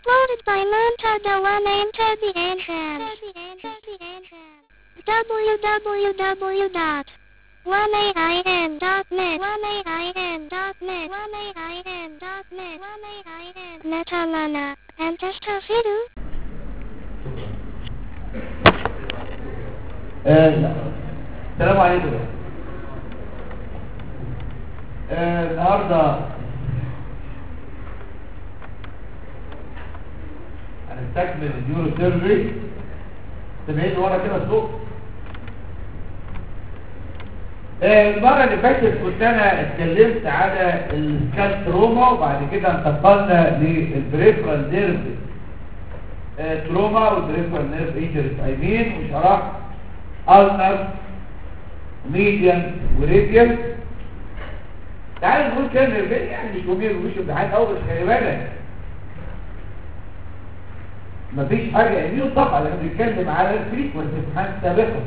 Uploaded by Montada One Enter the Entrance. www.1ain.net 1ain.net 1ain.net Metalana. And Testafidu. آه، السلام عليكم آه، النهارده هنستكمل النيورو سيرجري تبعين ورا كده الصوت آه، المرة اللي فاتت كنت انا اتكلمت على السكان تروما وبعد كده انتقلنا للبريفرال نيرف تروما والبريفرال نيرف انجري ايمين وشرحت النر ميديان وريديان تعال نقول كان نرجع يعني مش ممير ومش امتحان اول بس خلي بالك مفيش حاجه امين طبعا لما بنتكلم على الفريكونسي امتحان سابقا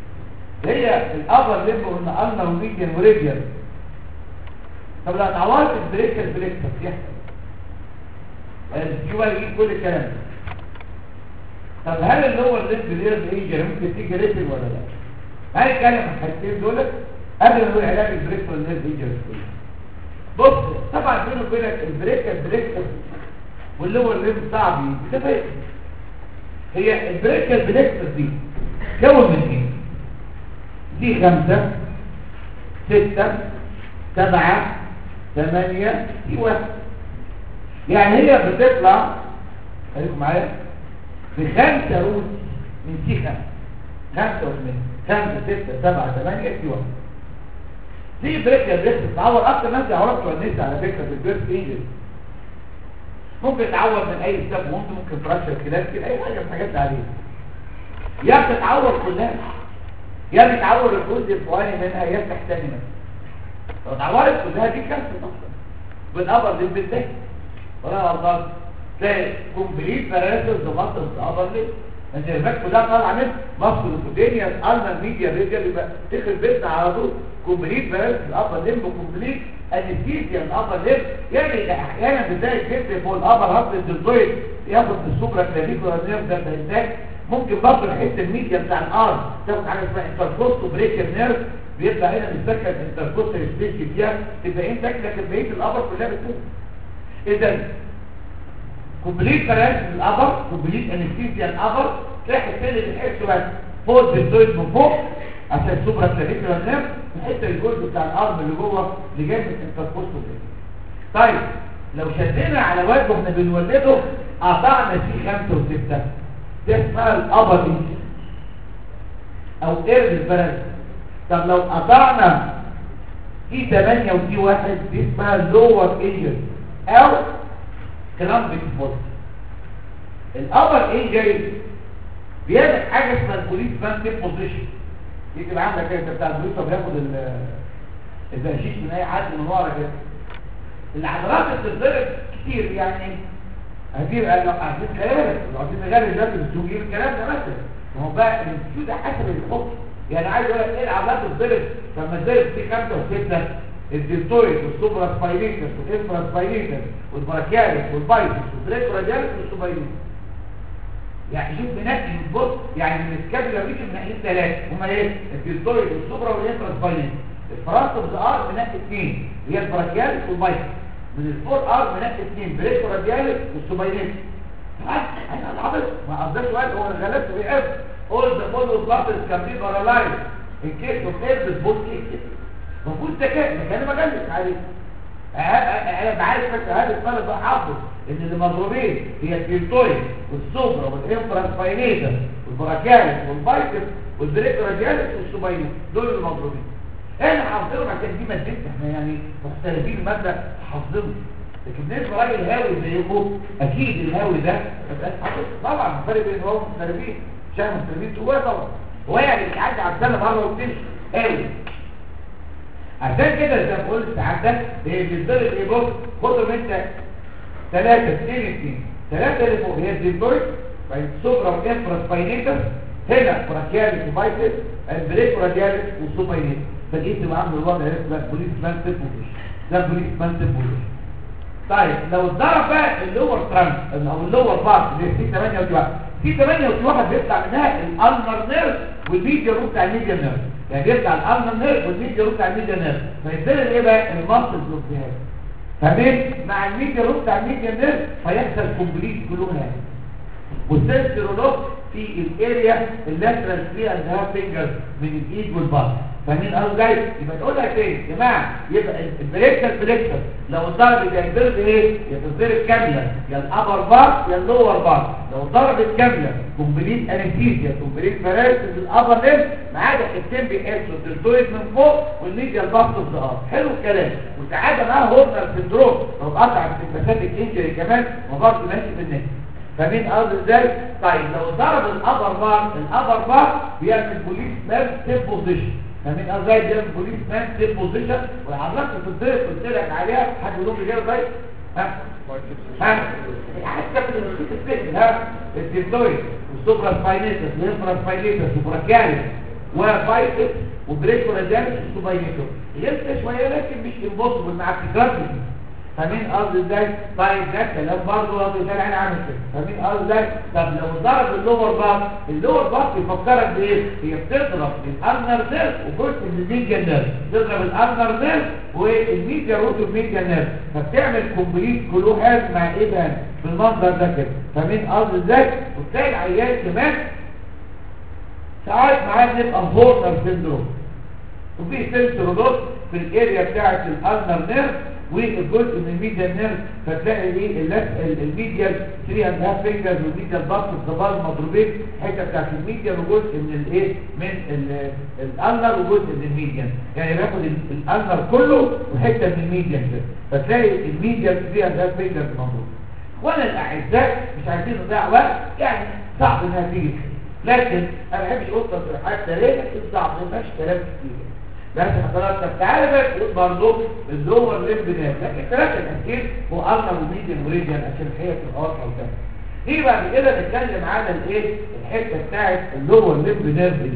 هي الابر ليمب قلنا النر وميديان وريديان طب لو اتعورت البريكر بريكتر يحصل الجوال يجيب كل الكلام ده طب هل اللي هو الليمب ليرز ايجر ممكن تيجي ريتل ولا لا هل الكلام الحاجتين دول قبل ما نقول علاج البريك والليرز ايجر بص طبعا بينه وبينك البريك البريك واللي هو الليمب صعب يجي هي البريك البريك دي كون من ايه دي خمسة ستة سبعة ثمانية دي واحد يعني هي بتطلع خليكم معايا بخمسة روت من سي خمسة خمسة وثمانية خمسة ستة سبعة ثمانية في واحد دي بريك يا بريك تتعور أكتر ناس يعرفوا بتوع الناس على فكرة في البيرث انجل ممكن تتعور من أي سبب ممكن ممكن فراكشر كلاب كده أي حاجة من الحاجات اللي عليها يا بتتعور كلها يا بتعور الجزء الفوقاني منها يا التحتاني منها لو اتعورت كلها دي كارثة أصلا بالأبر للبنتين ولا غلطان تلاقي كومبليت باراسيس ومصر الابر ليه انت الباك كلها طالعه من مصر الكودينيا الالنا الميديا ريديا يبقى تخرب بيتنا على طول كومبليت باراسيس الابر ليمب كومبليت انستيزيا الابر ليمب يعني احيانا بتلاقي الجسم فوق الابر هبط الدلزويد ياخد السوبرا كلافيكولا نيرف ده الانتاج ممكن برضه الحته الميديا بتاع الارض تاخد حاجه اسمها انتركوست بريكر نيرف بيطلع هنا بيتذكر انتركوست سبيس فيها تبقى انتاج لكن بقيه الابر كلها بتكون اذا كومبليت بلاش الابر كومبليت انستيزيا الابر تلاقي السن اللي تحسه بس فوق بالدويد من فوق عشان سوبرا كلافيكولا نيرف الحته الجزء بتاع الارم اللي جوه اللي جاي من الانتركوست طيب لو شدينا على وجهه احنا بنولده قطعنا فيه خمسة وستة ده اسمها الابر انجل او اير البلد طب لو قطعنا في 8 وفي واحد دي اسمها اللور انجل او كلامبك فوت الابر انجل بيعمل حاجه اسمها البوليس مان تيب بوزيشن دي تبقى عندك كده انت بتاع البوليس بياخد الزنشيش من اي حد من ورا كده العضلات بتتضرب كتير يعني هدير لو عايزين خيالك لو عايزين نغير دلوقتي بتجيب الكلام ده مثلا ما هو بقى الانستيتيوت ده حسب الحكم يعني عايز اقول لك ايه العضلات بتتضرب لما تضرب في خمسه وسته الدلتويد والسوبرا سباينيتس والانفرا سباينيتس والبراكياليس والبايتس والبريكورادياليس والسوباينيتس يعني شوف بنفسي بتبص يعني من السكابولا ريش من ناحيه ثلاثه هما ايه الدلتويد والسوبرا والانفرا سباينيتس الفرنسا ار من ناحيه اثنين هي البراكياليس والبايتس من الفور ار من ناحيه اثنين بريكورادياليس والسوباينيتس انا العبط ما قصدش وقت هو الغلبت بيقف all the model classes can be paralyzed in case of nervous both cases المفروض ذكاء لكن انا ما جالس عليه انا بعرف فكره هذا الطالب ده حافظ ان اللي مضروبين هي الديلتويد والسوبرا والانفراسباينيتا والبراكياليس والبايتس والبريكورادياليس والسوباينيت دول اللي مضروبين احنا حافظينهم عشان دي مادتنا احنا يعني محترفين الماده حافظينهم لكن بالنسبه لراجل هاوي زيكم اكيد الهاوي ده ما حافظ طبعا الفرق بين هو محترفين عشان محترفين جواه طبعا هو يعني بيعدي على السنه مره وبتمشي هاوي عشان كده زي ما قلت عندك هي بتضرب ايه بص خدهم انت ثلاثة اثنين اثنين ثلاثة اللي فوق هي الديبويد بعد سوبرا وانفرا سباينيتس هنا براكياليس وبايتس البريك رادياليس وسوباينيتس فجيت تبقى عامل الوضع ده اسمه بوليس مان تيبوزيشن ده بوليس مان تيبوزيشن طيب لو اتضرب بقى اللور ترانك او اللور بارت اللي سي 8 ودي واحد سي 8 ودي واحد بيطلع منها الالنر نيرف والميديا روت بتاع الميديا نيرف يعني بيطلع الالنر نيرف والميديا روت بتاع الميديا نيرف فيبتدي ايه بقى الماسل بلوكيهات فاهمين مع الميديا روت بتاع الميديا نيرف فيحصل كومبليت كلها والسنسورولوج في الاريا اللاترال 3 اند هاف فينجرز من الايد والبطن فاهمين قالوا جاي يبقى نقولها تاني يا جماعه يبقى البريكتر بريكتر لو الضرب بينضرب ايه يا تضرب كامله يا الابر بار يا اللور بار لو ضربت كامله كومبليت انستيزيا كومبليت باراليسيس الابر ليم ما عدا حتتين بيحسوا الدلتويد من فوق والميديا الباص الظهر حلو الكلام وساعات معاه هورنر سندروم لو قطع السمباثيك انجري كمان وبرضه ماشي في النهايه فاهمين قصدي ازاي طيب لو ضرب الابر بار الابر بار بيعمل بوليس مان ستيب بوزيشن فاهمين قصدي ازاي بيعمل بوليس مان ستيب بوزيشن ويعرفك في الضيف قلت لك عليها حد يقول لي كده طيب ها ها حتى في المسكت السجن ها الديبلويد والسوبرا سباينيتس والانفرا سباينيتس وبراكياليس وفايتس وبريكو رادامس والسوباينيتو يلسى شويه لكن مش امبوسيبل مع التجارب فاهمين قصدي ازاي طيب ده كلام برضه قصدي ده انا عامل كده فاهمين قصدي ازاي طب لو ضرب اللور بار اللور بار بيفكرك بايه هي بتضرب الارنر نيرف وجزء من الميديا نيرف تضرب الارنر نيرف والميديا روت والميديا نيرف فبتعمل كومبليت كلو هاز مع ايه ده بالمنظر ده كده فاهمين قصدي ازاي وتلاقي العيال كمان ساعات معاه بنبقى هورنر سيندروم وفي سنسورولوج في الاريا بتاعه الارنر نيرف والجزء من الميديا نيرف فتلاقي ايه الميديا 3 اند هاف فينجرز والميديا الباص الصباع مضروبين حته بتاعت الميديا وجزء من الايه من الالنر وجزء من الميديا يعني بياخد الالنر كله وحته من الميديا كده فتلاقي الميديا 3 اند هاف فينجرز مضروب وانا الاعزاء مش عايزين نضيع وقت يعني صعب انها تيجي لكن انا ما بحبش اقول حتى ليه لكن صعب ما فيهاش كلام كتير بس حضرتك تعالى بقى تقول برضه اللور ليمب نيرف لكن ثلاثة الأكيد هو ألقى وميديان وريديان عشان هي في الأرض أو كده نيجي بعد كده نتكلم على الايه الحته بتاعت اللور ليمب نيرف دي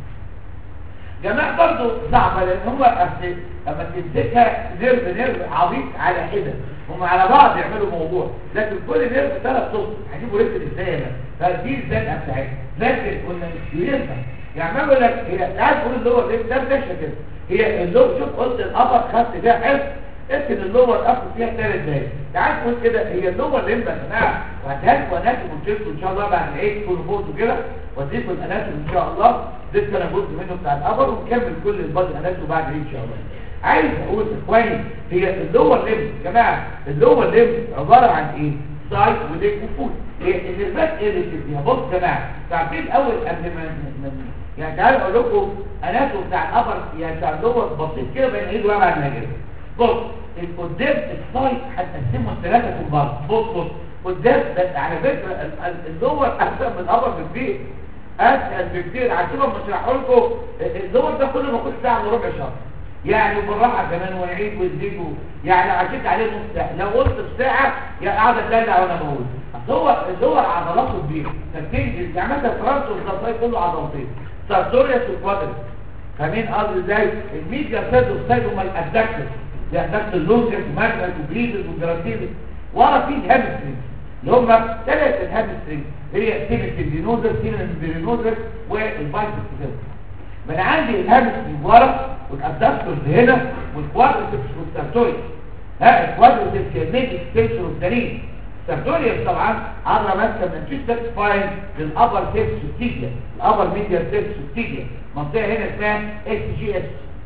جماعه برضه صعبه لان هو اصل لما تمسكها نيرف نيرف عبيط على حده هم على بعض يعملوا موضوع لكن كل نيرف ثلاث صوت هجيبوا ريت ازاي انا فدي الزنقه بتاعتها لكن قلنا مش ينفع يعني ما بقول لك هي قاعد تقول اللور ليمب ده دشه كده هي اللور شوف قلت الابر خدت فيها حفظ اكتب اللور اخد فيها ثلاث دقايق تعال تقول كده هي اللور ليمب يا جماعه وهتهاك واناتم وتشيلكم ان شاء الله بعد العيد كل فوت وكده واديكم الاناتم ان شاء الله ده كان جزء منه بتاع الابر ونكمل كل البادي اناتم بعد العيد ان شاء الله عايز اقول كويس هي اللور ليمب يا جماعه اللور ليمب عباره عن ايه سايد وليك وفوت هي النسبات ايه اللي بتديها بص يا جماعه تعرفين الاول قبل ما يعني تعالوا اقول لكم اناتوم بتاع الابر يعني بتاع اللور بسيط كده بين ايد وابع النجاة بص قدام السايد هتقسمه ثلاثه في بعض بص بص قدام بس على فكره اللور احسن من الابر بكتير اسهل بكتير عشان ما اشرحه لكم اللور ده كله ما كنت ساعه الا ربع شهر يعني وبالراحه كمان ونعيد ونزيد يعني عشيت عليه نص ساعه لو قلت في ساعه يا قاعد اتدلع وانا بقول هو اللور عضلاته كبيره فبتنزل يعني مثلا فرانسو الضفاي كله عضلتين سارتوريوس وكوادريس فاهمين قصدي ازاي الميديا سيد والسيد هم الادكتس الادكت اللونجس وماجنس وبريدس وجراتيدس ورا في الهامسترينج اللي هم ثلاث الهامسترينج هي سيمس الدينوزر سيمس الدينوزر والبايسس كده من عندي الهامسترينج ورا والادكتورز هنا والكوادريسبس والسارتوريوس ها الكوادريسبس كمية اكستنشن والتانيين سارتوريوس طبعا عضله ماسكه من جيستر سباين للابر سيبس والتيجيا الابر ميديال سيبس والتيجيا منطقه هنا اسمها اس جي اس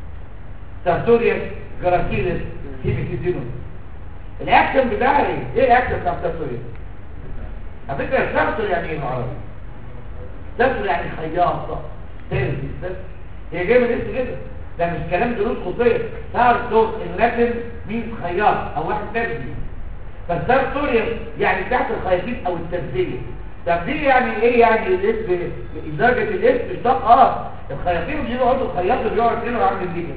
سارتوريوس جراكيلس هيميكيزينوس الاكشن بتاعها ايه؟ ايه الاكشن بتاع سارتوريوس؟ على فكره السارتور يعني ايه بالعربي؟ سارتور يعني خياط تيرزي بس هي جايه من اسم كده ده مش كلام دروس خطيه سارتور اللاتن مين خياط او واحد تيرزي فالسارتوريوم يعني تحت الخياطين او التبذير تبذير يعني ايه يعني الاسم درجه الاسم اشتاق اه الخياطين بيجوا يقعدوا الخياط بيقعد هنا وعامل دي كده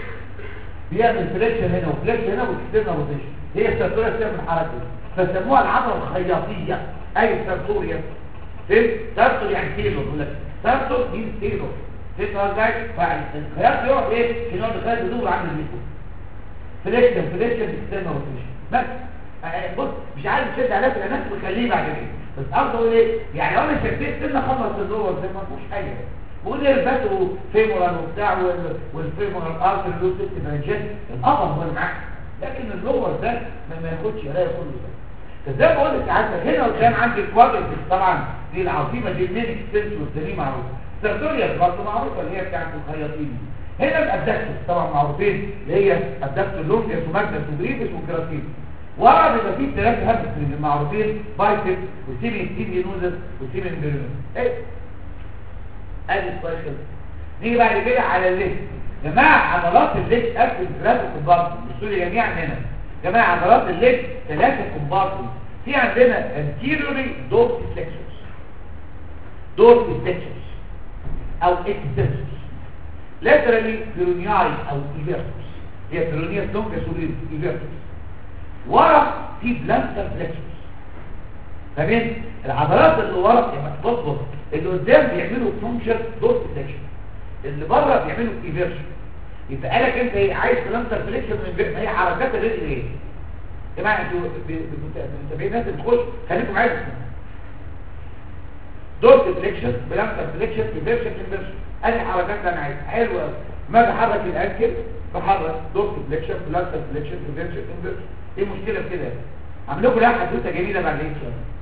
بيعمل فليكشن هنا وفليكشن هنا وكتيرنا روتيشن هي السارتوريوم بتعمل حركه فسموها العضله الخياطيه اي السارتوريوم فهمت سارتور يعني تيلور يقول لك سارتور دي تيلور فهمت ازاي فالخياط بيقعد ايه يقعد الخياط يدور عامل دي فليكشن فليكشن كتيرنا روتيشن بس آه، بص مش عايز تشد عليها في الناس وخليه بعد كده بس قصدي اقول ايه يعني لو انا شديت سنه خلص اللور زي ما فيهوش حاجه بقول ايه الباتو فيمورال وبتاع وال- والفيمورال ارتر له ست برانشات القطر هو اللي معاك لكن اللور ده ما ما ياخدش قرايه كله ده فزي ما بقول لك عندك هنا قدام عندي كوادرتكس طبعا دي العظيمه دي الميديك سيلز والدنيا معروفه سيرتوريا برضه معروفه اللي هي بتاعت الخياطين هنا الابدكتس طبعا معروفين اللي هي ابدكتور لونجس وماجنس وبريفس وكراتين ورا بيبقى فيه ثلاثه هابتس المعروفين بايسب وسيمي سيمي نوزس وسيمي بيرنوس ايه ادي السؤال كده نيجي بعد كده على الليست جماعه عضلات الليست اكتف ثلاثه كومبارتمنت بصوا لي جميعا هنا جماعه عضلات الليست ثلاثه كومبارتمنت في عندنا anteriorly dorsal flexors dorsal flexors او extensors laterally peroneal او evertus هي peroneal longus evertus ورا في بلانتر flexors فاهمين العضلات اللي ورا يعني بص اللي قدام بيعملوا فانكشن دورس فليكشن اللي بره بيعملوا ايفيرشن يبقى قالك انت ايه عايز بلانتر فليكشن من بين- ما هي حركات الرجل ايه يا جماعه انتوا ب- ب- متابعين الناس اللي بتخش خليكم معايا دورس فليكشن بلانتر فليكشن ايفيرشن انفيرشن ادي حركات اللي انا عايزها حلوه قوي. ما بحرك الانكل بحرك دورس فليكشن بلانتر فليكشن ايفيرشن انفيرشن ايه المشكله في كده عامل لكم لها حدوته جميله بعد ايه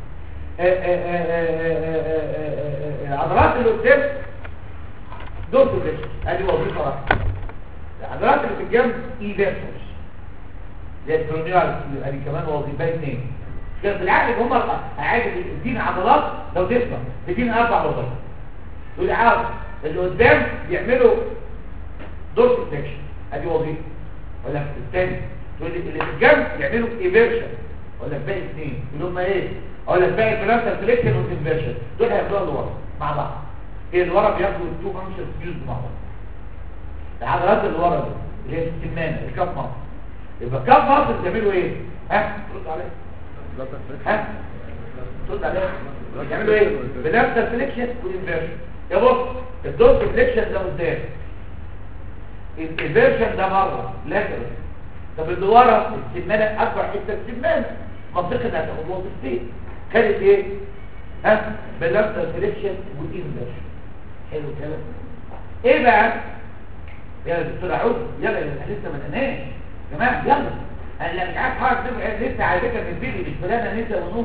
العضلات اللي قدام دول فليكشن ادي وظيفه واحده العضلات اللي في الجنب ايفيرسورز زي الكرونيال ادي كمان وظيفتين اثنين كان في العقل هم عادي تدينا عضلات لو تسمع تدينا اربع وظائف تقول لي عارف اللي قدام بيعملوا دور فليكشن ادي وظيفه ولا في الثاني تقول لي اللي في الجنب يعملوا ايفيرشن ولا باقي اثنين اللي هم ايه اقول لك باقي ثلاثه فليكشن والانفيرشن دول هياخدوها لورا مع بعض هي اللي ورا بياخدوا التو فانكشنز فيوز مع بعض العضلات اللي ورا دي اللي هي السمانه الكاب ماسل يبقى الكاب ماسل بيعملوا ايه ها رد عليا ها رد عليا بيعملوا ايه بنفس الفليكشن والانفيرشن يا بص الدوت فليكشن ده قدام الانفيرشن ده بره لاترال طب اللي ورا السمانه اكبر حته السمانه منطقه هتاخد وظيفتين خدت ايه ها بلانتر سيلكشن والانفيرشن حلو الكلام ايه بقى يا دكتور عود يلا يا احنا لسه ما ننامش يا جماعه يلا انا مش عارف حاجه تبقى لسه على فكره من الفيديو مش فلانه نسا ونوم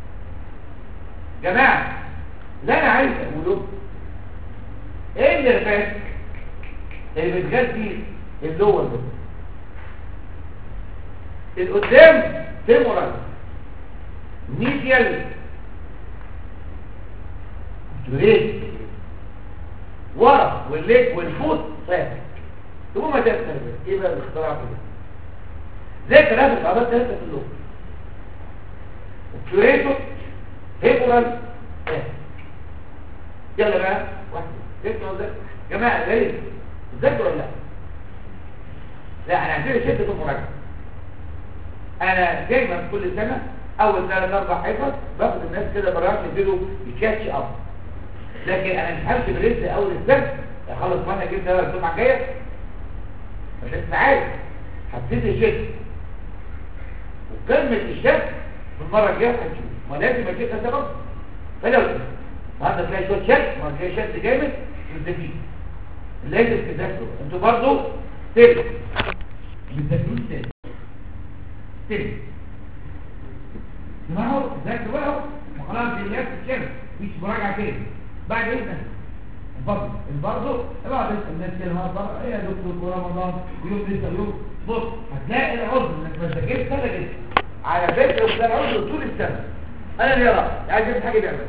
جماعه اللي انا عايز اقوله ايه اللي رفعت اللي بتغذي اللور ده القدام فيمورال ميديال جريد ورا والليج والفوت ثابت ثم ما تفكر ايه بقى الاختراع كده زي ثلاثة عضلات ثلاثة في اللغة الكوريتو هيبورال ثابت يلا بقى واحد تسمعوا ازاي جماعة ليه ذاكروا ولا لا لا انا عندي شدة المراجعة انا دايما كل سنة اول ثلاث اربع حصص باخد الناس كده براش يديروا يكاتش اب لكن انا مش همشي برزق اول السنة اخلص وانا جبت ده الجمعة الجاية مش انت عارف هبتدي شد وكلمة الشد في المرة الجاية هنشوف ما لازم اشد سبب فلو النهارده تلاقي شوية شد ما تلاقي شد جامد مستفيد لازم تذاكروا انتوا برضه تبقوا بتذاكروا تاني تاني اسمعوا ذاكروا بقى وخلاص دي اللي كده مفيش مراجعه تاني بعد ايه برضه برضه بعد الناس كده ما طلع ايه يا دكتور في رمضان يوم لسه يوم بص هتلاقي العذر انك ما ذاكرتش سنه كده على فكره وده العذر طول السنه انا اللي يرى عايز يعمل حاجه بيعملها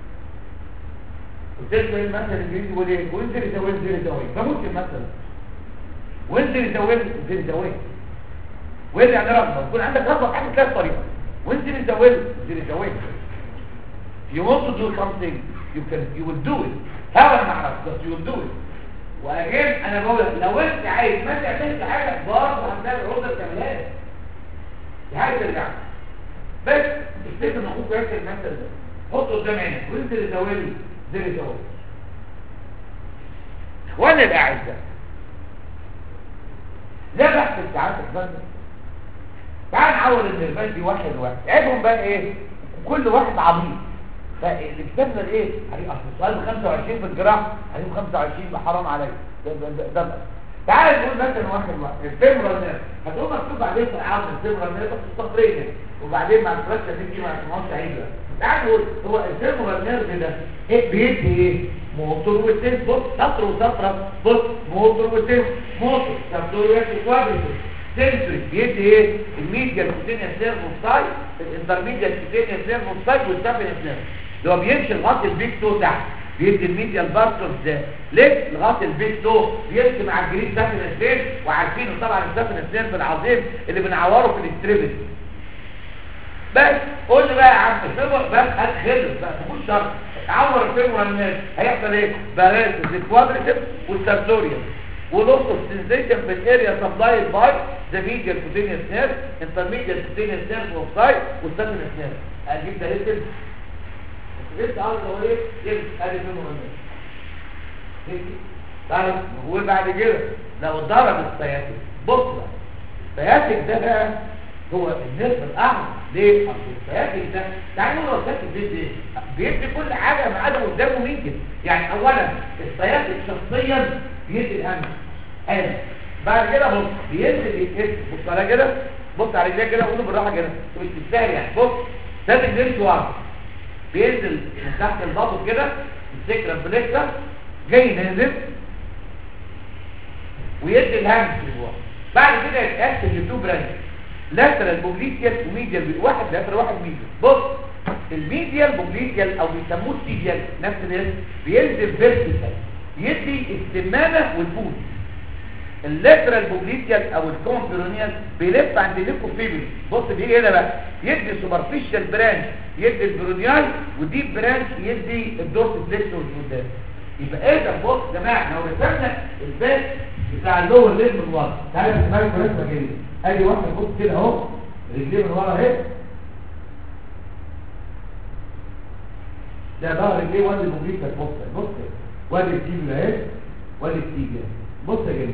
وتسمع المثل الانجليزي بيقول ايه وانزل يسوي انزل يسوي فممكن مثلا وانزل يسوي انزل يسوي وانزل يعني رغبه يكون عندك رغبه في حاجه ثلاث طريقه وانزل يسوي انزل يسوي you want to do something you can you will do it حاول معرفش بس you will do it واجين انا بقول لك لو انت عايز ما تعملش حاجه برضه هتلاقي العذر تعملها لك دي حاجه ترجع بس افتكر ان اخوك يكتب المثل ده حطه قدام عينك وانزل يسوي لي زي الجواب اخوانا الاعزاء لا بحث الساعات الفندق تعال نعور النيرفات دي واحد واحد عيبهم بقى ايه كل واحد عبيط فاللي كتبنا ايه عليه اصل السؤال 25 في الجراحه عليهم 25 يبقى حرام عليا ده ده ده, ده. تعال نقول مثلا واحد واحد الفيمورال نيرف هتقول مكتوب عليه في العرض الفيمورال نيرف سطرين وبعدين مع الفلاشه دي ما اسمهاش عيبه تعال نقول هو الفيمورال نيرف ده ايه بيدي ايه موتور وتين بص سطر وسطره بص موتور وتين موتور سطر وتين كوادريتور سنسوري بيدي ايه الميديال كوتينيوس نيرف اوف الانترميديال كوتينيوس نيرف اوف والسابينس نيرف اللي هو بيمشي لغايه البيك تو تحت بيدي الميديال بارتوس ده ليه لغايه البيك تو بيمشي مع الجريد سابينس نيرف وعارفينه طبعا السابينس نيرف العظيم اللي بنعوره في الاكستريميتي بس قول لي بقى يا عم الفيبر بس هتخلص بقى تكون شرط تعور الفيبر الناس هيحصل ايه باراليسيس الكوادريتيف والسبتوريال ولوس اوف سنسيشن في الاريا سبلايد باي ذا ميديال كوتينيوس نيرف انترميديال كوتينيوس نيرف اوف سايد والسبتوريال نيرف اجيب ده ريتم لسه عاوز اقول ايه يبقى ادي فيبر الناس طيب وبعد كده لو ضرب السياتيك بص بقى السياتيك ده بقى هو النصف الاعلى ليه اصل السياتيك ده تعالوا نقول السياتيك بيدي بيدي كل حاجه ما عدا قدامه ممكن يعني اولا السياتيك شخصيا بيدي الهم حلو بعد كده بص بينزل يتكسر بص على كده بص على رجليه كده قوله بالراحه كده مش تستاهل يعني بص سابق ليش ورا بينزل من تحت البطن كده السكرة بليكتر جاي نازل ويدي الهم في الجوع بعد كده يتقسم لتو برانش لاترال بوبليتيال وميديال واحد لاترال واحد ميديال بص الميديال بوبليتيال او بيسموه سيديال نفس الاسم بينزل فيرتيكال يدي السمانه والفوت اللاترال بوبليتيال او الكونفيرونيال بيلف عند الليكوفيبل بص بيجي هنا بقى يدي سوبرفيشال برانش يدي البرونيال وديب برانش يدي الدورس فليكسور قدام يبقى ايه ده بص يا جماعه لو رسمنا الباك بتاع اللور ليد من ورا تعالى نسمعه رسمه كده ادي واحد بص كده اهو رجليه من ورا اهي ده ظهر رجليه وادي البوبليتيال بص بص وادي التيبل اهي وادي التيبل بص يا جماعه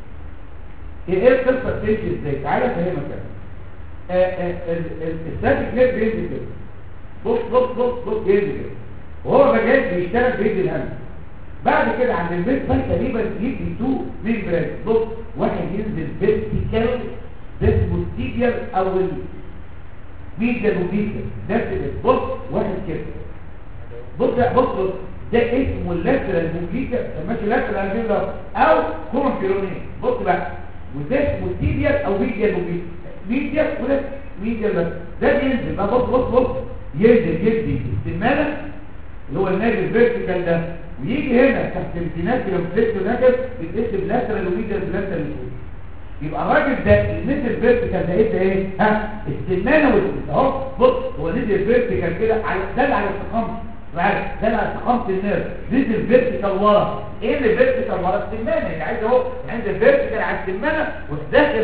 ايه القصه بتمشي ازاي تعالى افهمك انا الستاتيك نير بينزل كده بص بص بص بص بينزل كده وهو مجال بيشتغل بيدي الهم بعد كده عند الميد سايت تقريبا يدي تو مين برانش بص واحد ينزل فيرتيكال ده اسمه التيبيال او الميديال وبيديال ده بص واحد كده بص بص بص ده اسمه اللاترال موبليكا ماشي لاترال كده او كونفيرونين بص بقى وده اسمه التيبيال او ميديال موبليكا ميديال وده ميديال بس ده بينزل بقى بص بص بص ينزل يدي السمانه اللي هو الناجل فيرتيكال ده ويجي هنا تحت الجينات لو فليكتو ناجل بيتقسم لاترال وميديال بلاترال يبقى الراجل ده اللي نزل فيرتيكال ده ايه ايه ها السمانه والسمانه اهو بص هو نزل فيرتيكال كده على ده على استقامته عارف ده على استقامه النيرف نزل فيرتيكال ورا ايه اللي فيرتيكال ورا السمانه يعني عايز اهو عند فيرتيكال على السمانه وداخل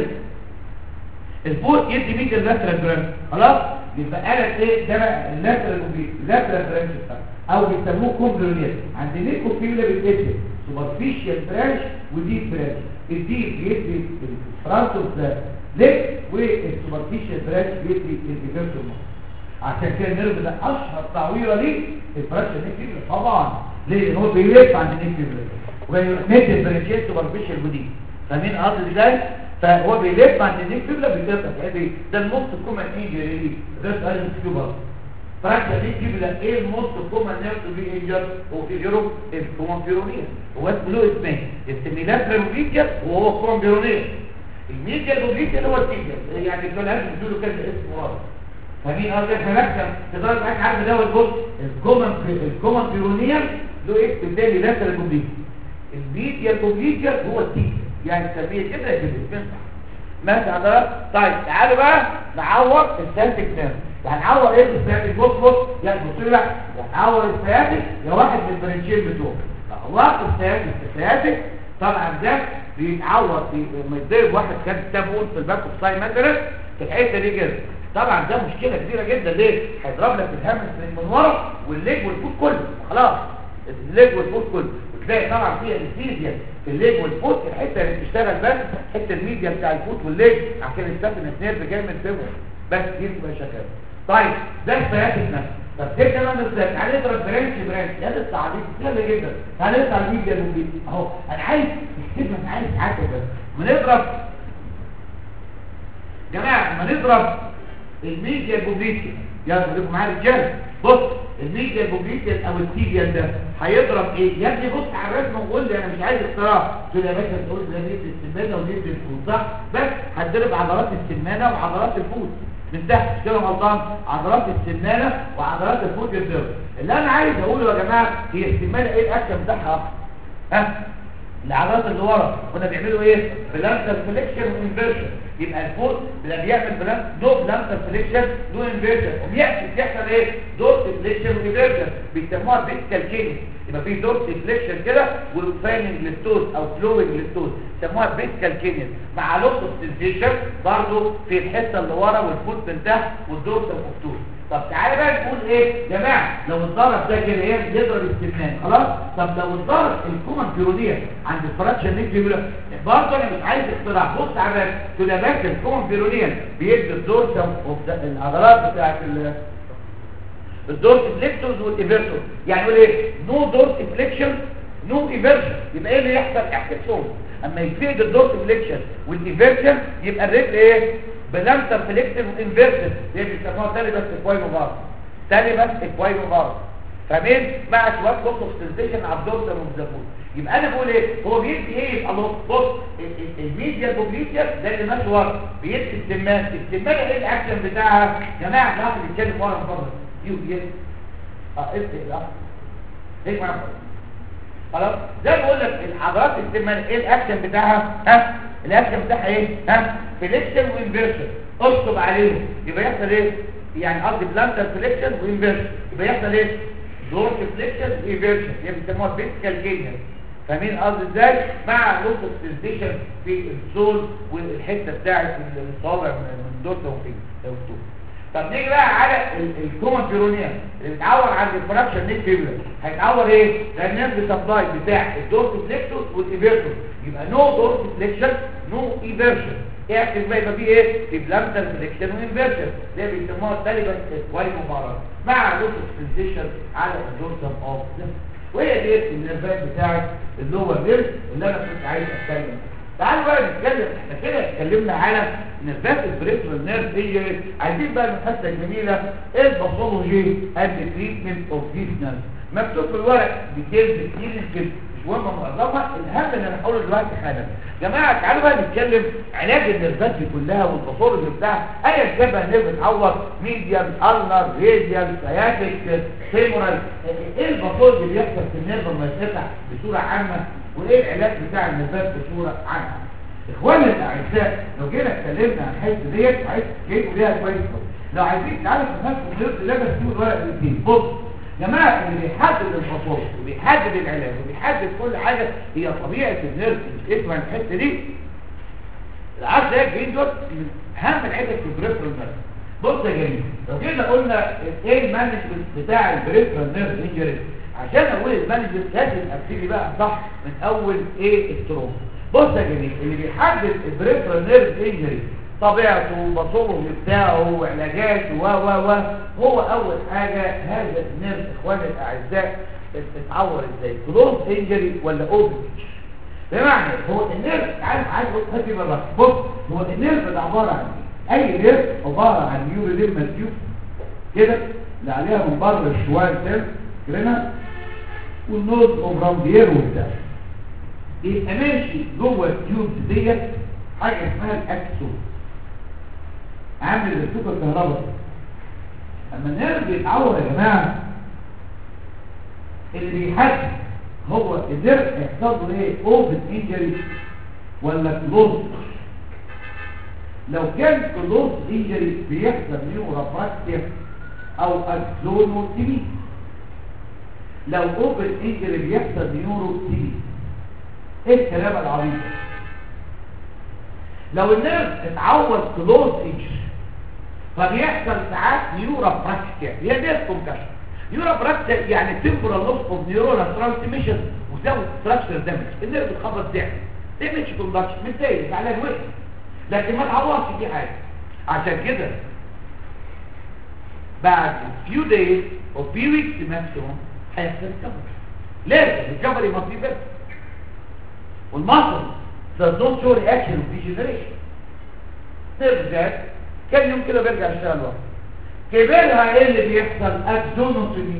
الفوق يدي ميد اللاترال برانش خلاص يبقى قالت ايه ده بقى اللاترال وبي اللاترال برانش او بيسموه كومبلونيت عند نيكو فيولا بيتقسم سوبرفيشال برانش وديب برانش الديب بيدي الفرانتوس ليك والسوبرفيشال برانش بيدي الديفيرسال عشان كده النيرف ده اشهر تعويره ليه الفراكشن نيك طبعا ليه هو بيلف عند النيك وميد البرانشيت سوبرفيشال ودي فاهمين قصدي ازاي فهو بيلف عند النيك فيبلا بيتقطع ايه ده الموست كومن انجري ده سؤال كيوبر فراكشن نيك فيبلا ايه الموست كومن نيرف بي انجر هو في جيرو الكومبيرونيا هو اسمه له اسمين السيميلاترال وفيجر وهو كومبيرونيا الميديال وفيجر هو التيجر يعني كان عارف بيقولوا كذا اسم ورا فمين قصدي احنا نكتب تقدر معاك عارف ده الجزء الكومن الكومن بيرونيال له اسم تاني لاترال كومبليت الميديال كومبليت هو التيجر يعني تسميه كده يبقى اسمين صح ماشي حضرتك طيب تعالوا بقى نعور السياتيك نيرف يعني نعور ايه السياتيك بص بص يعني بص لي بقى نعور السياتيك يا واحد من البرنشين بتوعه الله السياتيك السياتيك طبعا ده بيتعور في لما يتضرب واحد كان تابون في الباك اوف ساي مثلا في الحته دي كده طبعا ده مشكله كبيره جدا ليه هيضرب لك الهامس من ورا والليج والفوت كله خلاص الليج والفوت كله وتلاقي طبعا فيها انستيزيا في الليج والفوت الحته اللي بتشتغل بس حته الميديا بتاع الفوت والليج عشان السفن النيرف جاي من فوق بس دي تبقى شكل طيب ده السياسة نفسه طب ايه كمان ازاي تعالى نضرب برانش برانش يا ده التعليق سهل جدا تعالى نطلع الميديا الموبيل اهو انا عايز اكتب انا عايز حاجه بس بنضرب جماعه ما نضرب الميديا البوبليتي يلا خليكم معايا رجاله بص الميديا البوبليتي او التيبيان ده هيضرب ايه يا ابني بص على الرسمه وقول لي انا مش عايز اختراع تقول يا باشا تقول ده نيت السمانه ونيت الفوت صح بس هتضرب عضلات السمانه وعضلات الفوت من تحت مش كده غلطان عضلات السمانه وعضلات الفوت يتضرب اللي انا عايز اقوله يا جماعه هي السمانه ايه الاكشن بتاعها ها العضلات اللي ورا كنا بيعملوا ايه بلانتر فليكشن وانفيرشن يبقى الفوت اللي بيعمل بلانت نو بلانتر فليكشن نو انفيرشن وبيحصل بيحصل ايه دورت فليكشن وانفيرشن بيسموها بيتكال كينج يبقى في دورت فليكشن كده وفايننج للتوز او فلوينج للتوز يسموها بيتكال كينج مع لوس اوف سنسيشن برضه في الحته اللي ورا والفوت من تحت والدورت اوف توز طب تعالى بقى نقول ايه يا جماعه لو الضرب ده كده ايه بيضرب السمنان خلاص طب لو الضرب الكومن بيروديه عند الفراكشن نيك بيقول برضه انا مش عايز اختراع بص على كده بس الكومن بيروديه بيدي الدورسم العضلات بتاعت الدورس فليكتورز والايفيرتور يعني يقول ايه نو دورس فليكشن نو ايفيرشن يبقى ايه اللي يحصل احكسهم اما يفيد الدورس فليكشن والايفيرشن يبقى الرجل ايه بلانتر فليكتيف انفيرتد دي بيسموها تاني بس اكواي مبارك تاني بس اكواي مبارك فاهمين مع شويه بص سنسيشن على الدورس والزفوت يبقى انا بقول ايه هو بيدي ايه يبقى بص الميديا بوبليتيا ده اللي ماشي ورا بيدي السمان السمان ايه الاكشن بتاعها يا جماعه احنا بنتكلم ورا مفضل يو يس اه افتح لا ايه معاك خلاص زي ما بقول لك العضلات السمان ايه الاكشن بتاعها ها الاكشن بتاعها ايه ها فليكشن وانفيرشن اشطب عليهم يبقى يحصل ايه يعني قصدي بلانتر فليكشن وانفيرشن يبقى يحصل ايه دورس فليكشن وانفيرشن هي بيسموها بيسكال جينيا فاهمين قصدي ازاي مع لوس سنسيشن في الزول والحته بتاعه الصابع من دورس وفين طب نيجي بقى على الكومن بيرونيا اللي بتعور عند الفراكشن نيك فيبر هيتعور ايه ده النيرف سبلاي بتاع الدورس فليكتوس والايفيرتوس يبقى نو دورس فليكشن نو ايفيرشن اعكس بقى يبقى فيه ايه في بلانتر فليكشن وانفيرشن اللي بيسموها تقريبا كواي مباراه مع لوس سنسيشن على الدورسم اوف وهي دي النيرفات بتاعت اللور نيرف اللي انا كنت عايز اتكلم تعالوا بقى نتكلم احنا كده اتكلمنا على نيرفات البريفرال نيرف دي عايزين بقى المحادثه الجميله ايه الباثولوجي اند تريتمنت اوف ذيس نيرف مكتوب في الورق ديتيلز كتير كده مش مهم معظمها الاهم اللي انا هقوله دلوقتي حالا جماعه تعالوا بقى نتكلم علاج النيرفات دي كلها والباثولوجي بتاعها ايا كان بقى نيرف اتعور ميديال النر راديال سياتيك فيمورال ايه الباثولوجي اللي بيحصل في النيرف لما يتقطع بصوره عامه وايه العلاج بتاع النيرفات بصوره عامه اخواننا الاعزاء لو جينا اتكلمنا عن الحته ديت عايز تجيبوا ليها كويس لو عايزين تعالوا نفهم النيرف اللي بس تقول ورق الاثنين بص جماعة اللي بيحدد الفصول وبيحدد العلاج وبيحدد كل حاجة هي طبيعة النيرف اسمها الحتة دي العشرة ده الجرين دول من أهم الحتة في البريفرال نيرف بص يا جميل لو جينا قلنا ايه المانجمنت بتاع البريفرال نيرف انجري عشان اقول المانجمنت لازم ابتدي بقى صح من اول ايه التروم بص يا جميل اللي بيحدد البريفرال نيرف انجري طبيعته بصوله بتاعه وعلاجاته و و و هو اول حاجة هذا النيرف اخواني الاعزاء اتعور ازاي كلوز انجري ولا اوبن بمعنى هو النيرف عارف عايز اقول هاتي بالراحه بص هو النيرف ده عباره عن ايه اي نيرف عباره عن نيورو ليمبا تيوب كده اللي عليها من بره الشوال سيل كده والنوز اوبراندير وبتاع يبقى ماشي جوه التيوب ديت حاجه اسمها الاكسون عامل السوق الكهرباء اما النيرف بيتعور يا جماعه اللي بيحدد هو النيرف يحصل له ايه اوبن انجري ولا كلوز لو كان كلوز انجري بيحصل نيوروبراكتيف او اكزونو تيبي لو اوبن انجري بيحصل نيورو تيبي ايه الكلام العبيط لو النيرف اتعود كلوز انجري فبيحصل ساعات نيوروبراكتيف هي دي الكونكشن نيوروبراكتيف يعني تمبرال لوس اوف نيورونال ترانسميشن وزود ستراكشر دامج النيرف اتخبط ضعف دامج كوندكشن متضايق علاج وحش لكن ما تعوضش فيه حاجه عشان كده بعد few days or few weeks maximum هيحصل recovery لازم recovery must be better والمصل does not show reaction of degeneration نرجع ذات كان يوم كده بيرجع يشتغل لوحده كبرها ايه اللي بيحصل اكزونوتومي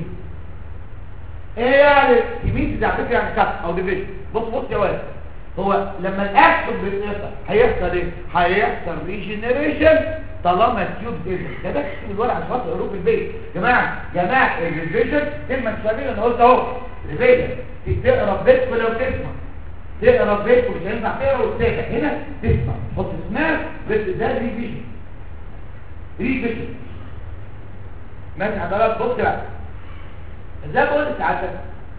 ايه يعني يمين على فكره يعني كات او ديفيجن بص بص يا ولد هو لما الاكسون بيتقطع هيحصل ايه هيحصل ريجنريشن طالما التيوب ايه ده ده من الورق عشان خاطر حروف البيت جماعه جماعه الريفيجن كلمه تسميه انا قلت اهو ريفيجن تقرا بيت ولو تسمع تقرا بيت مش هينفع تقرا وتتابع هنا تسمع حط اسمها بس ده ريفيجن ريفيجن ماشي حضرتك بص بقى زي ما قلت ساعتها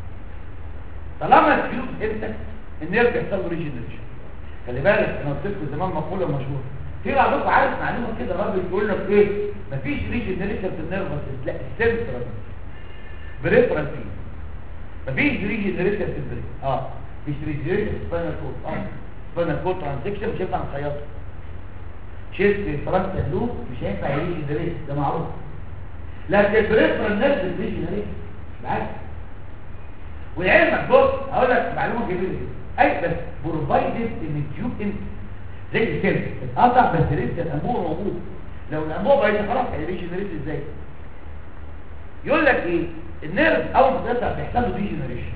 طالما الفيوز امتى النيرف يحصل له ريجنريشن خلي بالك انا قلت لكم زمان مقوله مشهوره في بعضكم عارف معلومه كده راجل يقول لك ايه مفيش ريجنريشن في النيرف لا السنترال بريفرال فيه مفيش ريجنريشن في البريف اه مفيش ريجنريشن في سباينال كورد اه سباينال كورد ترانزكشن مش هينفع نخيطه شيست فرنسا لوب مش هينفع يريجنريت ده معروف لكن البريفرال نيرف ريجنريشن معاك ولعلمك بص هقول لك معلومه جميله اي بس بروفايدد ان التيوب انت زي كده اتقطع بس لسه الانبوبه موجود لو الانبوبه هي خلاص هيريجنريت ازاي يقول لك ايه النيرف اول ما تقطع بيحصل له ديجنريشن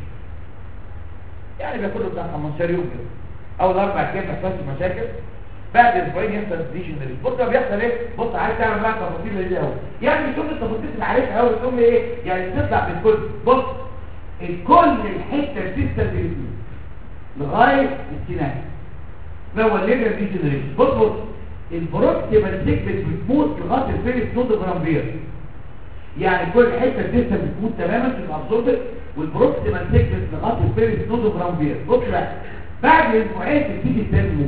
يعني بياخد له بتاع 15 يوم كده اول اربع ايام ما يحصلش مشاكل بعد اسبوعين يحصل ديجنريشن بص ده بيحصل ايه بص عايز تعمل بقى التفاصيل دي قوي يعني شوف التفاصيل اللي عارفها قوي تقول لي ايه يعني تطلع بالكل بص الكل الحته السته دي لغايه السنان هو الليبر ديجنريشن بص بص البروكسيمال سيكمنت بتموت لغايه الفيرست نود برامبير يعني كل حته السته بتموت تماما تبقى ابزوربت والبروكسيمال سيكمنت لغايه الفيرست نود برامبير بص بقى بعد اسبوعين تبتدي تنمو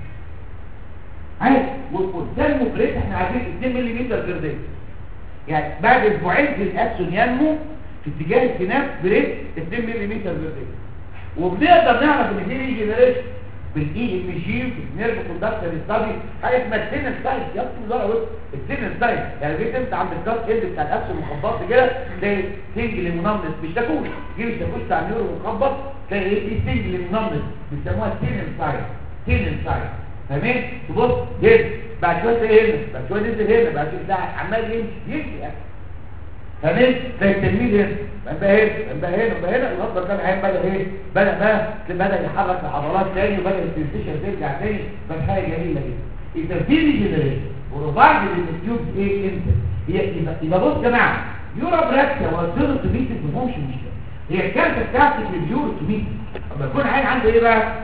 عادي والتنمو بريت احنا عايزين 2 ملم بير داي يعني بعد اسبوعين في الاكسون ينمو في اتجاه السناب بريت 2 ملم بير داي وبنقدر نعرف ان دي ريجنريشن بالاي ام جي نيرف كوندكتور ستادي حاجه اسمها التنس سايز يا ابني ده اهو التنس سايز يعني جيت انت عند الكاست اند بتاع الاكسون مخبط كده تلاقي سنجل منمنس مش تاكوش جيب الشاكوش بتاع النيورو مخبط تلاقي ايه في سنجل منمنس بيسموها التنس سايز تنس سايز تمام تبص هنا بعد شويه تلاقي هنا بعد شويه ننزل هنا بعد شويه تلاقي عمال يمشي يمشي يعني تمام تلاقي التلميذ هنا بقى هنا بقى هنا بقى هنا الغضب كان عين بدا ايه بدا بقى بدا يحرك العضلات تاني وبدا السنسيشن ترجع تاني بقى حاجه جميله جدا الترتيب جنريشن وبعد التيوب ايه انت هي يبقى يبقى بص يا جماعه يورا براكسيا والسيرو توميتس ما همش مشكله هي الكارثه بتاعتك في اليورو توميتس لما يكون عين عنده ايه بقى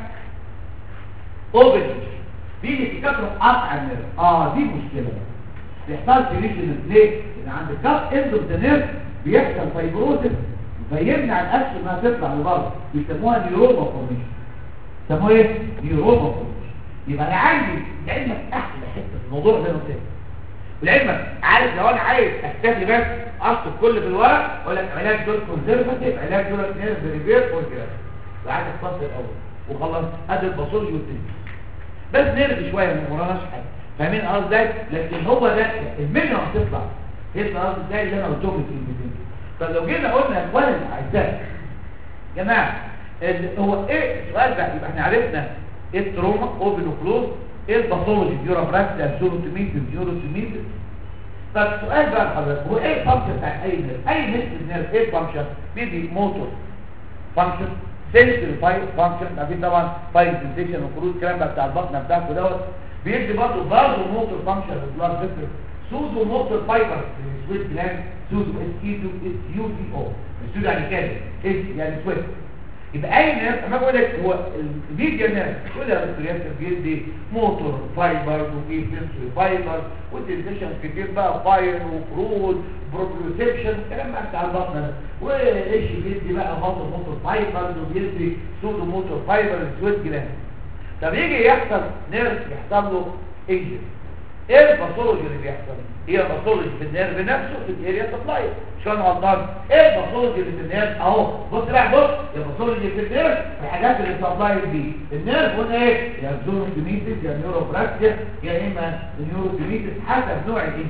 اوبن بيجي تكسر قطع النيرف اه دي مشكله بيحصل ريجن ليه ان عند الكاف اند اوف ذا نيرف بيحصل فايبروزس فيمنع الاكل انها تطلع لبره بيسموها نيوروما فورميشن يسموها ايه نيوروما فورميشن يبقى انا عندي لعلمك احلى حته في الموضوع ده انا ولعلمك عارف لو انا عايز اكتفي بس اشطب كل في الورق اقول لك علاج دول كونزرفاتيف علاج دول نيرف ريفير والجراف وعايز اختصر الاول وخلاص ادي الباثولوجي والتنين بس نرد شويه ما وراناش حاجه فاهمين قصدي لكن هو ده المنيو هتطلع يطلع قصدي ازاي اللي انا قلتهم في الكلمتين طب لو جينا قلنا اخوان الاعزاء جماعه هو ايه السؤال بقى يبقى احنا عرفنا ايه التروما اوبن وكلوز ايه الباثولوجي بيوروبراكسيا سيروتوميتس نيوروتوميتس طب السؤال بقى لحضرتك هو ايه الفانكشن بتاع اي نيرف اي نيرف نيرف ايه الفانكشن بيدي موتور فانكشن سنسوري فايل فانكشن عارفين طبعا فايل سنسيشن وخروج الكلام بقى بتاع البطن بتاعكم دوت بيدي برضه برضه موتور فانكشن للبلاد فيسل سودو موتور فايبر سويت جلاند سودو اس اي تو اس يو تي او سودو يعني كده اس يعني سويت يبقى اي نيرف اما بقول لك هو الميديا نيرف كل الرياكتور بيدي موتور فايبر وفي سنسوري فايبر والسنسيشن كتير بقى فاير وخروج بروبريوسبشن الكلام بقى بتاع البطن ده وايش بيدي بقى موتور موتور فايبر وبيدي سودو موتور فايبر سويت جلاند طب يجي يحصل نيرف يحصل له انجري ايه الباثولوجي اللي بيحصل هي الباثولوجي في النيرف نفسه في الاريا سبلاي شو انا غلطان ايه الباثولوجي اللي في النيرف اهو بص بقى بص الباثولوجي في النيرف الحاجات اللي سبلاي دي النيرف قلنا ايه يا زوروتوميتس يا نيوروبراكتيا يا اما نيوروتوميتس حسب نوع الانجري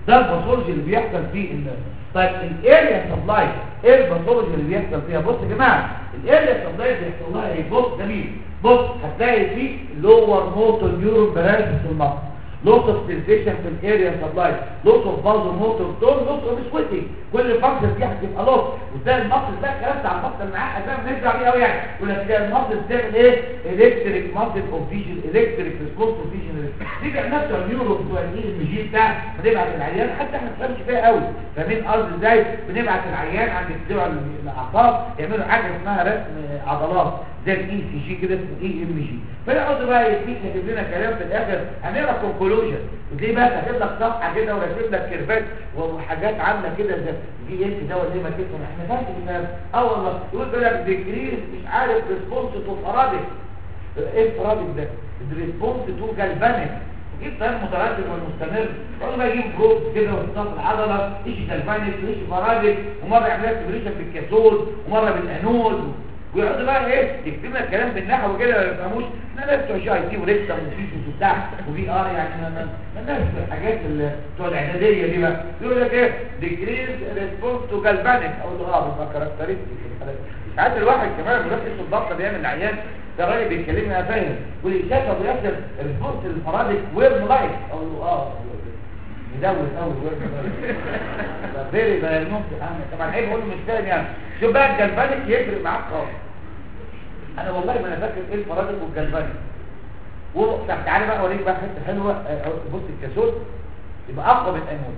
ده الباثولوجي اللي بيحصل فيه الناس طيب الاريا سبلاي ايه الباثولوجي اللي بيحصل فيها بص يا جماعه الاريا سبلاي بيحصل لها ايه بص جميل بص هتلاقي فيه لور موتور نيورون برانش في المخ لوس اوف سنسيشن في الاريا سبلاي لوس اوف بازو موتور تون لوس اوف سويتنج كل الفانكشن دي هتبقى لوس وتلاقي المصل ده الكلام بتاع المصل المعقد ده بنرجع بيه قوي يعني يقول لك تلاقي المصل بتعمل ايه الكتريك ماسل اوف فيجن الكتريك ريسبونس اوف فيجن تيجي نفس النيورو بتوع الاي ام جي بتاع بنبعت العيان حتى احنا ما بنفهمش فيها قوي فاهمين قصدي ازاي بنبعت العيان عند بتوع الاعصاب يعملوا حاجه اسمها رسم عضلات زي الاي سي جي كده اسمه اي ام جي فيقعد بقى يديك يجيب لنا كلام في الاخر هنقرا كونكلوجن ودي بقى كاتب لك صفحه كده وراسم لك كيرفات وحاجات عامله كده زي دي اس ده ولا ما تفهم احنا فاكر الناس اه والله يقول لك ديكريز مش عارف ريسبونس تو فرادك ايه الفرادك ده الريسبونس تو جلبانك جيب طيب متردد والمستمر والله بقى يجيب جروب كده ويتصل العضله ايش جلبانك وايش فرادك ومره يعمل لك تبريشن بالكاثود ومره بالانود ويقعدوا بقى ايه يكتب لنا الكلام بالنحو كده ما يفهموش احنا ناس بتوع جي اي تي وريكتم وفيسوس وبتاع وفي ار يعني ما ما ما ناس الحاجات اللي بتوع الاعداديه دي بقى يقول لك ايه ديكريز ريسبونس تو جالفانيك اقول له اه بيبقى كاركترستيك ساعات الواحد كمان بيروح اسمه الضغط بيعمل العيان ده راجل بيكلمني انا فاهم يقول لي شاشه بيحصل ريسبونس للفرادك ويرم لايف اقول له اه مدوس قوي ده فيري دايجنوستيك طبعا عيب اقول له مش فاهم يعني شوف بقى الجلبانيك يفرق معاك خالص انا والله ما انا فاكر ايه الفرادك والجلبانيك طب تعالى بقى اوريك بقى حته حلوه بص الكاسوت يبقى اقوى من الانود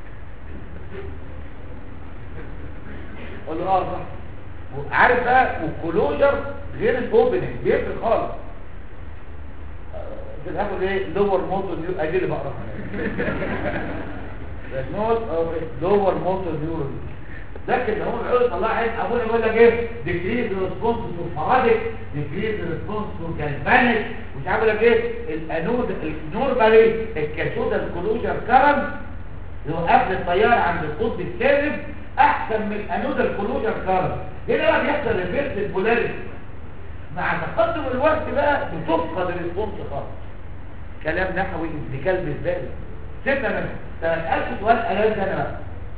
قول له اه صح عارف بقى والكلوجر غير الاوبننج بيفرق خالص في الاخر ايه لور موتور نيو ادي اللي بقرا نوت او لور موتور نيورو لكن لو هو بيقول طلع عين ابونا يقول لك ايه ديكريز ريسبونس تو فرادك ديكريز ريسبونس تو جالفانيك مش عارف لك ايه الانود النورمالي الكاسودا الكلوجر كرم اللي هو قبل الطياره عند القطب السالب احسن من الانود الكلوجر كرم هنا بقى بيحصل ريفيرس البولاريتي مع تقدم الوقت بقى بتفقد الريسبونس خالص كلام نحوي ابن كلب ازاي سيبنا منه سألت سؤال ألال سنة بقى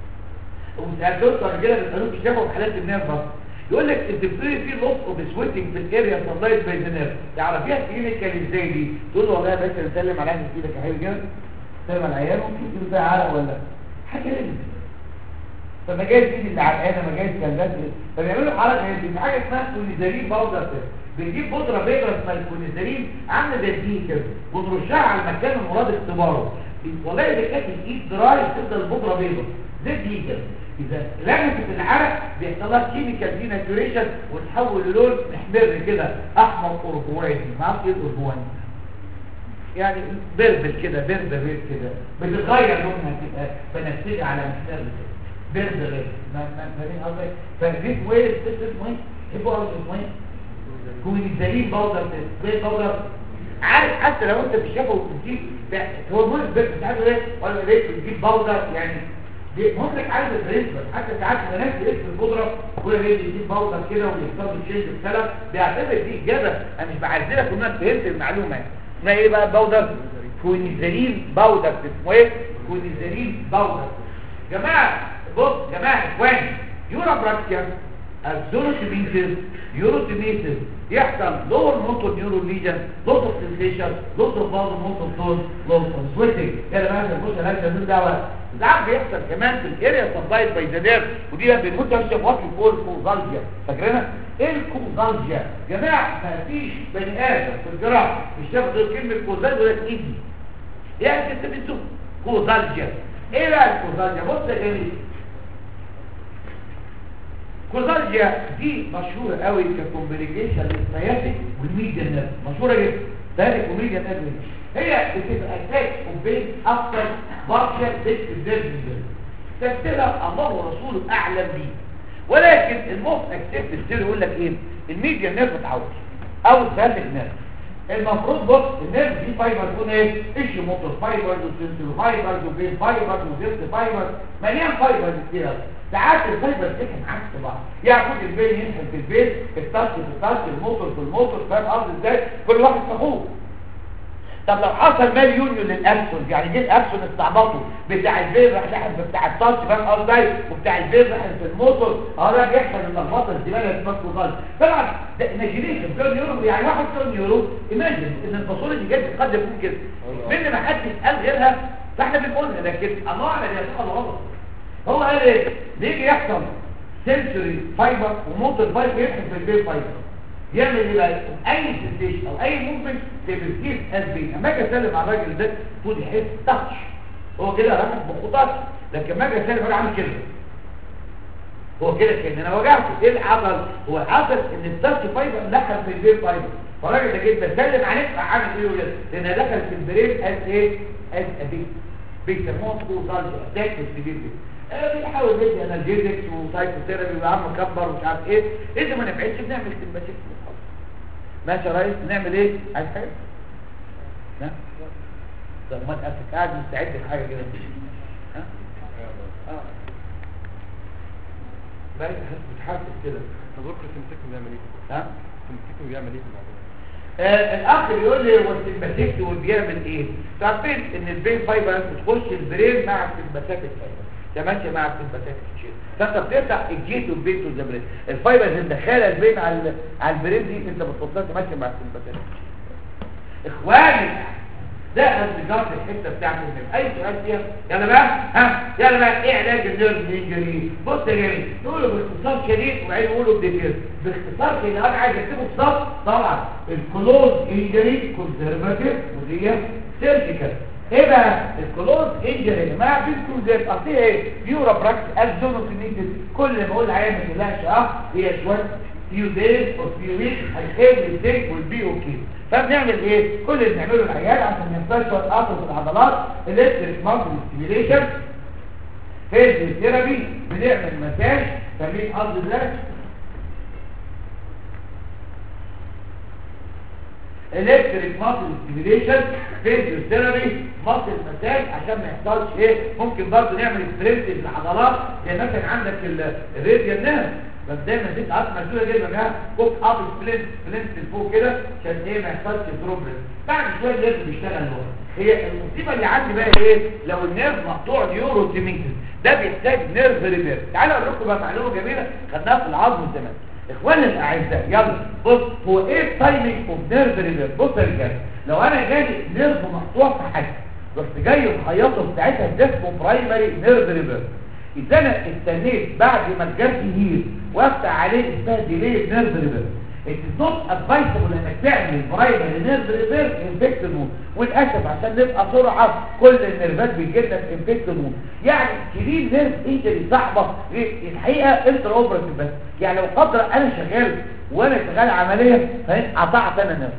وسألت رجاله بيسألوك الشفا في حالات النير بس يقول لك الدكتوري فيه لوس اوف سويتنج في الاريا سبلايد باي ذا نير تعرفيها كلينيكال ازاي دي تقول له والله يا باشا نسلم على اهل ايدك يا حبيبي كده سلم على العيال ممكن تقول فيها عرق ولا حاجه لازم فما جايز ايدي اللي عرقانه ما جايز كلات فبيعملوا حركه دي في حاجه اسمها كوليزارين باودر بنجيب بودره بيضاء اسمها الكوليزارين عامله زي الدين كده ونرشها على المكان المراد اختباره والله اذا كانت الايد دراي تفضل البودره بيضاء زي دي كده اذا لمست العرق بيحصل لها كيميكال ديناتوريشن وتحول للون محمر كده احمر ارجواني ما اعرفش ايه الارجواني يعني بربل كده بربل غير كده بتتغير لونها تبقى بنفسجي على محمر كده برد غير ما ما فاهمين قصدي فالريت ويل تست اسمه ايه؟ ايه بقى اسمه ايه؟ كوينزالين باودر سبراي باودر عارف حتى لو انت بتشافه وبتجيب هو مهم بس مش عارف ايه ولا ايه بتجيب باودر يعني ممكن عارف الريسبر حتى ساعات الناس بيقفل القدره ولا ايه يجيب باودر كده ويختار الشيء بالسلف بيعتبر دي اجابه انا مش بعزلك ان انا فهمت المعلومه اسمها ايه بقى باودر كوينزالين باودر اسمه ايه كوينزالين باودر جماعه بص جماعه اخواني يورا براكتيا الزونوتيميتس يوروتيميتس يحصل لور موتور نيورو ليجن لوس اوف سنسيشن لوس اوف باوز موتور تون لوس اوف سويتنج كده بقى نخش على الجنون دعوه ساعات بيحصل كمان في الاريا سبلايد باي ذا نيرف ودي بقى بنقول ده وات يقول كوزالجيا فاكرينها ايه الكوزالجيا يا جماعه ما فيش بني ادم في الجراحه مش ياخد كلمه كوزالجيا ولا ايدي يعني انت بتسوق كوزالجيا ايه بقى الكوزالجيا بص يا جميل كوزالجيا دي مشهورة قوي ككومبليكيشن للسياتيك والميديا نيرف مشهورة جدا سياتيك وميديا نيرف هي بتبقى اتاك وبين اكتر بارشل ديسك نيرف تفسيرها الله ورسوله اعلم بيه ولكن الموست اكسبت السير يقول لك ايه الميديا نيرف اتعود او السياتيك نيرف المفروض بص النيرف دي فايبر تكون ايه ايش موتور فايبرز وسنسور فايبرز وبين فايبرز وزفت فايبرز مليان فايبرز كتير ساعات الفايبر تكن عكس بعض ياخد البين ينحل في البيت التاتش في التاتش الموتور في الموتور فاهم قصدي ازاي كل واحد في اخوه طب لو حصل مال يونيون للاكسون يعني جه الاكسون استعبطه بتاع البير راح ناحيه بتاع التاتش فاهم قصدي وبتاع البير راح في الموتور اه ده بيحصل اللخبطه الزباله اللي اسمها غلط طبعا ده ايماجينيشن كام يورو يعني واحد كام يورو ايماجن ان الفاصوليا دي جد قد يكون كده من ما حدش قال غيرها فاحنا بنقولها لكن الله اعلم هي صح ولا غلط هو قال ايه بيجي يحصل سنسوري فايبر وموتور فايبر يدخل في البير فايبر يعمل ايه بقى اي سنسيشن او اي موفمنت تبركيز از بين اما اجي اسلم على الراجل ده تقول يحس تاتش هو كده راح بخطات لكن لما اجي اسلم انا عامل كده هو كده كان انا وجعته ايه اللي حصل هو حصل ان التاتش فايبر دخل في البير فايبر فالراجل ده جيت بسلم عليه عامل ايه ولا لان دخل في البرين از ايه از ابي بيسموها كوزالجيا اتاك في السبيل دي بيحاول يدي انالجيزكس وسايكوثيرابي وعم مكبر ومش عارف ايه اذا ما نفعتش بنعمل سمباسيك ماشي يا ريس نعمل ايه عايز حاجه ها طب ما تقفك قاعد مستعد لحاجه كده ها اه بقى بتحسس كده تدرك السمسكم بيعمل ايه ها السمسكم بيعمل ايه في الموضوع آه الاخ بيقول لي هو السمباسيك بيعمل ايه تعرفين ان البين فايبر بتخش البرين مع السمباسيك فايبر تماشي مع السمباسيك تشيل فانت بتفتح الجيت والبين تو البرين الفايبر اللي مدخله البين على على البرين دي انت بتوصلها تماشي مع السمباسيك اخواني ده اصدقاء الحته بتاعت النيرف اي سؤال فيها يلا بقى ها يلا بقى ايه علاج النيرف انجري بص يا جميل نقوله باختصار شديد وبعدين نقوله بديتيل باختصار كده انا عايز اكتبه في سطر طبعا الكلوز انجري كونزرفاتيف ودي سيرجيكال ايه بقى الكلوز انجري يا جماعه بيكون زي اصل ايه بيورا براكس ازونوكلينيتس كل ما اقول عيان ما تقلقش اه هي شويه few days or few weeks everything will be okay فبنعمل ايه كل اللي بنعمله العيال عشان يحصل شويه قطر في العضلات الكتريك ماسل ستيميليشن فيزيو ثيرابي بنعمل مساج تمرين قصد الله الكتريك ماسل ستيميليشن فيزيو ثيرابي ماسل مساج عشان ما يحصلش ايه ممكن برضه نعمل ستريس للعضلات زي مثلا عندك الراديال نيرف بس دايما دي ساعات مشهوره جدا بقى كوك اب سبلنت سبلنت لفوق كده عشان ايه ما يحصلش بروبلم بعد شويه النيرف بيشتغل هو هي المصيبه اللي عندي بقى ايه لو النيرف مقطوع نيورو تيمينتس ده بيحتاج نيرف ريبير تعالوا اقول لكم بقى معلومه جميله خدناها في العظم زمان اخواني الاعزاء يلا بص هو ايه التايمينج اوف نيرف ريبير بص يا رجاله لو انا جالي نيرف مقطوع في حاجه رحت جاي مخيطه بتاعتها ده اسمه برايمري نيرف ريبير اذا انا استنيت بعد ما الجرح يهيل وافتح عليه اسمها ديلي نيرف ريبير It is not advisable انك تعمل برايمري نيرف ريبير انفكتد وون وللاسف عشان نبقى سرعه كل النيرفات بيجي لنا انفكتد وون يعني كلين نيرف انجري صعبه ليه؟ الحقيقه انتر اوبراتيف بس يعني لو قدر انا شغال وانا شغال عمليه فاهم قطعت انا نيرف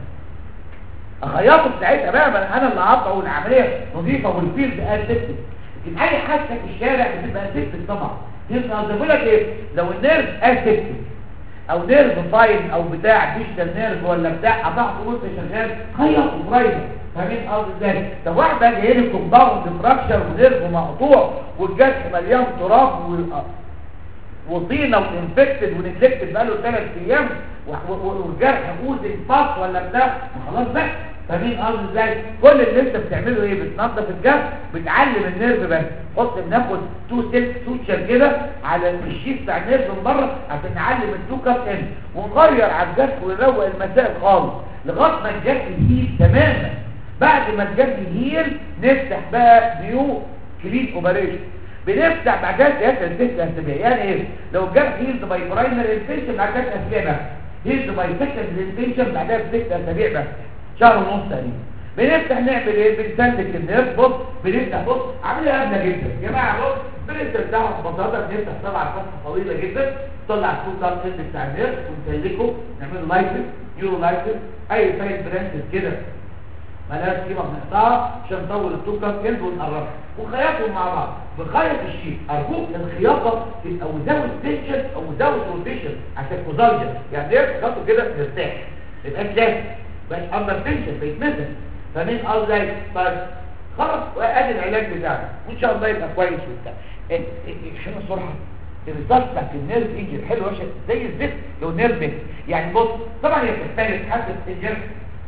اخيطه ساعتها بقى ما انا اللي قاطعه والعمليه نظيفه والفيلد اسيبتك لكن اي حاجه في الشارع بتبقى اسيبتك طبعا يبقى بقول لك ايه لو النيرف اسيبتك او نيرف فاين او بتاع ديجيتال نيرف ولا بتاع قطعته وانت شغال خيطه برايمر فاهمين قصدي ازاي طب واحد بقى جاي لي كومباوند فراكشر ونيرف مقطوع والجرح مليان تراب وال وطينه وانفكتد ونكلكتد بقاله ثلاث ايام والجرح اوزن فاس ولا بتاع خلاص بقى فاهمين قصدي ازاي كل اللي انت بتعمله ايه بتنظف الجرح بتعلم النيرف بس حط بناخد تو سيلك سوتشر كده على الشيف بتاع النيرف من بره عشان نعلم التو كات ان ونغير على الجرح ونروق المسائل خالص لغايه ما الجرح يهيل تماما بعد ما الجرح يهيل نفتح بقى نيو كلين اوبريشن بنفتح بعد كده ست اسابيع يعني ايه لو الجرح هيلد باي برايمري انفكشن بعد كده اسابيع بس هيلد باي سكند انفكشن بعدها بست اسابيع بس شهر ونص تقريبا بنفتح نعمل ايه بنسلك النيرف بص بنفتح بص عاملها هبله جدا يا جماعه بص بنفتح ببساطه بنفتح طبعا فتحه طويله جدا طلع الفوق ده الفيلد بتاع النيرف ونسلكه نعمل لايسس يورو لايسس اي سايد برانشز كده ملهاش قيمه بنقطعها عشان نطول التوكه كيلد ونقربها ونخيطهم مع بعض بنخيط الشيء ارجوك الخياطه تبقى وزاوت تنشن او وزاوت روتيشن عشان كوزالجا يعني ده تخيطه كده يرتاح يبقى كلاسيك بقى اندر تنشن بيتمثل فمين قصدي طيب خلاص ادي العلاج بتاعنا وان شاء الله يبقى كويس وبتاع عشان الصراحه الريسيرش بتاعت النيرف انجر حلو يا زي الزفت لو نيرف يعني بص طبعا هي بتختلف حسب الجرح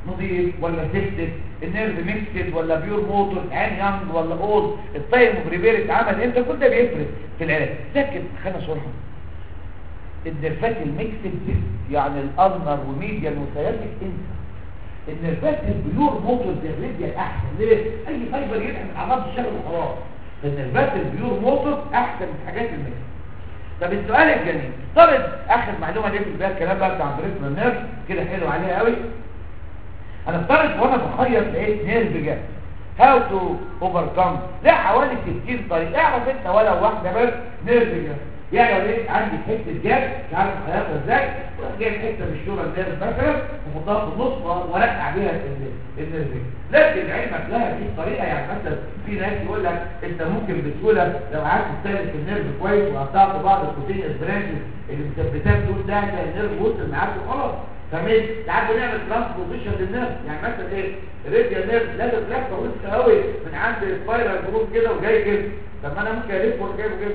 نضيف ولا سيفتد النيرف ميكسد ولا بيور موتور عين يانج ولا اولد التايم اوف ريبير اتعمل امتى كل ده بيفرق في العلاج لكن خلينا صراحه النرفات الميكسد دي يعني الالنر وميديان وسياتيك انسى النرفات البيور موتور دي الريديا احسن ليه اي فايبر يدعم الاعراض الشغل وخلاص فالنرفات البيور موتور احسن من حاجات الميكسد طب السؤال الجميل افترض اخر معلومه دي في البدايه الكلام بقى بتاع بريتنا نيرف كده حلو عليها قوي انا افترض وانا بخيط لقيت نيرف جاي هاو تو اوفركم لا حوالي 60 طريقه اعرف انت ولو واحده بس نيرف جاي يعني لو لقيت عندي حته جاب مش عارف اخيطها ازاي اروح جايب حته من الشوره النيرف مثلا واحطها في النص وارقع بيها ال- النيرف لكن علمك لها في طريقه يعني مثلا في ناس يقول لك انت ممكن بسهوله لو قعدت تستهلك النيرف كويس وقطعت بعض الكوتينيوس برانشز اللي مثبتات دول ده ده النيرف وصل معاك وخلاص فمين ساعات بنعمل ترانسبوزيشن للنيرف يعني مثلا ايه ريديا نيرف لازم لفه وسط قوي من عند السبايرال جروب كده وجاي كده طب ما انا ممكن الف وجايبه كده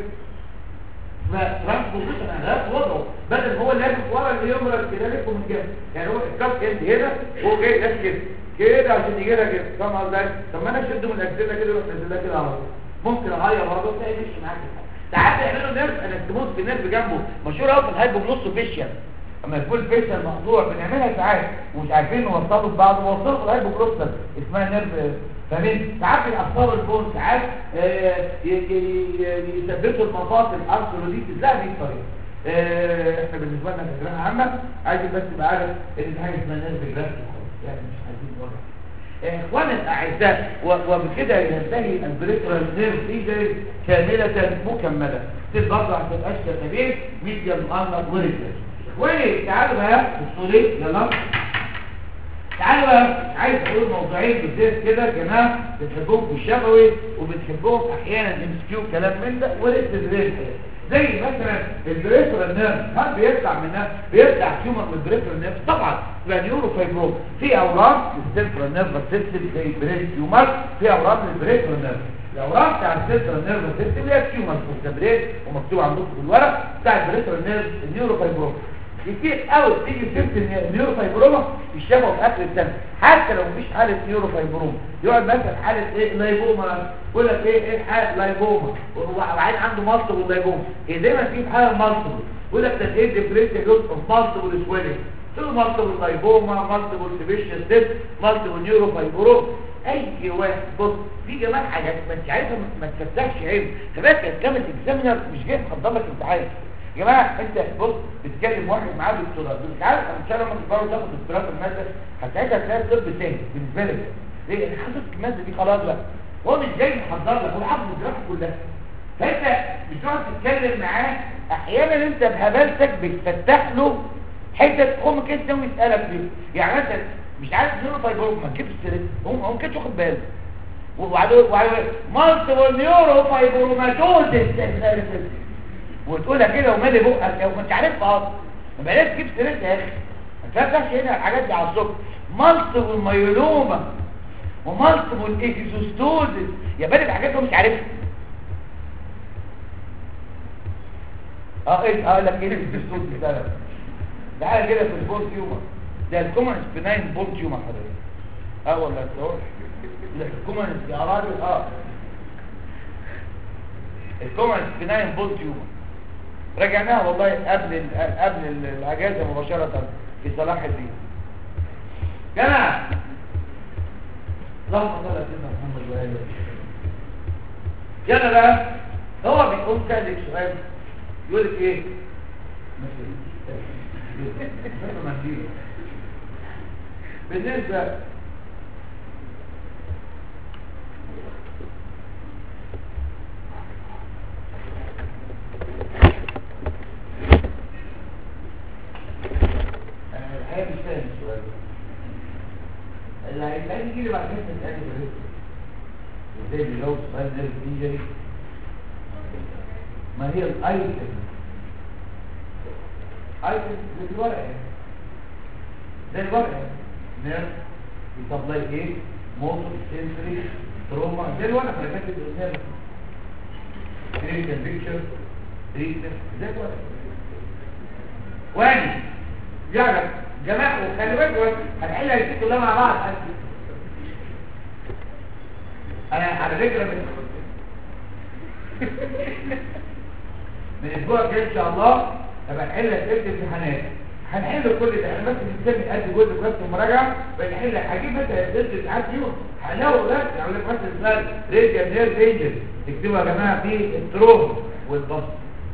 فترانسبوزيشن انا غيرت وضعه بدل هو اللي يلف ورا اللي يمرض كده لفه من كده يعني هو الكاب اند هنا وهو جاي لف كده كده عشان يجي لك كده فاهم قصدي طب ما انا اشده من الاكسده كده واروح نازلها كده على طول ممكن اغير برضه تلاقي مشي معاك الحال. ساعات يعملوا نيرف انستموز في نيرف جنبه مشهور قوي في الهايبو بنص فيشيال اما يكون فيشيال مقطوع بنعملها ساعات ومش عارفين نوصله ببعض ووصله الهايبو كروستال اسمها نيرف فاهمين ساعات الاخطار البون ساعات آه، ي- ي- ي- يثبتوا المفاصل ارثروديتس لا دي طريقه آه، احنا بالنسبه لنا كجراحه عامه عايزين بس تبقى عارف ان في حاجه اسمها نيرف جرافتي خالص يعني مش عايزين نوضح اخواني الاعزاء و- وبكده ينتهي البريترال نيرف ايجري كامله مكمله تصير برضه عشان اشكال كبير ميديم انر وريتر اخواني تعالوا بقى بصوا لي يلا تعالوا بقى عايز اقول موضوعين بالذات كده يا جماعه بتحبوهم في الشفوي وبتحبوهم احيانا ام كيو كلام من ده ولسه زي مثلا البريفرال نيرف هل بيطلع منها بيطلع تيومر من البريفرال نيرف طبعا يبقى نيورو فايبروم في اورام السنترال نيرف سيستم زي البريف تيومر في اورام البريفرال نيرف الاورام بتاع السنترال نيرف سيستم اللي هي تيومر في البريف ومكتوب عندكم في الورق بتاع البريفرال نيرف النيورو فايبروم كتير قوي تيجي سيره النيورو فايبروما يشتغلوا في اخر السنه حتى لو مفيش حاله نيورو فايبروما يقعد مثلا حاله ايه لايبوما يقول لك ايه ايه حاله لايبوما وبعدين عنده مالتيبل لايبوما ايه دايما في حاله مالتيبل يقول لك ده ايه ديبريشن جزء اوف مالتيبل سويلنج تقول مالتيبل لايبوما مالتيبل سيبيشن سيست مالتيبل نيورو فايبروما اي واحد بص في جماعه حاجات ما انت عارفها ما تفتحش عين كمان كامل اكزامينر مش جاي محضر لك امتحان يا جماعه انت بص بتكلم واحد معاه دكتوراه مش عارف ان شاء الله لما تقرروا تاخد دكتوراه في الماده هتلاقيها تلاقي طب تاني بالنسبه لك ليه؟ لان حضرتك الماده دي خلاص بقى هو مش جاي محضر لك هو حافظ الجراحه كلها فانت بتقعد تتكلم معاه احيانا انت بهبالتك بتفتح له حته خم كده ويسالك فيه يعني مثلا مش عارف نيورو فايبروم ما تجيبش سيرت هو هو ما كانش واخد باله وبعدين وبعدين مالتيبل نيورو فايبروماتوزس وتقولها كده ومالي بقك لو كنت عارفها اصلا ما بلاش تجيب سيرتها يا اخي ما تفتحش هنا الحاجات دي على الصبح مالتيبل مايلوما ومالتيبل اكزوستوزس يا بالي الحاجات دي مش عارفها اه ايه اقول لك ايه الاكزوستوزس ده تعالى كده في البون تيومر ده الكومن سبيناين بون تيومر حضرتك اه ولا تصور لا الكومن يا راجل اه الكومن سبيناين بون تيومر رجعناها والله قبل ال- قبل ال- الاجازه مباشره في صلاح الدين جماعه اللهم صل على سيدنا محمد وآله وسلم. يلا بقى هو بيقوم سألك سؤال يقول لك ايه بالنسبة أنا الحقيقة مش فاهم السؤال ده. اللي هيسألني يجي لي بعد كده يسألني بالرزق ازاي بيجاوب سؤال نيرف انجري ما هي الايتم ايتم زي الورقه زي الورقه نيرف يسبلاي ايه موتور سنسوري تروما زي الورقه اللي كانت النيرف كلينيكال بيكتشر تريتمنت زي الورقه واني يعرف جماعه وخلي بالك بس هنحلها دي كلها مع بعض انا على فكره من من الاسبوع الجاي ان شاء الله هبقى نحل اسئله الامتحانات هنحل كل ده احنا بس بنسمي قد جزء بس مراجعه بنحل هجيب مثلا اسئله الامتحانات فيهم هنلاقوا ده يقول لك مثلا اسمها ريديال نير رينجز اكتبوا يا جماعه في التروم والبسط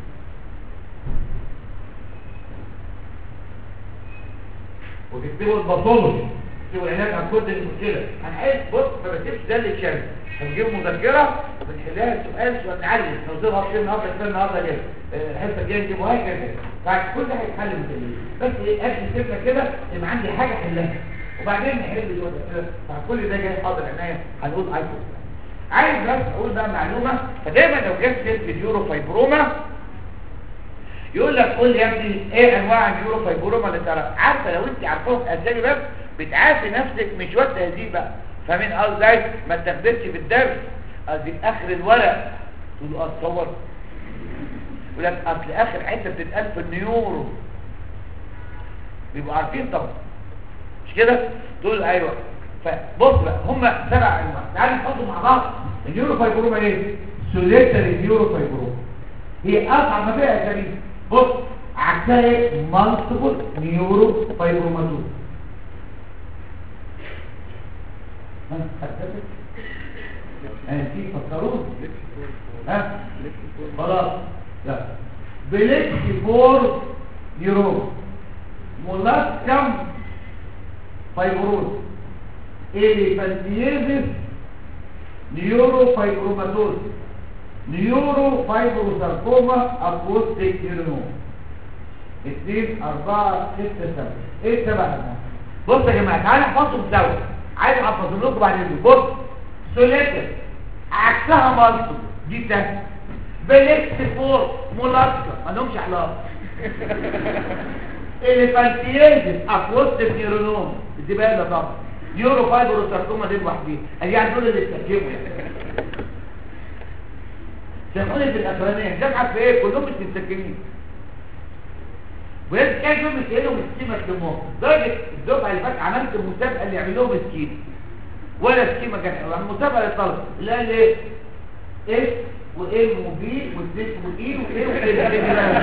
وتكتبوا الباثولوجي تكتبوا العلاج عن كل المشكله هنحل بص ما بسيبش ده اللي يتشال هنجيب مذكره وبنحلها سؤال سؤال نعلم نوصلها في النهارده في النهارده كده آه، الحصه الجايه نجيبه هكذا بعد كل ده هيتحل بالتدريج بس ايه قبل سيبنا كده يبقى عندي حاجه احلها وبعدين نحل الوضع كده بعد كل ده جاي حاضر عينيا هنقول عايز عايز بس اقول بقى معلومه فدايما لو جت سيره اليورو فايبروما يقول لك قول لي يا ابني ايه انواع اليورو فايبروما اللي تعرف عارفه لو انت عارفاهم اسامي بس بتعافي نفسك مش وقت هذه بقى فاهمين قصدي ما تاخدش في الدرس قصدي في اخر الورق تقول اه اتصور يقول لك اصل اخر حته بتتقال في النيورو بيبقوا عارفين طبعا مش كده تقول ايوه فبص بقى هم سبع انواع تعالوا نحطهم مع بعض النيورو فايبروما ايه سوليتري نيورو فايبروما هي اصعب ما فيها يا سمير بص عكسها ايه مالتيبل نيورو فايبروماتوز ها حدثت انا في فكرون ها خلاص لا بليكسي فور نيورون مولاسكم فايبروز اليفانتيزيس نيورو فايبروماتوز نيورو فايبروساركوما اكوستيك نيرونوم اثنين اربعة ستة سبعة ايه السبعة ده؟ بص يا جماعة تعالى نحفظهم سوا عايز احفظهم لكم بعدين بص سوليتر عكسها مالتو دي سهل بليكس فور مولاسكا ما لهمش علاقة الفانتيزيس اكوستيك نيرونوم دي بقى ده طبعا نيورو فايبروساركوما دي لوحدين يعني دول اللي استكموا يعني سامحوني في الاخرانيه جامعه في ايه كلهم مش متسكنين ويجب كان يوم يسألوا مسكين مكتموه درجة الدفعة اللي فاتت عملت مسابقة اللي يعملوه مسكين ولا سكيمة كان حلوة المسابقة للطلب اللي قال ايه ايه وايه وبي والزيت والايه وايه وايه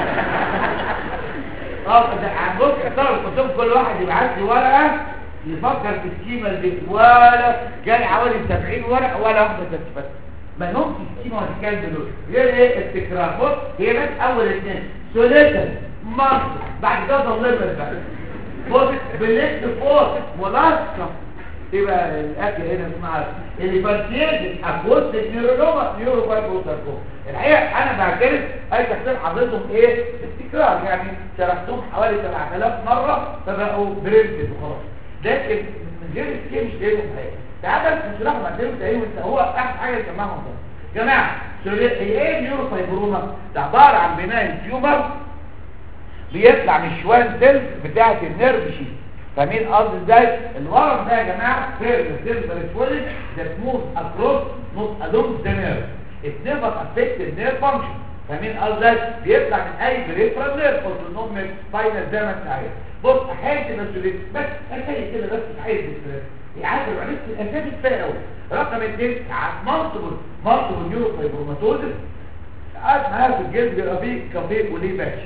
اه ده بص الطلب كنتم كل واحد يبعت لي ورقة يفكر في السكيمة اللي ولا جالي حوالي 70 ورقة ولا واحدة تثبت ما لهمش سكيمة ولا كان دول غير ايه التكرار بص هي بس اول اثنين سوليتر مصر بعد كده ضلمت بقى بص بليت فوق ملاصقه يبقى الاكل هنا اسمها الفانتيز اكوست نيورونوما نيوروفايبروساركوما الحقيقه انا بعترف اي تحصيل حضرتهم ايه استكرار يعني شرحتهم حوالي 7000 مره فبقوا بريمتد وخلاص لكن من غير السكيم مش جايبهم حاجه تعال بس نشرحهم قدام تقريبا هو احسن حاجه يسمعهم ده جماعه هي ايه نيوروفايبروما ده عباره عن بناء التيومر بيطلع من الشوان سيلز بتاعه النيرف شيت فاهمين قصدي ازاي الورم ده يا جماعه فيرم سيلفر سويلج ذات موف اكروس نوت الونج ذا نيرف ات نيفر افكت النيرف فانكشن فاهمين قصدي ازاي بيطلع من اي بريفرال نيرف اوتونوميك سباينال زي ما انت عايز بص احيانا مسؤوليه بس اخلي كده بس مش عايز ستريس عارف العلاج الاساسي كفايه قوي رقم اثنين مالتيبل مالتيبل نيورو فايبروماتوزس ساعات معاها في الجلد بيبقى فيه كافيه وليه باتش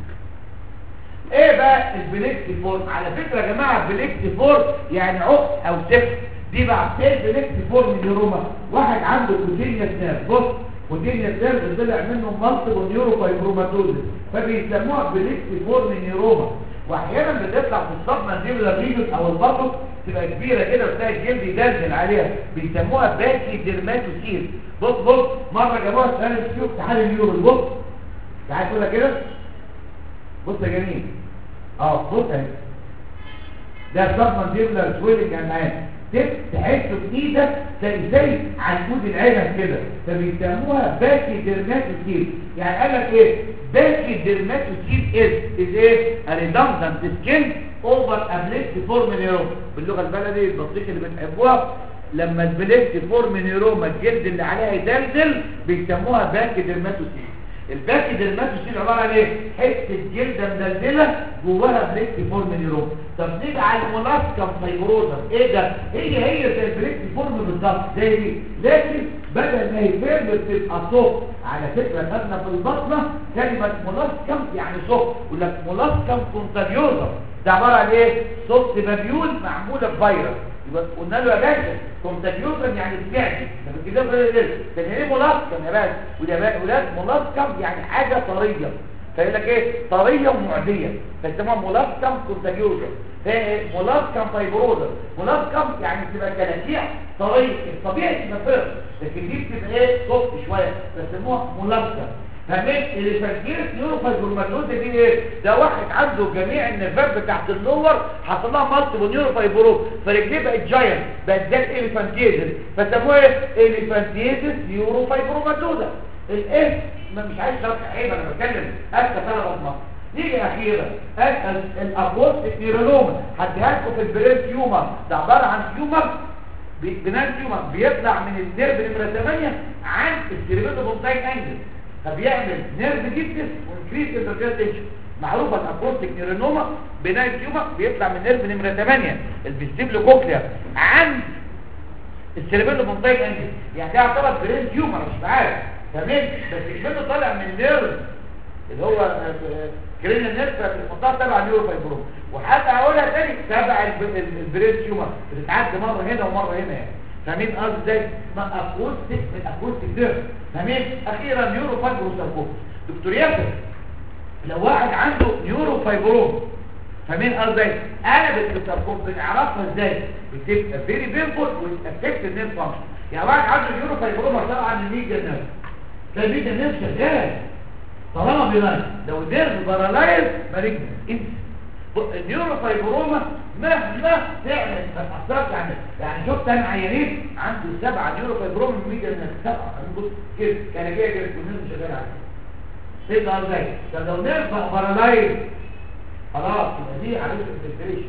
ايه بقى البليكتي فورم على فكرة يا جماعة البليكتي فورم يعني عقد او سفر دي بقى ايه البليكتي فورم نيروما واحد عنده كوتينيا نيرف بص كوتينيا نيرف طلع منه منطق ونيورو فايبروماتوزس فبيسموها بليكتي فورم نيروما واحيانا بتطلع في الصدمة النيبلا ريجن او البطن تبقى كبيرة كده وتلاقي الجلد يدلدل عليها بيسموها باكي ديرماتوسيل بص بص مرة جابوها سنة السيوف تعالى النيورو بص تعالى تقولها كده بص يا جميل اه بص اهي ده سبمنديبلر سويلنج معاه تحسه بايدك زي زي عنقود العنب كده فبيسموها باكي ديرماتوسيل يعني قال لك ايه باكي ديرماتوسيل از از ايه ريدندنت سكين اوفر ابليكت فورم نيروما باللغه البلدي البطيخ اللي بنحبوها لما البليكت فورم نيروما الجلد اللي عليها يدلدل بيسموها باكي ديرماتوسيل الباكي ديرماتوسيل عباره عن ايه حته جلده مدلدله جواها بريكت فورم نيرون طب نيجي على المولاسكم فايبروزا ايه ده هي هي زي البريكت فورم بالظبط زي دي لكن بدل ما هي فيرم بتبقى صوت على فكره خدنا في البطنه كلمه مولاسكم يعني صوت يقول لك مولاسكم كونتاجيوزا ده عباره عن ايه صوت مبيول معموله بفيروس يبقى قلنا له يا باشا كونتاجيوزا يعني بتعدي لما كده بقى كان ايه مولاسكم يا باشا وده بقى ولاد مولاسكم يعني حاجه طريه فيقول لك ايه طريه ومعديه فيسموها مولاسكم كونتاجيوزا ايه مولاسكم فايبروزا مولاسكم يعني بتبقى كلاكيع طريه الطبيعي تبقى فيرم لكن دي بتبقى ايه سوفت شويه بيسموها مولاسكم فاهمين اللي فاكرين نيوروفايبروماتوز دي ايه ده واحد عنده جميع النيرفات بتاعت اللور حصل لها مالتيبل نيوروفايبروز فرجليه بقت جاينت بقت زي الاليفانتيزس فسموها ايه اليفانتيزس نيوروفايبروماتوزا الايه ما مش عايز شرح عيب انا بتكلم اسكت انا بطمع نيجي اخيرا اسال الابوستيك نيرونوما هديها لكم في البرين تيومر ده عباره عن تيومر بنان تيومر بيطلع من النيرف نمره 8 عند السيربيلو بونتاين انجل فبيعمل نيرف جيتس وانكريس انترجيتيشن معروفه الابوستيك نيرونوما بنان تيومر بيطلع من نيرف نمره 8 الفيستيبلو كوكليا عند السيربيلو بونتاين انجل يعني ده يعتبر برين تيومر مش عارف تمام بس الجلد طالع من نيرف اللي هو كرين النيرف في المنطقه تبع النيورو فايبروم وحتى اقولها تاني تبع البرين تيومر بتتعدي مره هنا ومره هنا يعني فاهمين قصدي ازاي ما اكوستيك من اكوستيك نيرف فاهمين اخيرا نيورو فايبروم دكتور ياسر لو واحد عنده نيورو فايبروم فاهمين قصدي ازاي انا بالساركوم بنعرفها ازاي بتبقى فيري بينفول وتافكت النيرف فانكشن يعني واحد عنده نيورو فايبروم طبعا الميجا نيرف ده الميجا نيرف شغال طالما بيلايز لو النيرف بارالايز مالجنس انت النيورو فايبروما مهما تعمل ما تاثرش عنه يعني شفت انا عيانين عنده سبعه نيورو فايبروما ميجا نيرف سبعه بص كده كان جاي كده والنيرف شغال عليه تبقى ازاي طب لو نيرف بارالايز خلاص يبقى دي عمليه انفلتريشن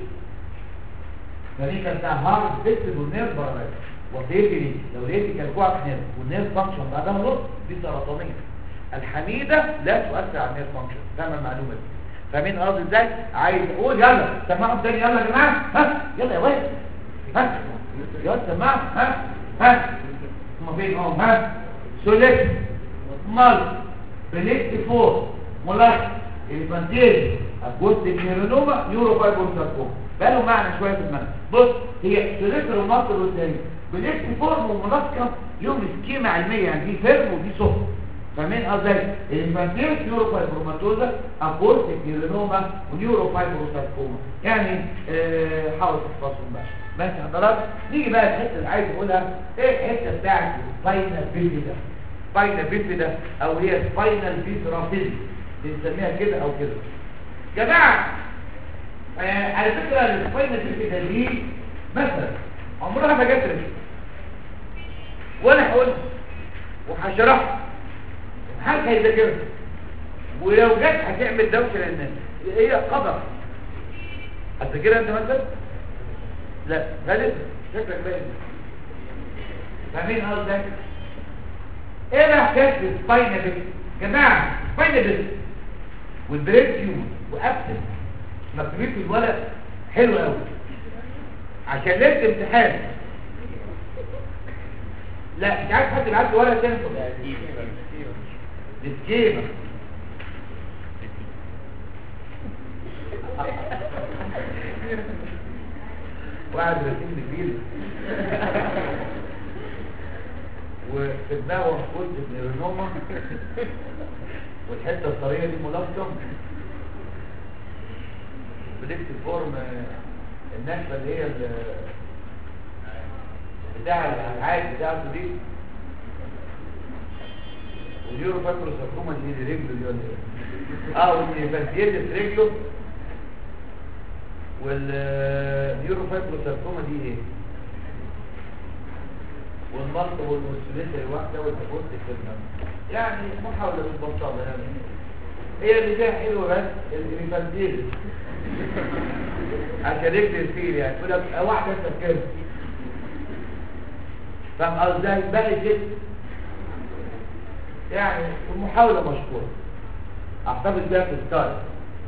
فدي كانت هارد فيكتد والنيرف بارالايز وضيتي ليه لو لقيتي كالكوعك نيرف والنيرف فانكشن بعدها نص دي سرطانيه الحميده لا تؤثر على النيرف فانكشن فاهم المعلومه دي فاهمين قصدي ازاي عايز اقول يلا سمعوا تاني يلا يا جماعه ها يلا يا ولد ها يلا سمعوا ها ها هم فين اهو ها سوليك مال بليكت فور مولاك الفانتيز اجوستيك نيرونوما نيورو فايبروساركوما بقى له معنى شويه في المعنى بص هي سوليكر ومصر والتاني بليكت فورم ومناسكه لهم سكيمه علميه يعني دي فيرم ودي صفر فاهمين قصدي الانفانتيل نيوروفايبروماتوزا اكورتيك نيرونوما ونيوروفايبروساركوما يعني آه حاول تحفظهم بقى ماشي حضرتك نيجي بقى الحته اللي عايز اقولها ايه الحته بتاعت السباينال بيفيدا سباينال بيفيدا او هي سباينال بيفرافيل بنسميها كده او كده جماعه آه على فكره السباينال بيفيدا دي مثلا عمرها ما جت رجل وانا هقول وهشرحها حاجة هيذاكرها ولو جت هتعمل دوشة للناس هي قدر هتذاكرها انت مثلا لا غالب شكلك باين فاهمين قصدي ايه بقى حكايه السباينا بيت جماعه سباينا بيت والبريك تيومر وابسل مكتوبين في الورق حلو قوي عشان ليله امتحان لا مش عارف حد يبعت لي ورقه تاني السكيمة واحد رسيم كبير وفي دماغه قلت نيرونوما والحته الطريه دي ملصم بديكت الفورم الناشفه اللي هي بتاع العادي بتاعته دي واليورو فاكرو ساركوما دي رجله دي ولا ايه اه والنيفانتيتس رجله واليورو فاكرو ساركوما دي ايه والمرض والمسؤولية الواحدة والتفوت الكلمة يعني محاولة بالبساطة يعني هي اللي فيها حلوة بس النيفانتيتس عشان رجل الفيل يعني تقول لك واحدة انت كده فاهم قصدي باقي جسم يعني محاولة مشكورة اعتقد بيها في الستايل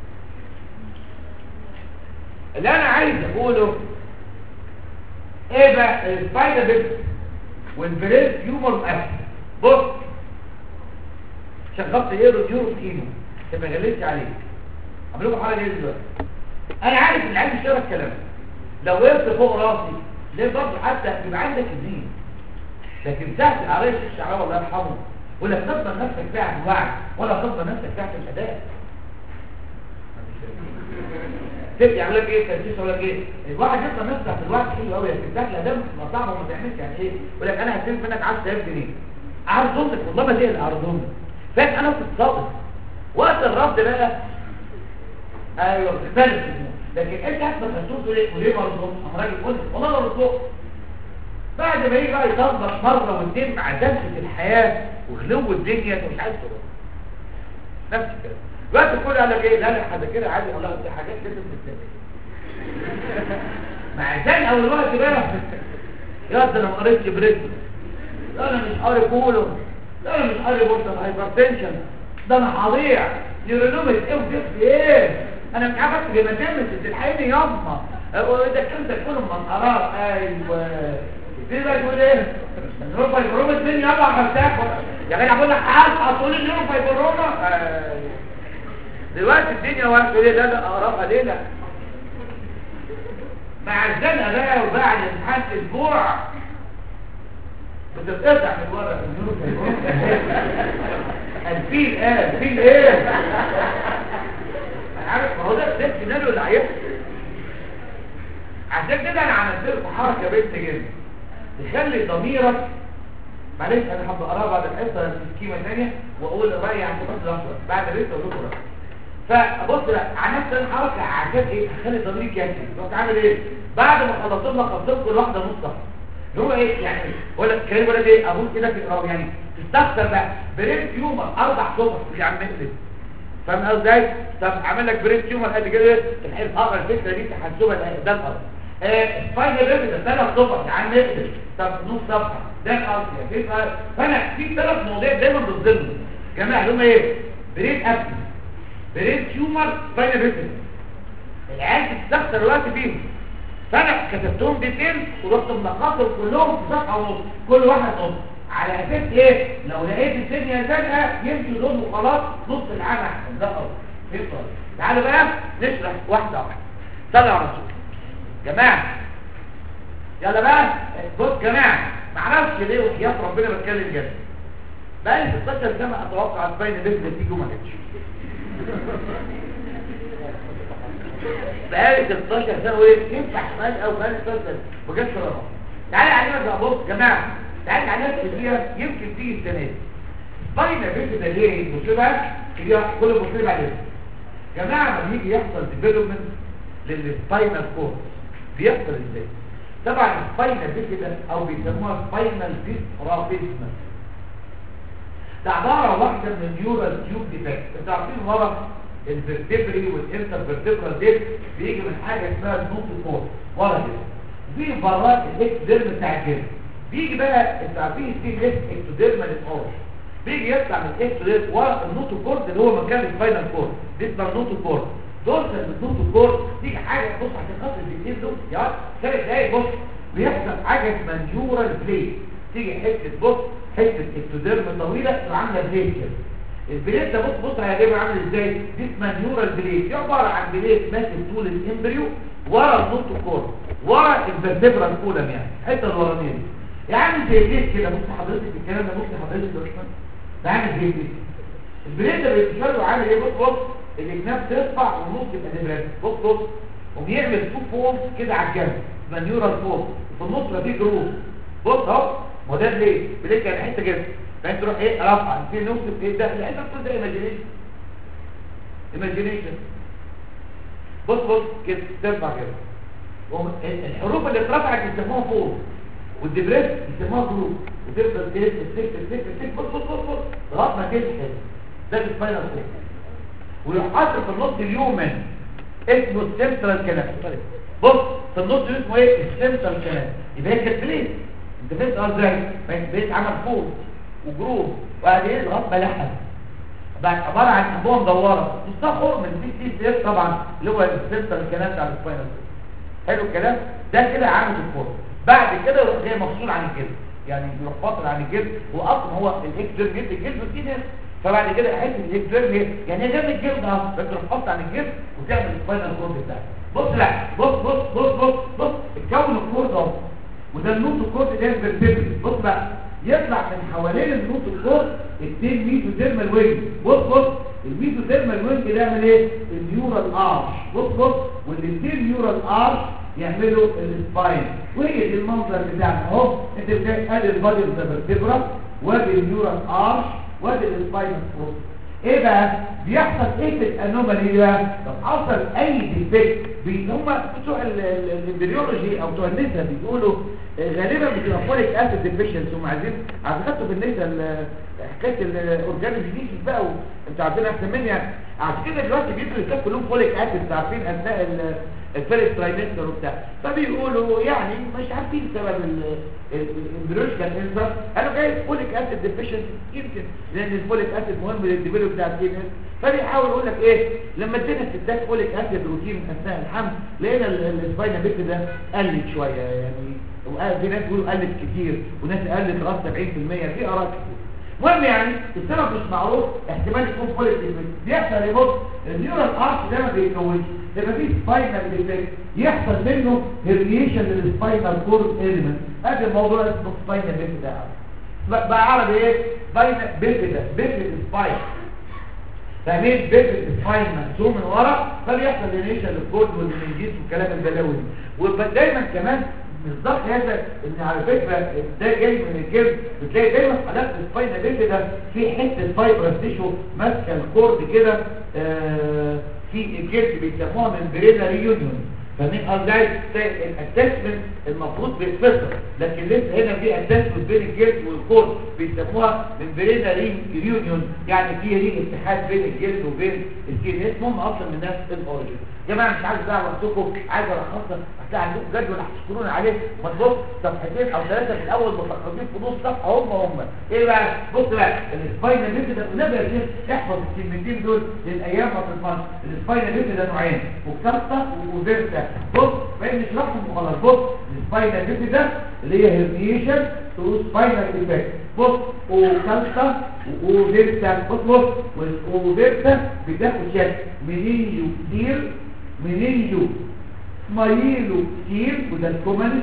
اللي انا عايز اقوله ايه بقى السبايدر بيت والبريد هيومر اكل بص شغلت ايه راديو في ايده عشان ما يغلسش عليك اعمل لكم حاجه ايه دلوقتي انا عارف ان عندي شبه الكلام لو وقفت فوق راسي ليه برضه حتى يبقى عندك الدين لكن تحت العريس الشعراوي الله يرحمه ولا تفضل نفسك فيها في الوعي ولا تفضل نفسك فيها في الاداء تبقى يعمل لك ايه تنسيس ولا ايه الواحد يفضل نفسه في الوقت حلو قوي لكن تحت الاداء ما صعبه وما تعملش يعني ايه يقول لك انا هستلف منك 10000 جنيه عارف ضمنك والله ما تقلق على ضمنك فاهم انا كنت صادق وقت الرفض بقى ايوه بتبالغ لكن انت هتبقى مسؤول تقول ايه وليه مرضوم راجل قلت والله ما رضوم بعد ما يجي بقى يطبق مره واثنين مع دمسه الحياه وغلو الدنيا انت مش عايز تروح نفس الكلام الوقت كله قال لك ايه لا لا حاجه كده عادي والله دي حاجات لازم تتسمع مع ثاني اول وقت بقى يا ده انا ما قريتش بريتو لا انا مش قاري كولو لا انا مش قاري بورتال هايبرتنشن ده انا هضيع نيورونومس ايه وجبت ايه انا مش عارف اكتب هيماتيمس تلحقيني ياما ده كنت تكون مسقرات ايوه في بقى تقول ايه النيوروفايبرومس مين يابا مرتاح يا جدع بقول لك عارف هتقول النيوروفايبروما أيوة. دلوقتي الدنيا واقفه ليه لا لا اقراها ليه لا مع الزنقه بقى وبعد امتحان اسبوع بتتقطع من ورا النيوروفايبروما الفيل ايه الفيل ايه انا عارف ما هو ده ده السيناريو اللي هيحصل عشان كده انا عملت لكم حركه بنت جدا تخلي ضميرك معلش انا حابب اقراها بعد الحصه في سكيمه ثانيه واقول رايي عن بس لحظه بعد الحصه اقول لكم رايي فبص بقى عملت انا حركه عشان ايه اخلي ضميرك ياكل رحت عامل ايه بعد ما خلصت لك خلصت كل واحده نص صفحه اللي هو ايه يعني ولا كان ولا ايه اقول كده في اقرا يعني تستخسر بقى بريد تيومر اربع صفح يا عم اقلب فاهم ازاي طب عامل لك بريد تيومر قد كده تحب اقرا الفكره دي تحسبها ده الارض فاينل ريفيد ثلاث صفح يا عم اقلب طب نص صفحه ده الارض فانا في ثلاث مواضيع دايما بتظلموا جماعه اللي هم ايه بريد ابل بريد تيومر فاينل ريفيد العيال بتستخسر الوقت فيهم فانا كتبتهم ديتيل ورحت منقصهم كلهم في صفحه ونص كل واحد نص على اساس ايه لو لقيت الدنيا زنقه يمشي دول وخلاص نص العام احسن ده غلط يفضل تعالوا بقى نشرح واحده واحده صلوا على الرسول جماعه يلا بقى بص جماعه ما اعرفش ليه وحياه ربنا بتكلم جد بقى لي 16 سنه اتوقع تبين بنت تيجي وما جاتش بقالي 16 سنه وايه ينفع شمال او بقالي 16 سنه ما جاتش ولا مره تعالى علينا بقى بص جماعه تعالى على ناس كتير يمكن تيجي السنه دي باينه بنت ده ليه المصيبه هي كل المصيبه عليها جماعه لما يجي يحصل ديفلوبمنت للسباينال كورد بيحصل ازاي طبعا السباينال دي كده او بيسموها سباينال ديسترابيزم ده عباره واحده من النيورال تيوب ديفكت انتوا عارفين ورا الفرتبري والانترفرتبرال ديسك بيجي من حاجه اسمها النوت كورد ورا كده في برات الاكتوديرم بتاع الجلد بيجي بقى انتوا عارفين في ليس اكتوديرمال اورج بيجي يطلع من الاكتوديرم ورا النوت كورد اللي هو مكان السباينال كورد دي اسمها النوت كورد دورسال بالنوت كورد تيجي حاجه بص عشان خاطر الاثنين دول يا ثلاث دقايق بص بيحصل حاجه اسمها نيورال بليت تيجي حته بص حته اكتوديرم طويله تبقى عامله بليت كده البليت ده بص بص هيجيبها عامل ازاي دي اسمها نيورال بليت دي عباره عن بليت ماسك طول الامبريو ورا النوت كورد ورا الفرتبرال كولم يعني الحته الورانيه دي يعني زي البليت كده بص حضرتك الكلام ده بص حضرتك ده ده عامل زي البليت البليت ده بيتشال عامل ايه بص بص الجناب ترفع والنص يبقى نبرد بص بص وبيعمل تو فولز كده على الجنب اسمها نيورال فولز في النص ده فيه جروف بص اهو ما ده ليه بليت يعني حته كده فانت تروح ايه رفع في نص ايه ده لان كل ده ايماجينيشن ايماجينيشن بص بص كده ترفع كده الحروف اللي اترفعت يسموها فولز والدبريس يسموها جروف وتفضل تلف تلف تلف تلف بص بص بص بص لغايه ما تلحق ده السباينال كورد ويحط في النص اليومن اسمه السنترال كلام بص في النص اسمه ايه السنترال كلام يبقى هي كانت بليت انت فهمت اه ازاي بقيت عمل فوق وجروب وقعد ايه لغايه ما لحق بقت عباره عن انبوبه مدوره نصها خرم البي سي سي طبعا اللي هو السنتر الكلام بتاع السباينال حلو الكلام ده كده عامل الخرم بعد كده يروح جاي مفصول عن الجلد يعني يروح فاصل عن الجلد واصلا هو الاكتر جلد الجلد والتينس فبعد كده احس الاكتر يعني هي جنب الجلد اهو بتروح فاصل عن الجلد وتعمل السباينال كورد بتاعك بص لا بص بص بص بص بص الكون الكورد اهو وده النوت الكورد ده بالبيبل بص بقى يطلع من حوالين النوت الكورد اثنين ميزوديرمال وينج بص بص الميزوديرمال وينج ده يعمل ايه النيورال ارش بص بص والاثنين نيورال ارش يعملوا السباين وهي دي المنظر بتاعنا اهو انت بتلاقي ادي البادي اوف ذا فيرتبرا وادي النيورال ارش وادي السباينال كورد ايه بقى بيحصل ايه في الانومالي دي بقى لو حصل اي ديفكت هم بتوع الامبريولوجي او بتوع النساء بيقولوا آه، غالبا بتبقى فوليك اسيد ديفيشنسي هم عايزين عايزين في النساء ال- حكايه الاورجانيك ديزيز بقى و- انتوا عارفين احسن مني يعني عشان كده دلوقتي بيدوا الستات كلهم فوليك اسيد انتوا عارفين اثناء ال- الفيرست ترايمستر وبتاع فبيقولوا يعني مش عارفين سبب الامبريولوجيكال انسر قالوا جاي فوليك اسيد ديفيشنسي يمكن لان الفوليك اسيد مهم للديفلوب بتاع الكيمياء فبيحاول يقول لك ايه لما ادينا الستات فوليك اسيد روتين اثناء الحمل لقينا ال- السباينا بيت ده قلت شويه يعني وقال- في ناس بيقولوا قلت كتير وناس قلت لغايه 70% في اراء كتير المهم يعني السبب مش معروف احتمال يكون فوليك ديفكت بيحصل ايه بص النيورال ارش ده ما بيتكونش يبقى فيه سباينال ديفكت يحصل منه هيريشن للسباينال كورد اليمنت ادي الموضوع اسمه سباينال ديفكت ده بقى بقى عربي ايه سباينال ديفكت ده ديفكت سباين فاهمين بيت السباين منسوم من ورا فبيحصل دينيشن للكود والمنجيس والكلام البلاوي ويبقى دايما كمان بالظبط هذا ان على فكره ده جاي من الجلد بتلاقي دايما في حالات السباين بيت ده في حته فايبرس تيشو ماسكه الكورد كده آه في الجلد بيسموها من برينا ريونيون فاهمين قصدي تلاقي الاتاتشمنت المفروض بيتفصل لكن لسه هنا في اتاتشمنت بين الجلد والكور بيسموها ممبرينا ريونيون يعني في ري اتحاد بين الجلد وبين السكين اسمهم اصلا من نفس الاوريجن يا جماعه مش عايز اضيع وقتكم عايز الخصها هتلاقي عندكم جدول هتشكروني عليه ما تبص صفحتين او ثلاثه في الاول متقدمين في نص صفحه هم هم ايه بقى بص بقى السباينال ليفت ده نبدا احفظ الكلمتين دول للايام ما تضمنش السباينال ليفت ده نوعين وكارتا وفيرتا بص بقى نشرحهم وخلاص بص السباينال ليفت ده اللي هي هيرنيشن تو سباينال ديفكت بص وكالتا وفيرتا بص بص وفيرتا بتاخد شكل منينيو كتير منينيو مايلو كتير وده الكومنت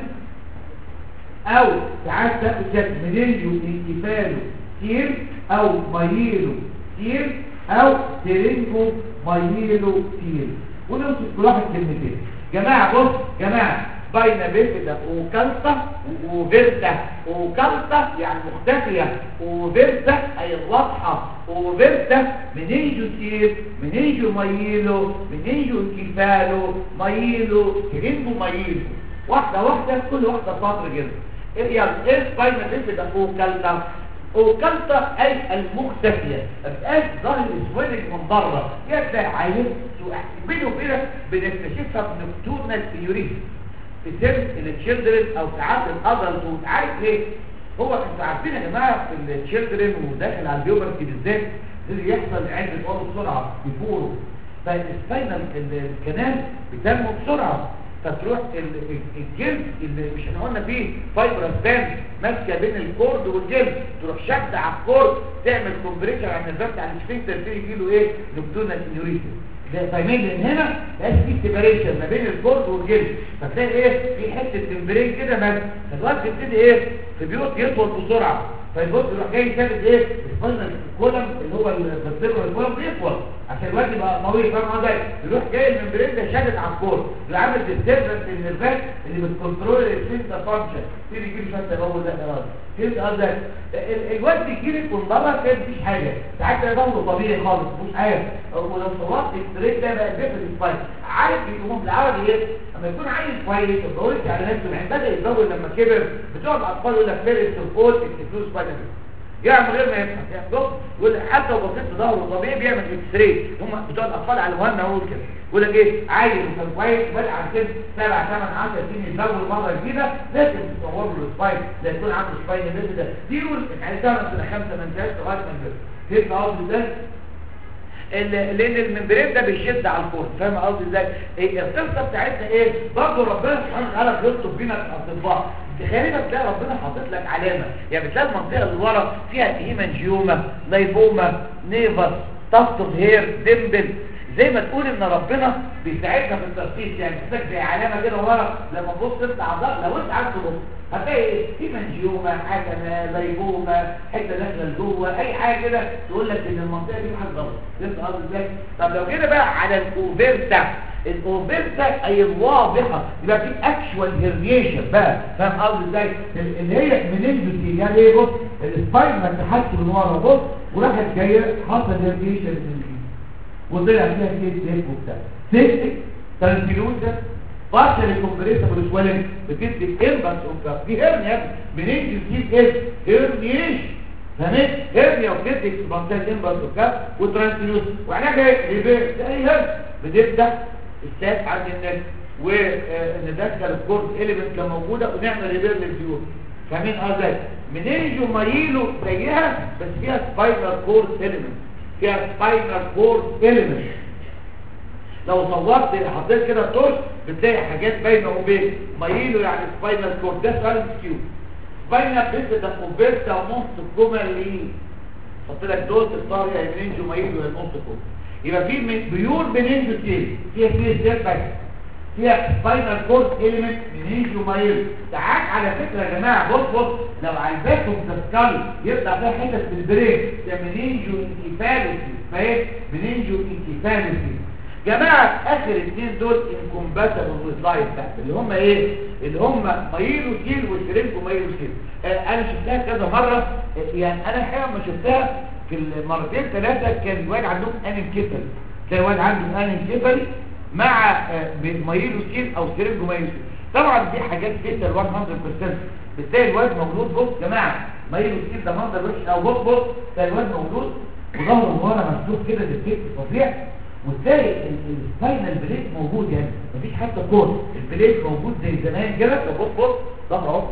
او ساعات تاخد شكل منينيو انتفالو كتير او مايلو كتير او ترينجو مايلو كتير ونمسك كل واحد كلمتين جماعه بص جماعه بين بيفدا وكالتا وفيرتا وكالتا يعني مختفية وفيرتا أي الواضحة وفيرتا منيجو كتير منيجو ميلو منيجو كيفالو ميلو كريمبو ميلو واحدة واحدة كل واحدة سطر كده إيه يعني ايه بين بيفدا وكالتا وكالتا أي المختفية مبقاش ظاهر اسودك من بره يبقى عينه بينه وبينك بنكتشفها بنكتورنا اليوريثم في سن التشيلدرن او ساعات الادلت وعارف ليه هو انتوا عارفين يا جماعه في التشيلدرن وداخل على البيوبرتي بالذات اللي يحصل عده امور بسرعه بيفوروا فالسباينال الكنال بتنمو بسرعه فتروح ال- ال- الجلد اللي مش احنا قلنا فيه فايبرس باند ماسكه بين الكورد والجلد تروح شد على الكورد تعمل كومبريشن على النزاف على السفنكتر تيجي له ايه نبتونال انيوريزم ده فاهمين لان هنا بقاش في سيبريشن ما بين الكورد والجلد فتلاقي ايه في حته ممبرين كده بس فالوقت بيبتدي ايه في بيوت يطول بسرعه فالبوت يروح جاي ثابت ايه الفاينل الكولم اللي هو الفيرتيبرال الكولم بيطول عشان الوقت يبقى طويل فاهم قصدي يروح جاي الممبرين ده شادد على الكور بيعمل ديستربنس النيرفات اللي بتكنترول السنتر فانكشن تيجي يجيب شويه تبول ده خلاص فهمت قصدي الوقت يجي لك من بره كده مفيش حاجه ساعات ده ضغط طبيعي خالص مفيش حاجه ولو صورت الستريت ده بقى ديفرنت سبايك عارف بيقوم بالعربي ايه لما يكون عايز كويس وقلت على نفسه من بدا يتزوج لما كبر بتقعد الاطفال يقول لك فيرست فول اكسكلوز سبايك يعني من غير ما يفهم يعني بص يقول لك حتى لو بصيت في ظهره طبيعي بيعمل اكس راي هم بتوع الاطفال على الوهن اقول كده يقول لك ايه عايز وكان كويس بدا على سن 7 8 10 سنين يزود مره جديده لازم تصور له السباين لا يكون عنده سباين بيز ده دي رول عايزها مثلا خمسه من ثلاث لغايه ما يكبر فهمت قصدي ازاي؟ ال- لان الممبرين ده بيشد على الكور فاهم قصدي ازاي إيه القصه بتاعتنا ايه برضه ربنا سبحانه وتعالى بيطلب بينا الاطباء تخيل بتلاقي ربنا حاطط لك علامه يعني بتلاقي المنطقه اللي ورا فيها هيمانجيوما لايبوما نيفس تفت هير ديمبل زي ما تقول ان ربنا بيساعدنا في التشخيص يعني بتلاقي زي علامه كده ورا لما تبص انت على الظهر لو انت عايز تبص هتلاقي ايه هيمانجيوما حكمه لايبوما حته داخله لجوه اي حاجه كده تقول لك ان المنطقه دي حاجه غلط فهمت قصدي ازاي طب لو جينا بقى على الاوفيرتا الاوفيرتا اي الواضحه يبقى في اكشوال هيرنيشن بقى فاهم قصدي ازاي اللي هي منين يعني ايه بص السباين ما اتحدش من ورا بص وراحت جايه حاطه هيرنيشن من اليمين وطلع فيها كيس ليك وبتاع سيستك ترانسلوزا بارشل كومبريسبل سويلنج بتدي امباس اوف دي هيرنيا يا ابني منين تجيب ايه هيرنيش فاهمين هيرنيا وبتدي اكسبانسال امباس اوف وترانسلوز وعلاجها ايه ريبير ده ايه هيرنيا بتبدا السات عند الناس وندخل الكورد اليمنت لو موجوده ونعمل ريبير للفيور فاهمين ازاي منينجو مايلو زيها بس فيها سباينال كورد اليمنت فيها سباينال كورد اليمنت لو صورت حطيت كده التورش بتلاقي حاجات باينه وبين مايلو يعني سباينال كورد ده سؤال كيو سباينال بيس ده اوبرتا ونص الجمل ليه حط لك دوت الطار يا منينجو مايلو يا نص كورد يبقى في من بيور منينجو تيل فيها كيس بس فيها سباينال كورد اليمنت منينجو مايل ساعات على فكره يا جماعه بص بص لو عايزاكم تسكالوا يطلع فيها حتت في البريك ده منينجو انكفالوسي فاهم منينجو انكفالوسي جماعه اخر اثنين دول انكومباتبل وسلايد تحت اللي هم ايه اللي هم مايلو سيل والترينكو مايلو سيل آه انا شفتها كذا مره آه يعني انا الحقيقه ما شفتها في المرتين ثلاثه كان الواد عندهم انم كتل كان الواد عنده انم كتل مع مايلو سيل او سيرنجو مايلو سيل طبعا دي حاجات فيتا ال 100% بتلاقي الواد موجود بص يا جماعه مايلو سيل ده منظر وحش او بص بص تلاقي الواد موجود وظهره ورا مفتوح كده بالتيك فظيع وتلاقي السباينال بليت موجود يعني مفيش حتى كور البليت موجود زي زمان كده بص بص ظهره اهو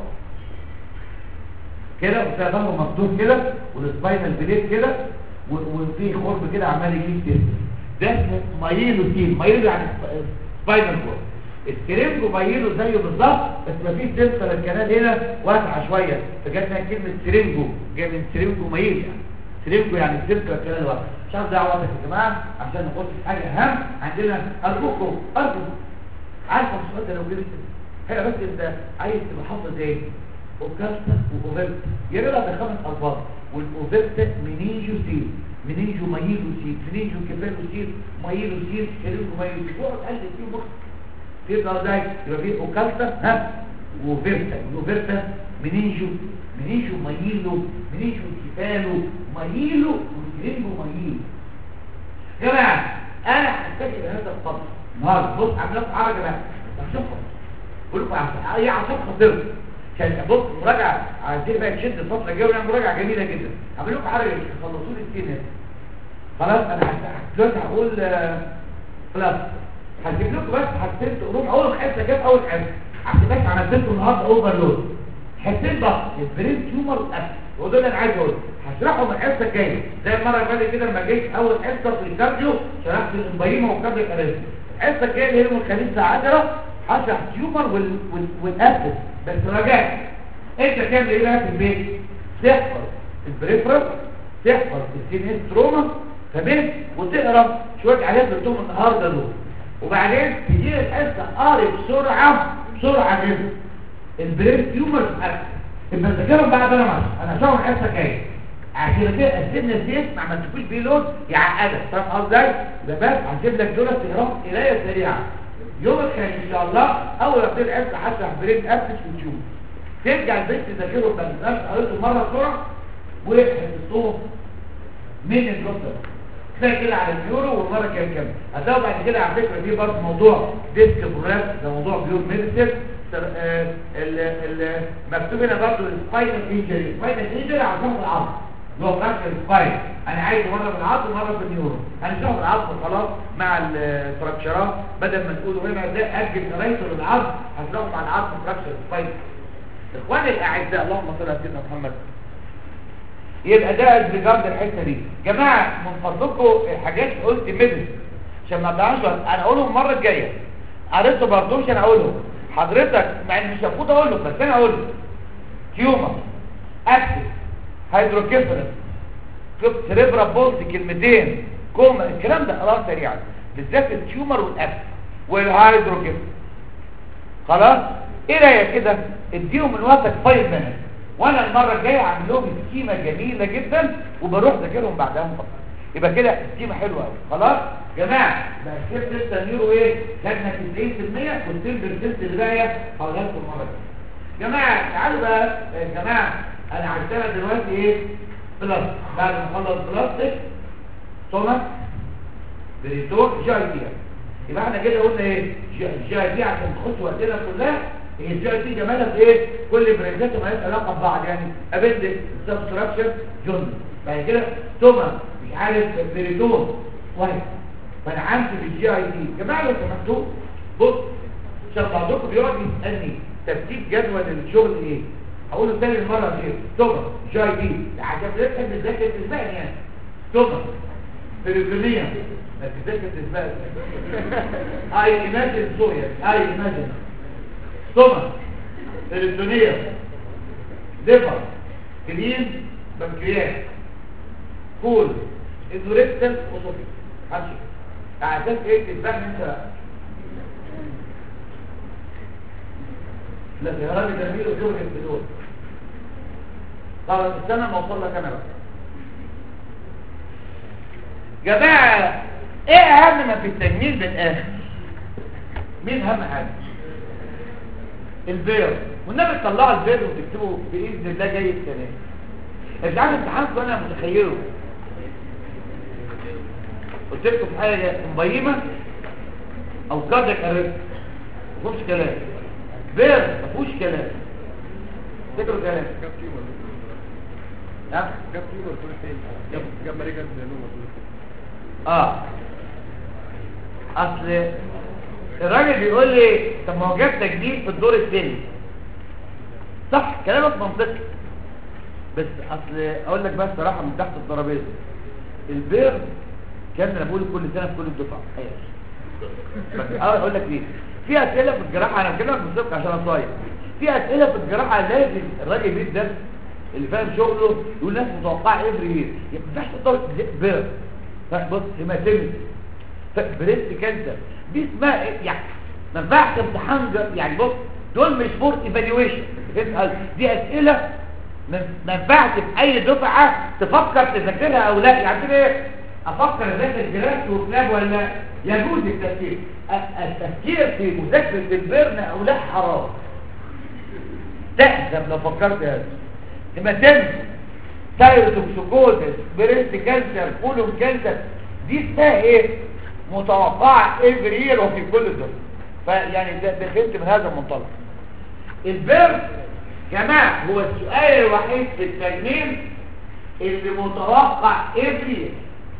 كده وتلاقي ظهره مفتوح كده والسباينال بليت كده وفي خرم كده عمال يجيب كده ده اسمه مايلو سيل مايلو يعني سباينال كورد السرنجو مايلو زيه بالظبط بس مفيش سلسله الكنال هنا واسعه شويه فجت لها كلمه سرنجو جايه من سرنجو مايل يعني سرنجو يعني سلسله الكنال واسعه مش عارف دعوه يا جماعه عشان نخش في حاجه اهم عندنا ارجوكم ارجوكم عارفه السؤال ده لو جبت حاجه بس انت عايز تبقى حافظ ايه اوكاستا واوفيرتا يا ريت ده خمس الفاظ والاوفيرتا منينجو سيل منينجو مايلو سيل منينجو كفالو سيل مايلو سيل سيرينجو مايلو سيل اقعد قلب فيه مخ تقدر ازاي يبقى فيه اوكاستا ها وفيرتا وفيرتا منينجو منينجو مايلو منينجو كفالو مايلو وسيرينجو مايلو يا جماعه انا هحتاج هذا الفضل النهارده بص عامل لكم حاجه بقى هشوفكم بقول لكم هي عشان خاطركم كان بص مراجعه عايزين بقى نشد الفتره الجايه ونعمل مراجعه جميله جدا هعمل لكم حاجه خلصوا لي السين خلاص انا دلوقتي هقول خلاص هجيب لكم بس حاجتين تقولوا اول حته جاب اول حته عشان بس عملت لكم النهارده اوفرلود حتتين بس البرين تيومر والاسف هو ده اللي انا عايز اقوله هشرحهم الحصه الجايه زي المره اللي فاتت كده لما جيت اول حصه في الكارديو شرحت الامبايما والكارديو كاريزم الحصه الجايه اللي هي يوم الخميس الساعه 10 هشرح تيومر وال وال والاسف بس راجعت انت تعمل ايه بقى في البيت تحفظ البريفرال تحفظ السين اس تروما تمام وتقرا شويه حاجات بتوم النهارده دول وبعدين تجي الحصه قاري بسرعه بسرعه جدا البرين تيومر يبقى ذاكرهم بعد انا ماشي انا هشرح الحصه الجايه عشان كده قسمنا الزيت ما عملتكوش بيه لود يعقدك فاهم قصدي ده بس هسيب لك دول تقراهم قرايه سريعه يوم الخميس ان شاء الله اول ما ابتدي الحصه هشرح برين ابس وتيومر ترجع البيت تذاكره ما تنساش قريته مره بسرعه وحفظتوه من الدكتور تلاقي كده على البيورو والمره كام كام هتلاقوا بعد كده على فكره في برضه موضوع ديسك برولاس ده موضوع بيور ميديسن مكتوب هنا برضه السباينال انجري السباينال انجري على ظهر العظم اللي هو فراكشر سباين انا عايز مره في العظم ومره في النيورو هنشوف العظم خلاص مع الفراكشرات بدل ما تقولوا هنا ده اجل قرايته للعظم هتلاقوا مع العظم فراكشر سباين اخواني الاعزاء اللهم صل على سيدنا محمد يبقى ده ريجارد الحته دي جماعه من فضلكم الحاجات اللي قلت ميدل عشان ما تعرفش انا اقولهم المره الجايه قريته برضوش انا اقولهم حضرتك مع ان مش المفروض اقول لك بس انا اقول لك تيومر اكتف هيدروكيفالس سريبرا بولت كلمتين كوما الكلام ده خلاص سريعا بالذات التيومر والاكتف والهيدروكيفالس خلاص ايه رايك كده اديهم من وقتك 5 minutes وانا المره الجايه اعمل لهم سكيمه جميله جدا وبروح ذاكرهم بعدها فقط يبقى كده سكيمه حلوه قوي خلاص جماعه بقى كسبت لسه نيرو ايه خدنا 90% والتيم بالست اللي باقيه هقولها لكم المره الجايه جماعه تعالوا بقى يا جماعه انا هشتغل دلوقتي ايه بلاس بعد ما اخلص بلاستيك ثم بريتون جاي دي يبقى احنا كده قلنا ايه جاي دي عشان تخش وقتنا كلها هي الجاي دي جمالها في ايه كل بريزات ما لهاش علاقه ببعض يعني ابندك سبستراكشر جون بعد كده ثم مش عارف بريتون واحد فانا عمت بالجي اي دي جماعه لو سمحتوا بص عشان بعضكم بيقعد يسالني ترتيب جدول الشغل ايه هقول له تاني المره دي ثم جي اي دي عشان تفهم تذاكر تسبقني يعني ثم بريتونيا بس تذاكر تسبقني اي ايماجن سوريا اي ايماجن ثم بريتونيا ليفر كلين بنكرياس كول اندوريكتال اوسوفيك همشي على اساس ايه تتفهم انت بقى لا يا راجل ده ميلو شغل البدول خلاص استنى ما اوصل لك انا بقى جماعه ايه اهم ما في التجميل بالاخر مين اهم حاجه البيض والنبي تطلعوا البيض وتكتبوا باذن الله جاي السنه انت عارف امتحانكم انا متخيله قلت لكم في حاجه مبيمه او كاردياك ارست ما فيهوش كلام بيض ما فيهوش كلام تفتكروا كلام جاب تيومر ها جاب تيومر كل فين جاب جاب مريجا زينوما كل فين اه اصل الراجل بيقول لي طب ما هو جاب تجديد في الدور الثاني صح كلامك منطقي بس اصل اقول لك بس صراحه من تحت الترابيزه البير كان انا بقوله كل سنه في كل الدفعه ايوه بس اقول لك ليه في اسئله في الجراحه انا بكلمك بالظبط عشان اصاير في اسئله في الجراحه لازم الراجل بيدرس اللي فاهم شغله يقول ناس متوقعه افري يير ما ينفعش تقدر بير طيب بص هيماتيمس بريست كانسر دي اسمها ايه يعني ما ينفعش امتحان ج- يعني بص دول مش فور ايفالويشن اسال دي اسئله ما ما ينفعش في اي دفعه تفكر تذاكرها او لا يعني كده ايه افكر اذاكر جراس وكلاب ولا يجوز التفكير أ- التفكير في مذاكره البرن او لا حرام تأثم لو فكرت هذا لما تنسى تايروتوكسيكوزس بريست كانسر كولون كانسر دي اسمها ايه متوقعه افري يير وفي كل دول فيعني ده دخلت من هذا المنطلق البرن جماعه هو السؤال الوحيد في التجميل اللي متوقع افري يير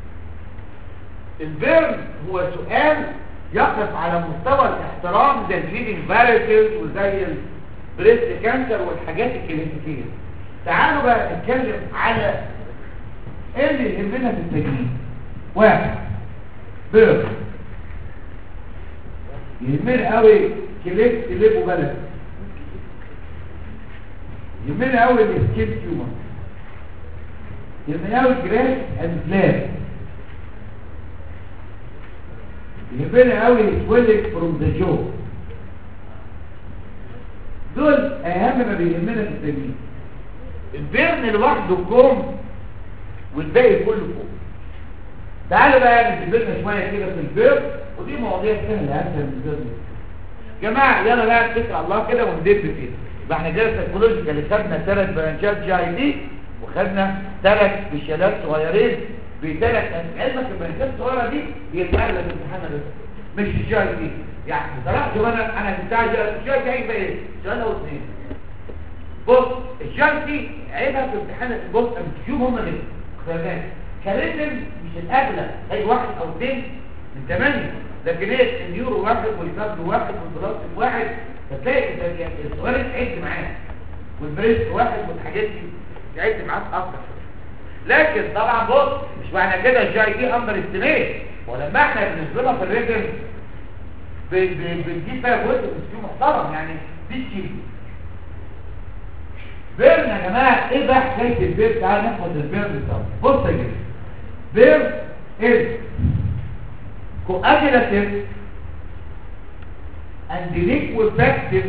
البرن هو سؤال يقف على مستوى الاحترام زي الفيدنج فاريتيز وزي البريست كانسر والحاجات الكلاسيكيه تعالوا بقى نتكلم على ايه اللي يهمنا في التجميل واحد بيرن يهمنا قوي كليب كليب وبلد يهمنا قوي السكين تيومر يهمنا قوي جراس اند فلاب يهمنا قوي سويلنج فروم ذا جو دول اهم ما بيهمنا في التجميل البرن لوحده كوم والباقي كله كوم تعالوا بقى نتبرنا شويه كده في البرن ودي مواضيع سهله اسهل من البرن جماعه يلا بقى نتكل على الله كده وندب فيه يبقى احنا جاي سيكولوجيكال اللي خدنا ثلاث برانشات جي اي دي وخدنا ثلاث سبيشالات صغيرين بثلاث علمك البرانشات الصغيره دي هي سهله في الامتحان ده مش الجي اي دي يعني بصراحه شوف انا انا بتاع جي اي دي هيبقى ايه؟ سؤال او اثنين بص الجاي دي عيبها في امتحان البص الكيوب هم اللي خلي كاريزم مش الاغلب اي واحد او اثنين من ثمانيه لكن ايه اليورو واحد والكارد واحد والبلاس واحد فتلاقي ده- يعني السؤال اتعد معاه والبريست واحد والحاجات دي اتعد معاك اكتر لكن طبعا بص مش معنى كده الجاي دي اندر استيميت ولما احنا بنظلمها في الريتم ب- ب- بنجيب فيها جزء مسكين محترم يعني دي تشيل بيرن يا جماعه ايه بقى حكايه البير تعال ناخد البيرن سوا بص يا جماعه بيرن is coagulative and liquefactive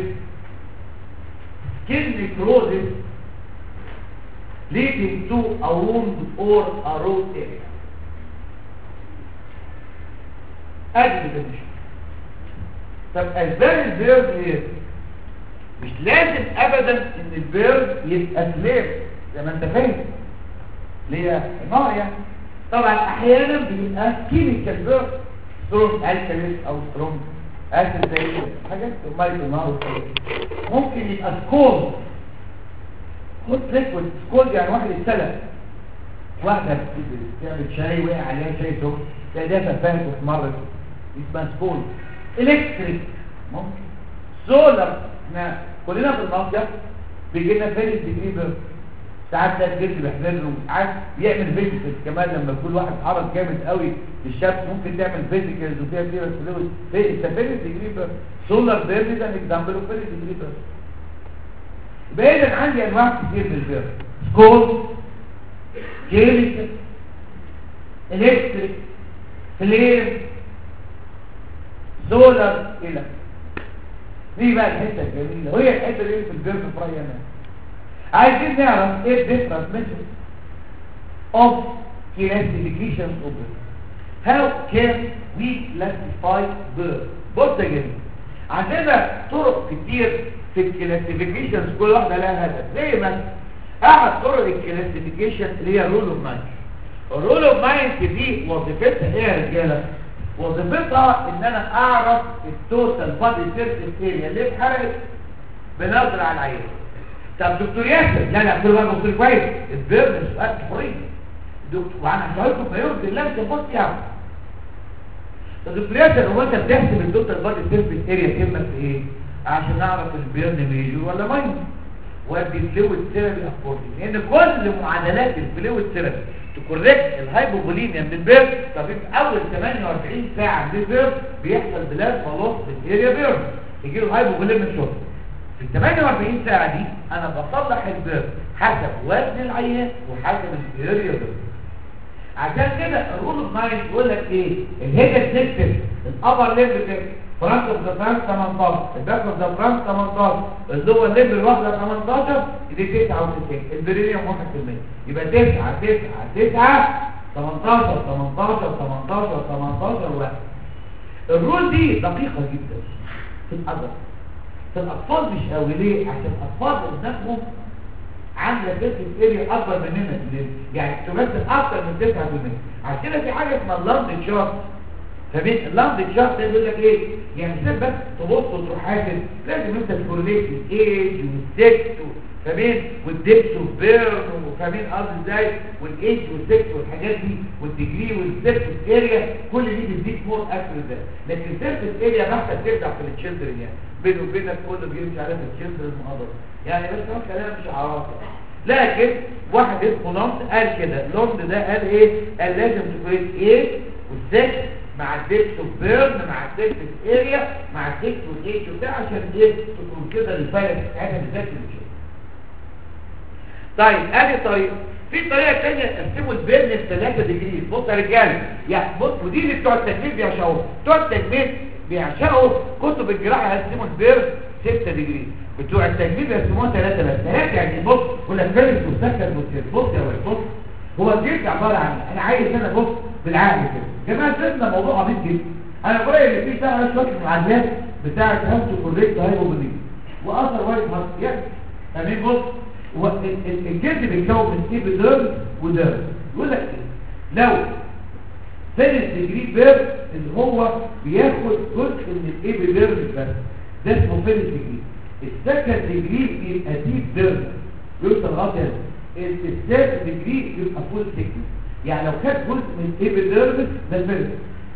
skin necrosis leading to a wound or a root area ادي definition طب اسباب البيرد ايه مش لازم ابدا ان البيرد يبقى سليم زي ما انت فاهم ليه نار يعني طبعا احيانا بيبقى كيميكال بيرد سترونج الكاليس او سترونج اسيد زي كده حاجات ميه النار وكده. ممكن يبقى سكول هوت ليكويد سكول يعني واحد اتسلق واحده بتعمل شاي وقع عليها شاي سخن تلاقي ده فاهم واتمرت اسمها سكول الكتريك ممكن سولر احنا كلنا في المصيف بيجي لنا فين الديجري ساعات ده الجلد بيحضر له ساعات بيعمل فيزيكال كمان لما يكون واحد اتعرض جامد قوي للشمس ممكن تعمل فيزيكالز وفيها فيها فلويد في التفين الديجري سولار بيرد ده اكزامبل اوف الديجري يبقى اذا عندي انواع كتير من البيرد سكول كيميكال الكتريك فلير سولار الى دي بقى الحته الجميله وهي الحته دي في البيرد فراي انا عايزين نعرف ايه الديفرنس ميثود اوف classification of bird how can we classify bird بص يا جميل عندنا طرق كتير في الكلاسيفيكيشنز كل واحده لها هدف زي مثلا احد طرق الكلاسيفيكيشن اللي هي رول اوف مايند الرول اوف مايند دي وظيفتها ايه يا رجاله وظيفتها ان انا اعرف التوتال بادي سيرفيس اريا اللي اتحرقت بنظر على العين طب دكتور ياسر لا لا كل واحد دكتور كويس البيرن سؤال حريه دكتور وانا هسالكم ما يرضي الله انت بص يا عم طب دكتور ياسر هو انت بتحسب التوتال بادي سيرفيس اريا تهمك في ايه عشان اعرف البيرن ميجور ولا ماينور وادي فلويد ثيرابي اكوردنج لان كل معادلات الفلويد ثيرابي تكوريكت الهايبوفوليميا من البيرن فبيبقى اول 48 ساعه من البيرن بيحصل بلاد خلاص بالاريا بيرن يجي له هايبوفوليميا شوك في ال 48 ساعة دي انا بصلح البيرن حسب وزن العيان وحسب الاريا بيرن عشان كده الرول اوف مايند يقول لك ايه الهيد سيستم الابر ليفل كده فرانك اوف ذا فرانك 18 الباك اوف ذا فرانك 18 اللور ليفل الواحده 18 دي 99 البريميوم 1% يبقى 9 9 9 18 18 18 18 1 الرول دي دقيقه جدا في الادب في الاطفال مش قوي ليه عشان الاطفال قدامهم عامله فيزيك اريا اكبر مننا ليه؟ يعني تمثل اكتر من 9% عشان كده في حاجه اسمها اللامد شارت فبين اللامد شارت ده بيقول لك ايه يعني مش بس تبص وتروح حاسب لازم انت تكورليت الايج والسكس فبين والدبس وبيرن وفاهمين قصدي ازاي والايج والسكس والحاجات دي والديجري والسيرفس اريا كل دي بتديك مور اكتر ده لكن السيرفس اريا بحث ترجع في التشيلدرن يعني بينه وبينك كله بيمشي على في التشيلدرن المحاضره يعني بس هو كلام مش عرافه لكن واحد اسمه لوند قال كده لوند ده قال ايه قال لازم تكون ايه والسكس مع الدبس وبيرن مع السيرفس اريا مع السكس والايج وبتاع عشان ايه تكون كده الفايروس بتاعتها بالذات اللي طيب ادي طريقه في طريقه ثانيه تقسموا البيرن ل 3 ديجري بص يا رجاله يعني بص ودي اللي بتوع التجميل بيعشقوا بتوع التجميل بيعشقوا كتب الجراحه يقسموا البيرن 6 ديجري بتوع التجميل بيقسموها 3 بس 3 يعني بص ولا فيرس وسكن وسير بص يا ولد بص هو الجيش عباره عن انا عايز انا بص بالعقل كده جماعه سيبنا موضوع عبيط جدا انا بقول ان في بقى شويه معادلات بتاعه هاوتو كوريكت هايبوبوليميا واثر وايت هارت يعني تمام بص هو ال- ال- الجلد بيتكون من ايبيديرمس وديرمس يقول لك ايه لو ثالث ديجري بير اللي هو بياخد جزء من الايبيديرمس بس ده اسمه ثالث ديجري السكند ديجري بيبقى ديب ديرم يوصل لغايه هنا الثيرد ديجري بيبقى فول سيكنس يعني لو خد جزء من ايبيديرمس ده الفيرست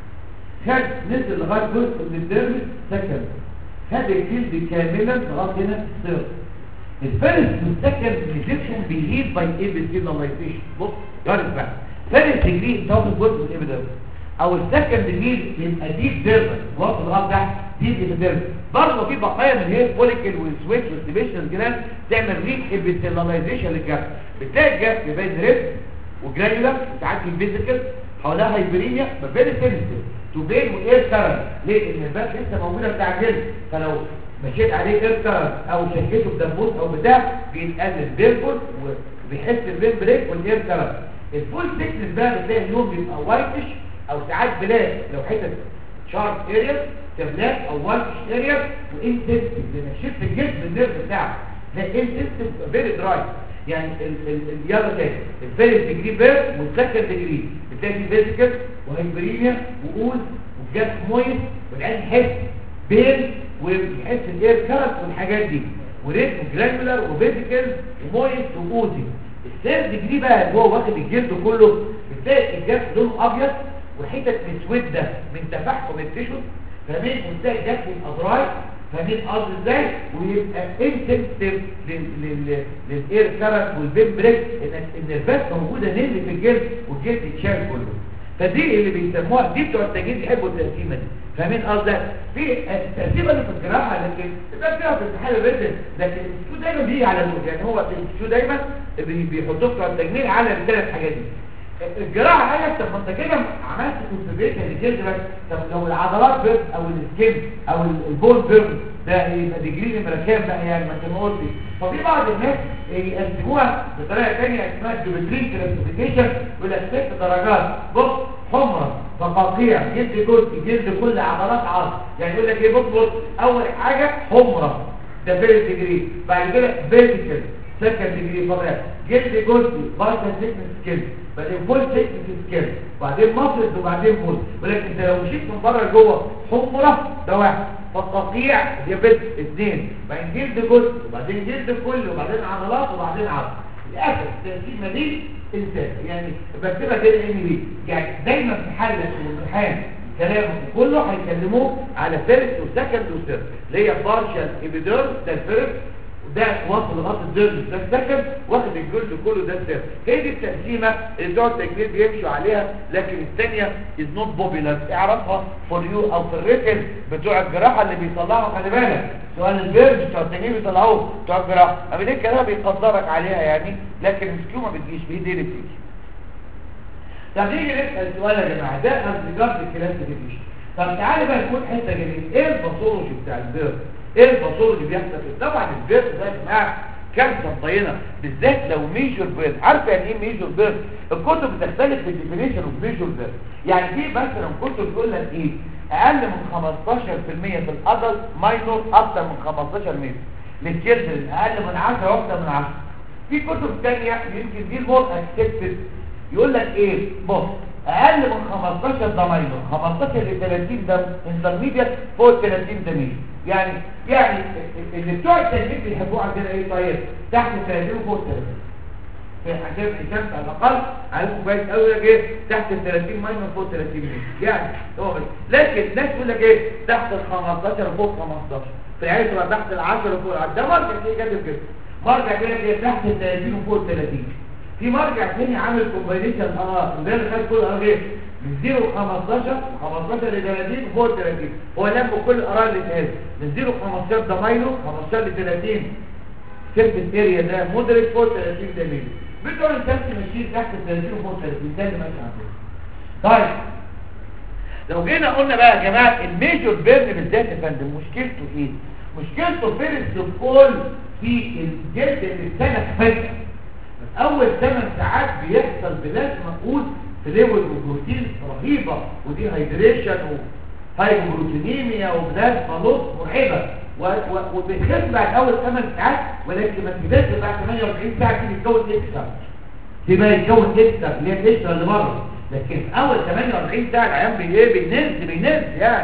خد نزل لغايه جزء من الديرمس سكند خد الجلد كاملا لغايه هنا الثيرد الفيرست والسكند ريسبشن بيهيد باي ايبيديرماليزيشن بص جارب بقى فيرست ديجري انت واخد جزء من الايبيديرمس او السكند ديجري يبقى ديب ديرمس واصل لغايه تحت ديب ايبيديرمس برضه في بقايا من الهير فوليكل والسويتش والسيبيشن جلاند تعمل ريك ايبيديرماليزيشن للجرح بتلاقي الجرح يبين ريد وجرانيولار ساعات الفيزيكال حواليها هايبرينيا فيري سنسيتيف تو بين واير كارنت ليه ان الباك لسه موجوده بتاع الجلد فلو مشيت عليه اير كارنت او شكيته بدبوس او بتاع بيتقلل بيرفول وبيحس البين بريك والاير كارنت الفول سيكنس بقى بتلاقي اللون بيبقى وايتش او ساعات بلاك لو حتت شارب اريا كبلاك او وايتش اريا وانتنسيف لان شفت الجلد بالنيرف بتاعه ده انتنسيف فيري دراي يعني اليلا تاني الفيرست ديجري بير والسكند ديجري بتلاقي في فيزيكال وهيبرينيا وقول وجات مويس والعين يحس بين ويحس الاير كارت والحاجات دي وريت وجرانيولار وفيزيكال ومويس وقوزي الثيرد ديجري بقى هو واخد الجلد كله بتلاقي الجلد لونه ابيض وحتت مسوده من تفحم التيشوز فاهمين وتلاقي جات الاضراي فاهمين قصدي ازاي ويبقى انسنسيف للاير كارت والبين بريك ان النرفات موجوده نزل في الجلد والجلد يتشال كله فدي اللي بيسموها دي بتوع التجهيز يحبوا التقسيمه دي فاهمين قصدي في التقسيمه اللي في الجراحه لكن ده فيها في امتحان الريتن لكن الشو دايما بيجي على الوجه يعني هو الشو دايما بي- بيحطوه بتوع التجميل على الثلاث حاجات دي الجراحه قال لك طب ما انت كده عملت كونسرفيشن للجلد بس طب لو العضلات بيرد او السكين او البون بيرد ده يبقى ديجري نمره كام بقى يعني ما انت ما قلتش ففي بعض الناس يقسموها بطريقه ثانيه اسمها جيومتري كلاسيفيكيشن يقول لك ست درجات بص حمرة فقاقيع جلد جزء جلد كل عضلات عظم يعني يقول لك ايه بص بص اول حاجه حمرة ده فيرست ديجري بعد كده فيرتيكال سكند ديجري فضلات جلد جزء بارشل سيكنس سكين بعدين فول سيكنس سكين وبعدين مفرد وبعدين فول ولكن انت لو مشيت من بره لجوه حمرة ده واحد فقاقيع ديابيت اثنين بعدين جلد جزء وبعدين جلد كل وبعدين عضلات وبعدين عظم للاسف التقسيمه دي انسان يعني بكتبها كده ان بي يعني دايما في حل الامتحان كلامه كله هيكلموه على فيرست وسكند وثيرد اللي هي بارشال ايبيديرم ده الفيرست وده واصل لغايه الديرم ده السكند واخد الجلد كله ده الثيرد هي دي التقسيمه اللي بتوع التجميل بيمشوا عليها لكن الثانيه از نوت بوبيلار اعرفها فور يو او في الريتن بتوع الجراحه اللي بيطلعوا خلي بالك سؤال البيرج بتوع التجميل بيطلعوه بتوع الجراحه اما كلام بيقدرك عليها يعني لكن السكيو ما بتجيش بايديه اللي بتيجي طب نيجي نسال سؤال يا جماعه ده الريجارد الكلاسيفيكيشن طب تعالى بقى نقول حته جميله ايه الباثولوجي بتاع البيرج ايه الباثولوجي بيحصل فيه طبعا البيرج ده يا جماعه كارثه طينه بالذات لو ميجور بيرد عارفه يعني ايه ميجور بيرد الكتب بتختلف في الديفينيشن اوف ميجور بيرد يعني في مثلا كتب تقول لك ايه اقل من 15% في الادلت ماينور اكتر من 15 متر للتشيلدرن اقل من 10 واكتر من 10 في كتب ثانيه يمكن دي المور اكسبتد يقول لك ايه بص اقل من 15 ده ماينور 15 ل 30 ده انترميديت فوق 30 ده ميجور يعني يعني اللي بتوع التدريب بيحبوه عندنا ايه طيب تحت 30 وفوق 30 في حساب الشمس على الاقل عليكم كويس قوي لك ايه تحت ال 30 ماينس فوق 30 متر يعني هو بس لكن الناس يقول لك ايه تحت ال 15 وفوق 15 في العيال تبقى تحت ال 10 وفوق ال 10 ده مرجع كده كاتب كده مرجع كده كده تحت ال 30 وفوق 30 في مرجع تاني عامل كومباينيشن اه ده اللي خد كل اه ايه من 0 ل 15 15 ل 30 وفوق 30 هو لم كل الاراء اللي اتقال من 0 ل 15 ده ماينو 15 ل 30 سيرفيس اريا ده مودريت فوق 30 ده ميلي بتوع الكاس ماشيين تحت ال 30 وفوق 30 ده اللي ماشي عندنا طيب لو جينا قلنا بقى يا جماعه الميجور بيرن بالذات يا فندم مشكلته ايه مشكلته فيرست اوف اول في الجلد اللي اتسلخ فجاه اول 8 ساعات بيحصل بلاش مقود فلويد وبروتين رهيبه ودي هيدريشن وهايبوبروتينيميا وبلاش خلاص مرعبه وبتخف بعد اول 8 ساعات ولكن ما تبداش بعد 48 ساعه تيجي تكون اكسترا تبقى يتكون اكسترا اللي هي الاكسترا اللي بره لكن اول 48 ساعه العيان بي ايه بينز بينز يعني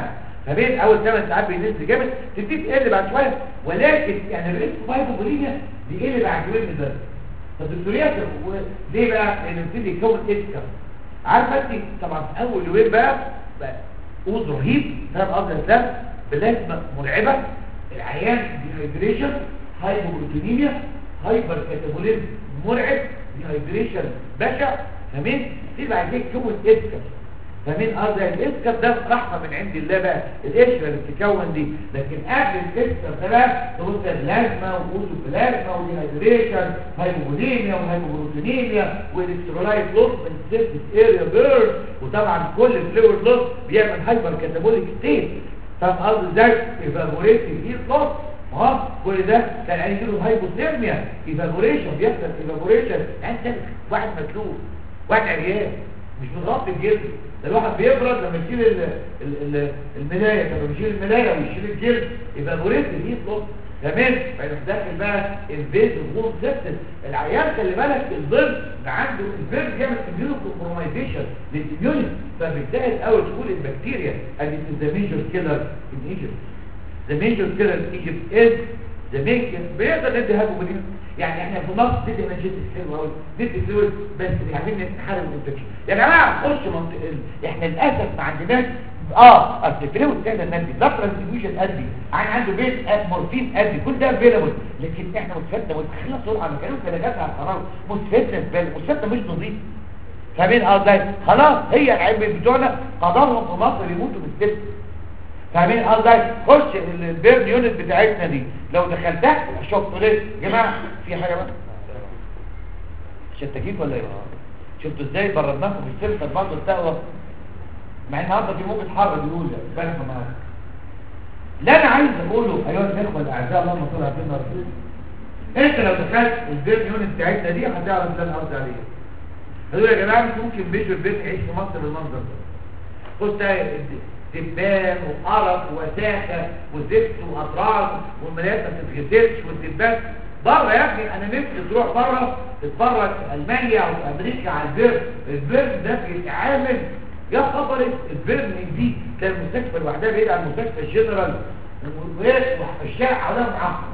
فبين اول 8 ساعات بينزل جامد تبتدي تقل بعد شويه ولكن يعني الريسك فايبوبوليميا بيقل بعد يومين بس فالدكتوريات ليه بقى؟ لان يبتدي يكون اسكر عارفه انت طبعا في اول يومين بقى بقى اوز رهيب فاهم قصدي ازاي؟ بلازمه مرعبه العيان ديهايدريشن هايبوبروتينيميا هايبر كاتابوليزم مرعب ديهايدريشن بشع فاهمين؟ في بعد كده يكون اسكر فمين قصدي الاسكر ده رحمه من عند الله بقى القشره اللي بتتكون دي لكن قبل الاسكر ده بقى تبص اللازمه وجوده بلازما وديهايدريشن هايبوبوليميا وهايبوبروتينيميا والكترولايت لوس من سيرفيس اريا بيرد وطبعا كل فلويد لوس بيعمل هايبر كاتابوليك ستيت فاهم قصدي ازاي ايفابوريتنج هيت لوس اه كل ده كان عايز له هايبوثيرميا ايفابوريشن بيحصل ايفابوريشن انت واحد مكلوب واحد عريان مش متغطي بجلد ده الواحد بيبرد لما يشيل ال- ال- ال- الملايه لما بيشيل الملايه ويشيل الجلد يبقى بوريت الهيت لوس تمام فيروح داخل بقى البيت الغول سيستم العيان خلي بالك الظل ده عنده البيت بيعمل اميونو كومبرومايزيشن للاميونيتي فبيساعد قوي تقول البكتيريا اللي ذا ميجر كيلر ان ايجيبت ذا ميجر كيلر ان ايجيبت از ذا ميجر بيقدر ندي هايبوبوليميا يعني احنا في مصر ندي انرجيتك حلو قوي ندي فلويد بس عايزين نحارب الانفكشن يا جماعه خش منطقه ال- احنا للاسف ما عندناش اه اصل الفلويد بتاعنا ندي لا ترانسفيوجن قدي عن عنده بيت آه، مورفين قدي كل ده افيلابل لكن احنا مستفدنا خلينا بسرعه ما كانوا كده جت على القرار مستفدنا زباله مستفدنا مش نظيف فاهمين قصدي خلاص هي العيب بتوعنا قدرهم في مصر يموتوا بالسبت فاهمين قصدي خش ال- البيرن يونت بتاعتنا دي لو دخلتها شفتوا ليه يا جماعه في حاجه بقى شتاكيت ولا ايه شفتوا ازاي بردناكم في السلسله برضه التقوى مع ان النهارده في موجه حر بيقول بالك معاك لا انا عايز اقوله ايها الاخوه الاعزاء اللهم صل على سيدنا رسول الله. انت لو دخلت البيرن يونت بتاعتنا دي هتعرف اللي انا قصدي عليه هتقول يا جماعه مش ممكن بيت البيت يعيش في مصر بالمنظر ده بص ده دبان وقرف وساخة وزفت وأطراف والملايات ما تتغسلش والدبان بره يا ابني انا نفسي تروح بره تتفرج في المانيا او في امريكا على البيرن البيرن ده بيتعامل يا خبر البيرن دي كان المستشفى لوحدها بعيد عن مستشفى الجنرال والشارع حواليها معقم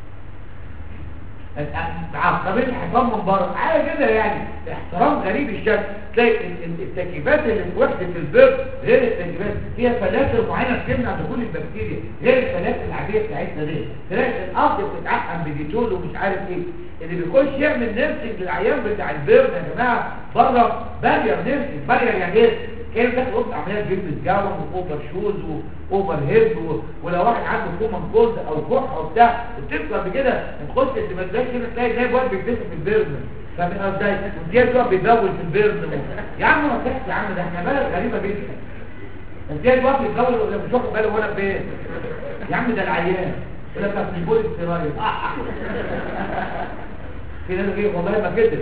معقبين حصان من بره حاجه كده يعني احترام غريب الشكل تلاقي ال- ال- التكييفات اللي في وحده البيض غير التكييفات فيها فلاتر معينه بتمنع دخول البكتيريا غير الفلاتر العاديه بتاعتنا دي تلاقي الارض بتتعقم بديتول ومش عارف ايه اللي بيخش يعمل نيرسنج للعيان بتاع البيض يا جماعه بره بارير نيرسنج بارير يعني ايه كان داخل اوضه عمليات بيلبس جاون واوفر شوز واوفر هيد و- ولو واحد عنده كومن كولد او كحه وبتاع بتفكر بكده نخش الدماغ كده تلاقي جايب واد بيكتشف في البيرن فاهم ازاي ودي تقعد بيدور في البيرن و... يا عم ما تحكي يا عم ده احنا بلد غريبه جدا انت واقف بيدور ولا مش واخد باله وانا فين يا عم ده العيان يقول لك اصل البول السراير في ناس جاي والله ما كده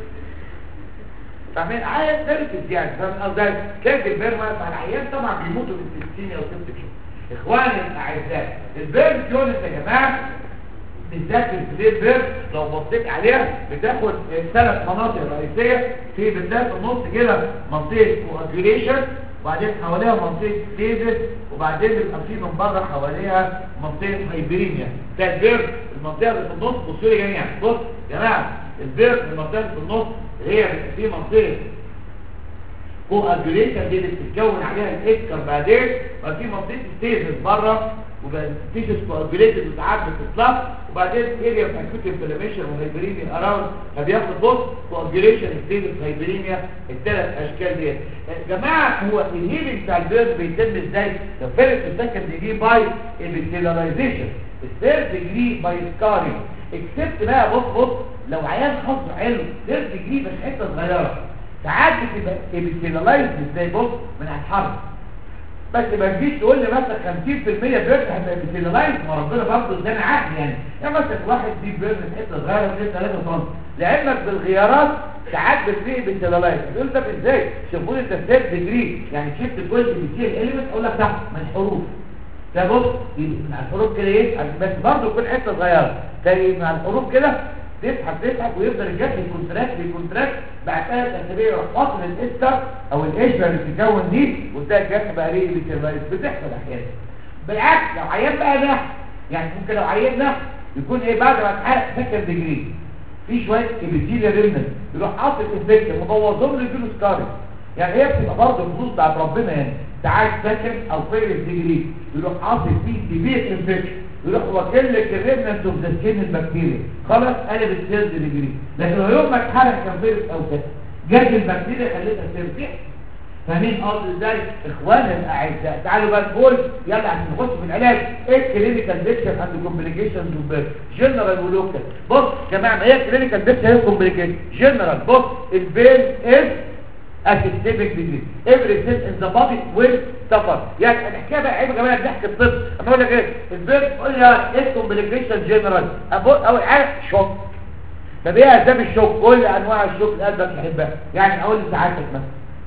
فاهمين عايز تركز يعني فاهم قصدي كيف البيرن واقف على العيان طبعا بيموتوا من 60 او 60 شهور اخواني الاعزاء البيرن كيونس يا جماعه بالذات الفليب بيرد لو بصيت عليها بتاخد ثلاث مناطق رئيسية في بالذات النص كده منطقة كواجوليشن وبعدين حواليها منطقة ستيزس وبعدين بيبقى في من بره حواليها منطقة هايبرينيا ده البيرد المنطقة اللي في النص بصوا لي جميعا بص يا جماعة البيرد المنطقة اللي في النص هي بيبقى في منطقة كواجوليشن دي اللي بتتكون عليها الاسكر بعدين بقى في منطقة ستيزس بره وبقى تيجي كواجوليتد وساعات بتطلع وبعدين اريا اوف اكوت انفلاميشن وهايبريميا اراوند فبياخد بص كواجوليشن ستيتس هايبريميا الثلاث اشكال دي يا جماعه هو الهيلينج بتاع البيرد بيتم ازاي لو فيرست السكند ديجري باي ابيثيلايزيشن الثيرد ديجري باي سكارينج اكسبت بقى بص بص لو عيان حظه حلو ثيرد ديجري بس حته صغيره ساعات بتبقى ابيثيلايز ازاي بص من على الحرب بس ما تجيش تقول لي مثلا 50% بيرن هتبقى بتيلالايز ما ربنا برضه ادانا عقل يعني يعني مثلا واحد دي بيرن حته صغيره 2 3 سم لعلمك بالغيارات ساعات بتلاقي بتيلالايز تقول طب ازاي شوفوا لي التفسير ديجري يعني شفت كل بيصير اليمنت اقول لك صح من الحروف ده بص من الحروف كده ايه بس برضه تكون حته صغيره زي من الحروف كده تسحب تسحب ويفضل الجسم يكونتراكت يكونتراكت بعد ثلاث اسابيع يروح فاصل الاستر او القشره اللي بتتكون دي وتلاقي الجسم بقى ريق بترفايز بتحصل احيانا بالعكس لو عيان بقى نحس يعني ممكن لو عيان نحس يكون ايه بعد ما اتحرق سكند ديجري في شويه ابيثيليا ريمنت يروح حاطط انفكشن مبوظهم له يجيله سكاري يعني هي بتبقى برضه الفلوس بتاعت ربنا يعني ساعات سكند او فيرست ديجري يروح حاطط فيه سيفير انفكشن يروح واكل لك الريمنت اوف ذا سكين البكتيريا خلاص قلب السيرد ديجري لكن لو يوم ما اتحرق كان فيرست او سكند جت البكتيريا خليتها ترتاح فاهمين قصدي ازاي اخوانا الاعزاء تعالوا بقى نقول يلا عشان نخش في العلاج ايه الكلينيكال بيكتشر اند كومبليكيشنز جنرال ولوكال بص يا جماعه ما هي الكلينيكال بيكتشر هي كومبليكيشن جنرال بص البين از اسيستميك ديزيز every cell in the body will suffer يعني الحكايه بقى عيب يا جماعه ضحك الطب اما اقول لك ايه البين قول لي ايه الكومبليكيشن جنرال اول حاجه شوك طب ايه اسباب الشوك كل انواع الشوك اللي قلبك يحبها يعني اقول لسعادتك مثلا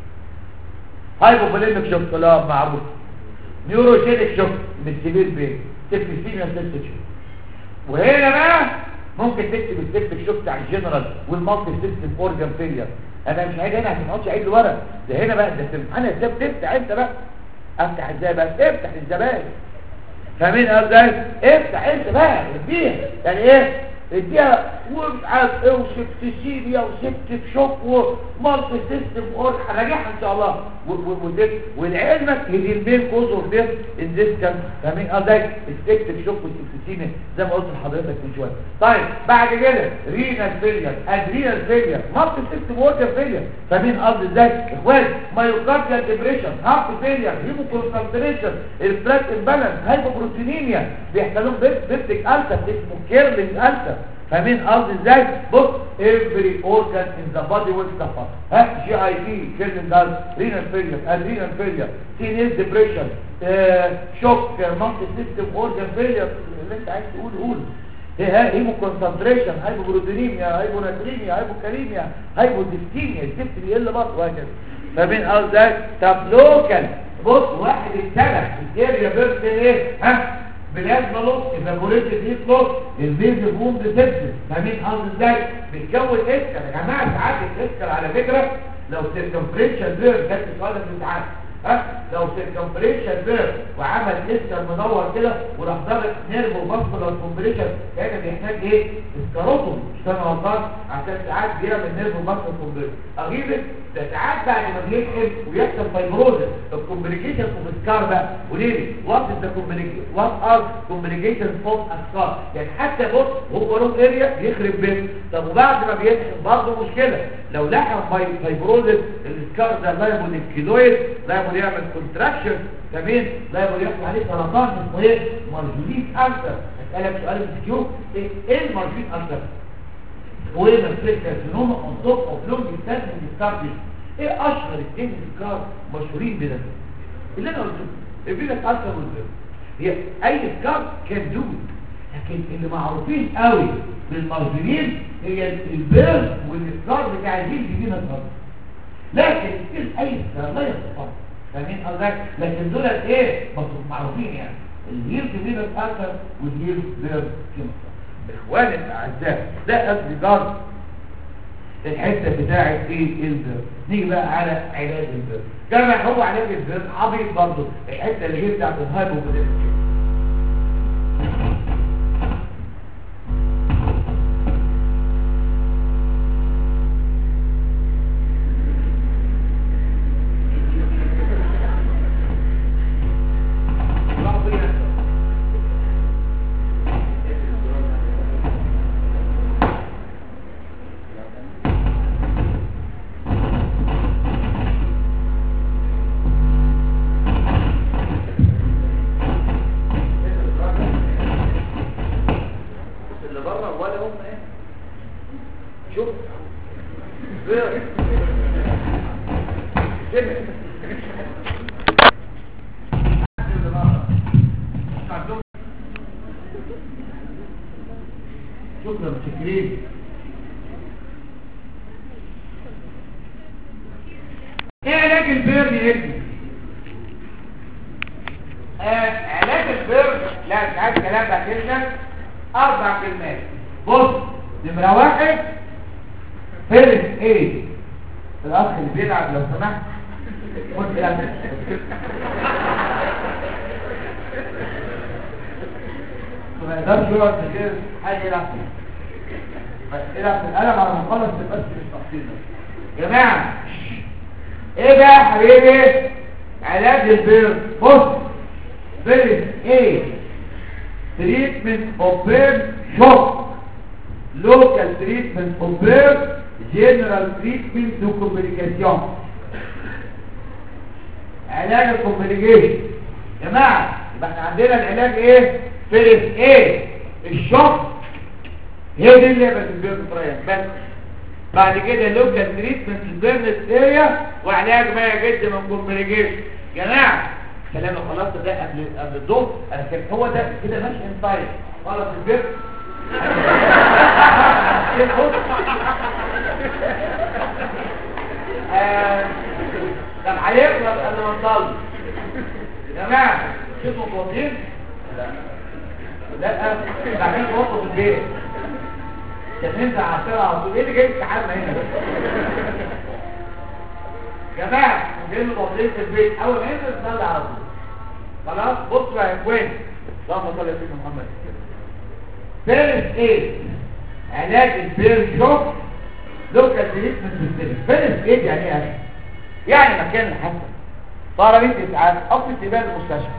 هايبوفوليميك شوك لا معروف نيوروجينيك شوك من السبيل بين سيبتيميا سيستم شوك وهنا بقى ممكن تكتب السيبتيك شوك بتاع الجنرال والمالتي سيستم اورجان فيلير انا مش عايز هنا عشان ما اقعدش اعيد ورا ده هنا بقى ده في الامتحان ازاي بتفتح انت بقى افتح ازاي بقى افتح الزبائن فاهمين ازاي افتح انت بقى اديها يعني ايه اديها ومش عارف ايه وسبتسيميا وسبتك شوك ومالتي سيستم اور هراجعها ان شاء الله ولعلمك هي المين كوز اوف ديث ان ذيس كان فاهمين ازاي السبتك شوك والسبتسيميا زي ما قلت لحضرتك من شويه طيب بعد كده رينال فيلير ادرينال فيلير مالتي سيستم اورجان فيلير فاهمين قصدي ازاي اخوان مايوكارديال ديبريشن هارت فيلير هيمو كونسنتريشن الفلات امبالانس هايبوبروتينيميا بيحصل لهم بيبتيك التر اسمه كيرلينج التر فاهمين قصدي ازاي بص every organ in the body will suffer ها جي اي تي كيرلينج التر رينال فيلير ادرينال فيلير سينيس ديبريشن شوك مالتي سيستم اورجان فيلير اللي انت عايز تقوله قوله ايه هيمو كونسنتريشن هايبوبروتينيميا هايبوناتريميا هايبوكاليميا هايبوديستيميا السبت بيقل برضه وهكذا فاهمين قصدي ازاي طب لوكال بص واحد اتسلخ الاريا بيرت ايه ها بلازما لوس ايفابوريتد هيت لوس البيز بوند سيبسس فاهمين قصدي ازاي بيتكون اسكر يا جماعه ساعات الاسكر على فكره لو سيركمفرنشال بير ده السؤال ده بتاعك ها لو سيركمفرنشال بير وعمل اسكر منور كده وراح ضرب نيرف وباسكولار كومبريشن كان بيحتاج ايه اسكاروتوم مش انا غلطان عشان ساعات بيعمل نيرف وباسكولار كومبريشن اغيبك ده ساعات بعد ما بيحقن ويحصل فايبروزس الكومبليكيشن اوف سكار بقى وليه وات از ذا كومبليكيشن وات ار كومبليكيشن اوف سكار يعني حتى بص هو له اريا يخرب بيت طب وبعد ما بيحقن برضه مشكله لو لحق فايبروزس السكار ده لايبل الكيلويد لايبل يعمل كونتراكشن تمام لايبل يحصل عليه سرطان اسمه ايه مارجوليت التر اسالك سؤال مسكيو ايه ايه المارجوليت التر وين الكارسينوما اون توب اوف لونج ستاندنج سكار ايه اشهر اثنين سكار مشهورين بده اللي انا قلته الفيجاس التر والبير هي اي سكار كان دود لكن اللي معروفين قوي بالمارجرين هي البير والسكار بتاع الجيل دي النهارده لكن اي سكار لا يستطيع فاهمين قصدك لكن دول ايه معروفين يعني الهيل فيجاس التر والهيل بير كيمستر اخواني الاعزاء ده قصدي جار الحته بتاعه ايه البر نيجي بقى على علاج البر كما هو علاج البر عبيط برضه الحته اللي هي بتاعه الهايبوبوليميك شكرا متشكرين ايه علاج البيرن يا ابني آه علاج البيرن لا مش عايز كلام بقى كلمه اربع كلمات بص نمرة واحد فيرست ايه الاخ اللي بيلعب لو سمحت خد القلم ما يقدرش يقعد من غير حاجه يلعب فيها بس العب بالقلم على ما نخلص بس مش تفصيل يا جماعه ايه بقى يا حبيبي علاج البيض بص فيرست ايه treatment of burn shock local treatment of burn general treatment to communication علاج الكومبليكيشن يا جماعه يبقى احنا عندنا العلاج ايه فيرست ايه الشوك هي دي اللي بس البيوتريان بس بعد كده لوكال تريتمنت البيرنس اريا وعلاج ما يجد من كومبليكيشن يا جماعه كلام خلاص ده قبل قبل الظهر انا كان هو ده كده ماشي انسايد خلاص البيت آه، طب هيخلص قبل ما نصلي يا جماعه شوفوا فاضيين لا لا بعدين توقفوا في البيت عشان ننزع عصير على طول ايه اللي جاي استحمى هنا بس يا جماعه جايين فاضيين في البيت اول ما ينزل نصلي على طول خلاص بصوا يا اخوان اللهم صل على سيدنا محمد فيرست ايه علاج البير شوك لوكال تريتمنت سيستم فيرست ايه يعني ايه يعني مكان الحسن صار بنت اسعاف او في استقبال المستشفى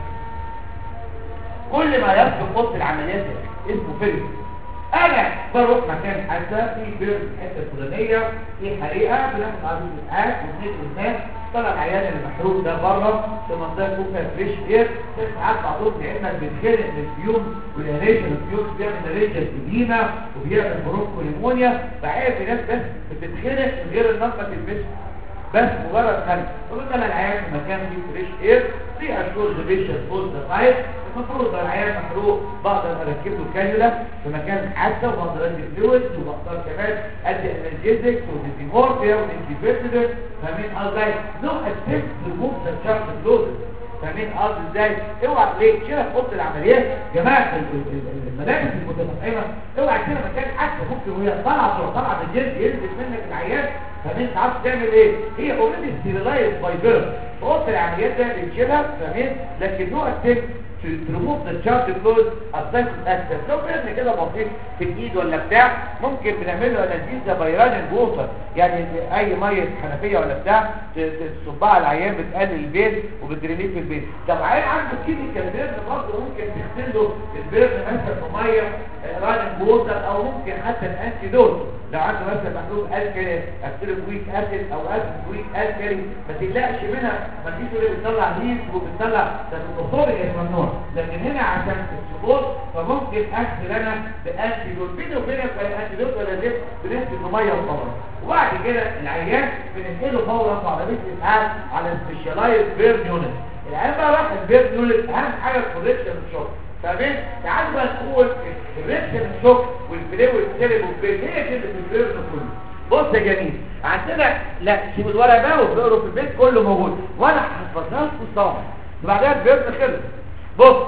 كل ما يسبق اوضه العمليات اسمه فيرست انا بروح مكان حادثه في بير الحته الفلانيه في حريقه بناخد عربيه الاسعاف وبنجي الناس طلع العيان المحروق ده بره في منطقه كوكا فريش اير ساعات بعضهم لعلمك بيتخنق من الفيوم والهريشن الفيوم بيعمل ريجل اديمه وبيعمل بروكو نيمونيا بعرف ناس بس بتتخنق من غير النقطه البس بس مجرد خلق فقلت انا العيان في مكان فيه فريش اير في اشهر ديفيشن فول سايد المفروض العيان محروق بقدر اركب له كانيولا في مكان حادثه وبقدر ادي فلويد وبقدر كمان ادي انرجيتكس وديزيمورفيا وديزيفيتد فاهمين قصدي نو اتمت ريموف ذا شارت كلوز فاهمين قصدي ازاي اوعى ليه شيلها في اوضه العمليات يا جماعه ال- ال- ال- الملابس المتفقمه اوعى كده مكان حادثه ممكن وهي طالعه تروح طالعه بالجلد يلبس منك العيان فاهمين انت عارف تعمل ايه هي اوريدي ستيرلايز باي بيرث اوضه العمليات ده بنشيلها فاهمين لكن نو اتمت تريموف ذا شارت كلوز السايكل اكسس لو بيرن كده بسيط في الايد ولا بتاع ممكن بنعمل له اناليزا بايران ووتر يعني اي ميه حنفيه ولا بتاع ت- ت- تصبها على العيان بتقلل البيت وبترميه في البيت طب عيان عنده كيميكال بيرن برضه ممكن تغسل له البيرن مثلا في ميه راننج ووتر او ممكن حتى الانتي دوت لو عنده مثلا محلول الكلي اكتيف ويك اسيد او اسيد ويك الكلي ما تقلقش منها ما تجيش تقول لي بتطلع هيت وبتطلع ده الاصولي ممنوع لكن هنا عشان السقوط فممكن اغسل انا بانتي دوت بيني وبينك ولا انتي دوت ولا زيت بنسبه ميه وخلاص وبعد كده العيان بننقله فورا في عربيه الاسعاف على سبيشالايز بيرن يونت العيان بقى راح البيرن يونت اهم حاجه الكوريكشن الشوك فاهمين تعالوا بقى نقول الريكشن الشوك والفلويد سيرب والبيرن هي كده في البيرن كله بص يا جميل عندنا لا سيب الورق بقى وبقروا في البيت كله موجود وانا حفظناه في الصباح وبعدها البيرن خلص بص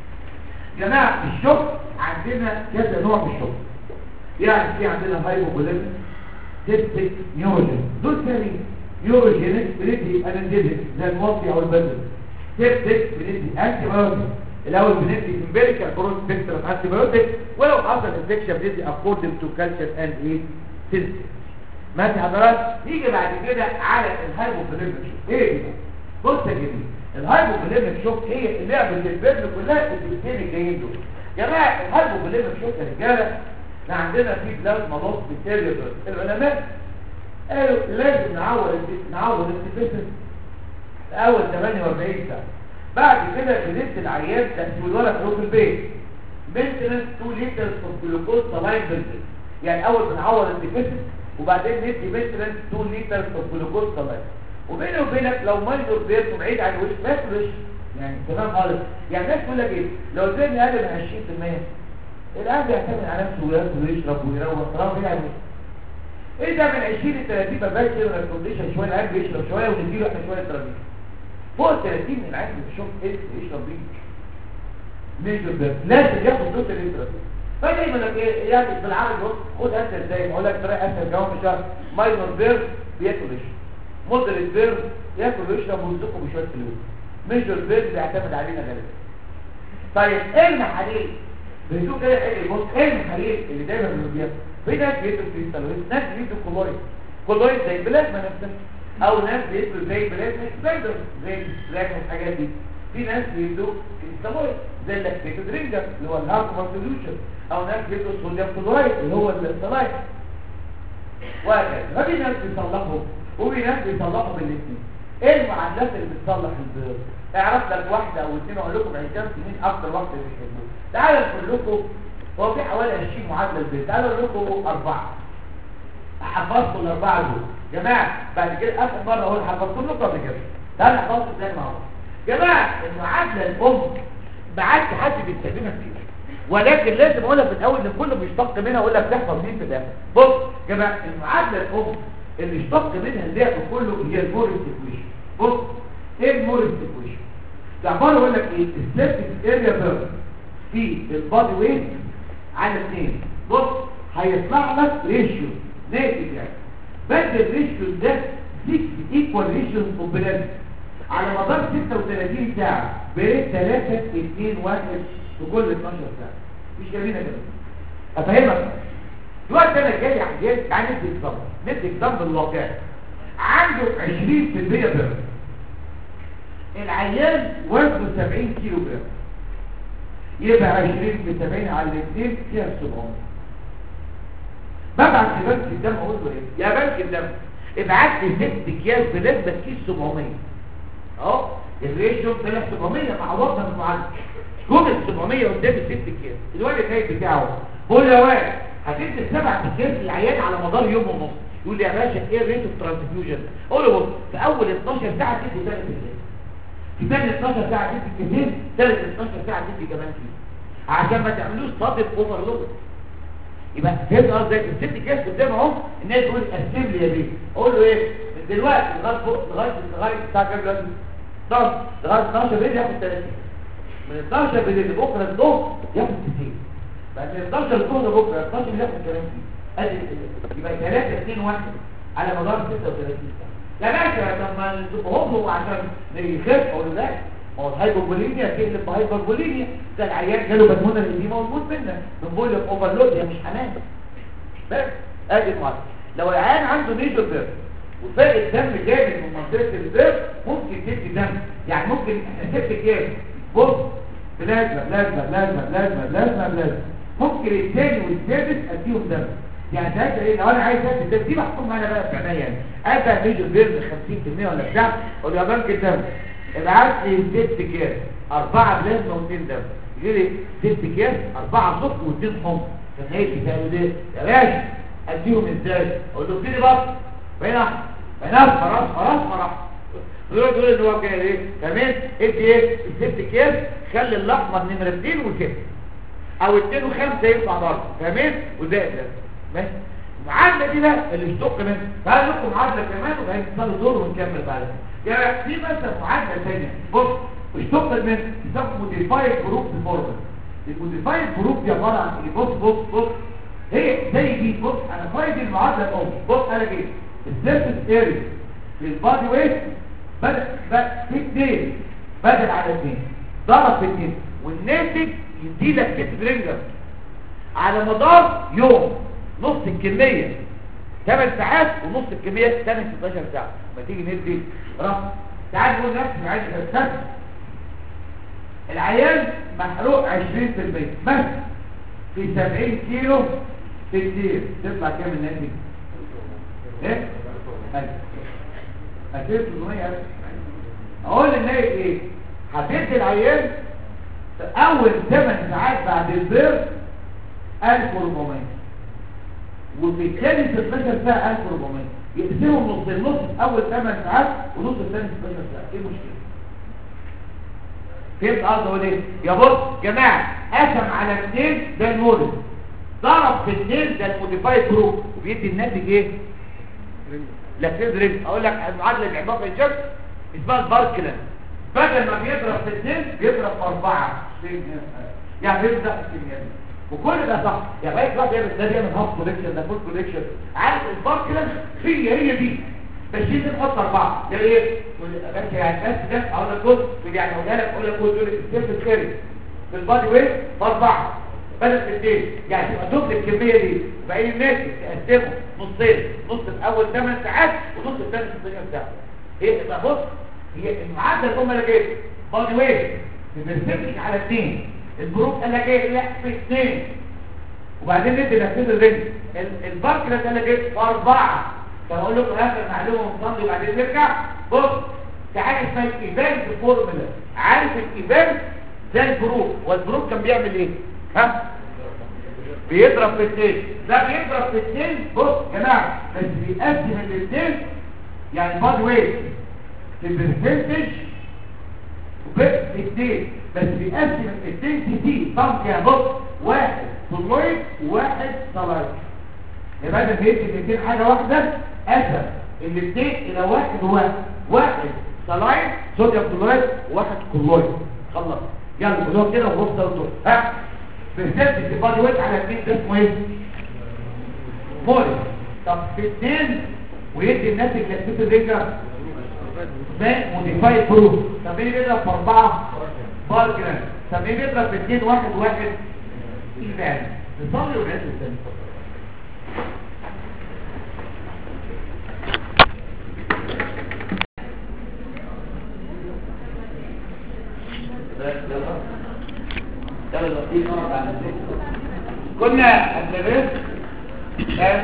جماعه الشوك عندنا كذا نوع من الشوك يعني في عندنا هايبوبوليميك سيبتيك نيوروجين دول ثاني نيوروجينيك بندي انالجيزيك زي الموطي او البدل سيبتيك بندي انتي بايوتيك الاول بندي امبيريكال برود سبيكترم انتي بايوتيك ولو حصل انفكشن بندي اكوردنج تو كالتشر اند ايه سيلز ماشي حضرات نيجي بعد كده على الهايبوبوليميك شوك ايه ده بص يا جميل الهايبوبوليميك شوك هي لعبه البدن كلها الاثنين الجايين دول يا جماعه الهايبوبوليميك شوك يا رجاله احنا عندنا في بلازما نص بالتالي العلماء قالوا لازم نعود نعود الانتفاس اول 48 ساعه بعد كده بندي العيان تحويل ورق في البيت مينتنس 2 لتر اوف جلوكوز سلاين بنزل يعني اول بنعوض الانتفاس وبعدين ندي مينتنس 2 لتر اوف جلوكوز سلاين وبيني وبينك لو ماينور بيرت بعيد عن الوش ما ياكلش يعني تمام خالص يعني الناس تقول لك ايه لو زادني اقل من 20% الآن بيعتمد على نفسه وياكل ويشرب ويروح طالما يعني ايه ده من 20 ل 30 ببقاش كده الكونديشن شويه العيال بيشرب شويه ونديله احنا شويه ترابيز فوق 30 من العيال بتشوف ايه يشرب بيه ميجر ده لازم ياخد دوت الانترابيز فدايما لك ايه يعني بالعربي بص خد اسهل زي ما اقول لك طريقه اسهل جواب الشهر ماينور بير بياكل ويشرب مودريت بير ياكل ويشرب ويرزقه بشويه فلوس ميجور بير بيعتمد علينا غالبا طيب ايه المحاليل بيشوف كده ايه بص ايه المحاليل اللي دايما بيقول في ناس بيدوا كريستالويد ناس بيدوا كولويد كولويد زي البلازما نفسها او ناس بيدوا زي البلازما اكسباندر زي البلازما والحاجات دي في ناس بيدوا كريستالويد زي اللاكتيتد رينجر اللي هو الهارمون سوليوشن او ناس بيدوا صوديوم كلورايد اللي هو السلايد وهكذا ففي ناس بيصلحوا وفي ناس بيصلحوا بالاثنين ايه المعادلات اللي بتصلح البيض اعرف لك واحده او اثنين اقول لكم عشان سنين اكتر واحده بيحبوه تعالوا نقول لكم هو في حوالي 20 معادله البيض تعالوا نقول لكم اربعه حفظتوا الاربعه دول جماعه بعد كده اخر مره اقول حفظتوا لكم قبل كده تعالوا حفظتوا زي ما هو جماعه المعادله الام ما عادش حد بيستخدمها كتير ولكن لازم اقولها في الاول ان كله بيشتق منها اقول لك تحفظ مين في الاخر بص يا جماعه المعادله الام اللي اشتق منها اللعب كله هي المورست ايكويشن بص ايه المورست ايكويشن ده عباره اقول لك ايه السيرفيس اريا بيرن في البادي ويت على اثنين بص هيطلع لك ريشيو ناتج يعني بدل الريشيو ده 6 ايكوال ريشيو اوف على مدار 36 ساعه بين 3 2 1 في كل 12 ساعه مش جميله كده افهمك دلوقتي انا جاي عندي تعالى ندي اكزامبل ندي اكزامبل واقعي عنده 20% بيرن العيان وزنه 70 كيلو جرام يبقى 20 ب 70 على الاثنين فيها 700 ببعت لبنك الدم اقول له ايه يا بنك الدم ابعت لي ست اكياس بنسبه كيس 700 اهو الريشيو طلع 700 مع وضع المعالج جمل 700 قدامي ست اكياس الواد النايب بتاعه بقول له يا واد هتدي السبع اكياس للعيان على مدار يوم ونص يقول لي يا باشا ايه الريت اوف ترانسفيوجن اقول له بص في اول 12 ساعه تدي ثلاث اكياس في ثاني 12 ساعه تدي كتير ثالث 12 ساعه تدي كمان كتير عشان ما تعملوش صادق اوفرلود يبقى فهمت قصدي الست كاس قدام اهو الناس تقول قسم لي يا بيه اقول له ايه من دلوقتي لغايه فوق لغايه لغايه الساعه كام دلوقتي 12 لغايه 12 بالليل ياخد 30 من 12 بالليل لبكره الظهر ياخد 90 بعد من 12 الظهر لبكره 12 بالليل ياخد 30 ادي يبقى 3 2 1 على مدار 36 ساعه يا باشا لما نزقهم له عشان يخف اقول له لا ما هو الهايبوبوليميا تقلب بهايبوبوليميا ده العيان جاله بالمونة اللي موجود منها من بوليوم اوفرلود هي مش حنان بس ادي المعادله لو العيان عنده ميجور بيرن وفرق الدم جامد من منطقه البيرن ممكن تدي دم يعني ممكن احنا ست كام بص بلازما بلازما بلازما بلازما بلازما بلازما ممكن الثاني والثالث اديهم دم يعني ساعتها ايه لو انا عايز ادي الدم دي محكوم معانا بقى في عينيا يعني ابدا ميجور بيرن 50% ولا بتاع اقول يا بنك الدم ابعت لي ست كاس اربعة بلازما واثنين دم يجي لي ست كاس اربعة سكر واثنين حمص كان هيك تسألوا ليه يا باشا اديهم ازاي اقول له اديني بس هنا هنا خلاص خلاص خلاص دول دول ان هو جاي ايه كمان ادي ايه الست كاس خلي الاحمر نمره 2 وست او 2 و5 يطلع برضه فاهمين وزائد ده ماشي المعادله دي بقى اللي اشتق منها تعالوا لكم معادله كمان وهنتصل دور ونكمل بعدها يعني في مثلا معادله ثانيه بص اشتق من اسمه موديفايد جروب ديفورمنت الموديفايد جروب دي عباره عن ايه بص بص بص هي زي دي بص انا فايد المعادله الام بص انا جاي السيرفيس اريا للبادي ويت بدل في اثنين بدل على اثنين ضرب في اثنين والناتج يدي لك كتب رينجر على مدار يوم نص الكميه 8 ساعات ونص الكميه 8 16 ساعه ما تيجي ندي رقم تعال نقول نفس معايا الاساس العيان محروق 20% بس في 70 كيلو كتير تطلع كام الناتج ايه 2800 اقول للنايب ايه هتدي العيان اول 8 ساعات بعد البير 1400 وفي الثاني 16 ساعه 1400 يقسموا نص النص اول 8 ساعات ونص الثاني 16 ساعه ايه المشكله فهمت قصدي اقول ايه يا بص جماعه قسم على اثنين ده الموديل ضرب في اثنين ده الموديفايد جروب وبيدي الناتج ايه لاكتيز رينج اقول لك المعادله العباره الشمس اسمها الباركلان بدل ما بيضرب في اثنين بيضرب في اربعه يعني بيبدا في الكيمياء وكل ده صح يعني بقيت واحد يعمل ده بيعمل هاف كوليكشن ده فول كوليكشن عارف البار كده هي هي دي بس دي نحط اربعه ده ايه بس يعني بس ده اقول لك بص يعني اقول لك اقول لك قول لك السيف الخارج في البادي ويت اربعه بدل في اثنين يعني تبقى دوبل الكميه دي باقي الناس تقسمه نصين نص في اول 8 ساعات ونص الثاني في 8 ساعات ايه يبقى بص هي المعدل هم اللي جاي بادي ويت بنرسمش على اثنين البروك قال لك ايه لا في اثنين وبعدين ندي نفذ الرجل ال- البارك ده قال لك ايه في اربعه فاقول لكم اخر معلومه ونصلي وبعدين نرجع بص في حاجه اسمها الايفنت فورمولا عارف الايفنت زي البروك والبروك كان بيعمل ايه ها بيضرب في الاثنين ده بيضرب في الاثنين بص يا جماعه بس بيقسم الاثنين يعني بادي ويت في البرسنتج باثنين بس بيقسم الاثنين تي تي طب يا بص واحد كلويد وواحد صلايد يبقى ده بيدي الاثنين حاجه واحده قسم الاثنين الى واحد وواحد واحد صلايد صوديوم كلويد وواحد كلويد خلص يلا قولوا كده وبص ده وتقول. ها برسنتج البادي ويت على اثنين ده اسمه ايه مولي طب في اثنين ويدي الناتج للست الرجل ده موديفايد بروف طب ايه بيضرب في اربعه باركران طب ايه بيضرب في اثنين واحد واحد ايفان نصلي ونعيد الثاني كنا قبل الرزق كان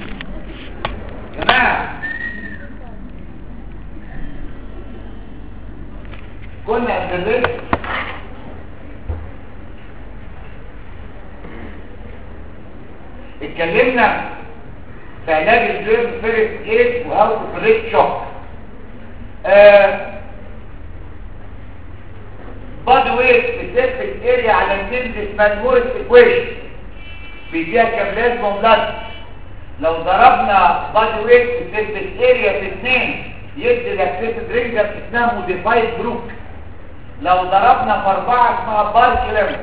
جماعه كنا قبل الرزق اتكلمنا في علاج الجيرم فيرست ايد وهاو تو بريك شوك بادي ويت سبيسيفيك اريا على الجلد مجموعه ايكويشن بيديها كابلازما بلاد لو ضربنا بادي ويت سبيسيفيك اريا في اثنين يدي لاكتيفيد رينجر اسمها موديفايد جروب لو ضربنا في اربعه اسمها بار كيلومتر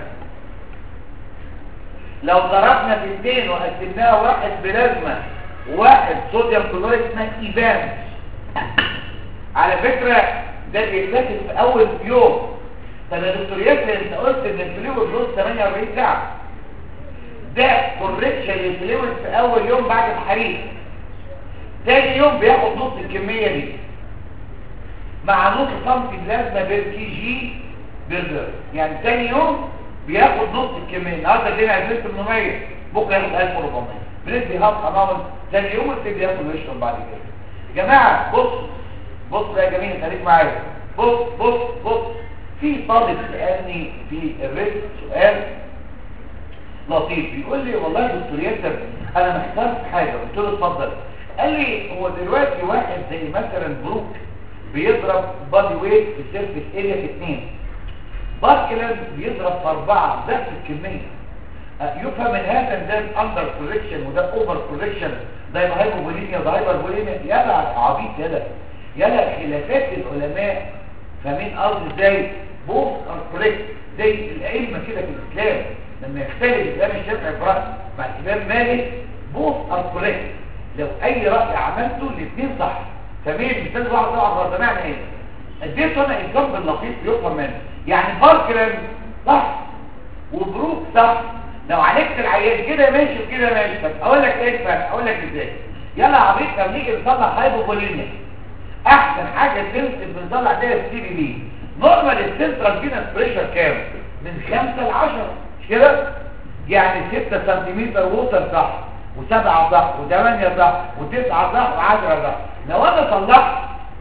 لو ضربنا في اثنين وقسمناها واحد بلازما وواحد صوديوم كلوريد اسمها ايفان على فكرة ده بيتاخد في اول يوم طب يا دكتور ياسر انت قلت ان الفلويد بلوز 48 ساعة ده كوريكشن للفلويد في اول يوم بعد الحريق تاني يوم بياخد نص الكمية دي مع نص سنتي بلازما بير كي جي بير يعني تاني يوم بياخد نص الكمية النهارده ادينا 2800 بكره ياخد 1400 بندي هاف اماونت تاني يوم يبتدي ياكل ويشرب بعد كده يا جماعه بص بص بقى يا جميل خليك معايا بص بص بص في طالب سالني في الريست سؤال لطيف بيقول لي والله يا دكتور ياسر انا محتار في حاجه قلت له اتفضل قال لي هو دلوقتي واحد زي مثلا بروك بيضرب بادي ويت في سيرفيس اريا في اثنين باركلاند بيضرب في اربعه ضعف الكميه يفهم من هذا ان ده اندر كوريكشن وده اوفر كوريكشن ده يبقى هايبوبوليميا وده هايبربوليميا يلا عبيط يلا يلا خلافات العلماء فاهمين قصدي ازاي بوث ار كوريكت زي الائمه كده في الاسلام لما يختلف الامام الشافعي في راي مع الامام مالك بوث ار كوريكت لو اي راي عملته الاثنين صح فاهمين مثال واحد طبعا هو سمعنا ايه اديت انا اكزامبل لطيف يفهم منه يعني باركلاند صح وبروك صح لو عالجت العيان كده ماشي وكده ماشي طب اقول لك ايه الفرق اقول لك ازاي يلا عبيط لما نيجي نصلح هايبوبوليميا احسن حاجه تنسب بنطلع فيها السي بي بي نورمال السنترال فينس بريشر كام من 5 ل 10 مش كده يعني 6 سنتيمتر ووتر صح و7 صح و8 صح و9 صح و10 صح لو انا صلحت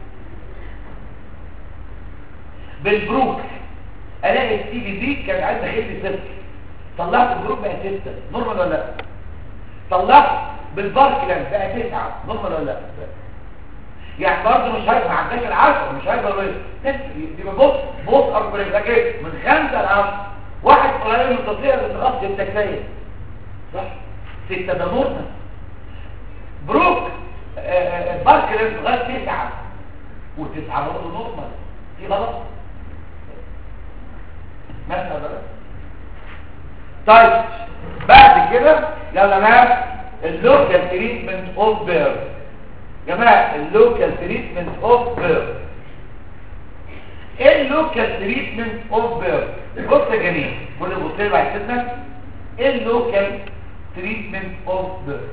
بالبروك الاقي السي بي بي كان عايز داخل لي صفر طلعت الجروب بقى 6 نورمال ولا لا طلعت بالباركلاند بقى 9 نورمال ولا لا يعني برضه مش هيبقى ما عندهاش العشرة مش هيبقى يبقى بص بص اربع ده كده من 5 ل 10 واحد قليل مستطيع للغصب التكفيه صح 6 ده نورمال بروك باركلاند لغايه 9 و9 برضه نورمال في غلط مثلا بقى طيب كده يلا بقى اللوكال تريتمنت اوف بيرن جماعه اللوكال تريتمنت اوف بيرن ايه اللوكال تريتمنت اوف بيرن بص يا جميل كل بص لي بعد كده ايه اللوكال تريتمنت اوف بيرن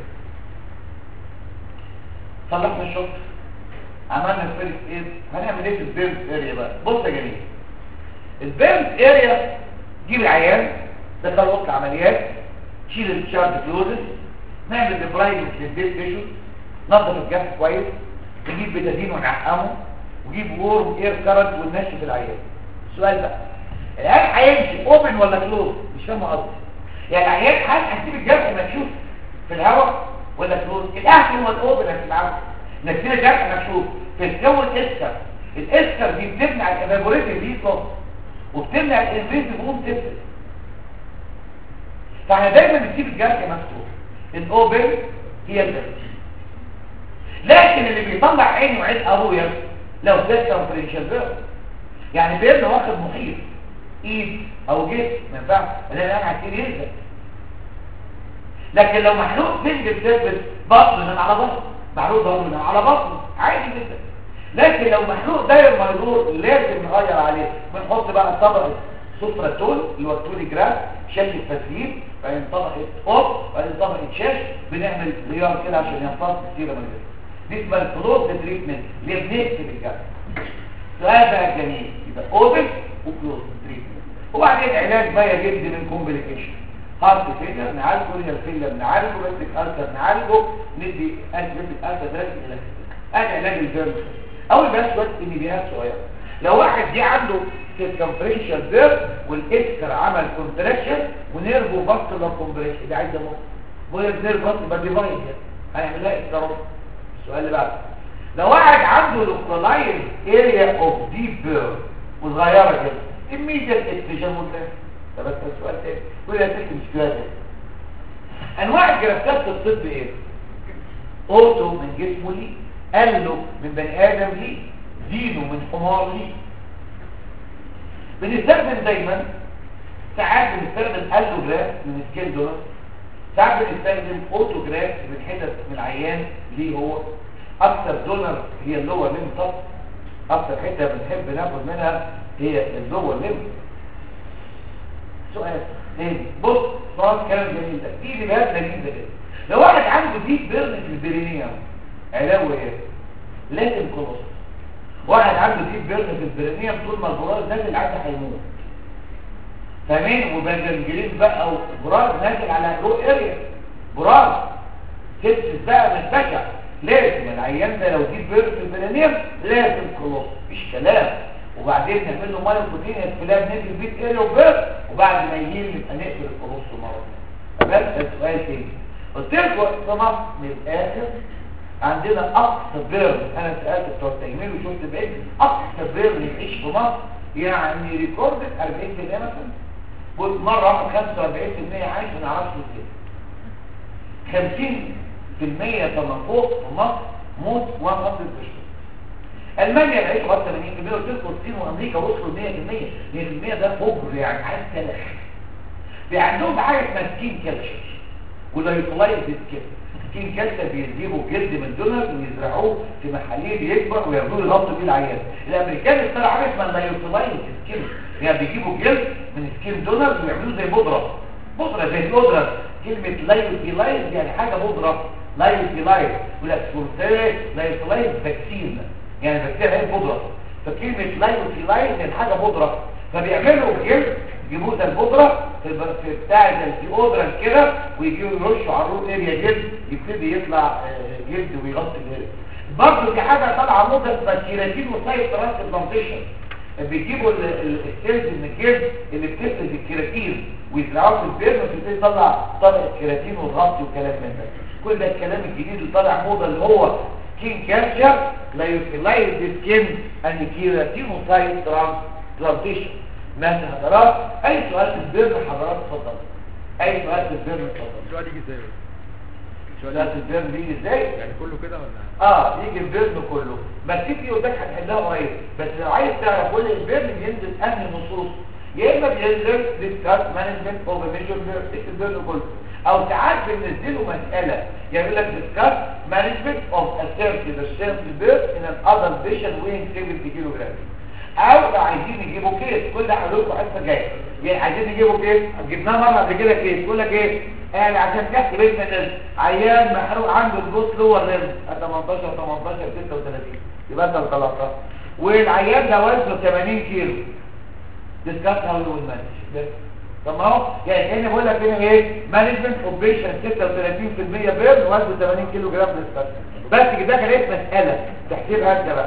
صلحنا الشغل عملنا الفيرست ايد هنعمل ايه في البيرن اريا بقى بص يا جميل البيرن اريا جيب العيان دخل اوضه العمليات شيل الشارد كلوزس نعمل ديبرايدنج للبيت تيشو نظف الجرح كويس نجيب بتادين ونعقمه وجيب وورم اير كارنت وننشف العيان السؤال بقى العيان هيمشي اوبن ولا كلوز مش فاهم قصدي يعني العيان هل هتسيب الجرح مكشوف في الهواء ولا كلوز الاحسن هو الاوبن يا جماعه نسيب الجرح مكشوف في الجو الاسكر الاسكر دي بتمنع الابابوريتيف دي وبتمنع الانفيزيف بوم تفرق فاحنا دايما بنسيب الجرح مفتوح الاوبن هي البيرن لكن اللي بيطلع عينه وعين ابويا لو ده كونفرنشال بيرن يعني بيرن واخد محيط ايد او جسم ما ينفعش لان انا هكتير يلزق لكن لو محلوق سنجل سيرفس بطن من على بطن محلوق ضرب من على بطن عادي جدا لكن لو محلوق داير ما يدور لازم نغير عليه بنحط بقى طبقه سفرة تول اللي هو التولي جراف شكل التسليم بعدين طبقة اوب بعدين طبقة شاش بنعمل غيار كده عشان ينفصل كتير من الجسم دي اسمها الكلوز تريتمنت اللي هي بنكتب الجسم سؤال بقى جميل يبقى اوبن وكلوز تريتمنت وبعدين علاج بقى يجد من كومبليكيشن هارت فيلر نعالجه رينال فيلر نعالجه ريتك ألسر نعالجه ندي أنتيبيوتيك ألسر درجة إلى ادي علاج الجيرم اول بس وقت ان بيها صغيره لو واحد دي عنده سيركمفرنشال بير والاسكر عمل كونتراكشن ونيرفو فاسكولار كومبريشن ده عايز اموت بوير نيرف فاسكولار يبقى ديفاين هيعمل لها اسكر السؤال اللي بعده لو واحد عنده لوكالايز اريا اوف ديب بير وصغيره كده immediate اكتشاف مدرس ده بس السؤال تاني كل ده تكتب مش كده انواع الجرافتات في الطب ايه اوتو من جسمه ليه قلب من بني ادم ليه دينه من حمار ليه بنستخدم دايما ساعات بنستخدم الوجراف من سكيل دونر ساعات بنستخدم اوتوجراف من حتت من العيان ليه هو اكثر دونر هي اللور ليم طب اكثر حته بنحب ناخد منها هي اللور ليم سؤال تاني بص صار كلام جميل ده دي دبات لذيذه كده لو واحد عنده ديب بيرن في البرينيوم علاوه ايه لازم كولوس واحد عنده ديب بيرن في البرينيوم طول ما البراز نازل عنده هيموت فاهمين وبنجلين بقى وبراز نازل على رو اريا براز سبسس بقى من بشع لازم العيان ده لو ديب بيرن في البرينيوم لازم كولوس مفيش كلام وبعدين نعمل له مايو بروتين اسفلام ننزل بيت اريا وبير وبعد ما يجيل نبقى نقفل الكولوس مره بس السؤال تاني قلت لكم في مصر من الاخر عندنا اقصى بيرن انا سالت بتوع التجميل وشفت بعيد اقصى بيرن يعيش في مصر يعني ريكورد 40% مثلا قلت مره واحد 45% عايش ما نعرفش ازاي 50% فما فوق في مصر موت 100% المانيا بقيت لغايه 80% قلت لكم الصين وامريكا وصلوا 100% 100% ده فجر يعني عايز تلف عندهم حاجه اسمها سكين كالتشر ولا يطلعوا كده سكين كالتشر بيجيبوا جلد من دونر ويزرعوه في محاليل يكبر وياخدوه يغطوا بيه العيان الامريكان اخترعوا حاجه اسمها لايوتلايز سكين يعني بيجيبوا جلد من سكين دونر ويعملوه زي بودره بودره زي البودره كلمه لايوتلايز يعني حاجه بودره لايوتلايز ولا سولتير لايوتلايز فاكسين يعني فاكسين هي بودره فكلمه لايوتلايز يعني حاجه بودره فبيعملوا جلد يجيبوه ده البودره في في بتاع الديودرنت كده ويجيبوا يرشوا على الروت اريا جلد يبتدي يطلع جلد ويغطي الجلد برضه في حاجه طالعه موضه اسمها كيراتين وسايت ترانسبلانتيشن بيجيبوا السيلز من الجلد اللي بتفرز الكيراتين ويزرعوه في البيرن وتبتدي تطلع طبقه كيراتين وتغطي وكلام من ده كل ده الكلام الجديد اللي طالع موضه اللي هو سكين كابشر لا يوتيلايز سكين اند كيراتين وسايت ترانسبلانتيشن ماشي حضرات اي سؤال في البيرن حضرات اتفضل اي سؤال في البيرن اتفضل السؤال يجي ازاي سؤال في البيرن بيجي ازاي يعني كله كده ولا اه يجي البيرن كله بس في قدامك هتحلها قريب بس لو عايز تعرف كل البيرن بينزل انهي نصوص يا اما بينزل ديسكاس مانجمنت اوف ميجر بيرن البيرن كله او ساعات بننزله مساله يعني يقول لك discuss management of a certain certain birth in an adult patient weighing 70 كيلو جرام او لو عايزين يجيبوا كيس كل ده هقول لكم حته جايه يعني عايزين يجيبوا كيس جبناه مره قبل كده كيس يقول لك ايه يعني عشان تحكي بين الناس عيان محروق عنده الجوز لور ريم 18 18 36 يبقى انت الغلطه والعيان ده وزنه 80 كيلو ديسكاس هاو يو مانج طب ما هو يعني كاني بقول لك هنا ايه مانجمنت اوبريشن 36% بيرن وزنه 80 كيلو جرام ديسكاس بس كده كانت مساله تحسبها انت بقى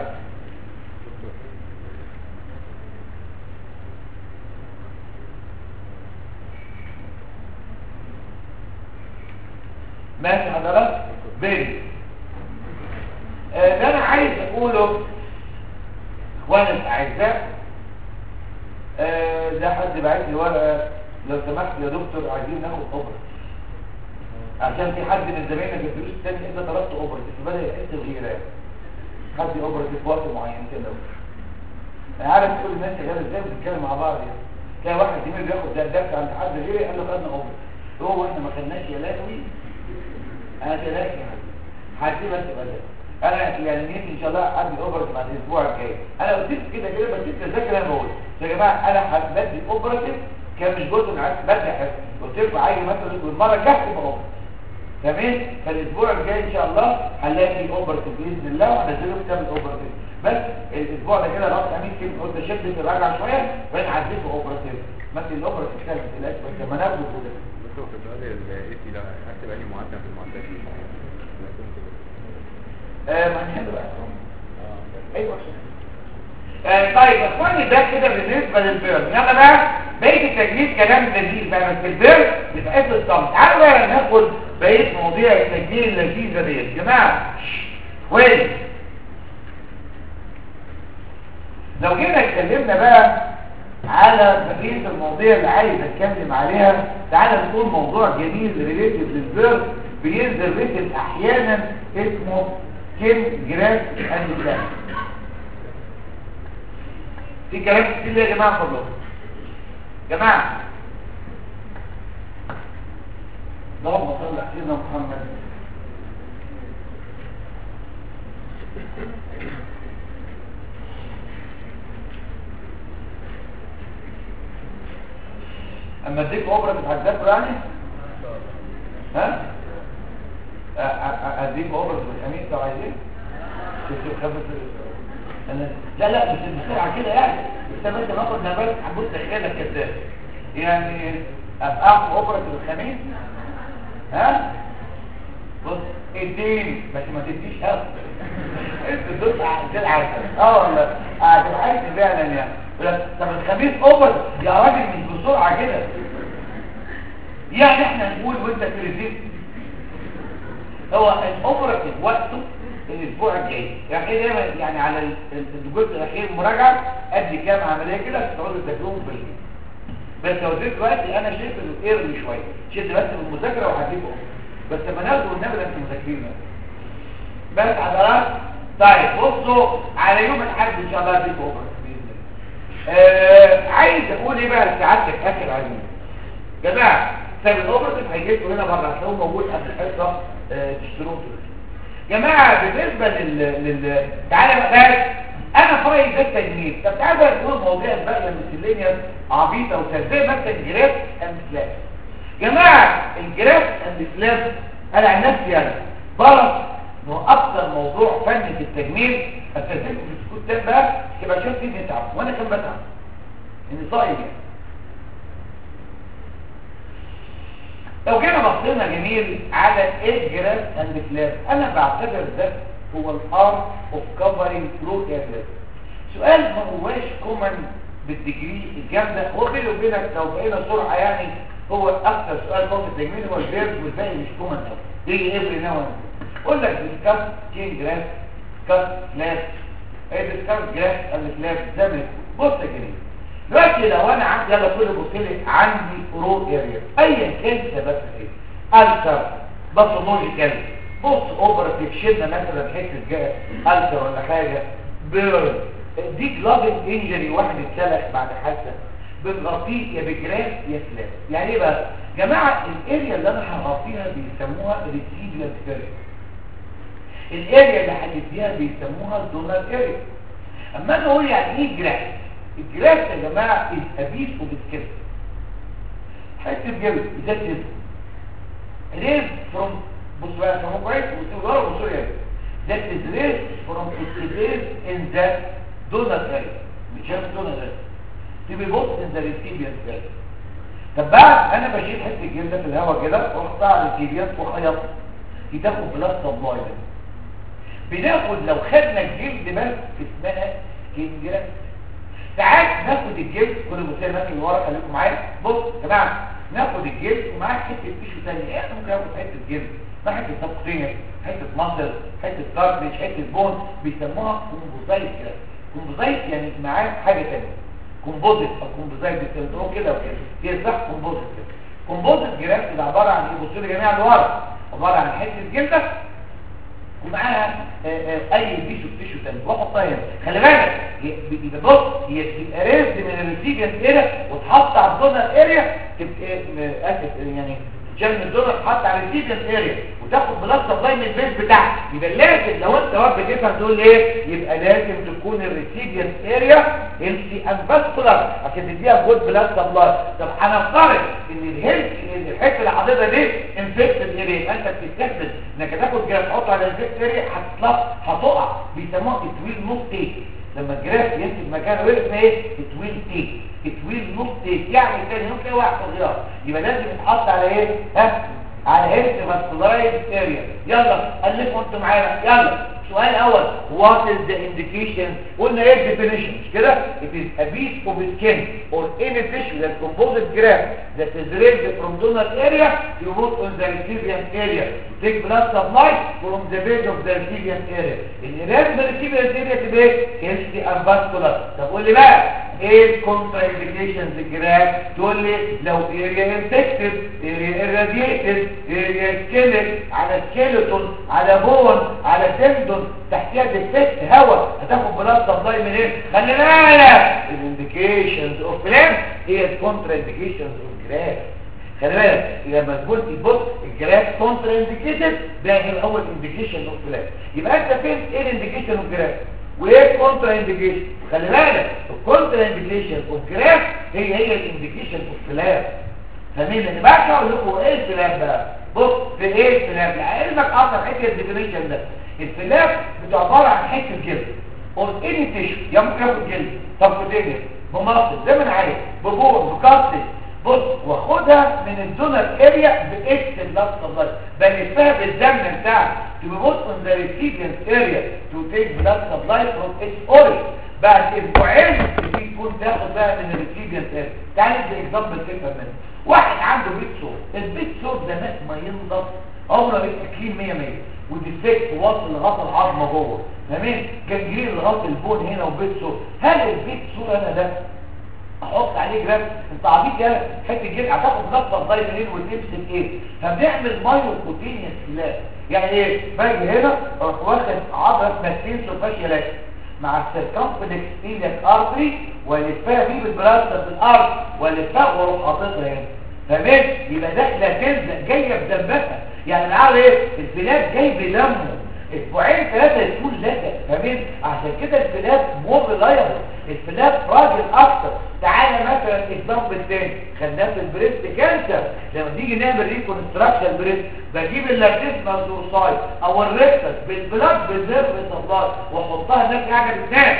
ماشي حضرتك بيري آه، ده انا عايز اقوله وانا اعزاء آه، ده حد بعت لي ورقه لو سمحت يا دكتور عايزين ناخد اوبرا عشان في حد من زمايلنا في الفلوس التاني انت طلبت اوبرا فبدا يحس الغيره خد اوبرا في وقت معين كده انا عارف كل الناس شغاله ازاي بتتكلم مع بعض يعني تلاقي واحد زميل بياخد ده درس عند حد غيري قال له خدنا اوبرا هو احنا ما خدناش يا لهوي انا كده يعني هسيبها تبقى ده انا يعني نيتي ان شاء الله عندي اوبرا بعد الاسبوع الجاي انا قلت لك كده كده بس انت تذاكر انا بقول يا جماعه انا هبدي اوبراتيف كان مش جزء من عايز بدي حفظ قلت لكم عايز مثلا المره الجايه تبقى اوبرا تمام فالاسبوع الجاي ان شاء الله هنلاقي اوبراتيف باذن الله وهنزله كتاب الاوبراتيف بس الاسبوع ده كده رحت امين كده قلت شدت الراجعه شويه وبعدين عديته اوبراتيف مثل الاوبراتيف كان ما تقلقش بس لما ناخده كده دكتور في السؤال الايتي ده هكتب انهي معدل في المعدلات دي؟ آه ما نحل بقى ايوه آه طيب يا اخواني ده كده بالنسبه للبيرن يلا بقى بقيه التجميل كلام لذيذ بقى بس البيرن يبقى اسم الصمت تعالوا بقى ناخد بقيه مواضيع التجميل اللذيذه دي يا جماعه وين لو جينا اتكلمنا بقى على بقيه المواضيع اللي عايز اتكلم عليها تعالى نقول موضوع جميل ريليتد للبيرن بينزل ريتم احيانا اسمه كيم جراس اند جراس في كلام كتير يا جماعه كلهم جماعه اللهم صل على سيدنا محمد اما اديك اوبرا بتهدفه يعني ها أ- أ- اديك اوبرا بالخميس لو عايزين شوف شوف خفت انا لا لا مش بسرعه كده يعني بس انت باخد نبات هبص خيالك كذاب يعني ابقى في اوبرا بالخميس ها بص اديني بس ما تديش هوا انت تدوس على العسل اه والله هتبقى فعلا يعني بس طب الخميس اوبر يا راجل مش بسرعه كده يعني احنا نقول وانت تريزيت هو الاوبراتيف وقته الاسبوع الجاي يعني ايه دايما يعني على ال- ال- الجزء الاخير المراجعه ادي كام عمليه كده تقعدوا تذاكروهم بالليل بس لو زدت دلوقتي انا شايف انه ايرلي شويه شد بس من المذاكره وهديكم بس لما ناخده والنبي ده انتوا مذاكرين بس حضرات طيب بصوا على يوم الاحد ان شاء الله هديكم اوبر باذن الله آه عايز اقول ايه بقى لسعادتك اخر عليم جماعه طب الاوبرتيف هيجيبكم هنا بره هتلاقوه موجود قبل الحصه آه تشتروه جماعه بالنسبه لل لل تعالى بقى انا في رايي ده التجميل طب تعالى بقى نقول مواضيع الباقيه المثليه عبيطه وسلبيه مثلا جراف اند سلاب جماعه الجراف اند سلاب انا عن نفسي يعني برص انه اكثر موضوع فني في التجميل استاذنكم في السكوت ده بقى يبقى شوف فيه بيتعب وانا كان بتعب اني صايم يعني لو جينا بصينا جميل على ايه جراف اند سلاب انا بعتبر ده هو الارت اوف كفرنج ثرو كابلت سؤال ما هواش كومن بالديجري الجامده هو بيني وبينك لو بقينا سرعه يعني هو اكثر سؤال فوق التجميل هو البيرد والباقي مش كومن قوي يجي افري ناو اقول لك ديسكاس كين جراف كاس سلاب ايه ديسكاس جراف اند سلاب ده من بص يا جميل دلوقتي لو انا عندي يلا كل بص لي عندي رو اريا ايا كان سبب ايه التر باثولوجيكال بص اوبراتيف شدنا مثلا حته جاء التر ولا حاجه بيرن دي جلافين انجري واحد اتسلخ بعد حادثه بنغطيه يا بجراف يا فلاب يعني ايه بقى جماعه الاريا اللي انا هغطيها بيسموها ريتيبيال اريا الاريا اللي هنديها بيسموها الدونر اريا اما انا اقول يعني ايه جراف الجراف يا جماعه از ابيس وبتكلم حته جلد ده جلد ريز فروم بص بقى فهموا كويس بصوا ورا بصوا هنا that is raised from its place in the donor area مش عارف donor area to be put in the recipient area طب بعد انا بشيل حته الجلد في الهواء كده واحطها على الريسيبيانت واخيطها دي تاخد بلاد سبلاي بناخد لو خدنا الجلد بس اسمها سكين جراف ساعات ناخد الجلد كل المثال مثلا اللي ورا خليكم معايا بص يا جماعه ناخد الجلد ومعاه حته تيشو ثانيه ايه ممكن اخد حته جلد ما حته سبقيه حته مصل حته كارتريج حته بون بيسموها كومبوزايت كده كومبوزايت يعني معاه حاجه ثانيه كومبوزيت او كومبوزايت بيسموه كده وكده هي صح كومبوزيت كده كومبوزيت جراف ده عباره عن ايه بصوا لي يا جماعه لورا عباره عن حته جلده ومعاها اي تيشو تيشو تاني واحطها هنا خلي بالك يبقى بص هي تبقى ريزد من الريسيفنت اريا وتحط على الدونر اريا تبقى اسف يعني تشيل من الدونر تحط على الريسيفنت اريا وتاخد بلاد سبلاي من البيت بتاعك يبقى لازم لو انت واقف بتفهم تقول ايه يبقى لازم تكون الريسيفنت اريا هيلثي اند فاسكولار عشان تديها جود بلاد سبلاي طب هنفترض ان الهيلث الحته اللي حاططها دي انفكتد اريا انت بتستخدم انك تاخد جراف تحطه على الانفكتد اريا هتطلع هتقع بيسموها تتويل نوت تيك لما الجراف يمسك مكانه ايه اسمها ايه تتويل تيك تتويل نوت تيك يعني تاني يوم تلاقي واحد صغير يبقى لازم يتحط على ايه ها على هيلث فاسكولارايز اريا يلا الفوا انتوا معانا يلا السؤال الاول what is the indication قلنا ايه definition مش كده it is a piece of skin or any tissue that composite graft that is raised from donor area to root on the recipient area to take blood supply from the base of the recipient area اللي raised the recipient area تبقى ايه healthy and vascular طب قول لي بقى ايه الكونترا انديكيشنز الجراف تقول لي لو اريا انفكتد اريا irradiated اريا سكيلت على سكيلتون على بون على تندون تحتها ديفكت هواء هتاخد بلاد سبلاي منين خلي بالك الانديكيشنز اوف فلام هي الكونترا انديكيشنز اوف جراف خلي بالك لما تقول تبص الجراف كونترا انديكيتد ده هي الاول انديكيشن اوف فلام يبقى انت فين ايه الانديكيشن اوف جراف وايه الكونترا انديكيشن خلي بالك الكونترا انديكيشن اوف جراف هي هي الانديكيشن اوف فلام فاهمين انا بقى اقول لكم ايه الفلام بقى بص في ايه الفلام لعلمك اصلا حته الديفينيشن ده الفلام بتعبر عن حته جلد اور اني تيشو يا ممكن ياخد جلد طب كوتينيا بمصل زي ما انا عايز ببور بكاستس بص واخدها من الدونر اريا باكس بلاد سبلاي بلفها بالدم بتاعك تبص من ذا ريسيبيانت اريا تو تيك بلاد سبلاي فروم اتس اوريج بعد اسبوعين تيجي تكون تاخد بقى من الريسيبيانت اريا تعالى ادي اكزامبل تفهم منه واحد عنده بيت سور البيت سور ده مات ما ينضف عمره بيبقى كلين 100 100 وديفكت واصل لغايه العظمه جوه تمام جنجرين لغايه البون هنا وبيت سور هل البيت سور انا ده احط عليه جراف انت عبيط يا حته جلد هتاخد نقطه ضايل منين وتمسك ايه فبنعمل مايو كوتينيوس سلاش يعني ايه باجي هنا اروح واخد عضله ماستين سوفاشيال مع السيركمفلكس ايليك ارتري والفها دي بالبلاستر في الارض والفها واروح حاططها هنا تمام يبقى داخله تلزق جايه بدمها يعني العقل ايه الفلاب جاي بلمه اسبوعين ثلاثه يكون لزق تمام عشان كده الفلاب مور لايبل الفلاب راجل اكتر تعالى مثلا اكزامبل تاني خدناه في البريست كانسر لما نيجي نعمل ريكونستراكشن بريست بجيب اللاتيسما دورساي او الريكتس بالبلاد بالنيرف سبلاي واحطها هناك حاجه بتنام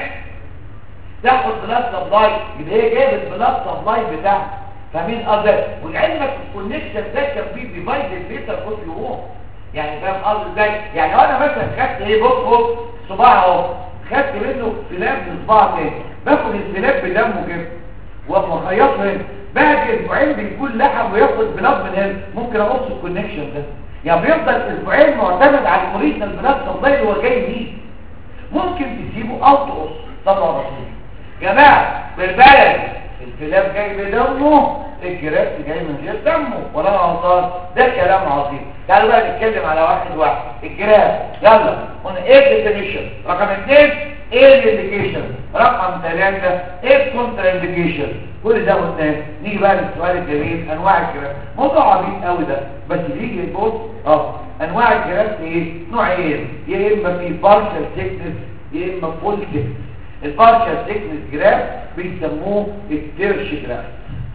تاخد بلاد سبلاي يبقى هي جايبه البلاد سبلاي بتاعها فاهمين قصدي ولعلمك الكونكشن ده كان فيه ديفايد الليتر كل يوم يعني فاهم قصدي ازاي يعني لو انا مثلا خدت ايه بص بص صباع اهو خدت منه فلاب من صباع تاني باخد الفلاب بدمه كده ومخيطه هنا بعد اسبوعين بيكون لحم وياخد بلاد من هنا ممكن اقص الكونكشن ده يعني بيفضل اسبوعين معتمد على الاوريجنال بلاد سبلاي اللي هو جاي بيه ممكن تسيبه او تقص طبعا رسول جماعه بالبلد الفلاب جاي بدمه الجرافت جاي من غير دمه ولا انا غلطان ده كلام عظيم تعالوا بقى نتكلم على واحد واحد الجراف يلا قلنا ايه الديفينيشن رقم اثنين ايه الانديكيشن رقم ثلاثة ايه الكونترا انديكيشن كل ده قلناه نيجي بقى للسؤال الجميل انواع الجراف موضوع عبيط قوي ده بس بيجي يقول اه انواع الجراف ايه نوعين يا اما في بارشال سيكنس يا اما فول سيكنس البارشال سيكنس جراف بيسموه التيرش جراف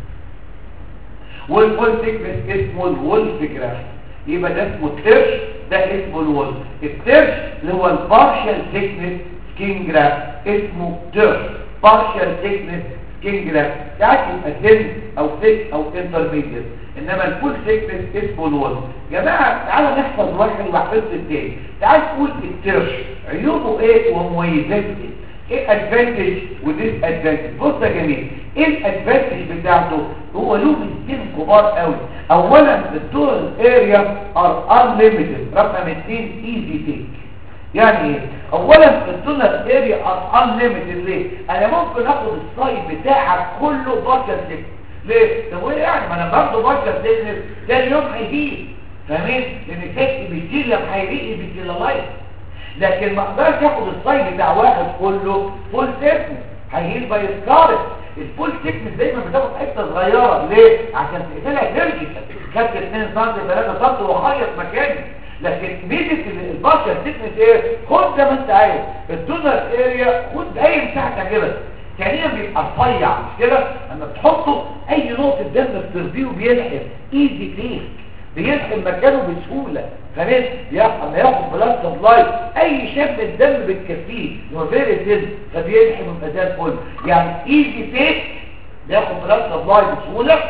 والفول سيكنس اسمه الولف جراف يبقى ده اسمه الترش ده اسمه الولف الترش اللي هو البارشال سيكنس سكين جراف اسمه ترش بارشال سيكنس سكين جراف يعني يبقى سن او سيك او انترميديت انما الفول سيكنس اسمه الولف يا جماعه تعالوا نحفظ واحد وحفظ التاني تعال نقول الترش عيوبه ايه ومميزاته ايه ايه ادفانتج وديس ادفانتج بص يا جميل ايه الادفانتج بتاعته هو له ميزتين كبار قوي اولا الدور اريا ار انليميتد رقم 2 ايزي تيك يعني ايه اولا الدونر اريا ار انليميتد ليه انا ممكن اخد السايد بتاعك كله بارشل سيكنس ليه طب وايه يعني ما انا باخده بارشل سيكنس ده اليوم هيجيب فاهمين لان السيكس بيجي لما هيجي بيجي لايف لكن ما اقدرش اخد الصيد بتاع واحد كله فول سيكنس هيهيل باي سكارت الفول سيكنس دايما بتاخد حته صغيره ليه عشان تقفلها سيرجيكال خدت 2 سم 3 سم وخيط مكاني لكن ميزه البشر سيكنس ايه خد زي ما انت عايز الدونر اريا خد اي مساحه تعجبك ثانيا بيبقى رفيع مش كده لما تحطه اي نقطه دم بترضيه وبيلحم ايزي كليك بيلحم مكانه بسهولة فاهم ياخد ياخد بلاد سبلاي اي شاب الدم بتكفيه هو فيري تيز فبيلحم يبقى زي الفل يعني ايزي فيك بياخد بلاد سبلاي بسهولة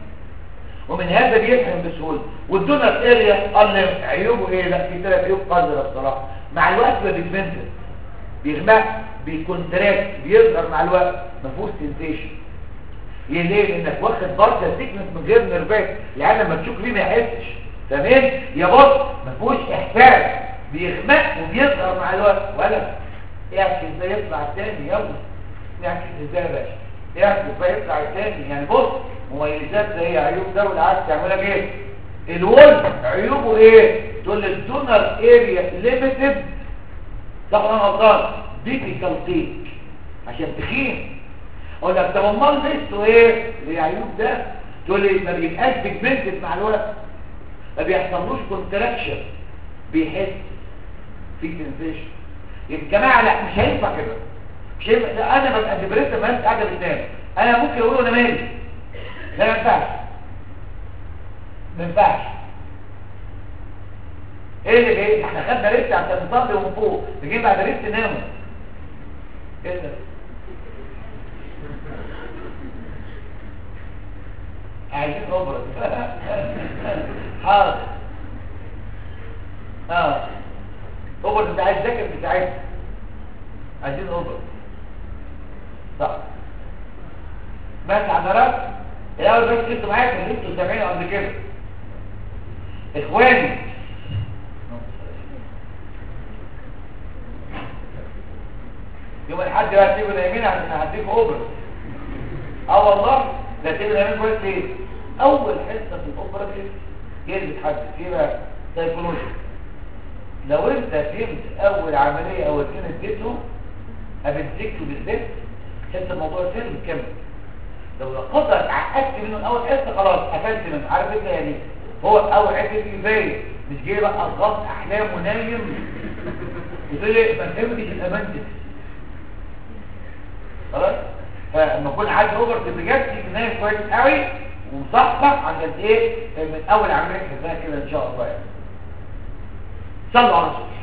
ومن هذا بيلحم بسهولة والدونر اريا قال عيوبه ايه لا في ثلاث عيوب قذرة الصراحة مع الوقت بيجمنتد بيغمق بيكونتراكت بيظهر مع الوقت ما فيهوش سنسيشن ليه ليه لانك واخد بارشل سيكنس من غير نرفات يعني لما تشوف ليه ما يحسش تمام يا بص ما فيهوش احساس بيغمق وبيظهر مع الوقت ولا يعكس ده يطلع التاني يلا يعكس ازاي يا باشا يعكس ده يطلع التاني يعني بص مميزات ده هي عيوب ده والعكس يعملها ايه الولف عيوبه ايه تقول الدونر اريا ليميتد طبعا انا غلطان ديفيكال تيك عشان تخين اقول لك طب امال لسه ايه العيوب ده تقول لي ما بيبقاش بيجمنتد مع الوقت ما بيحصلوش كونتراكشن بيحس في سنسيشن يبقى جماعه لا مش هينفع كده مش هينفع لا، انا ببقى دبريت ما انت قاعده بتنام انا ممكن اقول انا مالي لا ما ينفعش ما ينفعش ايه اللي جاي احنا خدنا ريست عشان نصلي ومن فوق نجيب بعد ريست ناموا ايه ده عايزين اوبرا حاضر اه اوبرا انت عايز ذاكر بتاعتها عايزين اوبرا صح بس حضرات الاول بس انتوا معايا كان انتوا سامعين قبل كده اخواني يوم الحد بقى تيجوا نايمين عشان هديكوا اوبرا اه والله ده تيجوا نايمين كويس ليه اول حصه في الاوبرا دي هي اللي بتحدد ايه بقى سايكولوجي لو انت فهمت اول عمليه او اتنين اديته ابنتكته بالذات حته الموضوع سهل بتكمل لو قدرت عقدت منه من اول حصه خلاص قفلت منه عارف انت يعني هو اول حته دي زي مش جاي بقى اضغط احلام ونايم وتقول لي ما فهمتش الامانتك خلاص فلما اكون عايز اوفر بجد تيجي نايم كويس قوي ومصحصح عشان ايه من اول عمليه حسابها كده ان شاء الله يعني صلوا على رسول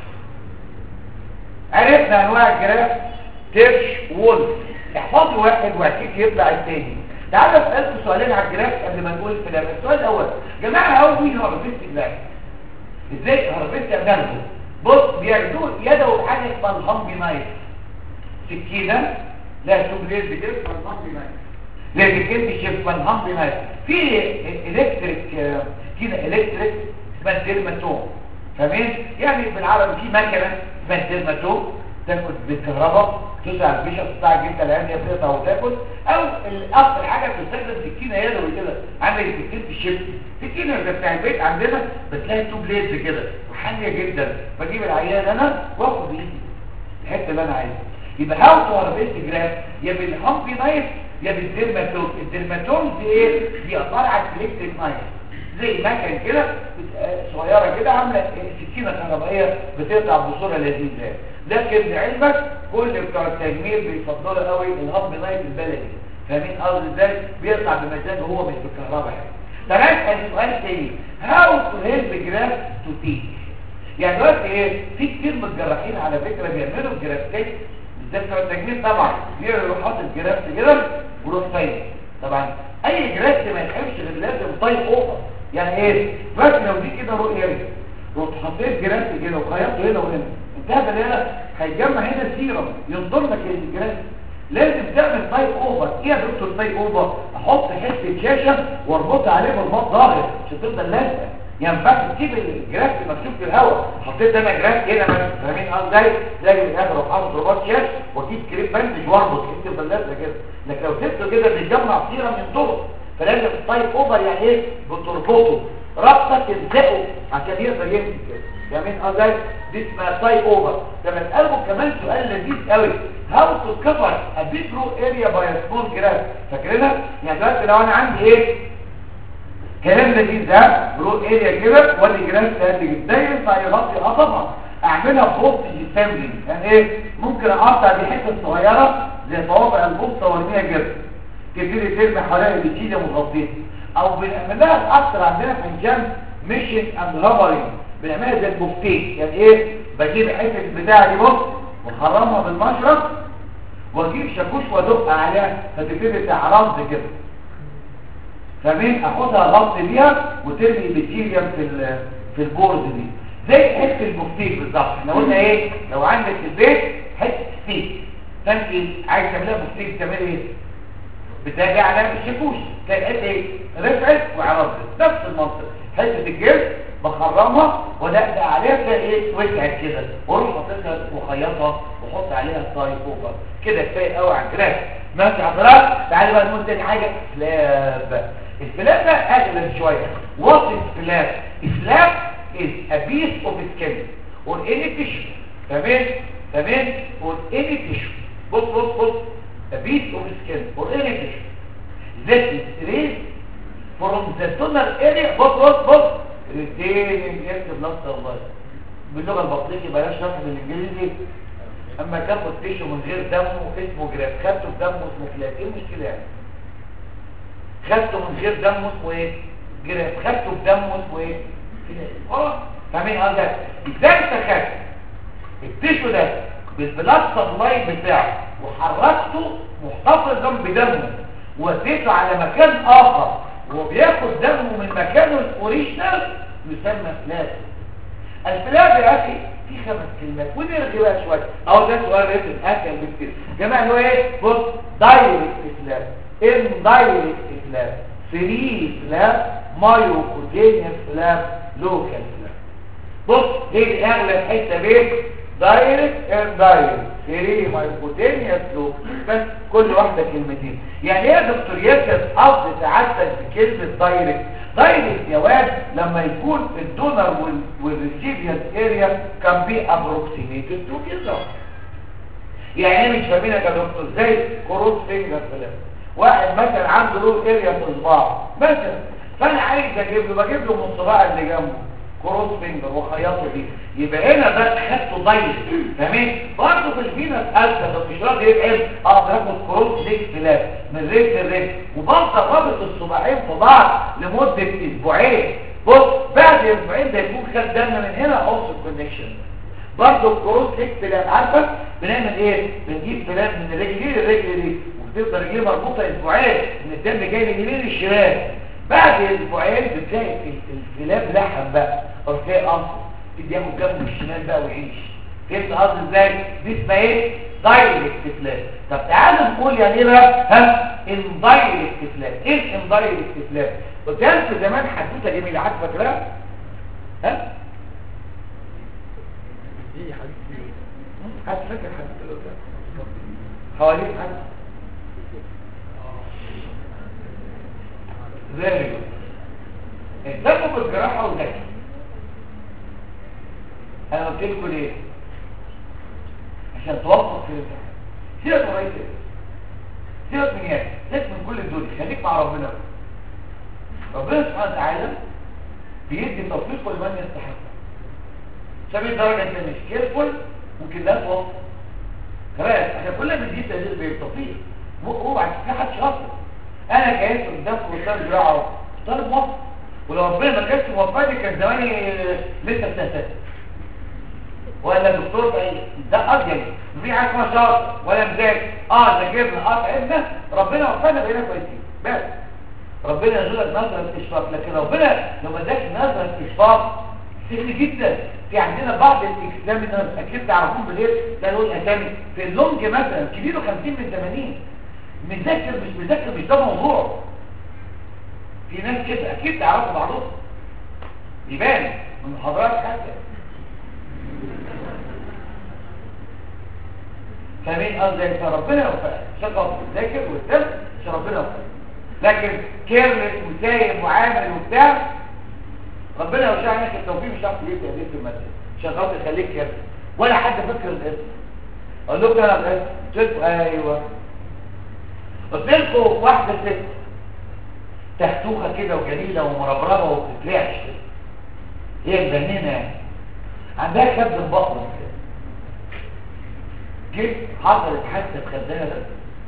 عرفنا انواع الجراف تيرش وولف احفظوا واحد وهتيك يطلع التاني تعالوا اسالكم سؤالين على الجراف قبل ما نقول الكلام السؤال الاول جماعه اول مين هربست جراف ازاي هربست ابنانكم بص بيعدوا يده بحاجه اسمها الهامبي نايف سكينه لا شوبليز كده اسمها الهامبي نايف لكن كلمه شيف الهامبي نايف في الكتريك سكينه الكتريك اسمها الديرماتوم فاهمين يعني بالعربي في مكنه اسمها الديرماتوم تاخد بالكهرباء تسعى البيشة بتاع الجلد العين هي بتقطع وتاكل او الاكثر حاجه بتستخدم سكينه يدوي كده عندك سكينه الشيبس سكينه زي بتاع البيت عندنا بتلاقي تو بليدز كده وحاميه جدا بجيب العيان انا واخد بايدي الحته اللي انا عايزها يبقى هاو تو هارفيست جراف يا بالهامبي نايف يا بالديرماتوم الديرماتوم دي ايه دي عباره عن سلكتيف نايف زي مكن كده بت- صغيره كده عامله إيه؟ سكينه كهربائيه بتقطع بصوره لذيذه لكن لعلمك كل بتوع التجميل بيفضلوا قوي الهامبي نايف البلدي فاهمين قصدي ازاي بيطلع بمزاجه هو مش بالكهرباء يعني طب اسال سؤال تاني هاو تو هيلب جراف تو تيك يعني دلوقتي ايه في كتير من الجراحين على فكره بيعملوا جرافتات بالذات بتوع التجميل طبعا بيعملوا حاطط جرافت كده ويروح طايق طبعا اي جرافت ما يتعملش غير لازم طايق اوفر يعني ايه فاكر لو دي كده رؤيه ارجع رحت حطيت جرافت كده وخيطته هنا وهنا انتهى من هنا هيتجمع هنا سيرم ينظر لك الجرافت لازم تعمل تايب اوفر ايه يا دكتور تايب اوفر احط حته شاشه واربطها عليه برباط ظاهر عشان تفضل لازقه يعني ينفع تسيب الجراف مكتوب في الهواء حطيت انا جراف هنا مثلا فاهمين قصدي ازاي زي من هنا اروح حاطط رباط شاش واجيب كريم بندج واربط كده تفضل لازقه كده لكن لو سبته كده بيتجمع سيره من طرق فلازم التايب اوفر يعني ايه بتربطه ربطه تلزقه عشان يقدر يمسك كده فاهمين قصدي دي اسمها تايب اوفر ده بسالكم كمان سؤال لذيذ قوي هاو تو كفر ا بيج رو اريا باي سمول جراف فاكرينها يعني دلوقتي لو انا عندي ايه كلام لذيذ ده برو اريا كده وادي جراف قد كده ده ينفع يغطي اه طبعا اعملها فولتج سامبلينج يعني ايه ممكن اقطع دي حته صغيره زي صوابع البوسطه وارميها كده تبتدي ترمي حوالي بتشيله مغطيه او بنعملها الاكتر عندنا في الجيم ميشن اند رابرنج بنعملها زي البوفتيك يعني ايه بجيب حته بتاع دي بص وخرمها بالمشرط واجيب شاكوش وادق عليها فتبتدي تعرض كده فمين اخدها غطي بيها وترمي بكتيريا في ال- في البورد دي زي حته البوفتيك بالظبط احنا قلنا ايه لو عندك في البيت حته ستيك فانت عايز تعملها بوفتيك تعملي ايه بتاجي على الشاكوش تلاقي حته ايه رفعت وعرضت نفس المنطق حته الجلد بخرمها ودقدق عليها تلاقي ايه وسعت كده واروح حاططها وخيطها واحط عليها الطايف اوفر كده كفايه قوي على الجراف ماشي يا حضرتك تعالى بقى نقول تاني حاجه فلاب الفلاب ده اغلب شويه وات از فلاب فلاب is a piece of skin or any tissue تمام تمام or any tissue بص بص بص a piece of skin or any tissue that is raised from the tonal area بص بص بص retaining اكتب نص الله باللغه البطيخي بلاش شرح بالانجليزي اما تاخد تيشو من غير دمه اسمه جراف خدته بدمه اسمه فلات ايه المشكله يعني خدته من غير دمه اسمه ايه جراف خدته بدمه اسمه ايه فلات خلاص فاهمين قصدي ازاي انت خدت التيشو ده بالبلاد سبلاي بتاعه وحركته محتفظا بدمه وديته على مكان اخر وبياخد دمه من مكانه الاوريجينال يسمى فلات الفلاب يا اخي في خمس كلمات ونرغي بقى شويه اهو ده سؤال ريتم اسهل بكتير جماعه اللي هو ايه بص دايركت فلاب ان دايركت فلاب فري فلاب مايوكوتينيوس فلاب لوكال فلاب بص دي اغلب حته بيه دايركت ان دايركت فري مايوكوتينيوس لوكال بس كل واحده كلمتين يعني ايه يا دكتور ياسر قصد سعادتك بكلمه دايركت دايركت يا واد لما يكون الدونر والريسيبيانت اريا كان بي ابروكسيميتد تو كده يعني ايه مش فاهمينها يا دكتور زي كروس فينجر فلان واحد مثلا عنده له اريا في صباعه مثلا فانا عايز اجيب له بجيب له من الصباع اللي جنبه كروس فينجر وخيطه ديه يبقى هنا ده خدته ضيق فاهمين برضه في الفينس الفا بس مش راضي يبعد اه باخد كروس ليك فلاب من رجل لرجل وبفضل رابط الصباعين في بعض لمده اسبوعين بص بعد اسبوعين ده يكون خد دم من هنا اوصل كونكشن برضه الكروس ليك فلاب عارفه بنعمل ايه بنجيب فلاب من الرجل دي للرجل دي وبتفضل رجليه مربوطه اسبوعين ان الدم جاي من اليمين للشمال بعد اسبوعين بتلاقي الفلاب لحم بقى او تلاقي قصر تدي ياخد جنبه الشمال بقى ويعيش فهمت قصدي ازاي دي اسمها ايه دايركت فلاب طب تعالوا نقول يعني ايه بقى ها اندايركت فلاب ايه الاندايركت فلاب وكان في زمان حدوته جميله عارف فاكرها ها ايه حبيبي حد فاكر حدوته اللي قدام حوالين حد ذلك اهتموا بالجراحة وذكي انا قلت لكم ليه عشان توفق في الامتحان سيبك من رئيس سيبك من ياك سيبك من كل الدنيا خليك مع ربنا ربنا سبحانه وتعالى بيدي توفيق لمن يستحق سبيل درجة انت مش كيرفول ممكن لا توفق خلاص احنا كلنا بندي تقدير بالتوفيق هو بعد في حد شاطر انا جايز قدامكم قدام جراعه طالب موفق ولو ربنا ما كانش موفقني كان زماني لسه بتهتم ولا دكتور بعيد ده اجل في حاجه اسمها شاطر ولا مذاكر اه ذاكرنا اه تعبنا ربنا وفقنا بقينا كويسين بس ربنا يرزقك نظره اشفاق لكن ربنا لو ما اداكش نظره اشفاق سهل جدا في عندنا بعض الاكزامينرز اكيد تعرفون بالليل ده هو الاسامي في اللونج مثلا كبيره 50 من 80 مذاكر مش مذاكر مش ده موضوع في ناس كده اكيد تعرفوا بعضهم يبان من محاضرات حتى فمين قصدي انت ربنا يوفقك شغل تذاكر وتذاكر عشان ربنا يوفقك لكن كيرلس وسايب وعامل وبتاع ربنا لو شاء عنك التوفيق مش هتعرف تجيب تقدير في المادة شغال تخليك كيرلس ولا حد فكر الاسم اقول لكم انا الاسم قلت لكم ايوه قلت لكم واحده ست تختوخه كده وجميله ومربربه وما بتتلعش هي مجننه يعني عندها كبد البطن كده جيت حصلت حادثه خدها ده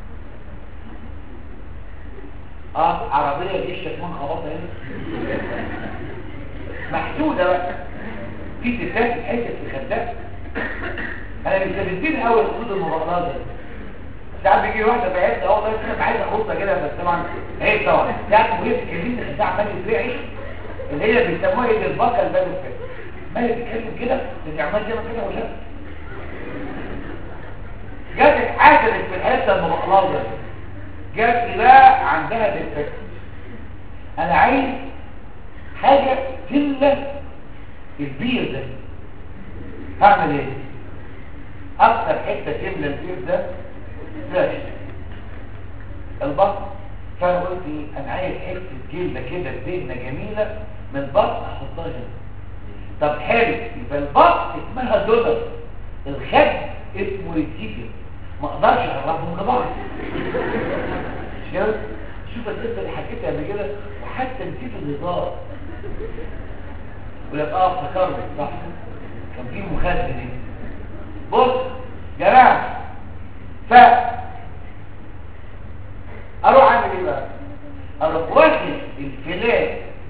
اه عربيه دي الشكمان خبطها هنا محدوده بقى في ستات اتحسد في خدها انا مش بنتين قوي الخدود المبغضات دي ساعات بيجي واحده بعيد اه والله انا عايز اخدها كده بس طبعا هي طبعا ساعات وهي بتكلمني في الساعه عمال يترعش اللي هي بيسموها ايه البقه الباب كده ما هي بتتكلم كده بتعمل كده كده ولا جت اتحسدت في الحته المبغضات دي جات لي بقى عندها ديفكت انا عايز حاجه تملى البير ده هعمل ايه اكتر حته تملى البير ده فلاش البطن فانا قلت ايه انا عايز حته جلده كده دهنه جميله من البطن احطها هنا طب حلو يبقى البطن اسمها دولار الخد اسمه ريتيكل ما اقدرش اعرفهم لبعض مش كده شوف القصه اللي حكيتها قبل كده وحتى نسيت الهزار ولا اه افتكرت صح كان في مخدر دي بص يا جماعه ف اروح اعمل ايه بقى اروح واخد الفلات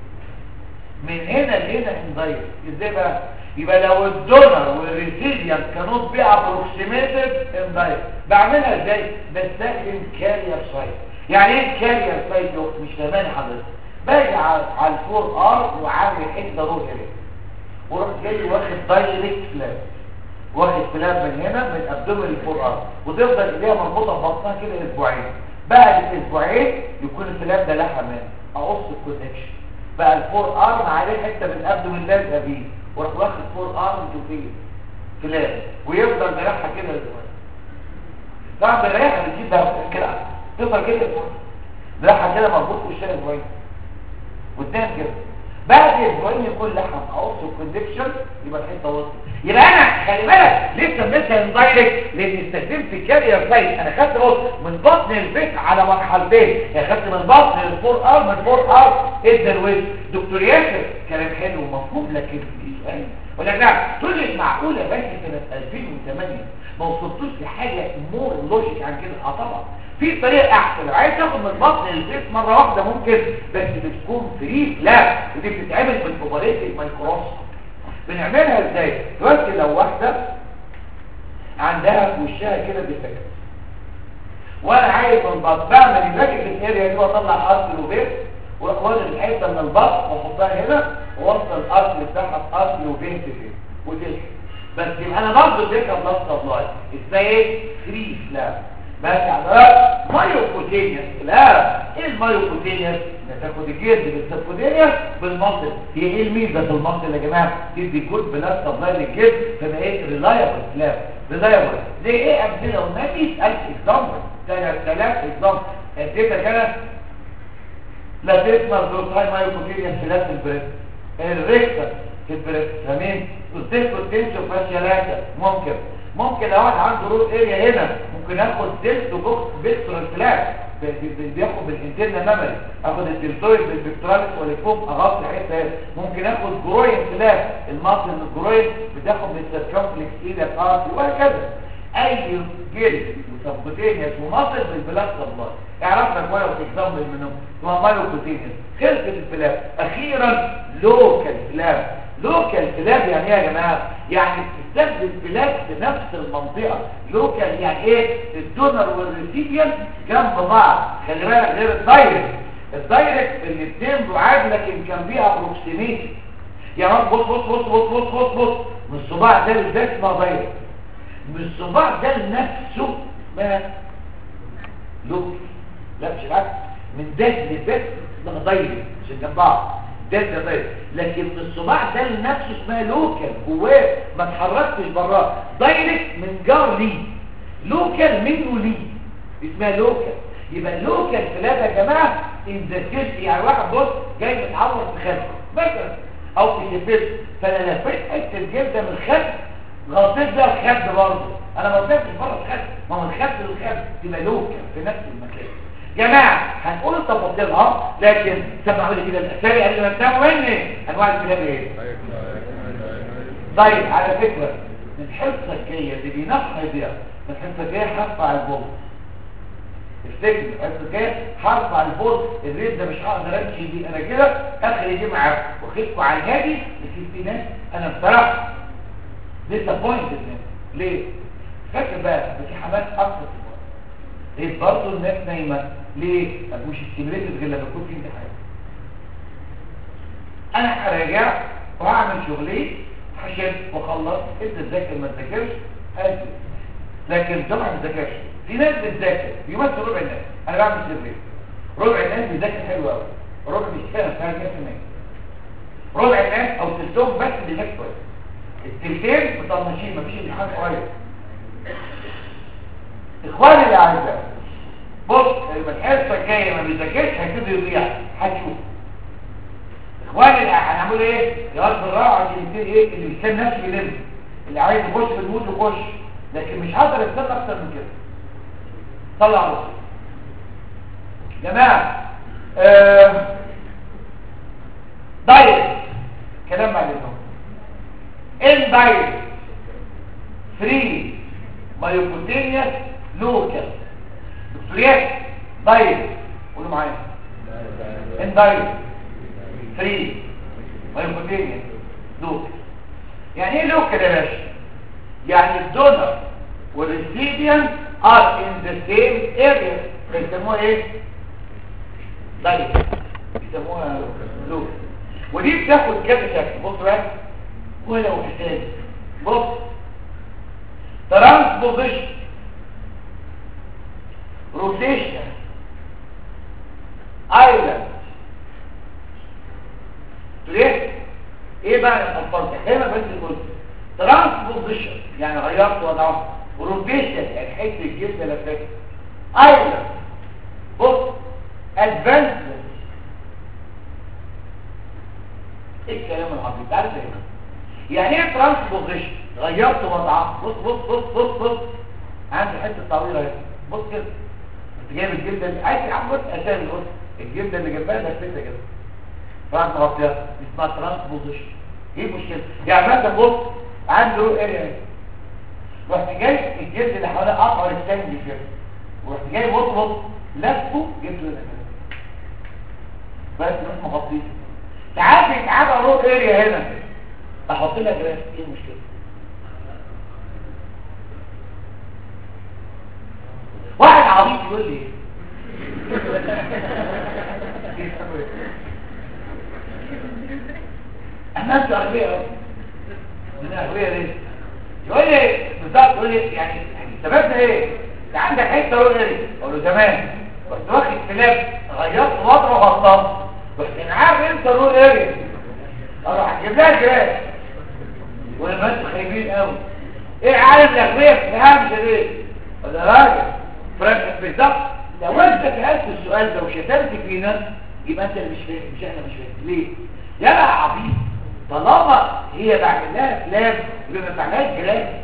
من هنا لهنا انضيف ازاي بقى يبقى لو الدونر والريسيديان كانوا بي ابروكسيميتد انضيف بعملها ازاي بستخدم كارير سايت يعني ايه كارير سايت مش فاهمان حضرتك باجي على على الفور ار وعامل حته روتري وروح جاي واخد دايركت فلاب واخد فلاب من هنا من ابدومين الفور ار وتفضل ايديها مربوطه ببطنها كده اسبوعين بعد اسبوعين يكون الفلاب ده لحم هنا اقص الكونكشن بقى الفور ارم عليه حته من ابدومين لازقه بيه واروح واخد فور ارم توفيه فلاب ويفضل مريحها كده اسبوعين طبعا مريحها بتجيب ده كده تفضل كده مريحها كده مربوط في الشارع اسبوعين قدام كده بعد اسبوعين يكون لحم اقص الكونكشن يبقى الحته وسط يبقى انا خلي بالك لسه مثلا اندايركت لان استخدمت الكارير سايت انا خدت بص من بطن البيت على مرحلتين يعني خدت من بطن الفور ار من الفور ار ادى الوش دكتور ياسر كلام حلو ومفهوم لكن في سؤال ولا لا تقول لي معقوله بس سنه 2008 ما وصلتوش لحاجه مور لوجيك عن كده اه طبعا في طريقه احسن لو عايز تاخد من بطن البيت مره واحده ممكن بس بتكون فري لا ودي بتتعمل بالكوبريتيف مايكروسكوب بنعملها ازاي دلوقتي لو واحده عندها في وشها كده ديفكت وانا عايز من بطن بعمل الراجل في الاريا دي واطلع ارسل وبيت واروح واخد الحته من البطن واحطها هنا واوصل الارسل بتاعها بارسل وبيت فين ودي بس يبقى انا برضه اديتها بلس سبلاي اسمها ايه؟ فري سلاب بس عضلات مايوكوتينيوس لا ايه المايوكوتينيوس تاخد الجلد بالسبكوتينيوس بالمنطق هي ايه الميزه في المنطق يا جماعه تدي كود بلاد سبلاي للجلد فبقى ايه ريلايبل سلاب ريلايبل زي ايه امثله قلنا 100000 اكزامبل 3000 اكزامبل اديتك انا لا تسمع دوتاي مايوكوتينيوس في نفس البريست الريكتر في البريست تمام قلت لكم التنشن فاشيالاتا ممكن ممكن لو واحد عنده رول اريا هنا ممكن اخد ديلت بوكس بيكتورال فلاج بياخد بالانترنال ميموري اخد الدلتويد بالبيكتوراليس والفوق اغطي الحته هنا ممكن اخد جروين فلاج المصل من الجروين بتاخد بالسيركمفلكس ايدك ارتي وهكذا اي جلد وسبكوتينيوس ومصل بالبلاك سبلاي اعرفنا كويس اكزامبل منهم اسمها مايوكوتينيوس خلصت الفلاب اخيرا لوكال فلاب لوكال فلاب يعني ايه يا جماعه يعني تستخدم فلاب في نفس المنطقه لوكال يعني ايه الدونر والريسيبيان جنب بعض خلي بالك غير الدايركت الدايركت الاثنين بعاد لكن كان فيها ابروكسيميشن يعني بص بص بص بص بص بص بص من الصباع ده للباك اسمها دايركت من الصباع ده لنفسه ما لوكال لا مش العكس من ده لبس اسمها دايركت عشان جنب بعض ده ده دايركت لكن من الصباع ده لنفسه اسمها لوكال جواه ما اتحركتش براه دايركت من جار ليه لوكال منه ليه اسمها لوكال يبقى لوكال فلاب يا جماعه ان ذا يعني واحد بص جاي متعور في خده مثلا او في شفته فانا لفيت حته الجلده من الخد غطيت بيها الخد برضه انا ما قلتش بره الخد ما هو الخد للخد تبقى لوكال في نفس المكان جماعة هنقول تفاصيلها لكن سمعوا لي كده الاسامي قبل ما تناموا مني انواع الكلام ايه طيب على فكرة من الحصة الجاية اللي بينحى بيها من الحصة الجاية هرفع البول افتكر الحصة الجاية هرفع البول الريت ده مش هقدر امشي بيه انا كده اخر دي معاكم واخدكم على الهادي لكن في ناس انا بصراحة ديسابوينتد ليه؟ فاكر بقى في حماس اكتر في الوقت ليه برضه الناس نايمة ليه؟ مش استمريتد غير لما يكون في امتحان انا هراجع وهعمل شغلي عشان واخلص انت تذاكر ما تذاكرش هاجي لكن طبعا ما تذاكرش في ناس بتذاكر بيمثل ربع الناس انا بعمل سيرفي ربع الناس بيذاكر حلو قوي ربع مش فاهم فاهم 100% ربع الناس او تلتهم بس بيذاكر كويس التلتين مطنشين مفيش امتحان كويس اخواني الاعزاء بص الحصه الجايه ما بيذاكرش هيبتدي يضيع هتشوف اخواني اللي هنعمل ايه جواز بالراحه عشان يبتدي ايه اللي بيستنى نفسه يلم اللي عايز يخش في الموت يخش لكن مش هقدر استنى اكتر من كده طلع على طول جماعه آه دايركت كلام معلومه ان دايركت فري مايوكوتينيوس لوكال دكتوريات دايركت قولوا معايا ان دايركت فري مايوكوتينيوس لوكال يعني ايه لوكال يا باشا يعني الدونر والريسيبيان ار ان ذا سيم اريا بيسموها ايه دايركت بيسموها لوكال ودي بتاخد كذا شكل بص بقى ولو احتاج بص ترانسبوزيشن روتيشن ايلاند ليه ايه بقى الالفاظ هنا بس الجزء ترانسبوزيشن يعني غيرت وضعه روتيشن يعني حته الجلد لفت ايلاند بص ادفانس ايه الكلام العبيط عارف ايه يعني ايه ترانسبوزيشن غيرت وضعها بص بص بص بص بص عندي حته طويله اهي بص كده انت جايب الجلده اللي عايز يا عم بص اسامي بص الجلده اللي جنبها ده كده كده فانت غطيها اسمها ترانسبوزيشن ايه المشكله يعني مثلا بص عنده رو اريا اهي رحت جاي الجلد اللي حواليه اقعر الثاني كده ورحت جاي بص بص لفه جبته هنا كده بس مش مغطيه تعالى تعالى رو اريا هنا احط لها جراف ايه المشكله واحد عبيط يقول لي احنا انتوا اغبياء قوي من اغبياء ليه يقول لي بالظبط يقول لي يعني سببنا ايه انت عندك حته روح غيري اقول له تمام رحت واخد كلاب غيرت وضع وغطاه رحت عارف انت روح غيري اروح اجيب لها جراف ولما انتوا خايفين قوي ايه عالم الاغبياء في اهم شديد ولا راجل فرنسا بالظبط لو انت سالت السؤال ده وشتمت فينا يبقى انت اللي مش فاهم مش احنا مش فاهم ليه يا بقى عبيط طالما هي بعمل لها افلام يبقى ما بعملهاش جراف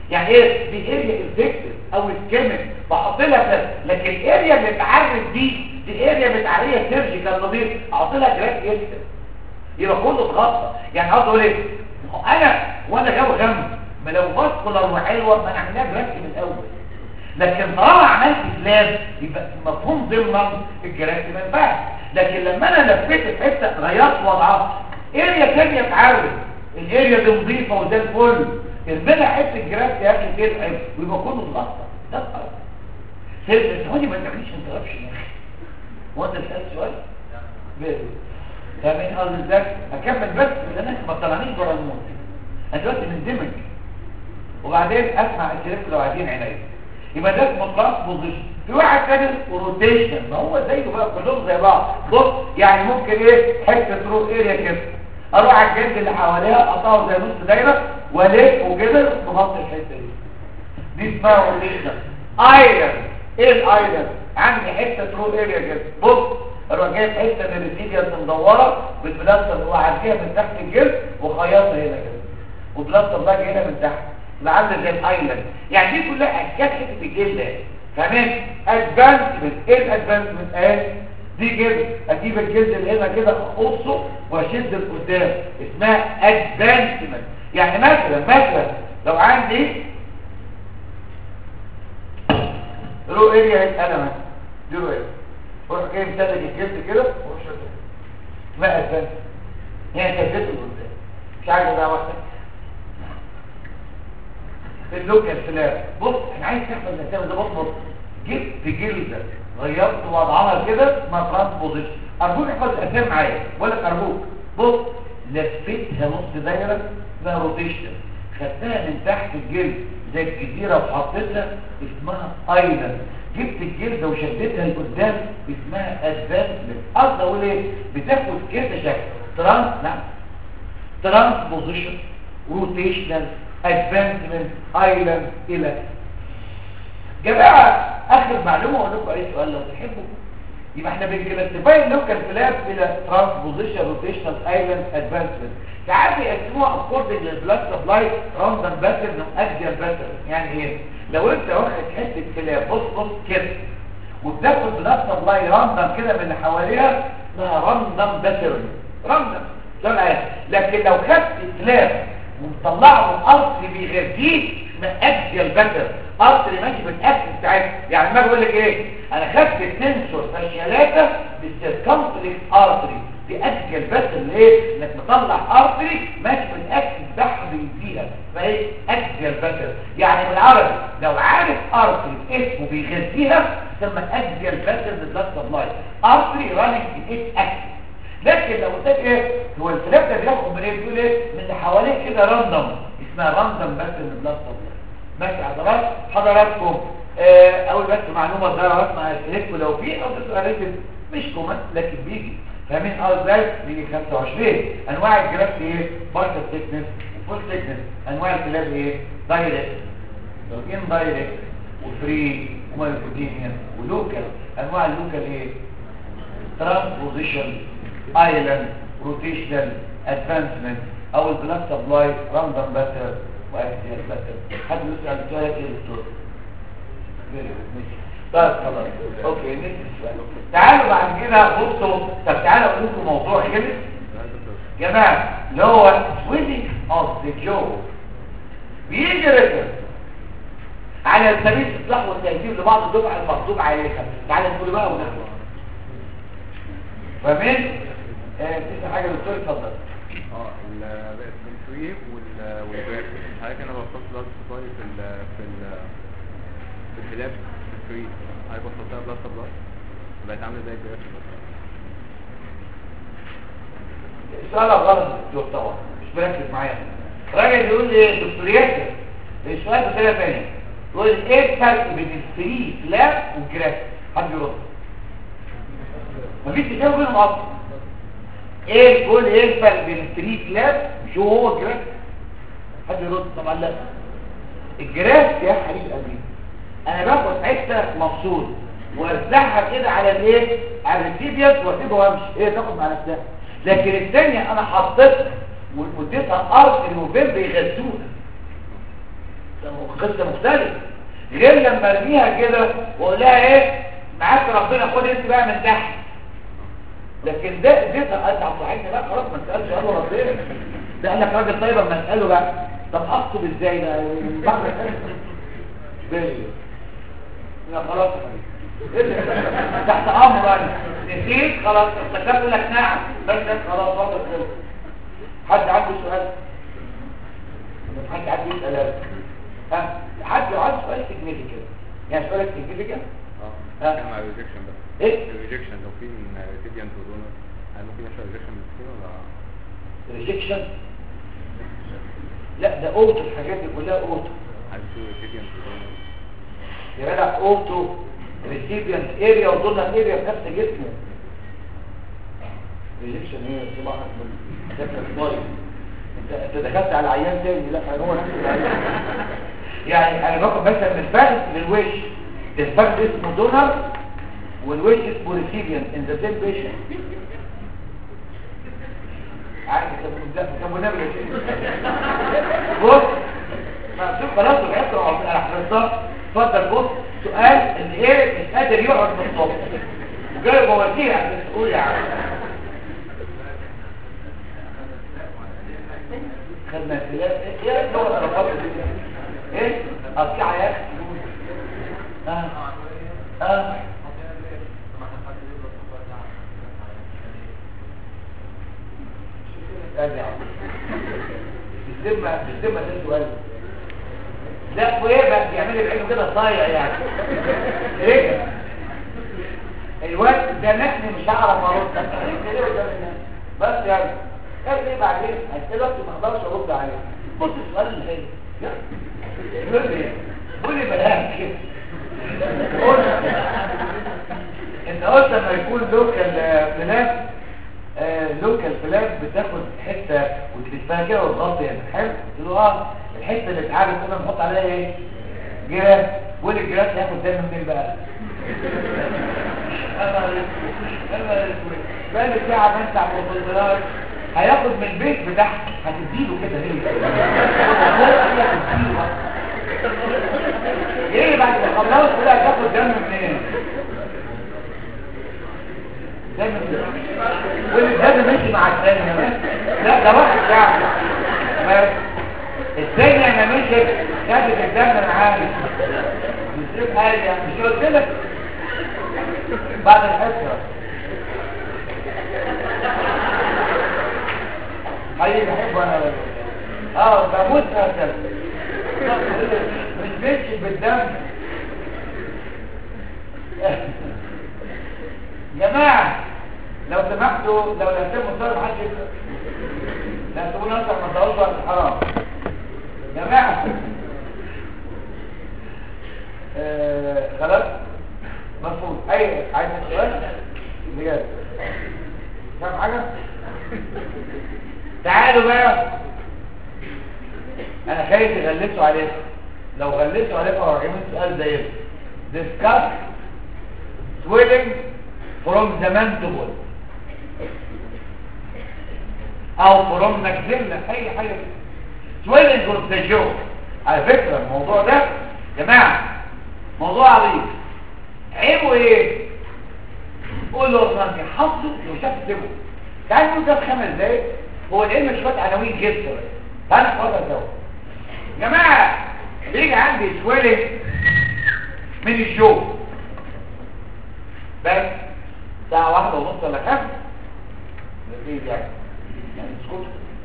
يعني ايه دي اريا انفكتد او اسكيميك بحط لها بس لكن الاريا اللي اتعرف دي دي اريا متعريه سيرجيكال نظيف احط لها جراف يكتب يبقى كله اتغطى يعني عاوز اقول ايه ما هو انا وانا جو غم ما لو ماسكولار وحلوه ما انا عاملها جراف من الاول لكن طالما عملت سلاب يبقى مفهوم ضمن الجراف ما ينفعش لكن لما انا لفيت الحته غيرت وضعها اريا ثانيه اتعرف الاريا دي نظيفه وزي الفل المنع حته جراف يا اخي تلعب ويبقى كله اتغطى ده القرار سيد ثواني ما تعملش انتربشن يا اخي هو انت سالت سؤال فاهمين قصدي ازاي اكمل بس لان احنا ما طلعنيش بره الموت انا دلوقتي مندمج وبعدين اسمع الشريك لو عايزين عينيا يبقى ده اسمه ترانسبوزيشن في واحد تاني روتيشن ما هو زيه بقى كلهم زي بعض بص يعني ممكن ايه حته رو اريا كده اروح على الجلد اللي حواليها اقطعه زي نص دايره والف وكده تغطي الحته دي دي اسمها روتيشن ايرن ايه الايرن عندي حته رو اريا كده بص اروح جايب حته من الريتيريال مدوره بالبلاستر وعديها من تحت الجلد وخيطها هنا كده وبلاستر باجي هنا من تحت لعل زي الايلاند يعني دي كلها اشكال حته الجلد اهي تمام ادفانسمنت ايه الادفانسمنت اهي دي كده اجيب الجلد اللي هنا كده اقصه واشد لقدام اسمها ادفانسمنت يعني مثلا مثلا لو عندي رو اريا هيتقلم اهي دي رو اريا وروح جاي مسدد الجلد كده وروح شده اسمها ادفانسمنت هي شدته لقدام مش عايز ده واحده اللوكال سلاب بص انا عايز تحفظ الاسامي ده بص بص جبت جلده غيرت وضعها كده اسمها ترانسبوزيشن ارجوك احفظ الاسامي معايا بقول لك ارجوك بص لفيتها نص دايره اسمها روتيشن خدتها من تحت الجلد زي الجزيره وحطيتها اسمها ايلاند جبت الجلده وشدتها لقدام اسمها ادفانسمنت قصدي اقول ايه بتاخد كده شكل ترانس نعم ترانسبوزيشن روتيشنال ادفانسمنت ايلاند الى جماعه اخر معلومه اقول لكم اي سؤال لو تحبوا يبقى احنا بنكلاسيفاي اللوكال فلاب الى ترانسبوزيشن روتيشنال ايلاند ادفانسمنت ساعات بيقسموها اكوردنج للبلاد سبلاي راندم باترن واكزيال باترن يعني ايه لو انت واخد حته فلاب بص بص كده وبتاخد بلاد سبلاي راندم كده من اللي حواليها اسمها راندم باترن راندم لكن لو خدت فلاب ومطلعه من ارض بيغذيه اسمها اكزيال باتر ارض ماشي بالاكس بتاعتها يعني ما بقول لك ايه انا خدت التنسور فاشيالاتا بالسيركمفلكس ارتري دي اكزيال باتر اللي ايه انك مطلع ارتري ماشي بالاكس بتاعها بيديها فايه اكزيال باتر يعني بالعربي لو عارف ارتري اسمه بيغذيها تسمى اكزيال باتر بالبلاد سبلاي ارتري راننج اتس اكسس لكن لو قلت ايه هو الكلاب ده بياخد من ايه بيقول ايه من اللي حواليه كده راندوم اسمها راندوم بس من البلاد سبلاي ماشي حضرات حضراتكم آه اول بس معلومه صغيره اسمع الكليك لو في او سؤال مش كومن لكن بيجي فاهمين اه ازاي بيجي 25 انواع الجراف ايه بارتل ثيكنس وفول ثيكنس انواع الكلاب ايه دايركت ان دايركت وفري ومايكودينيا ولوكال انواع اللوكال ايه ترانسبوزيشن ايلاند روتيشنال ادفانسمنت او البلاد سبلاي راندوم باتر واكسيال باتر حد يسال سؤال ايه دكتور طيب خلاص اوكي نسال السؤال تعالوا بعد كده بصوا طب تعالوا اقول لكم موضوع كده يا جماعه اللي هو سويدنج اوف ذا جو بيجي ريتر على سبيل الاصلاح والتهذيب لبعض الدفعه المغضوب عليها تعالى نقول بقى ونخلص فاهمين آه تسمع حاجه دكتور اتفضل اه الفري والجراف حضرتك انا بوصلت بلاد سبلاي في ال في ال في الحلاب الفري حضرتك وصلتها بلاد سبلاي بقت عامله زي الجراف السؤال غلط دكتور طبعا مش مركز معايا راجل يقول لي دكتور ياسر السؤال بطريقه ثانيه يقول ايه الفرق بين الفري فلاب والجراف حد يرد مفيش تشابه بينهم اصلا ايه يقول ايه الفرق بين الفري فلاب مش هو هو الجراف حد يرد طبعا لا الجراف يا حبيب قلبي انا باخد حته مفصول وارزعها كده على الايه على الريسيبيانت واسيبها وامشي هي تاخد مع نفسها لكن الثانيه انا حطيتها واديتها ارض النوفمبر بيغذوها ده قصه مختلفه غير لما ارميها كده واقول لها ايه معاك ربنا خد انت بقى من تحت لكن ده اديتها قالت عبد الحليم بقى خلاص ما تسالش قال له ربنا ده قال لك راجل طيب اما اساله بقى طب اخطب ازاي ده بعد ازاي لا خلاص يا حبيبي. تحت امر انا نسيت خلاص افتكرت لك نعم بس خلاص وقت خلص حد عنده سؤال حد عنده يسال هذا؟ ها حد لو عنده سؤال تكملي كده يعني سؤالك تكملي كده اه ها؟ كان مع الريجكشن بس ايه الريجكشن لو في من ريسيبيانت ودونر هل ممكن يحصل ريجكشن من الاثنين ولا ريجكشن لا ده اوتو الحاجات دي كلها اوتو هل في ريسيبيانت ودونر يا جدع اوتو ريسيبيانت اريا ودونر اريا في نفس جسمه ريجكشن هي صباحك من شكلك ضايع انت انت دخلت على عيان تاني لا هو نفس العيان يعني انا باخد مثلا من الفخذ للوش الفخذ اسمه دونر والوش اسمه ريسيبيانت ان ذا سيم بيشنت عارف طب والنبي يا شيخ بص ما شوف خلاص العبره على حضرتك اتفضل بص سؤال ان ايه مش قادر يقعد من الصبح وجاي بواسير عشان تقول يا عم خدنا الكلاب ايه ايه اللغه الرفاضه دي ايه قطيعه يا اخي اه اه ارجع بالذمه بالذمه ده سؤال لا وايه بقى بيعمل بعينه كده صايع يعني ايه الواد ده نحن مش هعرف ارد كده قدام الناس بس يعني قال ايه بعدين هسألك ما اقدرش ارد عليه بص السؤال اللي جاي يقول لي قول لي بلاها كده قول انت قلت لما يكون لوكال بلاد لوكال بلاد بتاخد حته وتلفها كده وتغطي يعني حلو قلت له اه الحته اللي اتعرف كده نحط عليها ايه جراس والجراس هياخد دم منين بقى انا انا بقى ساعه ما انت على المفضلات هياخد من البيت بتاعك هتديله كده ليه ايه بعد ما خلصت كده هتاخد دم منين دايما والدم ماشي مع الثاني لا ده واحد ساعه بس الثاني انا ماشي خدت الدم معايا مش حاجه مش قلت لك بعد الحصه حقيقي بحب انا اه بموت هكذا مش ماشي بالدم جماعة لو سمحتوا لو لهتموا صار محدش يسأل لا تقول انت ما تقولش وقت حرام جماعة آه خلاص مفهوم اي عايز سؤال بجد فاهم حاجة تعالوا بقى انا خايف يغلسوا عليكم لو غلسوا عليكم هرجعين سؤال زي ده discuss swelling from the mandible او from maxilla اي حاجه swelling from the jaw على فكره الموضوع ده يا جماعه موضوع عظيم عيبه ايه قول له رمضان حافظه لو شاف سيبه تعال نقول ده في خمس دقايق هو العلم شويه عناوين جدا تعال نحفظها سوا يا جماعه بيجي عندي swelling من الجو بس ساعة واحدة ونص ولا كام لذيذ يعني يعني اسكت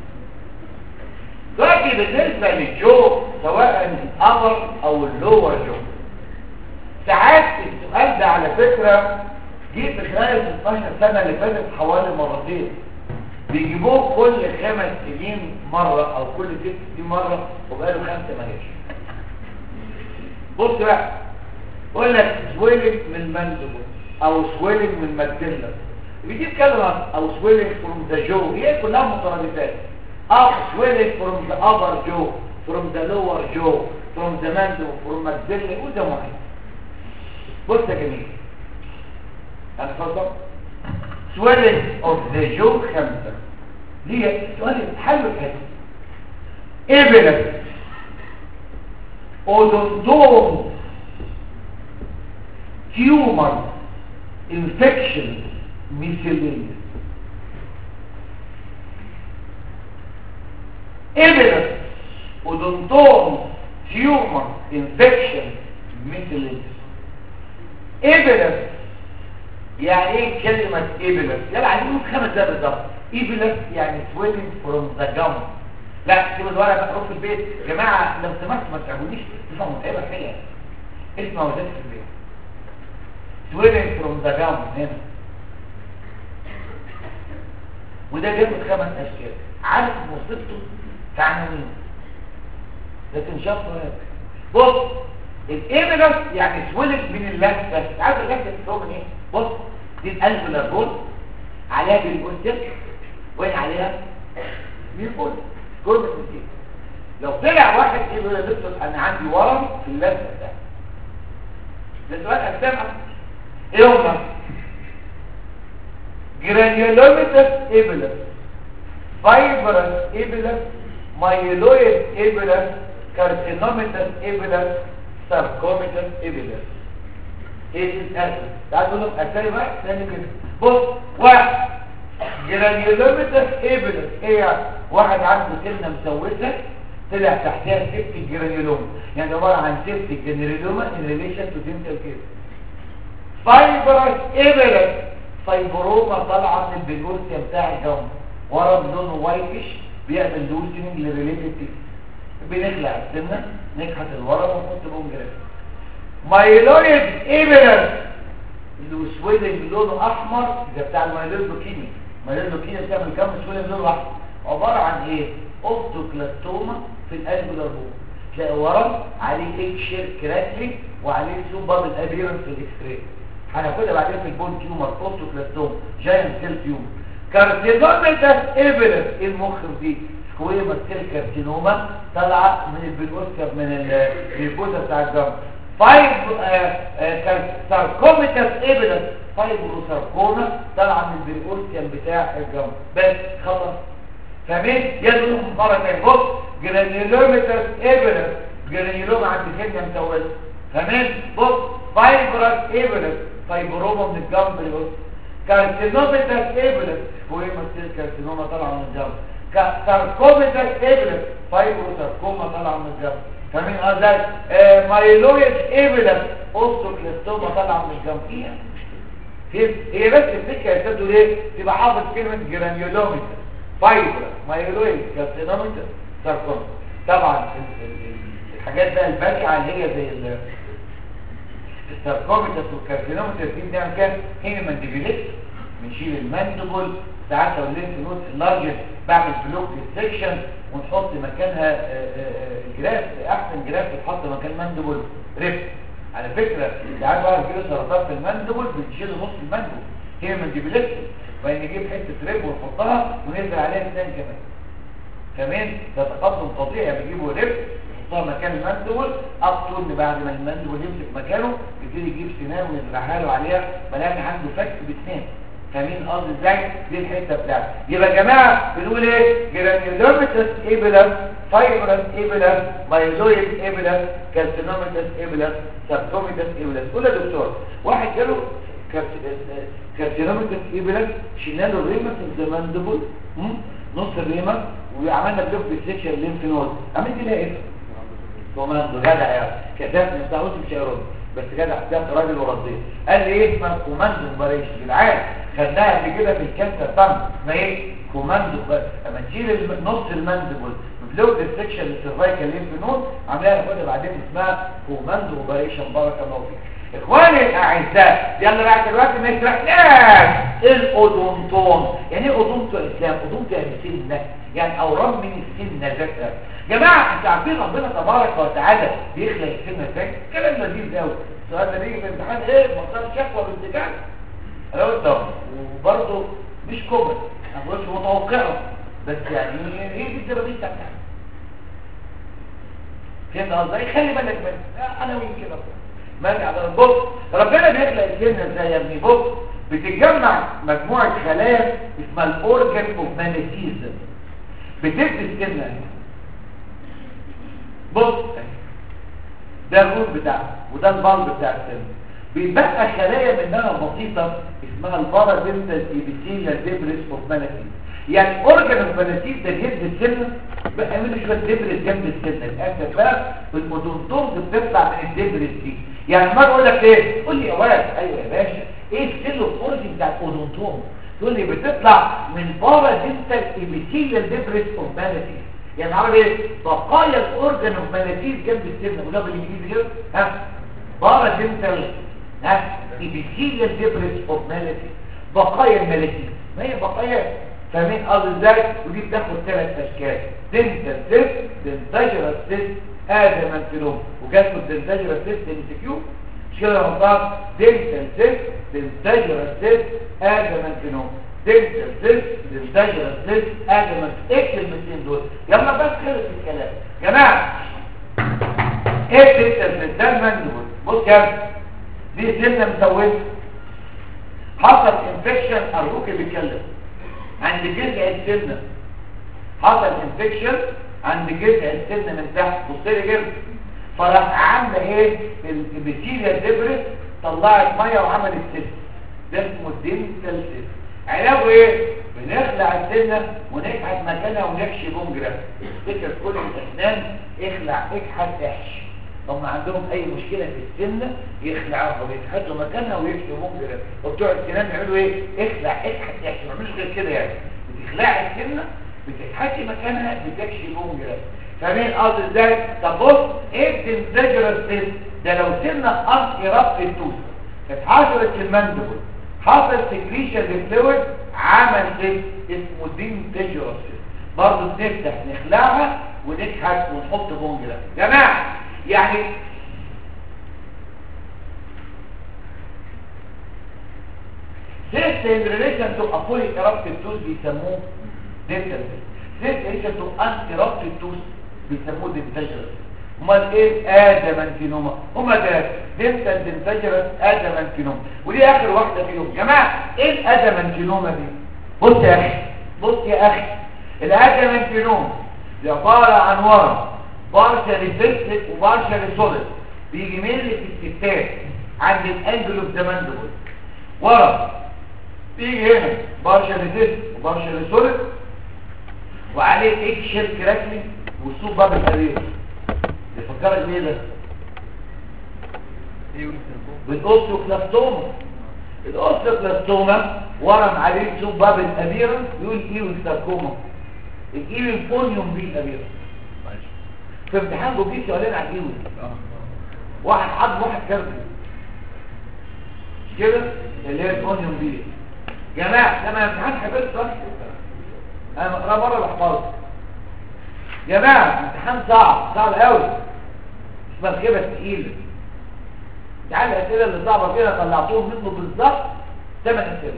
دلوقتي بالنسبة للجو سواء الأبر أو اللور جو ساعات السؤال ده على فكرة جه في خلال 16 سنة اللي فاتت حوالي مرتين بيجيبوه كل خمس سنين مرة أو كل ست سنين مرة وبقاله خمسة ما جاش بص بقى يقول لك سويلنج من ماندبل او سويلنج من ماكديلا بيجيب كلمة او سويلنج فروم ذا جو هي كلها مترادفات او سويلنج فروم ذا ابر جو فروم ذا لور جو فروم ذا ماندبل فروم ماكديلا وده معين بص يا جميل انا اتفضل سويلنج اوف ذا جو خمسة دي سؤال حلو الحلو ايه بلد اودونتوم تيومر انفكشن ميسيلينيس evidence اودونتوم تيومر انفكشن ميسيلينيس evidence يعني ايه كلمة evidence يلا عايزين خمس دقايق بالظبط evidence يعني swelling from the gum لا سيب الورقه بقى روح في البيت يا جماعه لو سمحت ما تعبونيش تفهم متعبه الحقيقه اسمع وزاد في البيت swelling from the gum هنا وده بياخد خمس اشكال عارف وصفته في عناوين لكن شرطه هناك بص الايميلس يعني سويلنج من اللثه عارف اللثه بتتكون من ايه بص دي الالفولار بول عليها بالبوستر وين عليها ميربول كل من لو طلع واحد يقول يا دكتور انا عندي ورم في اللثه ده ده سؤال اسامه ايه هم جرانيولوميتس ايبلس فايبرس ايبلس مايلويد ايبلس كارسينوميتس ايبلس ساركوميتس ايبلس ايه الاسم تعال نقول لهم اسامي بقى ثاني كده بص واحد جرانيولوميتس ايبلس هي واحد عنده سنه مسوسه طلع تحتها سيبت الجرانيولوم يعني عباره عن سيبت الجرانيولوما ان ريليشن تو دينتال كيس فايبرس ايبلس فايبروما طالعه من البيجورسيا بتاع الجوم ورم لونه وايتش بيعمل لوزنج لريليتد تيس بنخلع السنه نكحت الورم ونحط بون جراف مايلويد ايبلس اللي سويدنج لونه احمر ده بتاع المايلويد لوكيميا المايلويد لوكيميا بتعمل كام سويدنج لونه احمر عباره عن ايه اوبتوكلاستوما في الالفولار بون تلاقي ورم عليه اكشر كراكلي وعليه سوبر الابيرنس في الاكس راي هناخدها بعدين في البون تيومر اوبتوكلاستوما جاينت سيل تيومر كارسينوميتاس ايبلس ايه المخ دي سكويما سيل كارسينوما طالعه من البلوسكا من الجلوكوزا بتاع الجم فايب ساركوميتاس ايبلس فايبروساركوما طالعه من البلوسكا بتاع الجم بس خلاص فاهمين يدوا مره ثانيه بص جرانيولوميتاس ايبلس جرانيولوم عند كلمه مسوسه فاهمين بص فايبرس ايبلس فايبروما من الجنب اللي كارسينوميتاس ايبلس هو ايه مثل كارسينوما طالعه من الجنب ساركوميتاس ايبلس فايبروساركوما طالعه من الجنب فاهمين ازاي آه مايلويد ايبلس اوستوكليستوما طالعه من الجنب فيها فهمت هي بس الفكره يا استاذ ليه تبقى حافظ كلمه جرانيولوميتاس فايبرس مايلويد كارسينوميتاس ساركوما طبعا ال- ال- ال- الحاجات بقى الباقيه اللي هي زي ال- الساركوميتاس والكارسينوميتاس دي بنعمل كام هنا مانديبيليت بنشيل الماندبل ساعات لو الليمف نود لارجر بعمل بلوك سيكشن ونحط مكانها آه، آه، جراف احسن جراف يتحط مكان ماندبل ريب على فكره ساعات بقى كده سرطان في الماندبل بنشيل نص الماندبل هي مانديبيليت فنجيب حته ريب ونحطها وننزل عليها اسنان كمان كمان ده تقدم طبيعي بيجيبوا ريب يحطها مكان المندول اب ان بعد ما المندول يمسك مكانه يبتدي يجيب سنان ويزرعها له عليها بلاقي عنده فك بسنان فاهمين قصدي ازاي دي الحته بتاعتي يبقى يا جماعه بنقول ايه جرانيولوميتس ايبلس فايبرس ايبلس مايلويد ايبلس كالسينوميتس ايبلس سبتوميتس ايبلس قول يا دكتور واحد جاله كارسينوميتس ايبلس شلنا له الريمس الزمندبل نص الريمس وعملنا بلوك بالسكشن الليمف نود عملت لها ايه كوماندو جدع يعني كتبت مش هقول مش هيرد بس جدع كتبت راجل ورضيه قال لي ايه اسمها كوماندو مباريش بالعاد خدناها قبل كده في الكانسر تم اسمها ايه كوماندو بس اما تشيل الم- نص الماندبل بلوك السكشن السيرفايكال ليمف نود عاملاها ناخدها بعدين اسمها كوماندو اوبريشن بارك الله فيك اخواني الاعزاء يلا بقى دلوقتي ما يسرحناش الاودونتون يعني ايه اودونتو يا اسلام اودونتو يعني سنه يعني اورام من السنه ذاتها جماعه انتوا عارفين ربنا تبارك وتعالى بيخلق السنه ازاي كلام لذيذ قوي السؤال ده بيجي في الامتحان ايه مصدر شكوى بانتكاس انا قلت اهو وبرضه مش كومن انا ما بقولش متوقعه بس يعني ايه دي الدرجه بتاعتها فهمت قصدي خلي بالك منها انا وين كده ماشي على بص ربنا بيخلق السنه ازاي يا ابني بص بتتجمع مجموعه خلايا اسمها الاورجن اوف مانيسيز بتدي السنه اهي. بص ده الروت بتاعه وده البلب بتاع السن بيتبقى خلايا منها بسيطة اسمها البارادنتال ايبيثيليال ديبريس اوف ماناتيل يعني اورجان اوف ماناتيل ده جلد السن بقى منه شويه ديبريس جنب السن الاسف بقى المودونتومز بتطلع من الديبريس دي يعني ما اقول لك ايه قول لي يا ولد ايوه يا باشا ايه السيل اوف اورجن بتاع الاودونتوم تقول لي بتطلع من بارادنتال ايبيثيليال ديبريس اوف ماناتيل يعني عامل ايه بقايا الاورجان اوف ماناتيل جنب السن وده بالانجليزي كده ها بارادنتال ها epithelial debris of melody بقايا الملاتين ما هي بقايا فاهمين قصدي ازاي ودي بتاخد ثلاث اشكال دنتال سيست دنتاجرال سيست ادمانتينوم وجات الدنتاجرال سيست ام كيو مش كده يا مطار دنتال سيست دنتاجرال سيست ادمانتينوم دنتال سيست دنتاجرال سيست ادمانت ايه الكلمتين دول يلا بس خلص الكلام يا جماعه ايه الدنتال سيست ده المندول بص يا ابني دي سنة مسوسة حصل انفكشن ارجوك بيتكلم عند جذع السنة حصل انفكشن عند جذع السنة من تحت بص لي كده فراح عامله ايه البكتيريا ديبرس طلعت ميه وعملت سيست ده اسمه دينتال سيست علاجه ايه بنخلع السنة ونكحت مكانها ونحشي بوم جراف افتكر كل الاسنان اخلع اكحت احشي هم عندهم اي مشكلة في السنة يخلعوها ويتحطوا مكانها ويكتبوا مجرد وبتوع السنان يعملوا ايه اخلع اكحت يحشي ما يعملوش غير كده يعني بتخلعي السنة بتتحشي مكانها بتكشي مجرد فاهمين قصدي ازاي طب بص ايه الدنجرس سيست ده لو سنة ان ربط التوس اتحشرت في المندبل حصل سكريشن للفلويد عمل سيست اسمه دينجرس سيست برضه بنفتح نخلعها ونكحت ونحط بونجرة جماعه يعني سيست in relation to a fully erupted tooth بيسموه dental cyst in relation to unerupted tooth بيسموه dental امال ايه ادمنتينوما هما ده dental dentagerous ادمنتينوما ودي اخر واحده فيهم يا جماعه ايه الادمنتينوما دي بص يا اخي بص يا اخي الادمنتينوما دي عباره عن ورم بارشل فيكسد وبارشل سوليد بيجي ميل في الستات عند الانجل اوف ذا ماندبل ورا بيجي هنا بارشل فيكسد وبارشل سوليد وعليه اكس شيل كراكلي والصوب باب الحرير بيفكرك ليه ده بالاوستوكلاستوما الاوستوكلاستوما ورم عليه صوب باب الابيرنس يقول ايوستاكوما الايوي فونيوم بي الابيرنس في امتحان بوجيه سؤالين عن ايوي واحد حد واحد كربي مش كده اللي هي الاونيون بي جماعه لما امتحان حفظت واحد انا مقرا مره بحفظه جماعه امتحان صعب صعب قوي مش مركبه تقيله تعال الاسئله اللي صعبه فيها طلعتهم منه بالظبط ثمان اسئله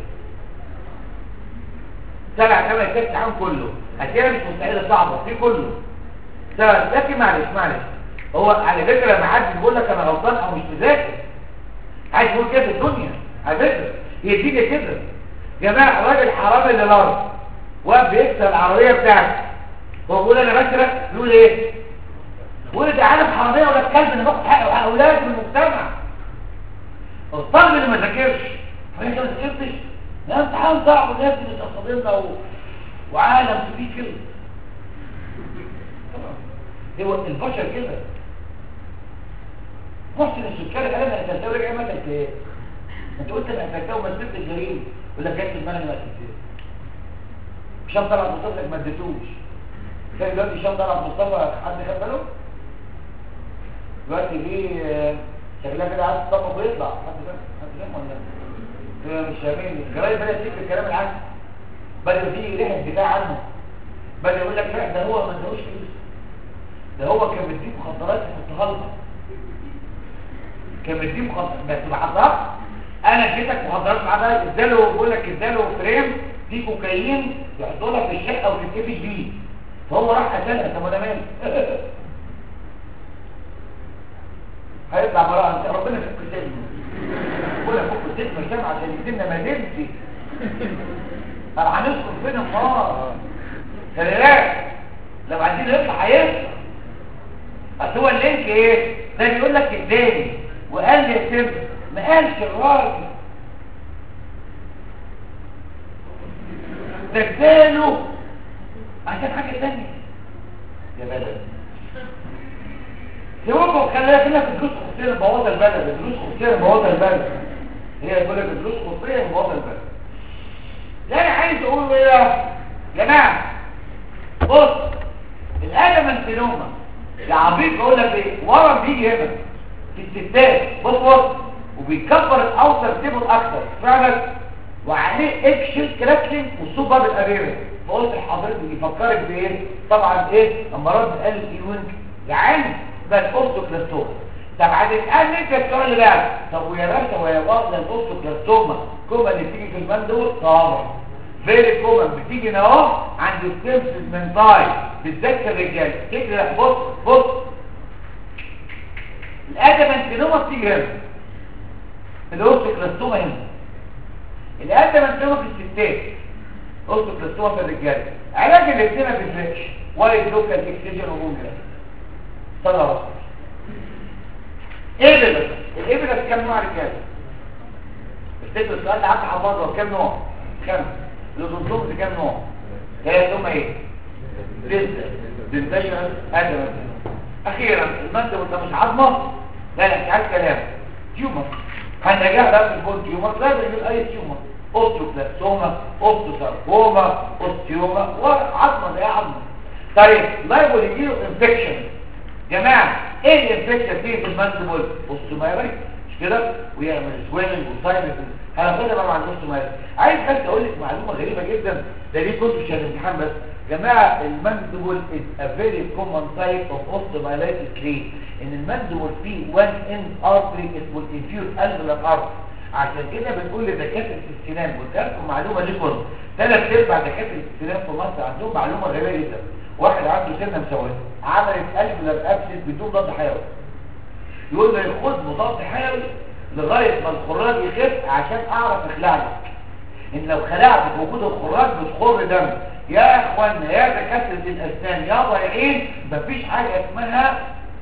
سبع ثمان اسئله الامتحان كله اسئله مش مستحيله صعبه في كله سبب لكن معلش معلش هو على فكره لما حد بيقول لك انا غلطان او مش مذاكر عايز يقول كده في الدنيا على فكره هي تيجي كده جماعه الراجل حرامي اللي الارض واقف بيكسر العربيه بتاعته هو بيقول انا بسرق يقول ايه يقول ده عالم حراميه ولا كلب انا باخد حق اولاد من المجتمع الطالب اللي ما ذاكرش فانت ما ذاكرتش ده امتحان صعب والناس بتتصدمنا و... وعالم فيه كده هو البشر كده محسن السكري قال انا قتلته رجع ما قتلته انت قلت انا قتلته وما سبت الجريم ولا جت المال ما قتلته هشام طلعت مصطفى لك ما اديتوش كان دلوقتي هشام طلعت مصطفى حد خد باله دلوقتي في شكلها كده عايز تطبق ويطلع حد فاهم حد فاهم ولا لا مش فاهمين الجرايد بدات تكتب الكلام العكس بدا في ريحه دفاع عنه بدا يقول لك لا ده هو ما ادالوش فلوس ده هو كان مديه مخدرات يحطها لنا كان مديه مخدرات بس مخدرات انا اديتك مخدرات معاه اداله بقول لك اداله فريم فيه كوكايين يحطوا لك في الشقه وتتقفش بيه فهو راح قتلها طب انا مالي هيطلع براءه انت ربنا يفك سلم بقول لك فك سلم الجامعه عشان يدينا مدينتي هنسكن فين النار خلي بالك لو عايزين نطلع هيطلع بس هو اللينك ايه ده بيقول لك اداني وقال لي يا سيدي ما قالش الراجل ده اداله عشان حاجه ثانيه يا بلد سيبوكم خليها كده في دروس خصوصيه لبوظ البلد دروس خصوصيه لبوظ البلد هي تقول لك دروس خصوصيه لبوظ البلد لا انا عايز اقول ايه يا جماعه بص الادمنتينوما يا عبيط بقول لك ايه ورم بيجي هنا في الستات بص بص وبيكبر الاوتر تيبل اكتر فعلا وعليه اكشن كراكلينج والصوت باب الابيرة فقلت لحضرتك يفكرك بايه طبعا ايه امراض القلب الايوينج يعني ده الاورثوكلاستوما طب هتتقال انت السؤال اللي بعد طب ويا باشا ويا بابا الاورثوكلاستوما كوما اللي بتيجي في المندول طبعا فيري كومن بتيجي هنا اهو عند السيمسز من تاي بالذات الرجال تجري بص بص الادمنتينوما بتيجي هنا الاورثوكلاستوما هنا الادمنتينوما في الستات اورثوكلاستوما في الرجال علاج الاثنين ما بيفرقش وايد لوكال اكسجين ومونجا صلى الله ايه الابرة كم نوع رجال افتكر السؤال ده عبد حفاظه كم نوع كم الزنزوم دي كام نوع ثلاث هم ايه لسه دنتيشن ادم اخيرا المادة وانت مش عظمة لا لا مش عايز كلام تيومر هنرجع بقى في البون تيومر لازم يقول اي تيومر اوستوبلاستوما اوستوساركوما اوستيوما وعظمة ده ايه عظمة طيب لايبل يجيله انفكشن جماعة ايه الانفكشن فيه في الماندبل اوستومايريت مش كده ويعمل سويلنج وساينس هناخدها بقى مع النص مالك عايز بس اقول لك معلومه غريبه جدا ده ليه كنت مش الامتحان بس جماعه الماندبل is a very common type of osteomyelitis ليه ان الماندبل فيه one end artery اسمه الانفيوز alveolar artery عشان كده بنقول لدكاتره السنان وكانكم معلومه ليكم ثلاث ارباع دكاتره السنان في مصر عندهم معلومه غريبه جدا واحد عنده سنه مسويه عملت alveolar abscess بدون ضد حيوي يقول له خد مضاد حيوي لغاية ما الخراج يخف عشان اعرف اخلع لك ان لو خلعت وجود الخراج بتخر دم يا اخوانا يا دكاتره الاسنان يا ضايعين مفيش حاجه اسمها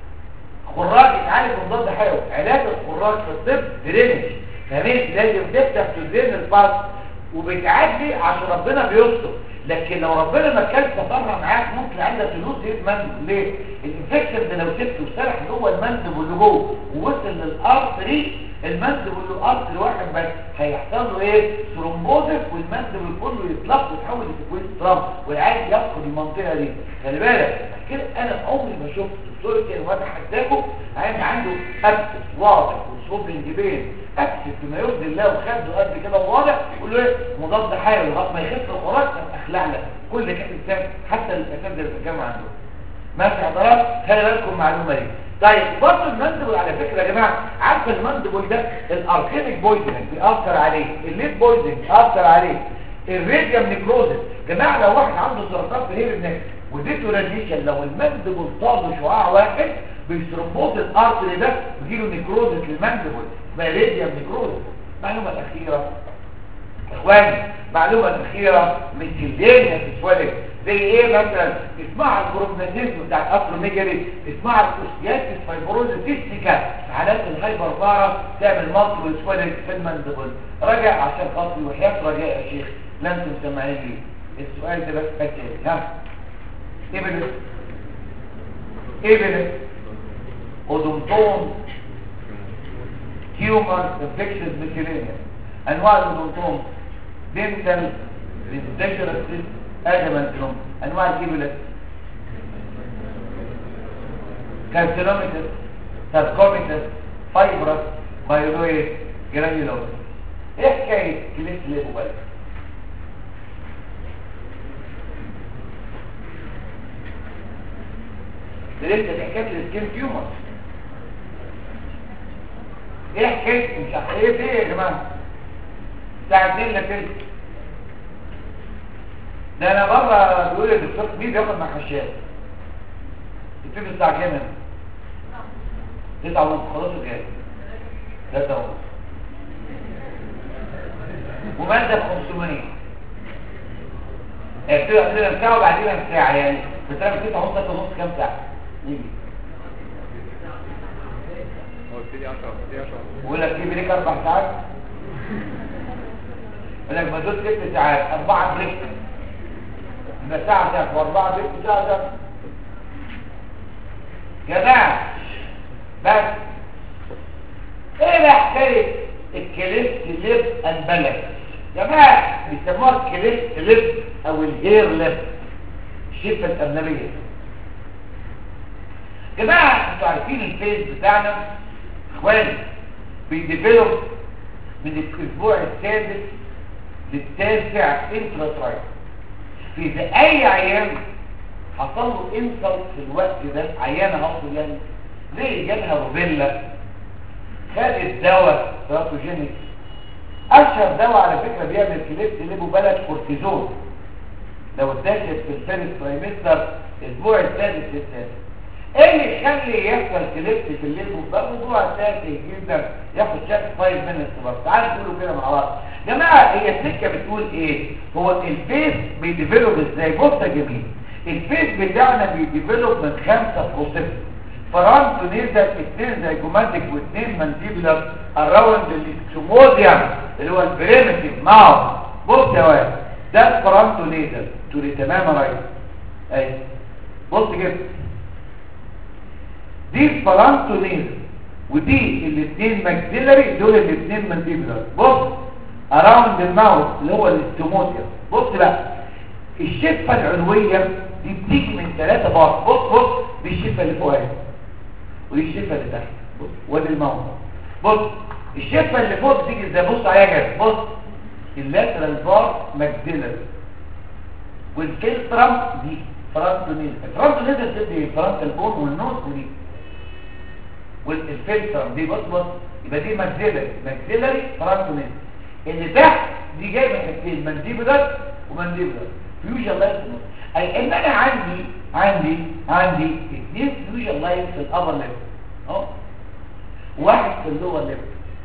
خراج يتعالج بمضاد حيوي علاج الخراج في الطب درينج فاهمين لازم تفتح تدرين البارت وبتعدي عشان ربنا بيستر لكن لو ربنا ما كانش تفرع معاك ممكن عندك فلوس ايه المندب ليه الانفكشن ده لو سبته وسرح جوه المندب واللي جوه ووصل للارتري المندب اللي ارتري واحد بس هيحصل له ايه ثرومبوزس والمندب كله يتلخبط ويتحول لسكويت ترامب والعيان يفقد المنطقه دي خلي بالك كده انا عمري ما شفت دكتور كان وانا حداكم عيان عنده ابسس واضح وصوب الجبين ابسس بما يرضي الله وخده قد كده واضح يقول له ايه مضاد حيوي لغايه ما يخف الخراج اخلع لك كل كاتب تاني حتى الاساتذه اللي في الجامعه عندهم ماشي حضرات خلي بالكم المعلومه دي طيب برضه المندبل على فكره يا جماعه عارف المندبل ده الاركينيك بويزنج بيأثر عليه الليد بويزنج بيأثر عليه الراديوم نيكروزس جماعه لو واحد عنده سرطان في هير النك وديته راديشن لو المندبل طال شعاع واحد بالثرومبوز الارتري ده بيجيله نيكروزس للمندبل اسمها راديوم نيكروزس المعلومه الاخيره اخواني المعلومه الاخيره من كلدين هتتولد زي ايه مثلا اسمها البروبنازيزم بتاع الافروميجالي اسمها الاوستياتيس فايبروزيس سيستيكا في حالات الهايبر بارا تعمل مالتيبل سويلنج في المندبل راجع عشان خاطري وحياه رجاء يا شيخ لا انتم سامعين لي السؤال ده بس اسئله ها ايه بنت ايه بنت اودونتوم تيومر انفكشن ميثيلينيا انواع الاودونتوم دينتال دينتال ادمنتوم انواع الكيبلت كارسينوميتس ساركوميتس فايبرس بايلويد جرانيولوس ايه حكايه كليت ليبوبال لسه حكايه السكين تيومر ايه حكايه مش عارف ايه في ايه يا جماعه ساعتين لكن ده انا بره بيقول لي الدكتور مين بياخد مع خشاب يبتدي الساعه كام تسعة ونص خلاص الجاي ثلاثة ونص ومادة ب 500 يعني بتبقى عندنا ساعة وبعدين ساعة يعني بتعمل تسعة ونص ثلاثة ونص كام ساعة؟ يجي ابتدي 10 ابتدي 10 يقول لك في بريك اربع ساعات يقول لك ما دول ست ساعات اربعه بريك يبقى ساعه ساعه واربعه بريك ساعه ساعه جماعه بس ايه بقى حكايه الكليفت ليب امبلس جماعه بيسموها الكليفت ليب او الهير ليب الشفه الارنبيه جماعه انتوا عارفين الفيس بتاعنا اخواني بيديفلوب من الاسبوع السادس للتاسع انتراترايت في إذا اي عيان حصل له انسلت في الوقت ده عيانه اصلا يعني زي جالها روبيلا خدت دواء تراتوجينيك اشهر دواء على فكره بيعمل كليبت ليبو بلد كورتيزون لو اتاخد في الثالث ترايمستر الاسبوع السادس للتاسع ايه اللي يخلي يحصل كليبت في الليل ده موضوع تافه جدا ياخد شكل طيب من الصبر تعالوا نقولوا كده مع بعض جماعه هي السكه بتقول ايه هو الفيس بيديفلوب ازاي بص يا جميل الفيس بتاعنا بيديفلوب من خمسه بروسيس فرانت نيزل اثنين زيجوماتيك واثنين مانديبولار اراوند الاكسوموزيوم اللي هو البريمتيف ماوس بص يا واد ده الفرانتو نيزل تقولي تمام يا ريس اهي بص كده دي الفرانتونيز ودي الاثنين ماكسيلري دول الاثنين مانديبولار بص اراوند الماوث اللي هو الاستوموتيا بص بقى الشفه العلويه دي بتيجي من ثلاثه بار بص بص دي الشفه اللي فوق اهي ودي الشفه اللي تحت بص وادي الماوث بص الشفه اللي فوق بتيجي ازاي بص عليها كده بص اللاترال بار ماكسيلري والفلترم دي فرانتونيز الفرانتونيز بتدي فرانتال بون والنوز ودي والفلتر دي بص بص يبقى دي ماكسيلري ماكسيلري فرانتونيز اللي تحت دي جايه من حتتين مانديبولار ومانديبولار فيوجن لاين اي ان انا عندي عندي عندي اثنين فيوجن لاين في الابر ليفل اهو واحد في اللور ليفل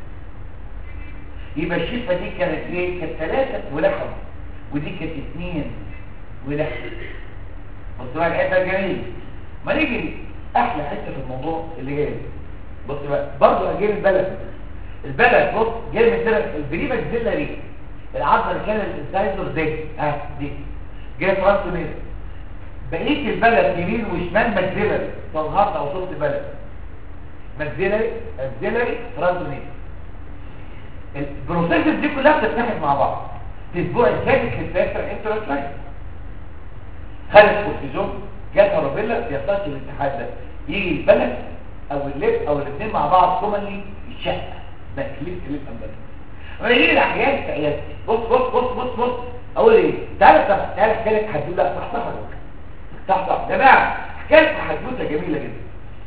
يبقى الشفه دي كانت ايه كانت ثلاثه ولحم ودي كانت اثنين ولحم بص بقى الحته الجميله ما نيجي احلى حته في الموضوع اللي جاي بص بقى برضه اجيب البلد البلد بص جاي من ثلاث البريمه الزلري العضله اللي كان الانسايزر دي اه دي جاي فرانتونيز بقيه البلد يمين وشمال ماكسيلري طلعت او وصلت البلد ماكسيلري ماكسيلري فرانتونيز البروسيسز دي كلها بتتحد مع بعض في الاسبوع السادس للتاسع انتراترايت خدت كورتيزون جاتها روبيلا بيحصلش الاتحاد ده يجي البلد او الليف او الاثنين مع بعض كومنلي الشقه ده كليب كليب امبارح اما يجي الاحيان في عيادتي بص بص بص بص بص اقول ايه تعالى طب تعالى احكي لك حدوته لا صح صح صح صح يا جماعه حكايه حدوته جميله جدا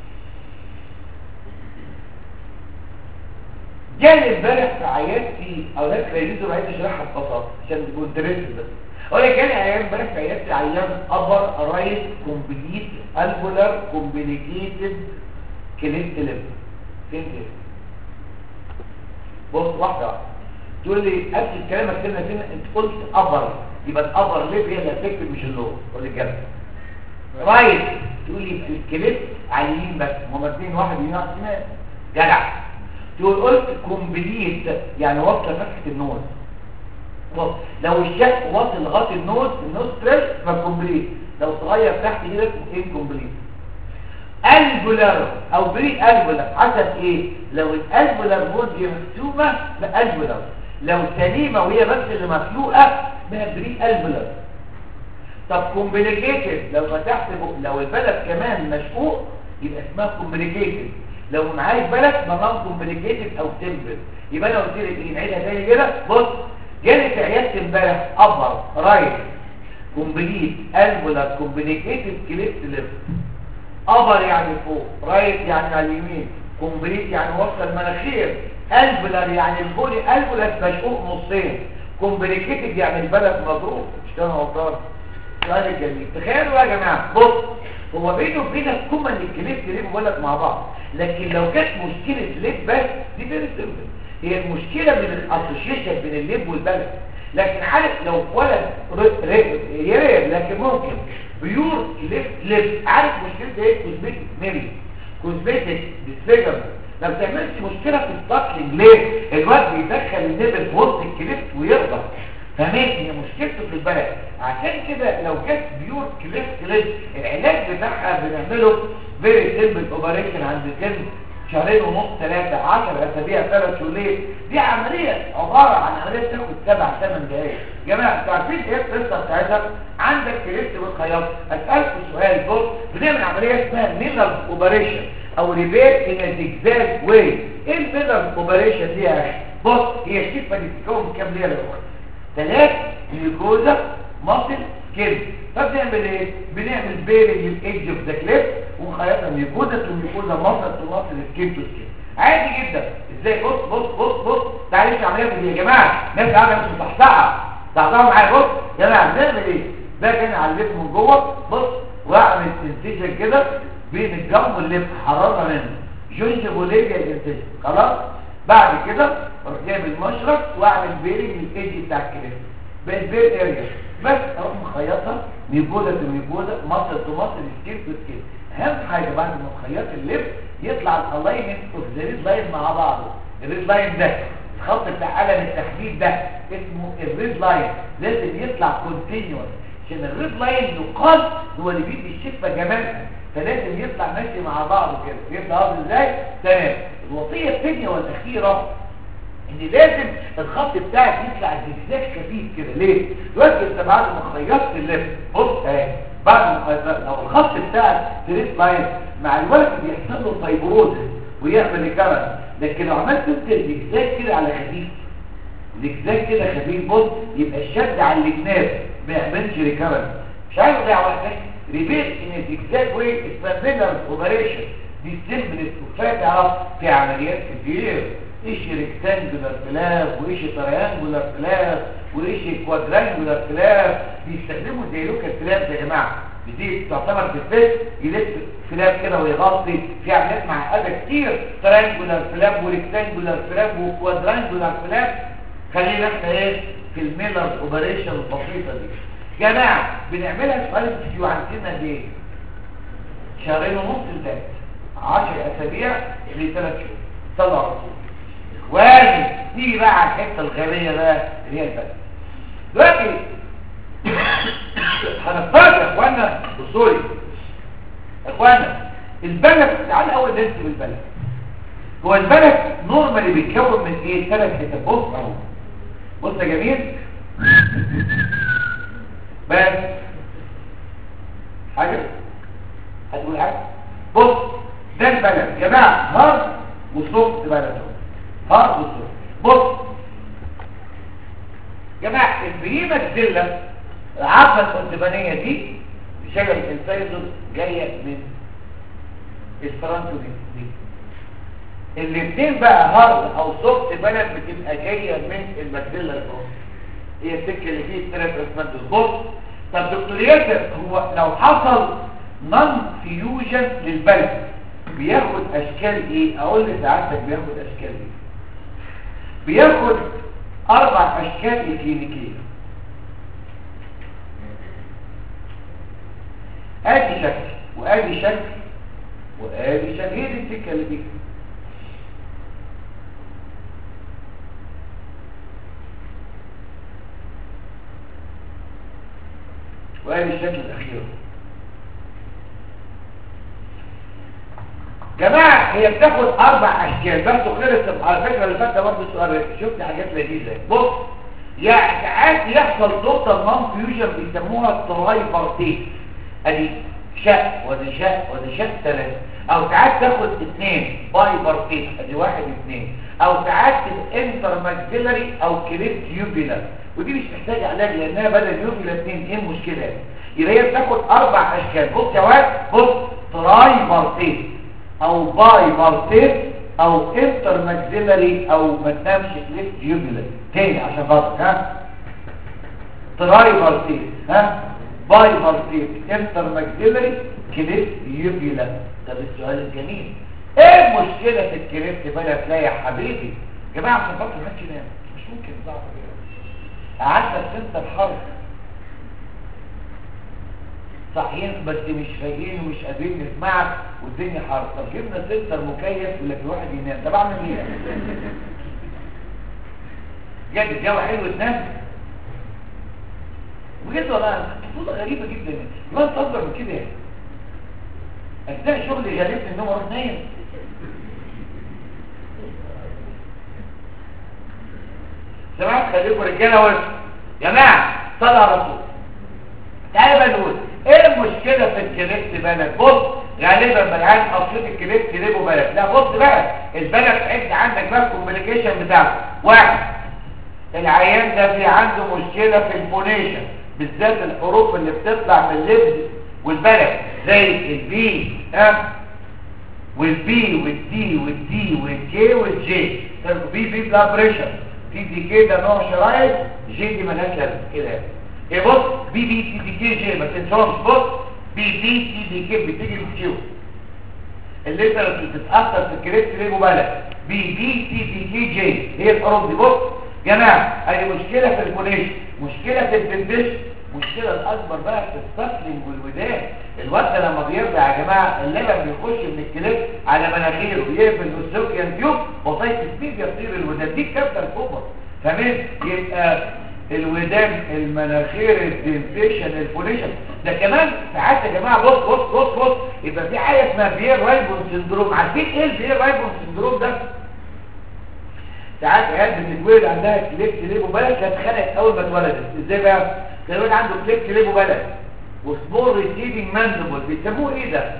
جالي امبارح في عيادتي اولاد كريديتور عايز اشرحها ببساطه عشان تكون درست بس اقول لك جالي عيان امبارح في عيادتي عيان ابر رايت كومبليت الفولار كومبليكيتد كليت ليب فين كده بص واحده واحده تقول لي قبل كلامك كده فين انت قلت ابر يبقى الابر ليب هي اللي هتكتب مش اللور قول لي كده رايت تقول لي في الكليت على اليمين بس هما الاثنين واحد يمين واحد شمال جدع تقول قلت كومبليت يعني واصله فتحه النوز بص لو الشق واصل لغايه النوز النوز تريل يبقى كومبليت لو صغير تحت كده اسمه كومبليت البولار او بري البولار حسب ايه لو الالبولار بودي مكتوبه بالبولار لو سليمه وهي بس اللي مخلوقه اسمها بري البولار طب كومبليكيتد لو فتحت بق... لو البلد كمان مشقوق يبقى اسمها كومبليكيتد لو معاك بلد ما كومبليكيتد او سيمبل يبقى انا قلت لك ايه نعيدها تاني كده بص جالي في عيادتي امبارح ابر رايت كومبليت البولار كومبليكيتد كليفت ليفت ابر يعني فوق رايت يعني على اليمين كومبليت يعني وصل المناخير البولار يعني البولي البولار مشقوق نصين كومبليكيتد يعني البلد مضروب مش كده غلطان سؤال جميل تخيلوا يا جماعه بص هو بينه وبينك كومن الكليفت ليه بقول لك مع بعض لكن لو كانت مشكله ليب بس دي فيري سيمبل هي المشكله من الاسوشيشن بين الليب والبلد لكن عارف لو ولد يريب لكن ممكن بيور ليفت ليب عارف مشكلته ايه كوزميتك ميري كوزميتك ديسفيجر ما بتعملش مشكله في الساكلينج ليه الواد بيدخل النبل في وسط الكليفت ويرضى فاهمين هي مشكلته في البلد عشان كده لو جت بيور كليفت كليفت العلاج بتاعها بنعمله فيري سيمبل اوبريشن عند سن شهرين ونص ثلاثة عشر أسابيع ثلاث شهور دي عملية عبارة عن عملية تاخد سبع ثمان دقايق يا جماعة انتوا عارفين ايه القصة بتاعتها؟ عندك كريست بالخياط أسألكوا سؤال بص بنعمل عملية اسمها ميلر اوبريشن أو ريبيت ان زيجزاج واي ايه الميلر اوبريشن دي يا أخي؟ بص هي الشفة دي بتتكون من كام ليرة يا أخي؟ ثلاث جلوكوزا ماسل سكين فبنعمل ايه بنعمل بيرنج للايدج اوف ذا كليب ونخيطها ميكوزا تو ميكوزا ماسل تو ماسل سكين تو سكين عادي جدا ازاي بص بص بص بص تعالوا العمليه دي يا جماعه ناس قاعده مش مصحصحه صحصحوا معايا بص يا جماعه بنعمل ايه باجي انا على الليف من جوه بص واعمل سنسيشن كده بين الجنب والليف حراره منه جوينت بوليجيا سنسيشن خلاص بعد كده اروح جايب المشرط واعمل بيرنج للايدج بتاع الكليب بقت بير اريا بس اروح مخيطها ميبودا تو ميبودا مصل تو مصل سكيل تو سكيل اهم حاجه بعد ما تخيط اللب يطلع الالاينمنت اوف ذا ريد لاين مع بعضه الريد لاين ده الخط بتاع قلم التحديد ده اسمه الريد لاين لازم يطلع كونتينيوس عشان الريد لاين يقال هو اللي بيدي الشفه جمالها فلازم يطلع ماشي مع بعضه كده يطلع قصدي ازاي تمام الوصيه الثانيه والاخيره ان لازم الخط بتاعك يطلع زجزاج خفيف كده ليه دلوقتي انت بعد ما خيطت اللب بص اهي بعد ما خيطت لو الخط بتاعك ستريت لاين مع الوقت بيحصل له فايبروز ويعمل ريكارنس لكن لو عملت انت زجزاج كده على خفيف زجزاج كده خفيف بص يبقى الشد على الجناب ما يعملش ريكارنس مش عايز اضيع وقتك ريبيت ان زجزاج وي اسمها ميلر اوبريشن دي سيمبلست وكفايه تعرف في عمليات كتير ايش ريكتانجولار فلاف وايش تريانجولار فلاف وايش كوادرانجولار فلاف بيستخدموا زي لوكال فلاف يا جماعه دي تعتبر في الفيس يلف فلاف كده ويغطي في عمليات معقده كتير تريانجولار فلاف وريكتانجولار فلاف وكوادرانجولار فلاف خلينا احنا ايه في الميلر اوبريشن البسيطه دي جماعه بنعملها سؤال فيديو عن سنه دي شهرين ونص لثلاث 10 اسابيع لثلاث شهور صلوا على رسول واجب نيجي بقى على الحته الغبيه بقى اللي هي البلد دلوقتي هنفترض يا اخوانا بصوري يا اخوانا البلد تعال اول نرسم البلد هو البلد نورمالي بيتكون من ايه ثلاث حتت بص اهو بص يا جميل بس حاجه هتقول حاجه بص ده البلد يا جماعه هارد وسوفت بلد اهو هارد وسوفت بص يا جماعه البريمه الزله العظمه القدمانيه دي شجره الانسايزون جايه من الفرنسو دي الاثنين بقى هارد او سوفت بلد بتبقى جايه من الماكسيلا الفوق هي السكه اللي فيه الثلاث رسمات بص طب دكتور ياسر هو لو حصل نون فيوجن للبلد بياخد اشكال ايه اقول لسعادتك بياخد اشكال ايه بياخد اربع اشكال اكلينيكيه ادي شكل وادي شكل وادي شكل هي دي السكه اللي فيها وادي الشكل الاخير جماعة هي بتاخد اربع اشكال بس خلص على فكرة اللي فات ده برضه سؤال شفت حاجات لذيذة بص يعني ساعات يحصل توتال نون فيوجن بيسموها تراي بارتيت ادي شق ودي شق ودي شق ثلاثة او ساعات تاخد اثنين باي بارتيت ادي واحد اثنين او ساعات تبقى انتر ماكسيلري او كليب يوبيلر ودي مش محتاجة علاج لانها بدل يوبيلر اثنين ايه المشكلة يبقى هي بتاخد اربع اشكال بص يا واد بص تراي بارتيت او باي بارتيت او انتر ماكسيلري او ما تنامش كليب يوبيلر تاني عشان خاطر ها تراي بارتيت ها باي بارتيت انتر ماكسيلري كليب يوبيلر طب السؤال الجميل ايه المشكلة في الكليب بلا تلاقي يا حبيبي يا جماعة عشان خاطر ما ينام مش ممكن ضعف قعدنا سنة الحرب صاحيين بس مش فايقين ومش قادرين نسمعك والدنيا حر طب جبنا سنتر مكيف يقول لك الواحد ينام طب اعمل ايه جد الجو حلو تنام بجد والله طفوله غريبه جدا يبقى انت اكبر من كده اثناء شغلي غالبني ان هو اروح نايم سمعت خليكم رجاله وسط يا جماعه صلى على الرسول تعالى بقى نقول ايه المشكله في الكليبت بلد بص غالبا بلعان قصيت الكليبت ليبو بلد لا بص بقى البلد عد عندك بقى الكومبليكيشن بتاعته واحد العيان ده في عنده مشكله في الفونيشن بالذات الحروف اللي بتطلع من اللبس والبلد زي البي ها والبي والدي والدي والكي والجي بي بي بلا بريشر تي دي كي ده نوع شرايط جي دي مالهاش لازمه كده ايه بص بي بي تي دي كي جي ما تنساهمش بص بي بي تي دي كي بتيجي من كيو الليتر اللي بتتاثر في الكريبت ليه مبالغ بي بي تي دي كي جي هي الحروف دي بص جماعه ادي مشكله في الفونيشن مشكله في الدندش المشكله الاكبر بقى في السفلنج والودان الواد ده لما بيرجع يا جماعه اللبن بيخش من الكليب على مناخيره يقفل السوكيان تيوب وطيب سبيد يطير الودان دي الكبده الكبرى تمام يبقى الودان المناخير الدنتيشن الفونيشن ده كمان ساعات يا جماعه بص بص بص بص يبقى في حاجه اسمها بير رايبون سندروم عارفين ايه البير رايبون سندروم ده ساعات عيال بتتولد عندها كليبت ليبو بلد كانت اتخنقت اول ما اتولدت ازاي بقى كان الولد عنده كليبت ليبو بلد وسمول ريسيدنج ماندبل بيسموه ايه ده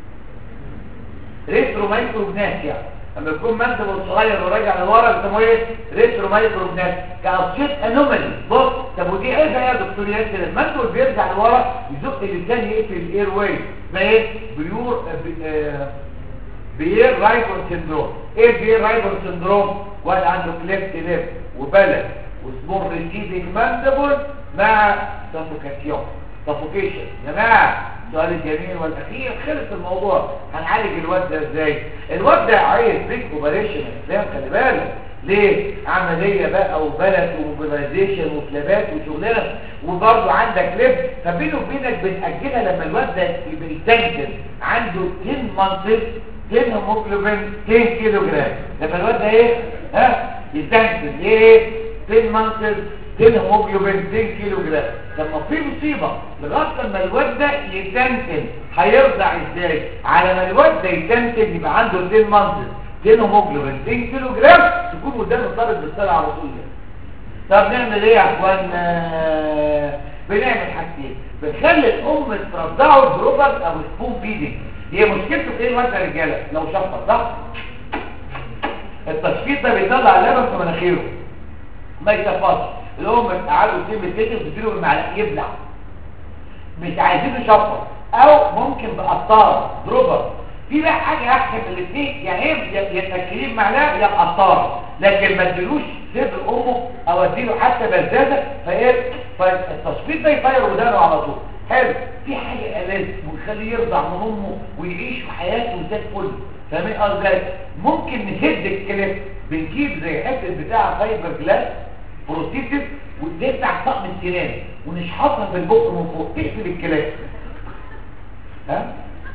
ريترو مايكرو بناسيا لما يكون ماندبل صغير وراجع لورا بيسموه ايه ريترو مايكرو بناسيا كاصيت انومالي بص طب ودي ايه بقى يا دكتور ياسر الماندبل بيرجع لورا يزق اللسان يقفل الاير واي ما ايه بيور آه بير رايبون سندروم ايه بير رايبون سندروم واحد عنده كليفت ليف وبلد وسمول ريسيدنج ماندبل مع سفوكاسيون سفوكيشن يا جماعه السؤال الجميل والاخير خلص الموضوع هنعالج الواد ده ازاي الواد ده عايز بيك اوبريشن اسلام خلي بالك ليه عمليه بقى وبلد وموبيلايزيشن وفلابات وشغلانه وبرضه عندك لب فبينه وبينك بنأجلها لما الواد ده يبقى يتنجل عنده 10 منطق 10 هيموجلوبين 10 كيلو جرام لما الواد ده ايه ها يتنجل ليه 10 منطق 10 هيموجلوبين 10 كيلو جرام لما في مصيبه لغايه لما الواد ده يتنتن هيرضع ازاي على ما الواد ده يتنتن يبقى عنده 10 منطق 10 هيموجلوبين 10 كيلو جرام تكون قدام الطالب بالصلاه على طول طب نعمل ايه يا اخوانا بنعمل حاجتين بنخلي الام ترضعه بروبر او سبون فيدنج هي مشكلته في ايه الواد يا رجاله لو شفط صح التشفيط ده بيطلع اللبن في مناخيره ما يشفطش الام تقعده تسيب التيتر وتديله بالمعلقه يبلع مش عايزين يشفط او ممكن بقطاره دروبر في بقى حاجه احسن من الاثنين يعني ايه يا تاكلين معلقه يا قطاره لكن ما اديلوش صدر امه او اديله حتى بزازه فايه فالتصفيط ده يطير ودانه على طول حلو في حاجه ألذ ويخليه يرضع من امه ويعيش في حياته زي الفل فاهمين ازاي ممكن نسد الكلام بنجيب زي حته بتاع فايبر جلاس بروتيتيف ونفتح طقم السنان ونشحطها في البق من فوق تقفل الكلام ها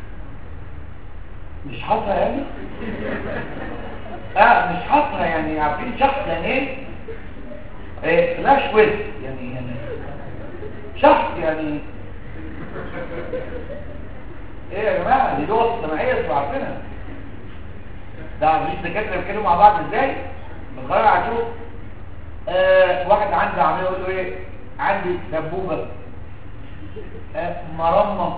مش حاطها يعني اه مش حاطها يعني عارفين شخص يعني ايه ايه فلاش ويز يعني يعني شخص يعني ايه يا جماعه دي لغه اجتماعيه انتوا عارفينها ده عارفين الدكاتره بيتكلموا مع بعض ازاي بنقرر عشوف آه واحد عنده عمال يقول له ايه عندي سبوبه آه مرمى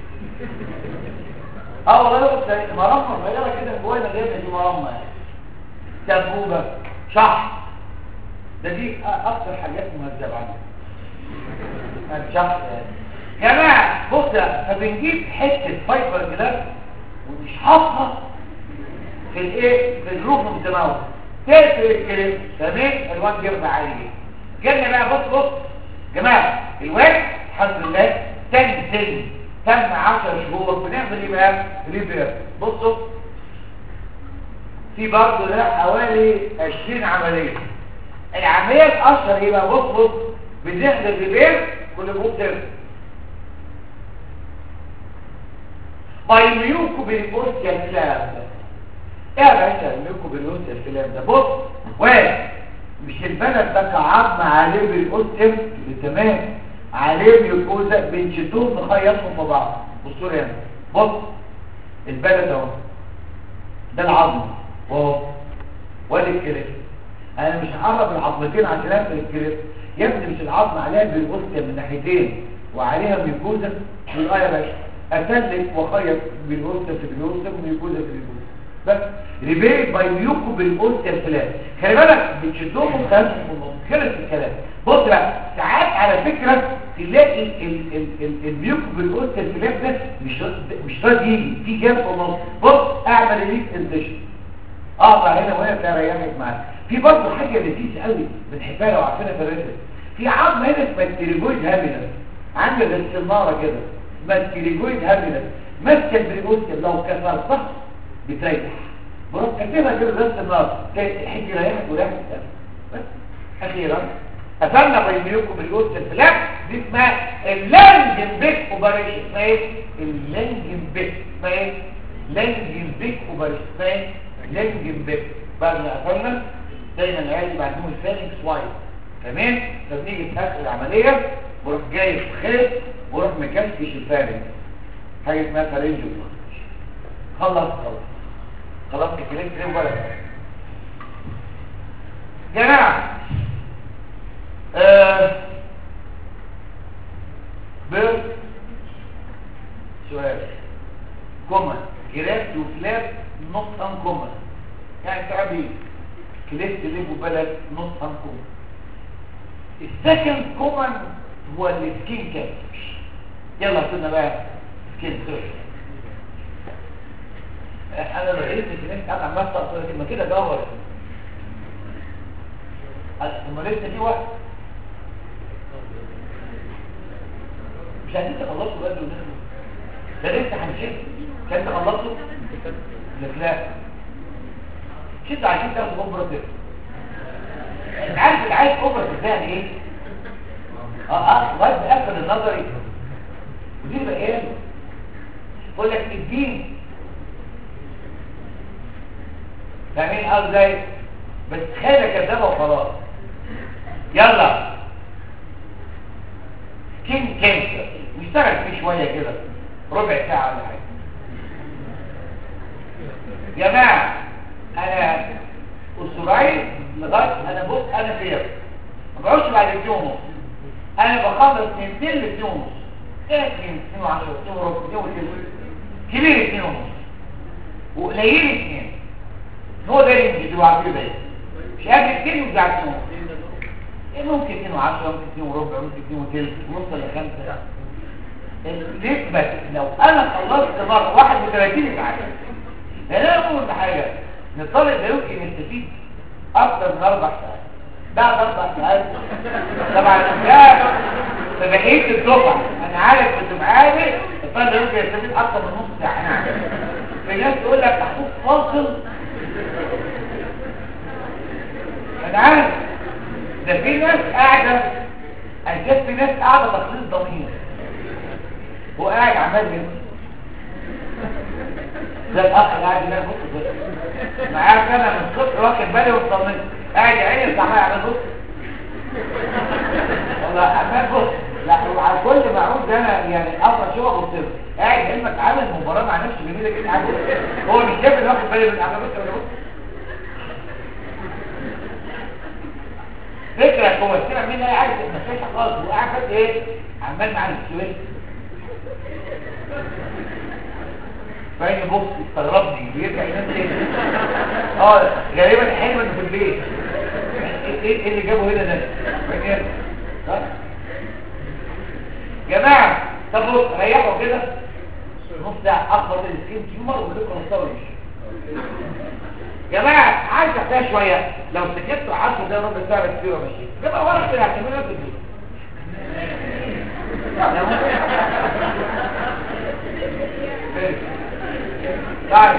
اه والله بص مرمى صغيره كده جوانا جايبها دي مرمى يعني سبوبه شحط ده دي اكتر حاجات مهذبه عندي الشحط يعني يا جماعه بص فبنجيب حته فايبر جلاس ونشحطها في الايه في الروف اوف ذا ماوث تقفل الكلام تمام الواد يرضى عليه جالنا بقى بص بص جماعه الواد الحمد لله تاني سن تم 10 شهور بنعمل ايه بقى ريبير بصوا في برضه ده حوالي 20 عمليه العمليه الاشهر يبقى بص بص بنعمل ريبير كل جروب ترم باي ميوكو بريكوستيال فلاب ايه يا باشا الميوكو بريكوستيال فلاب ده بص واحد مش البلد ده كعظم عليه بريكوستيال تمام عليه ميوكوزا بنشتوه نخيطهم في بعض بصوا لي هنا بص البلد اهو ده العظم واهو وادي الكريب انا مش هقرب العظمتين عشان اقفل الكريب يا ابني مش العظم عليها بالوسط من ناحيتين وعليها ميكوزا والايه باشا اسلك واخيط بالوسط في الوسط وميكوزا في الوسط بس ريبيت باي ميوكو بالوسط الفلان خلي بالك بتشدهم خمسه في النص خلص الكلام بص بقى ساعات على فكره تلاقي ال- ال- ال- الميوكو بالوسط الفلان ده مش مش راضي يجي في جنب في النص بص اعمل ريليس انتشن اقطع هنا وهنا تلاقي ريحت معاك في برضه حاجه لذيذه قوي بنحبها لو عارفينها في الرسم في عظم هنا اسمها التريجويد هامينس عامله زي السناره كده اسمها التريجويد هامينس ماسكه البريكوستيوم لو كسرتها بتريح بروح كاتبها كده زي السناره تلاقي الحته ريحت وريحت الدم بس اخيرا قفلنا بالميوكو بالجوستيوم فلاب دي اسمها اللانجنبيك اوبريشن اسمها ايه؟ اللانجنبيك اسمها ايه؟ لانجنبيك اوبريشن اسمها ايه؟ لانجنبيك بعد ما قفلنا دايما العيال بعدهم الفينكس وايت تمام فبنيجي في اخر العمليه بروح جايب خيط وروح مكشكش الفارنج حاجه اسمها فارنج خلص خلص خلاص الكلام كده ولا جماعه آه بيرد سؤال كومن جراف وفلاب نوت ان كومن يعني تعبي كليست ليب وبلد نوت ان كومن السكند كومن هو السكين كانسر يلا كنا بقى سكين كانسر انا لو قلت الناس قاعد عمال تقصر كلمه كده دور اما لسه في وقت مش عايزين تخلصوا بدري ونخلص ده لسه هنشد كان تخلصوا لك لا شد عشان تاخد اوبرا كده انت عارف اللي عايز اوبرا كده يعني ايه اه اه لغايه ما اقفل النظري ودي بقى ايه يقول لك الدين فاهمين قال ازاي بس خيرة كذابة وخلاص يلا سكين كانسر نشتغل فيه شوية كده ربع ساعة ولا حاجة يا جماعة انا اسبوعين لغاية انا بص انا فير ما بقولش بعد اثنين ونص انا بخلص من اثنين لاثنين ونص ايه اثنين اثنين وعشرة اثنين وربع اثنين وثلث كبير اثنين ونص وقليل اثنين هو ده اللي بيجوا عارفين ده مش قادر اثنين وزع اثنين ايه ممكن اثنين وعشرة ممكن اثنين وربع ممكن اثنين وثلث نوصل لخمسة نسبة لو انا خلصت مرة 31 ساعة لان انا اقول حاجة ان الطالب ده يمكن يستفيد اكتر من اربع ساعات بعد اربع ساعات طبعا ده في بقيه الدفعه انا عارف بتبقى عارف الطالب ده يمكن يستفيد اكتر من نص ساعه انا عارف في ناس تقول لك محطوط فاصل انا عارف ده في ناس قاعده انا في ناس قاعده تخليص ضمير هو قاعد عمال يمشي ده الاخ اللي قاعد هناك بص بص معاك انا من الصبح واخد بالي وطمنت قاعد عيني الزعماء عمال بص والله عمال بص لا وعلى كل معروف ده انا يعني افضل شو ابص له قاعد علمك عامل مباراه مع نفسه جميله جدا قاعد بص. هو مش شايف اللي واخد بالي من عمال بص ولا بص فكره كويسه مين هي عارف المساحه خالص وقاعد بس ايه عمال معاه السويس فاين بص استغربني ويرجع ينام تاني اه غالبا حلم انه في البيت ايه ايه اللي جابه هنا ده فاكر صح جماعه طب بص ريحوا كده نص ساعه اخبر من السكين تيومر ولكم مستوى جماعه عايز احتاج شويه لو سكتوا 10 دقايق ربع ساعه كتير ماشي يبقى ورا كده اعتمدوا في البيت طيب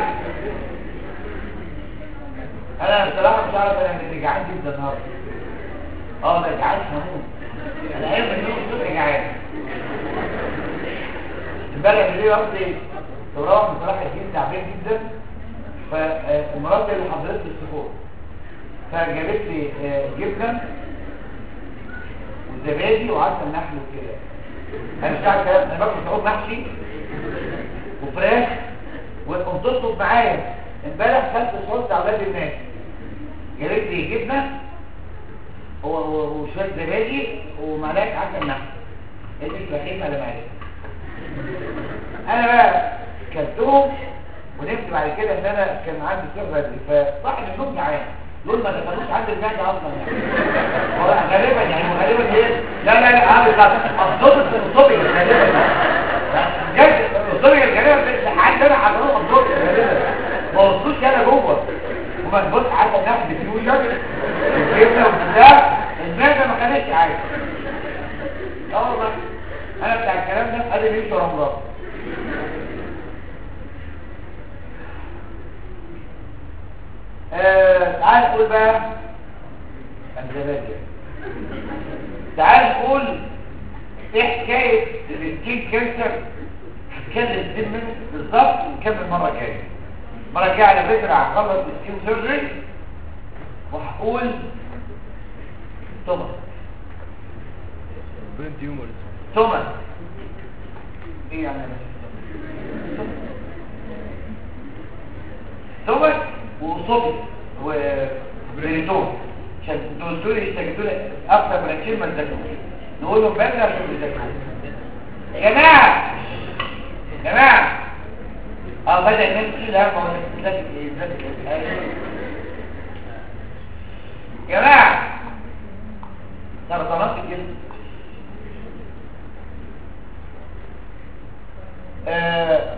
انا بصراحه مش عارف انا اللي جعان جدا النهارده اه ده جعان هموت انا قايم من النوم الصبح جعان امبارح بالليل رحت ايه بروح بصراحه الجيل تعبان جدا فالمرات اللي حضرت لي السحور فجابت لي آه، جبنه وزبادي وعسل نحل وكده انا مش عارف الكلام، انا باكل سحور محشي وفراخ وتقوم تطلب معايا امبارح كلت سحور بتاع اولاد الناس جابت لي جبنه و- و- وشويه زبادي ومعلقه عسل نحل اللي مش بخيمه ولا معايا انا بقى كلتهم ونمت بعد كده ان انا كان عندي سوء بدري فصح النوم معايا دول ما دخلوش عند المعده اصلا يعني هو غالبا يعني غالبا ايه لا لا لا عامل الصوت الصوتي غالبا بجد الصوتي غالبا حد انا حضروه الصوت غالبا ما وصلوش انا جوه وما تبص على الناس بفيوجن الجبنه وبتاع المعده ما كانتش عايزه اه والله انا بتاع الكلام ده قال لي ورا مراتي آه، تعال نقول بقى الزبادي تعال نقول ايه حكايه السكين كانسر هتكلم 10 minutes بالظبط ونكمل مره جايه المره الجايه على فكره هخلص السكين سيرجري وهقول توماس برين تيومرز توماس ايه يعني يا باشا؟ توماس وصوفي وبريتون عشان الدكتور يستجدوا لي اكتر من كلمه تذاكروا نقول لهم بدري عشان يذاكروا يا جماعه يا جماعه اه بدا الناس تشيل هم هو ذاكر ايه ذاكر ايه يا جماعه سرطانات الجلد آه،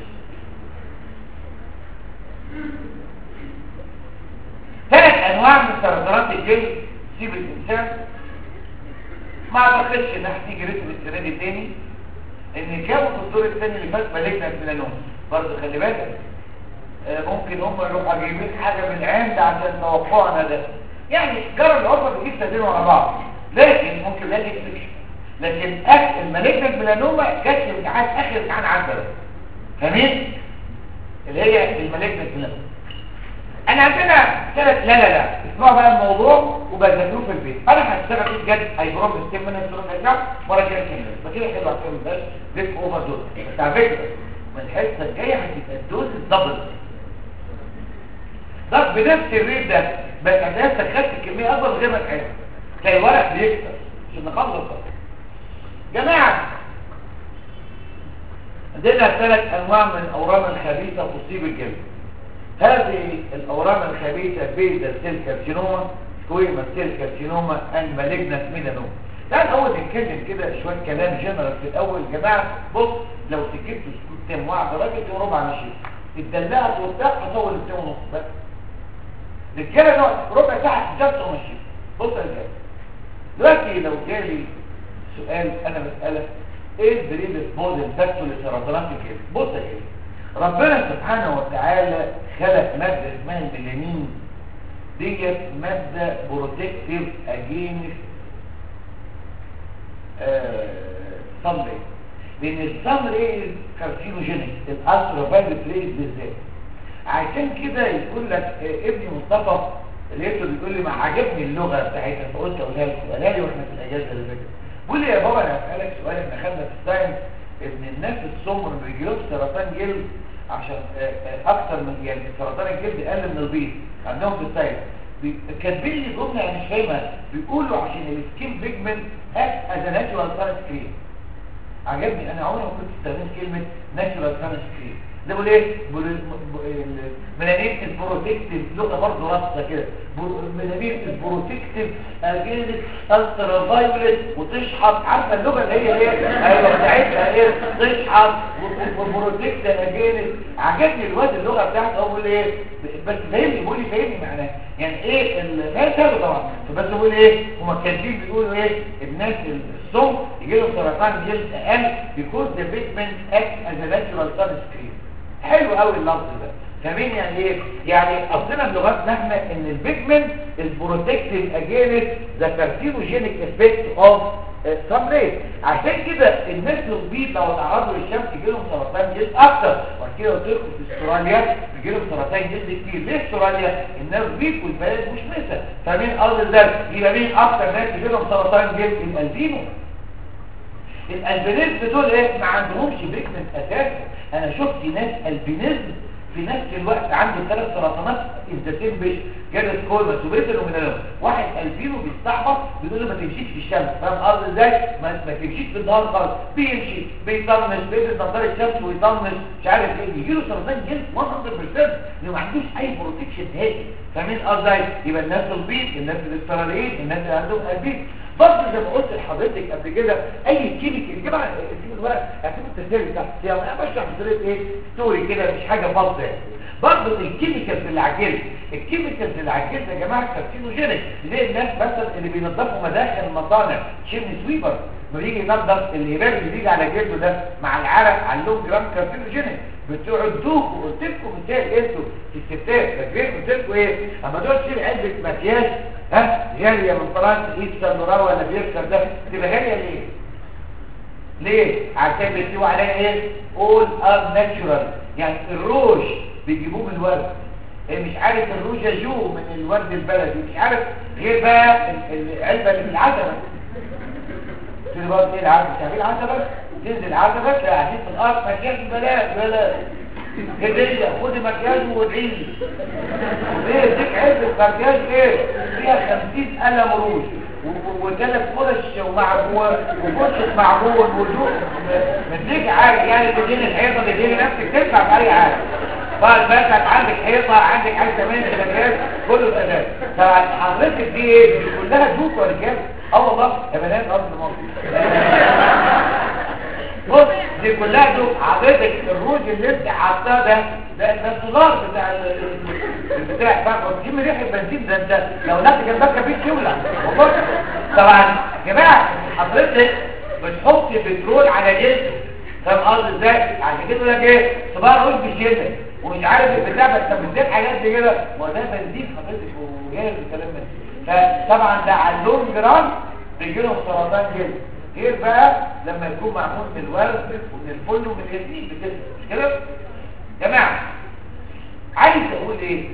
ثلاث انواع من سرطانات الجلد تصيب الانسان ما اعتقدش انها هتيجي رتم السنه دي تاني ان كانوا في الدور الثاني اللي فات مالجنا ميلانوم برضه خلي بالك آه، ممكن هم يروحوا جايبين حاجه من العين ده عشان توقعنا ده يعني جرى العرفه بتجيب سنتين ورا بعض لكن ممكن لا تكتشف لكن أك- المالجنا ميلانوما جت في امتحان اخر امتحان عدى ده فاهمين اللي هي المالجنا ميلانوما انا عندنا ثلاث لا لا لا اسمعوا بقى الموضوع وبذاكروه في البيت انا هشتغل فيه بجد هيبروم ستيم من الدور ده مره كده كده بس كده حلو عشان بس ديك اوفر دوز بس على فكره من الحصه الجايه هتبقى الدوز الدبل ده بنفس الريت ده بس هتلاقي خدت كميه اكبر من غير ما تحس تلاقي الورق بيكتر عشان نخلص بقى جماعه عندنا ثلاث انواع من الاورام الخبيثه تصيب الجلد هذه الاورام الخبيثه بيتا سيل كارسينوما سكويما سيل كارسينوما اند مالجنت ميلانوما تعال اول نتكلم كده شويه كلام جنرال في الاول يا جماعه بص لو سكت سكوتين واحد راجل وربع ماشي اتدلعت وبتاع هطول التين ونص بس الرجاله نقعد ربع ساعه تجلس وماشي بص يا رجاله دلوقتي لو جالي سؤال انا بسالك ايه البريد بوزن فاكتور لسرطانات الجلد بص يا جلد ربنا سبحانه وتعالى خلق مادة اسمها الميلانين ديت مادة بروتكتيف اجينست صن ريز لان الصن ريز كارسينوجينيك الالترا فايلوت ريز بالذات عشان كده يقول لك آه، ابني مصطفى لقيته بيقول لي ما عجبني اللغه بتاعتها فقلت اقولها لكم قالها لي واحنا في الاجازه اللي فاتت بيقول لي يا بابا انا هسالك سؤال احنا خدنا في الساينس ان الناس السمر ما بيجيلهمش سرطان جلد عشان آه، آه، اكتر من يعني سرطان الجلد اقل من البيض عندهم في الساينس بي- كاتبين لي جمله انا مش فاهمها بيقولوا عشان السكين بيجمنت اكت از ناتشورال سان سكرين عجبني انا عمري ما كنت استخدمت كلمه ناتشورال سان سكرين ده بيقول ايه بيقول ميلانين البروتكتيف لغه برضه راسه كده ميلانين البروتكتيف اجينست الترا فايولت وتشحط عارفه اللغه اللي هي ايه ايوه بتاعتها ايه تشحط وبروتكت اجينست عجبني الواد اللغه بتاعته هو بيقول ايه بس فاهمني بيقول لي فاهمني معناه يعني ايه الناس هذا طبعا فبس بيقول ايه هما كاتبين بيقولوا ايه الناس السم يجي لهم سرطان جلد اقل because the pigment acts as a natural sunscreen حلو قوي اللفظ ده فاهمين يعني ايه يعني قصدنا بلغتنا احنا ان البيجمنت البروتكتيف اجينست ذا كارسينوجينيك افكت اوف سم ريت عشان كده الناس البيض لو اتعرضوا للشمس يجي لهم سرطان جلد اكتر وعشان كده قلت لكم في استراليا بيجي لهم سرطان جلد كتير ليه استراليا الناس بيض والبلد مش مثل فمين ارض ده يبقى مين اكتر ناس يجي لهم سرطان جلد الالبينو الالبينيزم دول ايه ما عندهمش بيجمنت اساسا انا شفت ناس البينيزم في نفس الوقت عنده ثلاث سرطانات الزيتين بيش جالس كولمس وبيتل ومنالوم واحد البينو بيستعبط بيقول له ما تمشيش في الشمس فاهم قصدي ازاي ما, ما تمشيش في النهار خالص بيمشي بيطنش بيلبس نظاره الشمس ويطنش مش عارف ايه يجي له سرطان جلد 100% لانه ما عندوش اي بروتكشن نهائي فاهمين قصدي يبقى الناس البيض الناس الاستراليين الناس اللي عندهم البيض برضه زي ما قلت لحضرتك قبل كده اي كيميكال جماعه سيب الورق اعتبر التسجيل بتاع يعني انا بشرح بطريقه ايه ستوري كده مش حاجه فاضيه يعني برضه الكيميكالز اللي على الجلد الكيميكالز اللي على الجلد يا جماعه كارسينوجينيك زي الناس مثلا اللي بينظفوا مداخل المصانع شيمني سويبر لما بيجي ينظف الهباب اللي بيجي على جلده ده مع العرق عليهم جرام كارسينوجينيك بتوع الدوك وقلت لكم مثال انتوا في الستات فاكرين قلت لكم ايه اما دول تشيل علبه مكياج ها غاليه من فرنسا ايد سانورا ولا بيركر ده تبقى غاليه ليه ليه عشان بيكتبوا عليها ايه all are natural يعني الروج بيجيبوه من الورد إيه مش عارف الروجة جو من الورد البلدي مش عارف غير بقى ال- العلبة اللي في العتبة تقول بقى ايه العتبة تعمل عتبة تنزل عتبة تلاقي قاعدين في الارض مكياج بلاش بلاش هدية خدي مكياج وادعي لي ليه اديك علبة مكياج ايه فيها خمسين قلم روج وثلاث فرش ومعجون وفرشة معجون وذوق مديك عادي يعني تدين الحيطة تدين نفسك تدفع في اي حاجة بقى بقى عندك حيطة عندك حاجة كمان خلاجات كله تمام طبعا حضرتك دي ايه دي كلها دوك ولا كام اه والله يا بنات ارض مصر بص دي كلها دوك حضرتك الروج اللي انت حاطاه ده ده ده الدولار بتاع ال- ال- بتاع فاهم تجيب ريحه بنزين ده انت لو نفسك جنبك بيت يولع والله طبعا يا جماعه حضرتك بتحط بترول على جلدك فاهم قصدي ازاي عشان كده يقول لك ايه صباع روج بيشيلك ومش عارف البتاع بس طب ازاي حاجات دي كده ما ده بنزين حضرتك وجاهز الكلام ده فطبعا ده على اللون جرام بيجي لهم سرطان جلد غير بقى لما يكون معمول من الورد ومن الفل ومن الياسمين بكده مش كده جماعه عايز اقول ايه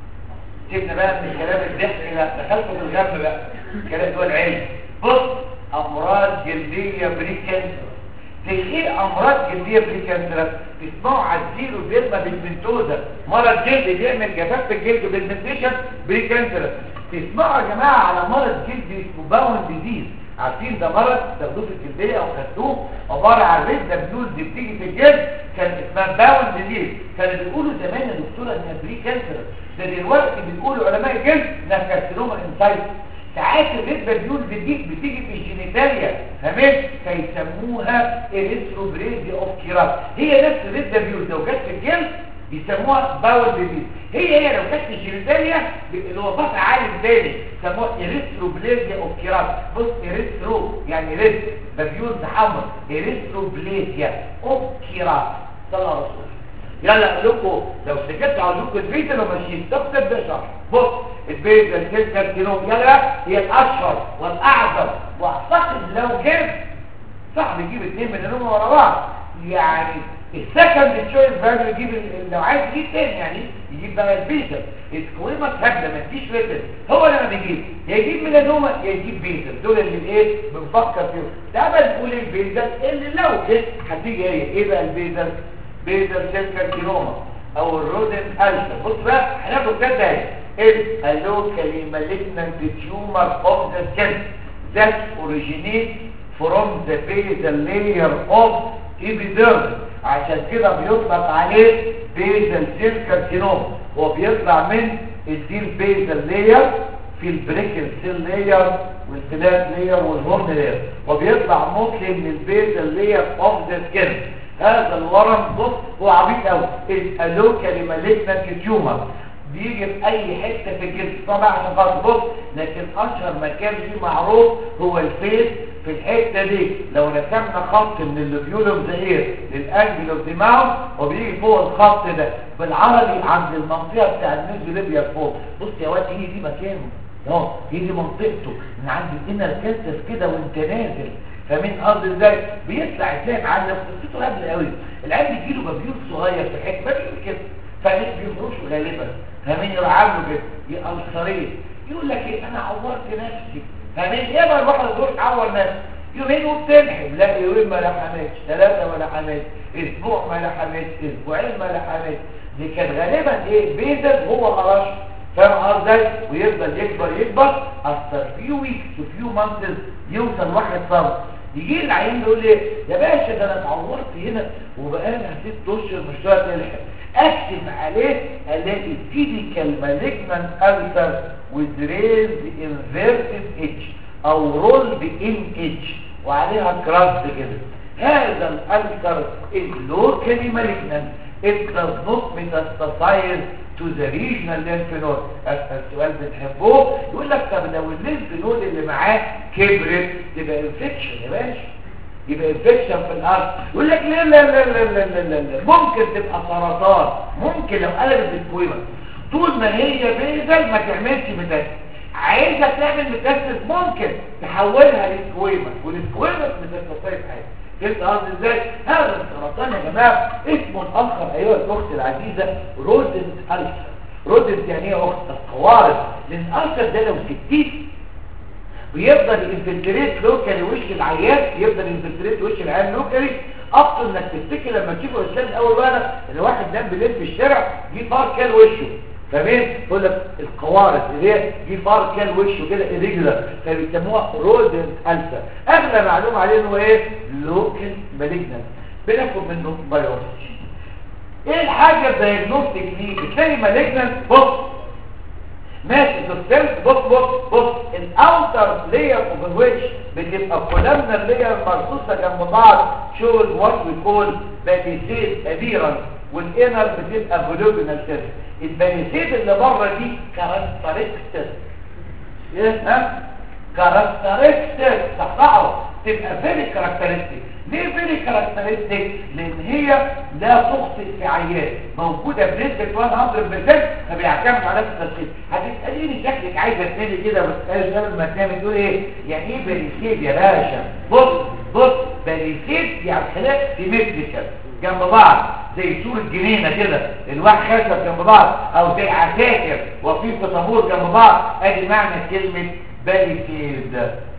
سيبنا بقى من الكلام الضحك ده دخلت في الغم بقى الكلام ده العلم بص امراض جلديه بريكانسر في ايه امراض جلديه بريكانسر تسمعوا على الزيرو بيرما بالمنتوزا مرض جلد بيعمل جفاف في الجلد بالمنتيشن بريكانسر تسمعوا يا جماعه على مرض جلدي اسمه باون ديزيز عارفين ده مرض تاخدوه في الجلديه او خدتوه عباره عن ريد بلوز دي بتيجي في الجلد كان اسمها باون ديزيز كانوا بيقولوا زمان يا دكتوره انها بريكانسر ده دلوقتي بيقولوا علماء الجلد انها كارسينوما انسايت ساعات الريد بلوز دي بتيجي في الجينيتاليا تمام فيسموها اريثروبريزي اوف كيرات هي نفس الريد بلوز لو جت في الجلد بيسموها باول ديزيز هي هي لو كانت في الجينيتاليا اللي هو فصل عالم تاني يسموها اريثروبليزيا اوف كيرات بص اريثرو يعني ريد بلوز حمر اريثروبليزيا اوف كيرات صلى الله عليه وسلم يلا اقول لكم لو سكت على لكم البيت لو ماشيين طب تبدا شرح بص البيت الكلكه الكيلو يلا هي الاشهر والاعظم واعتقد لو جبت صعب يجيب اثنين من اللي ورا بعض يعني السكند تشويس فاليو يجيب ال- لو عايز يجيب تاني يعني يجيب بقى البيتر الكويمة هبله ما فيش ريتم هو لما بيجيب يا يجيب ميلانوما يا يجيب بيتر دول اللي ايه بنفكر فيهم ده بقى نقول البيتر اللي لو جت هتيجي ايه ايه بقى البيتر بيتر سيل كارسينوما او الرودن الفا بص بقى هناخد كده اهي اللوكالي مالجنانت تيومر اوف ذا سكن that originate from the basal layer of epidermis عشان كده بيطلق عليه basal cell carcinoma هو بيطلع من الديل basal layer في البريكل سيل لاير والفلات لاير والهورن لاير وبيطلع مطلق من البيزل لاير اوف ذا سكن هذا الورم بص هو عبيط قوي اللوكالي مالجنانت تيومر بيجي في اي حته في الجسم طبعا عشان خاطر بص لكن اشهر مكان فيه معروف هو الفيس في الحته دي لو رسمنا خط من اللوبيولوم زهير للانجل اوف ذا ماوث وبيجي فوق الخط ده بالعربي عند المنطقه بتاع النيوزوليبيا فوق بص يا واد هي دي مكانه اهو هي دي منطقته من عند الانر كانسس كده وانت نازل فمن ارض ازاي بيطلع تلاقي معلم قصته قبل قوي العيال بيجيله بابيول صغير في حته بابيول كده فمش بيفرش غالبا فمين يبقى عامله كده يألسريه يقول لك ايه انا عورت نفسي فمين يبقى الواحد يروح يعور نفسه يومين وبتنحب لا يومين ما لحمتش ثلاثة ما لحمتش اسبوع ما لحمتش اسبوعين ما لحمتش دي كان غالبا ايه بيزل هو قرش فاهم قصدي ويفضل يكبر يكبر افتر فيو ويكس وفيو مانثز يوصل واحد صار يجي العيان يقول لي يا باشا ده انا اتعورت هنا وبقالها ست اشهر مش راضي تلحق اكتب عليه الاقي تيبيكال مالجنان السر ودريز انفيرتد اتش او رول بان اتش وعليها كراست كده هذا الالسر اللوكالي مالجنان it does not metastasize to the regional lymph node اسال سؤال بتحبوه يقول لك طب لو الليمف نود اللي معاه كبرت تبقى انفكشن يا باشا يبقى انفكشن في الارض يقول لك لا لا لا لا لا لا لا, لا. ممكن تبقى سرطان ممكن لو قلبت الكويمه طول ما هي بيزل ما تعملش متاسس عايزه تعمل متاسس ممكن تحولها للكويمه والكويمه متاسسات حاجه فهمت قصدي ازاي هذا السرطان يا جماعه اسمه الاخر ايها الاخت العزيزه رودنت السر رودنت يعني ايه اخت القوارض لان الالسر ده لو سكتيت بيفضل ينفلتريت لوكالي وش العيان يفضل ينفلتريت وش العيان لوكالي ابطل انك تفتكر لما تشوفه الاسلام اول مره ان واحد نام بالليل في الشارع جه فار كان وشه فاهمين يقول لك القوارض اللي هي جه فار كان وشه كده irregular فبيسموها رودنت السر اغلى معلومه عليه ان هو ايه لوكال مالجنت بناخد منه بايوبسي ايه الحاجه الدايجنوستيك دي بتلاقي مالجنت بص ماشي السيلز بص بص بص الاوتر لاير اوف الويتش بتبقى كولامنا لاير مرصوصه جنب بعض شوز وات وي كول بانيسيد ابيرا والانر بتبقى فولوجينال سيلز البانيسيد اللي بره دي كاركترستيك ايه ها كاركترستيك صحصحوا تبقى فيري كاركترستيك ليه فيري كاركترستيك لان هي لا تخطئ في عيان موجوده بنسبه 100% فبيعتمد على التشخيص هتساليني شكلك عايزه تنامي كده بس قبل ما تنامي تقول ايه يعني ايه باريسيد يا باشا بص بص باريسيد يعني خلاف سيمتريكال جنب بعض زي صورة جنينة كده الواحد خشب جنب بعض او زي عساكر وفي طابور جنب بعض ادي معنى كلمة باريسيد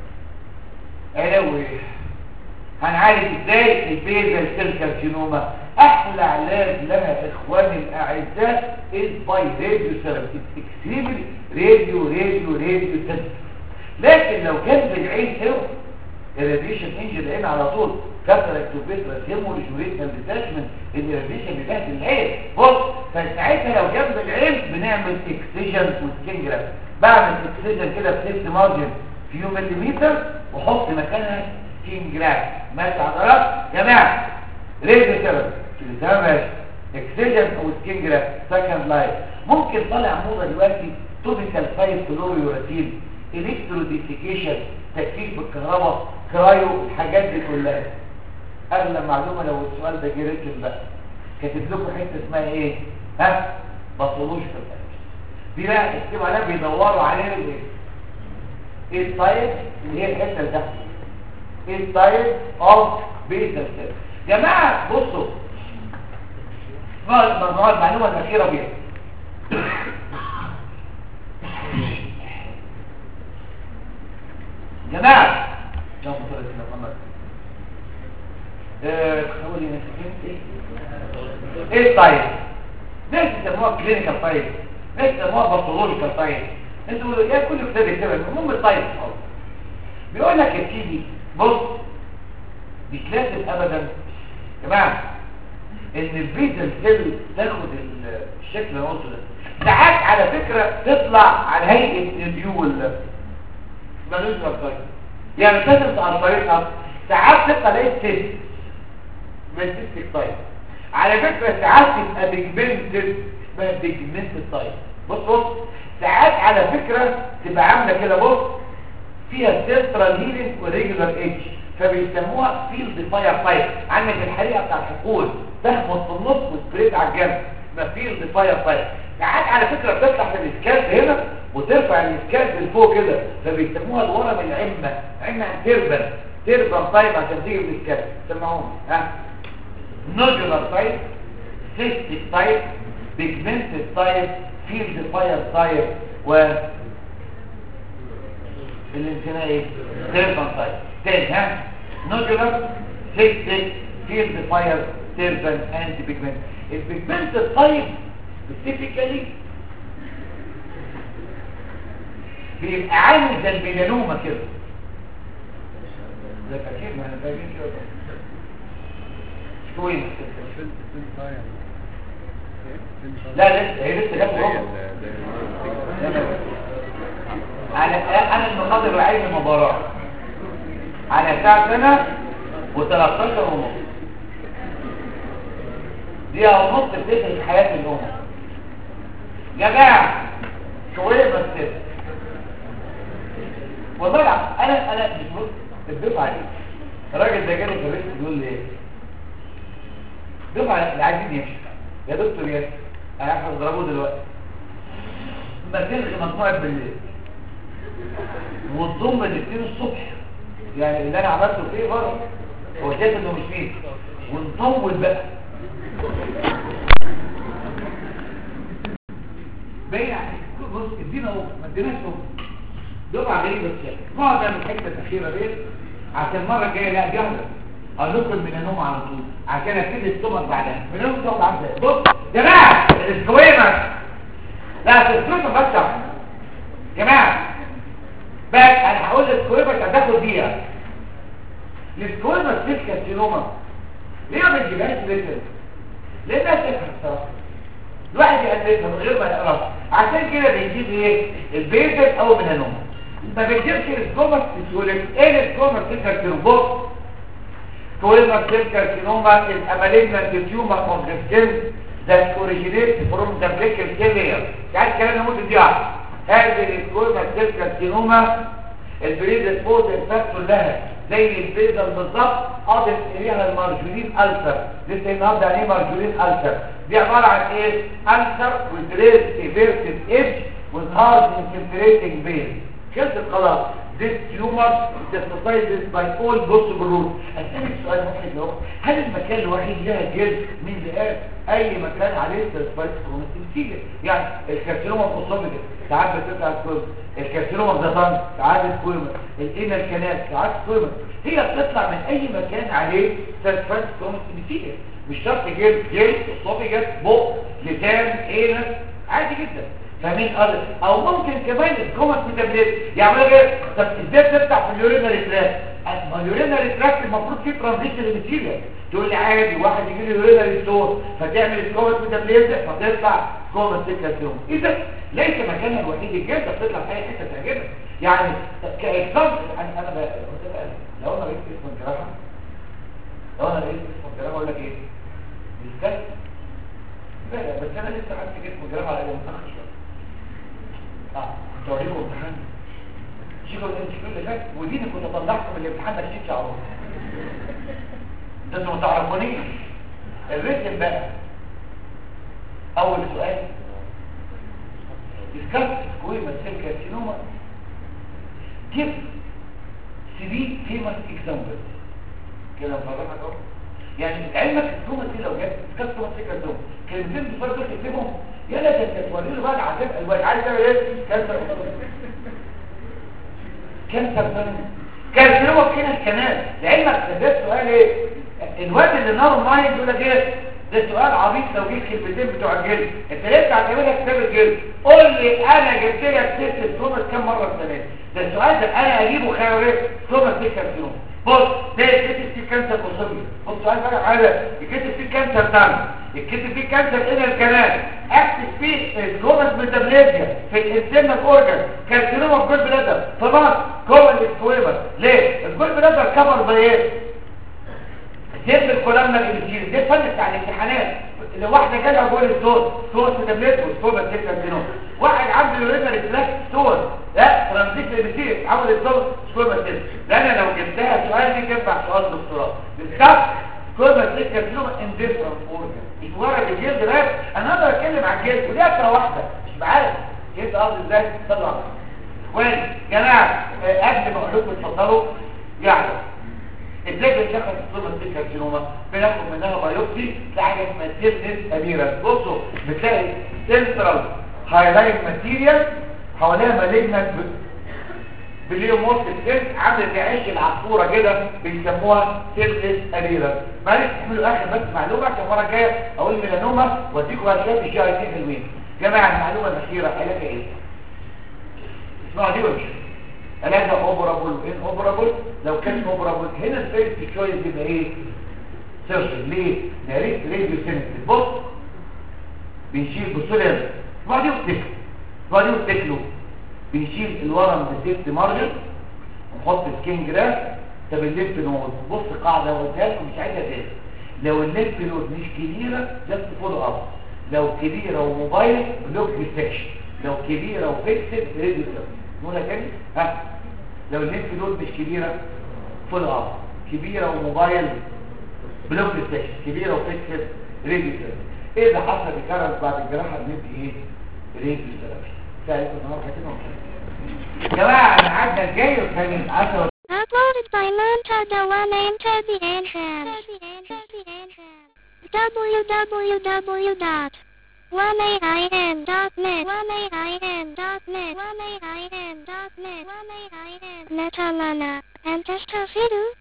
علوي هنعالج ازاي البيزل سيل كارسينوما احلى علاج لها اخواني الاعزاء is by radio therapy extremely radio radio radio therapy لكن لو كان بالعين حلو الراديشن انجل العين على طول كاتراكت وبيترس هيموريج وريتنال ديتاشمنت الراديشن بتاعت العين بص فساعتها لو جنب العين بنعمل اكسجن وسكين جراف بعمل اكسجن كده بسيفت مارجن فيو مليمتر واحط مكانها سكين جراف ماشي عضلات جماعه ريديو ثيرابي تمام ماشي اكسجن او سكين جراف سكند لايف ممكن طالع موضه دلوقتي توبيكال فايف فلوريوراتين الكتروديفيكيشن تكفيك بالكهرباء كرايو الحاجات دي كلها اغلى معلومه لو السؤال ده جه ريتم بقى كاتب لكم حته اسمها ايه ها باثولوجيكال دي بقى اكتبوا عليها بيدوروا عليها الايه ايه التايب اللي هي الحته اللي تحت ايه التايب اوف بيتا سيل جماعه بصوا نقعد المعلومه الاخيره بيها جماعة اللهم صل على سيدنا محمد قولي نسكين ايه الطيب ناس يسموها كلينيكال طيب ناس يسموها باثولوجيكال طيب انتوا بيقولوا ايه كل كتاب يكتبها المهم الطيب بيقول لك يا سيدي بص مش لازم ابدا يا جماعه ان البيتا سيل تاخد الشكل اللي قلته ده ساعات على فكره تطلع على هيئه اليول ملوش طيب يعني مش لازم تبقى طريقه ساعات تبقى لقيت سيست من سيستك طيب على فكره ساعات تبقى بيجمنتد اسمها بيجمنتد طيب بص بص ساعات على فكره تبقى عامله كده بص فيها سنترال هيلينج وريجولار ايدج فبيسموها فيلد فاير فاير عندك الحريقه بتاع الحقول تهمط في النص وسبريت على الجنب ما فيلد فاير فاير ساعات على فكره بتفتح من السكالب هنا وترفع السكالب لفوق كده فبيسموها الورم العمه عمه تربن تربن طيب عشان تيجي من السكالب سمعوني ها نودولار تايب سيستيك تايب بيجمنتد تايب فيلد فاير تايب و الانتناء ايه تيربان تايب تاني ها نودولار سيستيك فيلد فاير تيربان اند بيجمنت البيجمنت تايب سبيسيفيكالي بيبقى عامل زي الميلانوما كده ده اكيد ما انا فاهمين كده كويس لا لسه هي لسه جت ربع على انا المناظر العين المباراة على الساعة سنة و13 ونص دقيقة ونص بتدخل حياة الأمة جماعة شوية بس كده والله العظيم انا انا مش بص الدفعة دي الراجل ده جالي في الريست بيقول لي ايه دفعة اللي عايزين يمشي يا دكتور ياسر انا احنا نضربه دلوقتي ما تلغي مجموعة بالليل وتضم الاثنين الصبح يعني اللي انا عملته فيه بره هو شايف انه مش فيه ونطول بقى باين بص ادينا اهو ما اديناش اهو دفعه غريبه الشكل نقعد نعمل الحته الاخيره دي عشان المره الجايه لا جهله اقول لكم من النوم على طول عشان ابتدي السمك بعدها من النوم تقعد عامله بص يا جماعه السكويمر لا السكويمر بس يا جماعه بس انا هقول السكويمر هتاخد دقيقه السكويمر سيل كارسينوما ليه ما بتجيبهاش ليه ليه الناس تفهم الصراحه الواحد يألفها من غير ما يقراها عشان كده بيجيب ايه البيزل او من النوم ما بيجيبش السكومر بسهوله ايه السكومر تقدر تربط سكومر كارسينوما الاماليجنانت تيومر اوف ذا سكين that originates from the brachial layer يعني الكلام نموت دي واحده هذه السكومر كارسينوما البريد فوز الفاكتور لها زي البيضة بالظبط قاضت اليها المارجولين ألسر لسه النهارده يعني ايه مارجولين ألسر دي عبارة عن ايه ألسر with raised everted edge with hard infiltrating vein خلصت خلاص this tumor synthesizes by all possible routes أسألك سؤال واحد لو هل المكان الوحيد لها جلد من لقاء أي مكان عليه سيرفايس كروماتيمسيجا يعني الكارسينوما القصامي ساعات بتطلع الكويمة الكارسينوما الزيطان ساعات الكويمة الإينا الكنات ساعات الكويمة هي بتطلع من أي مكان عليه سيرفايس كروماتيمسيجا مش شرط جلد جلد قصامي جلد بق لسان إينا عادي جدا فاهمين قال او ممكن كمان الكومنت ميتابوليت يعملوا ايه طب ازاي تفتح في اليورينري تراك ما اليورينري تراك المفروض فيه ترانزيشن للماتيريال تقول لي عادي واحد يجي له يورينري ستور فتعمل الكومنت ميتابوليت فتطلع كومنت سيكاسيوم اذا ليس مكانها الوحيد الجلد بتطلع في اي حته تعجبك يعني كاكزامبل انا انا بقى لو انا لقيت اسم الجراحه لو انا لقيت اسم الجراحه اقول لك ايه بالكاس لا لا بس انا لسه عارف اسم الجراحه على متاخر شويه اه توريكم امتحان شيكوا الامتحان اللي فات وديني كنت طلعكم الامتحان ده شيك شعور ده انتوا ما تعرفونيش الرسم بقى اول سؤال discuss squamous cell carcinoma give three famous examples كده مفرحك اهو يعني علمك السكومة دي لو جت discuss squamous cell carcinoma كلمتين بفرق دول تكتبهم يلا ده انت توري له بقى عذاب الواد عايز تعمل ايه كانسر كانسر ثاني كارسينوما في كده الكنال لعلمك ده السؤال ايه الواد اللي نار مايند يقول لك ايه ده سؤال عبيط لو جيت كلمتين بتوع الجلد انت ليه بتعتبرها كتاب الجلد قول لي انا جبت لك ست التوماس كام مره السنه ده السؤال ده انا اجيبه خير توماس دي كارسينوما بص ده يتكتب فيه كانسر قصبي بص سؤال بقى على يتكتب فيه كانسر دم يتكتب فيه كانسر الى الكلام اكتب فيه الجوبس ميتابليزيا في الانسيمنال اورجان كارسينوما في الجول بلادر خلاص كومن سكويمر ليه الجول بلادر كفر بايه سيف الكولامنا الابيثيليوم ده الفن بتاع الامتحانات لو واحده جالها جول الصوت صوت في تابلت والصوت بس كده واحد عنده يورينري تراك ستور لا ترانزيت الابيثيليوم عاوز الصوت سكور بس ده انا لو جبتها سؤال دي تنفع سؤال دكتوراه بالظبط سكور بس كده ان ديفرنت اورجن مش مجرد الجلد بس انا اقدر اتكلم عن الجلد ودي اكتر واحده مش عارف جلد قصدي ازاي طلع كويس جماعه آه، قبل ما اقول لكم اتفضلوا يعني ازاي بنشخص الصوره الكارسينوما بناخد منها بايوبسي تلاقي حاجه اسمها تيرنس اميرا بصوا بتلاقي سنترال هايلايت ماتيريال حواليها مالجنت بليومورفيك سيل عامل زي عيش العصفوره كده بيسموها تيرنس اميرا معلش اعملوا اخر بس معلومه عشان المره الجايه اقول ميلانوما واديكم بقى شويه الجي اي تي حلوين جماعه المعلومه الاخيره علاجها ايه؟ اسمعوا دي وش علاجها اوبرابل وان اوبرابل لو كان اوبرابل هنا الفيرست تشويس يبقى ايه سيرجن ليه ناريت راديو سينثيز بص بنشيل بصوا اسمعوا دي وتكلوا اسمعوا دي وتكلوا بنشيل الورم بالديفت مارجن ونحط سكين جراف طب الليمف نود بص قاعده قلتها لكم مش عايزها تاني لو الليمف نود مش كبيره جاست فولو اب لو كبيره وموبايل بلوك ديسكشن لو كبيره وفيكسد ريديو نقولها تاني ها لو الليمف نود مش كبيره فول اب كبيره وموبايل بلوك ديسكشن كبيره وفيكسد ريديو ايه اللي حصل بكرر بعد الجراحه بندي ايه ريديو ثيرابي سالت النهارده كده يا جماعه انا قعدنا الجاي وكان 10 Uploaded by Manta Dewan and Tabby Enhance. www.1ain.net 1ain.net 1ain.net Metalana. And Testafidu.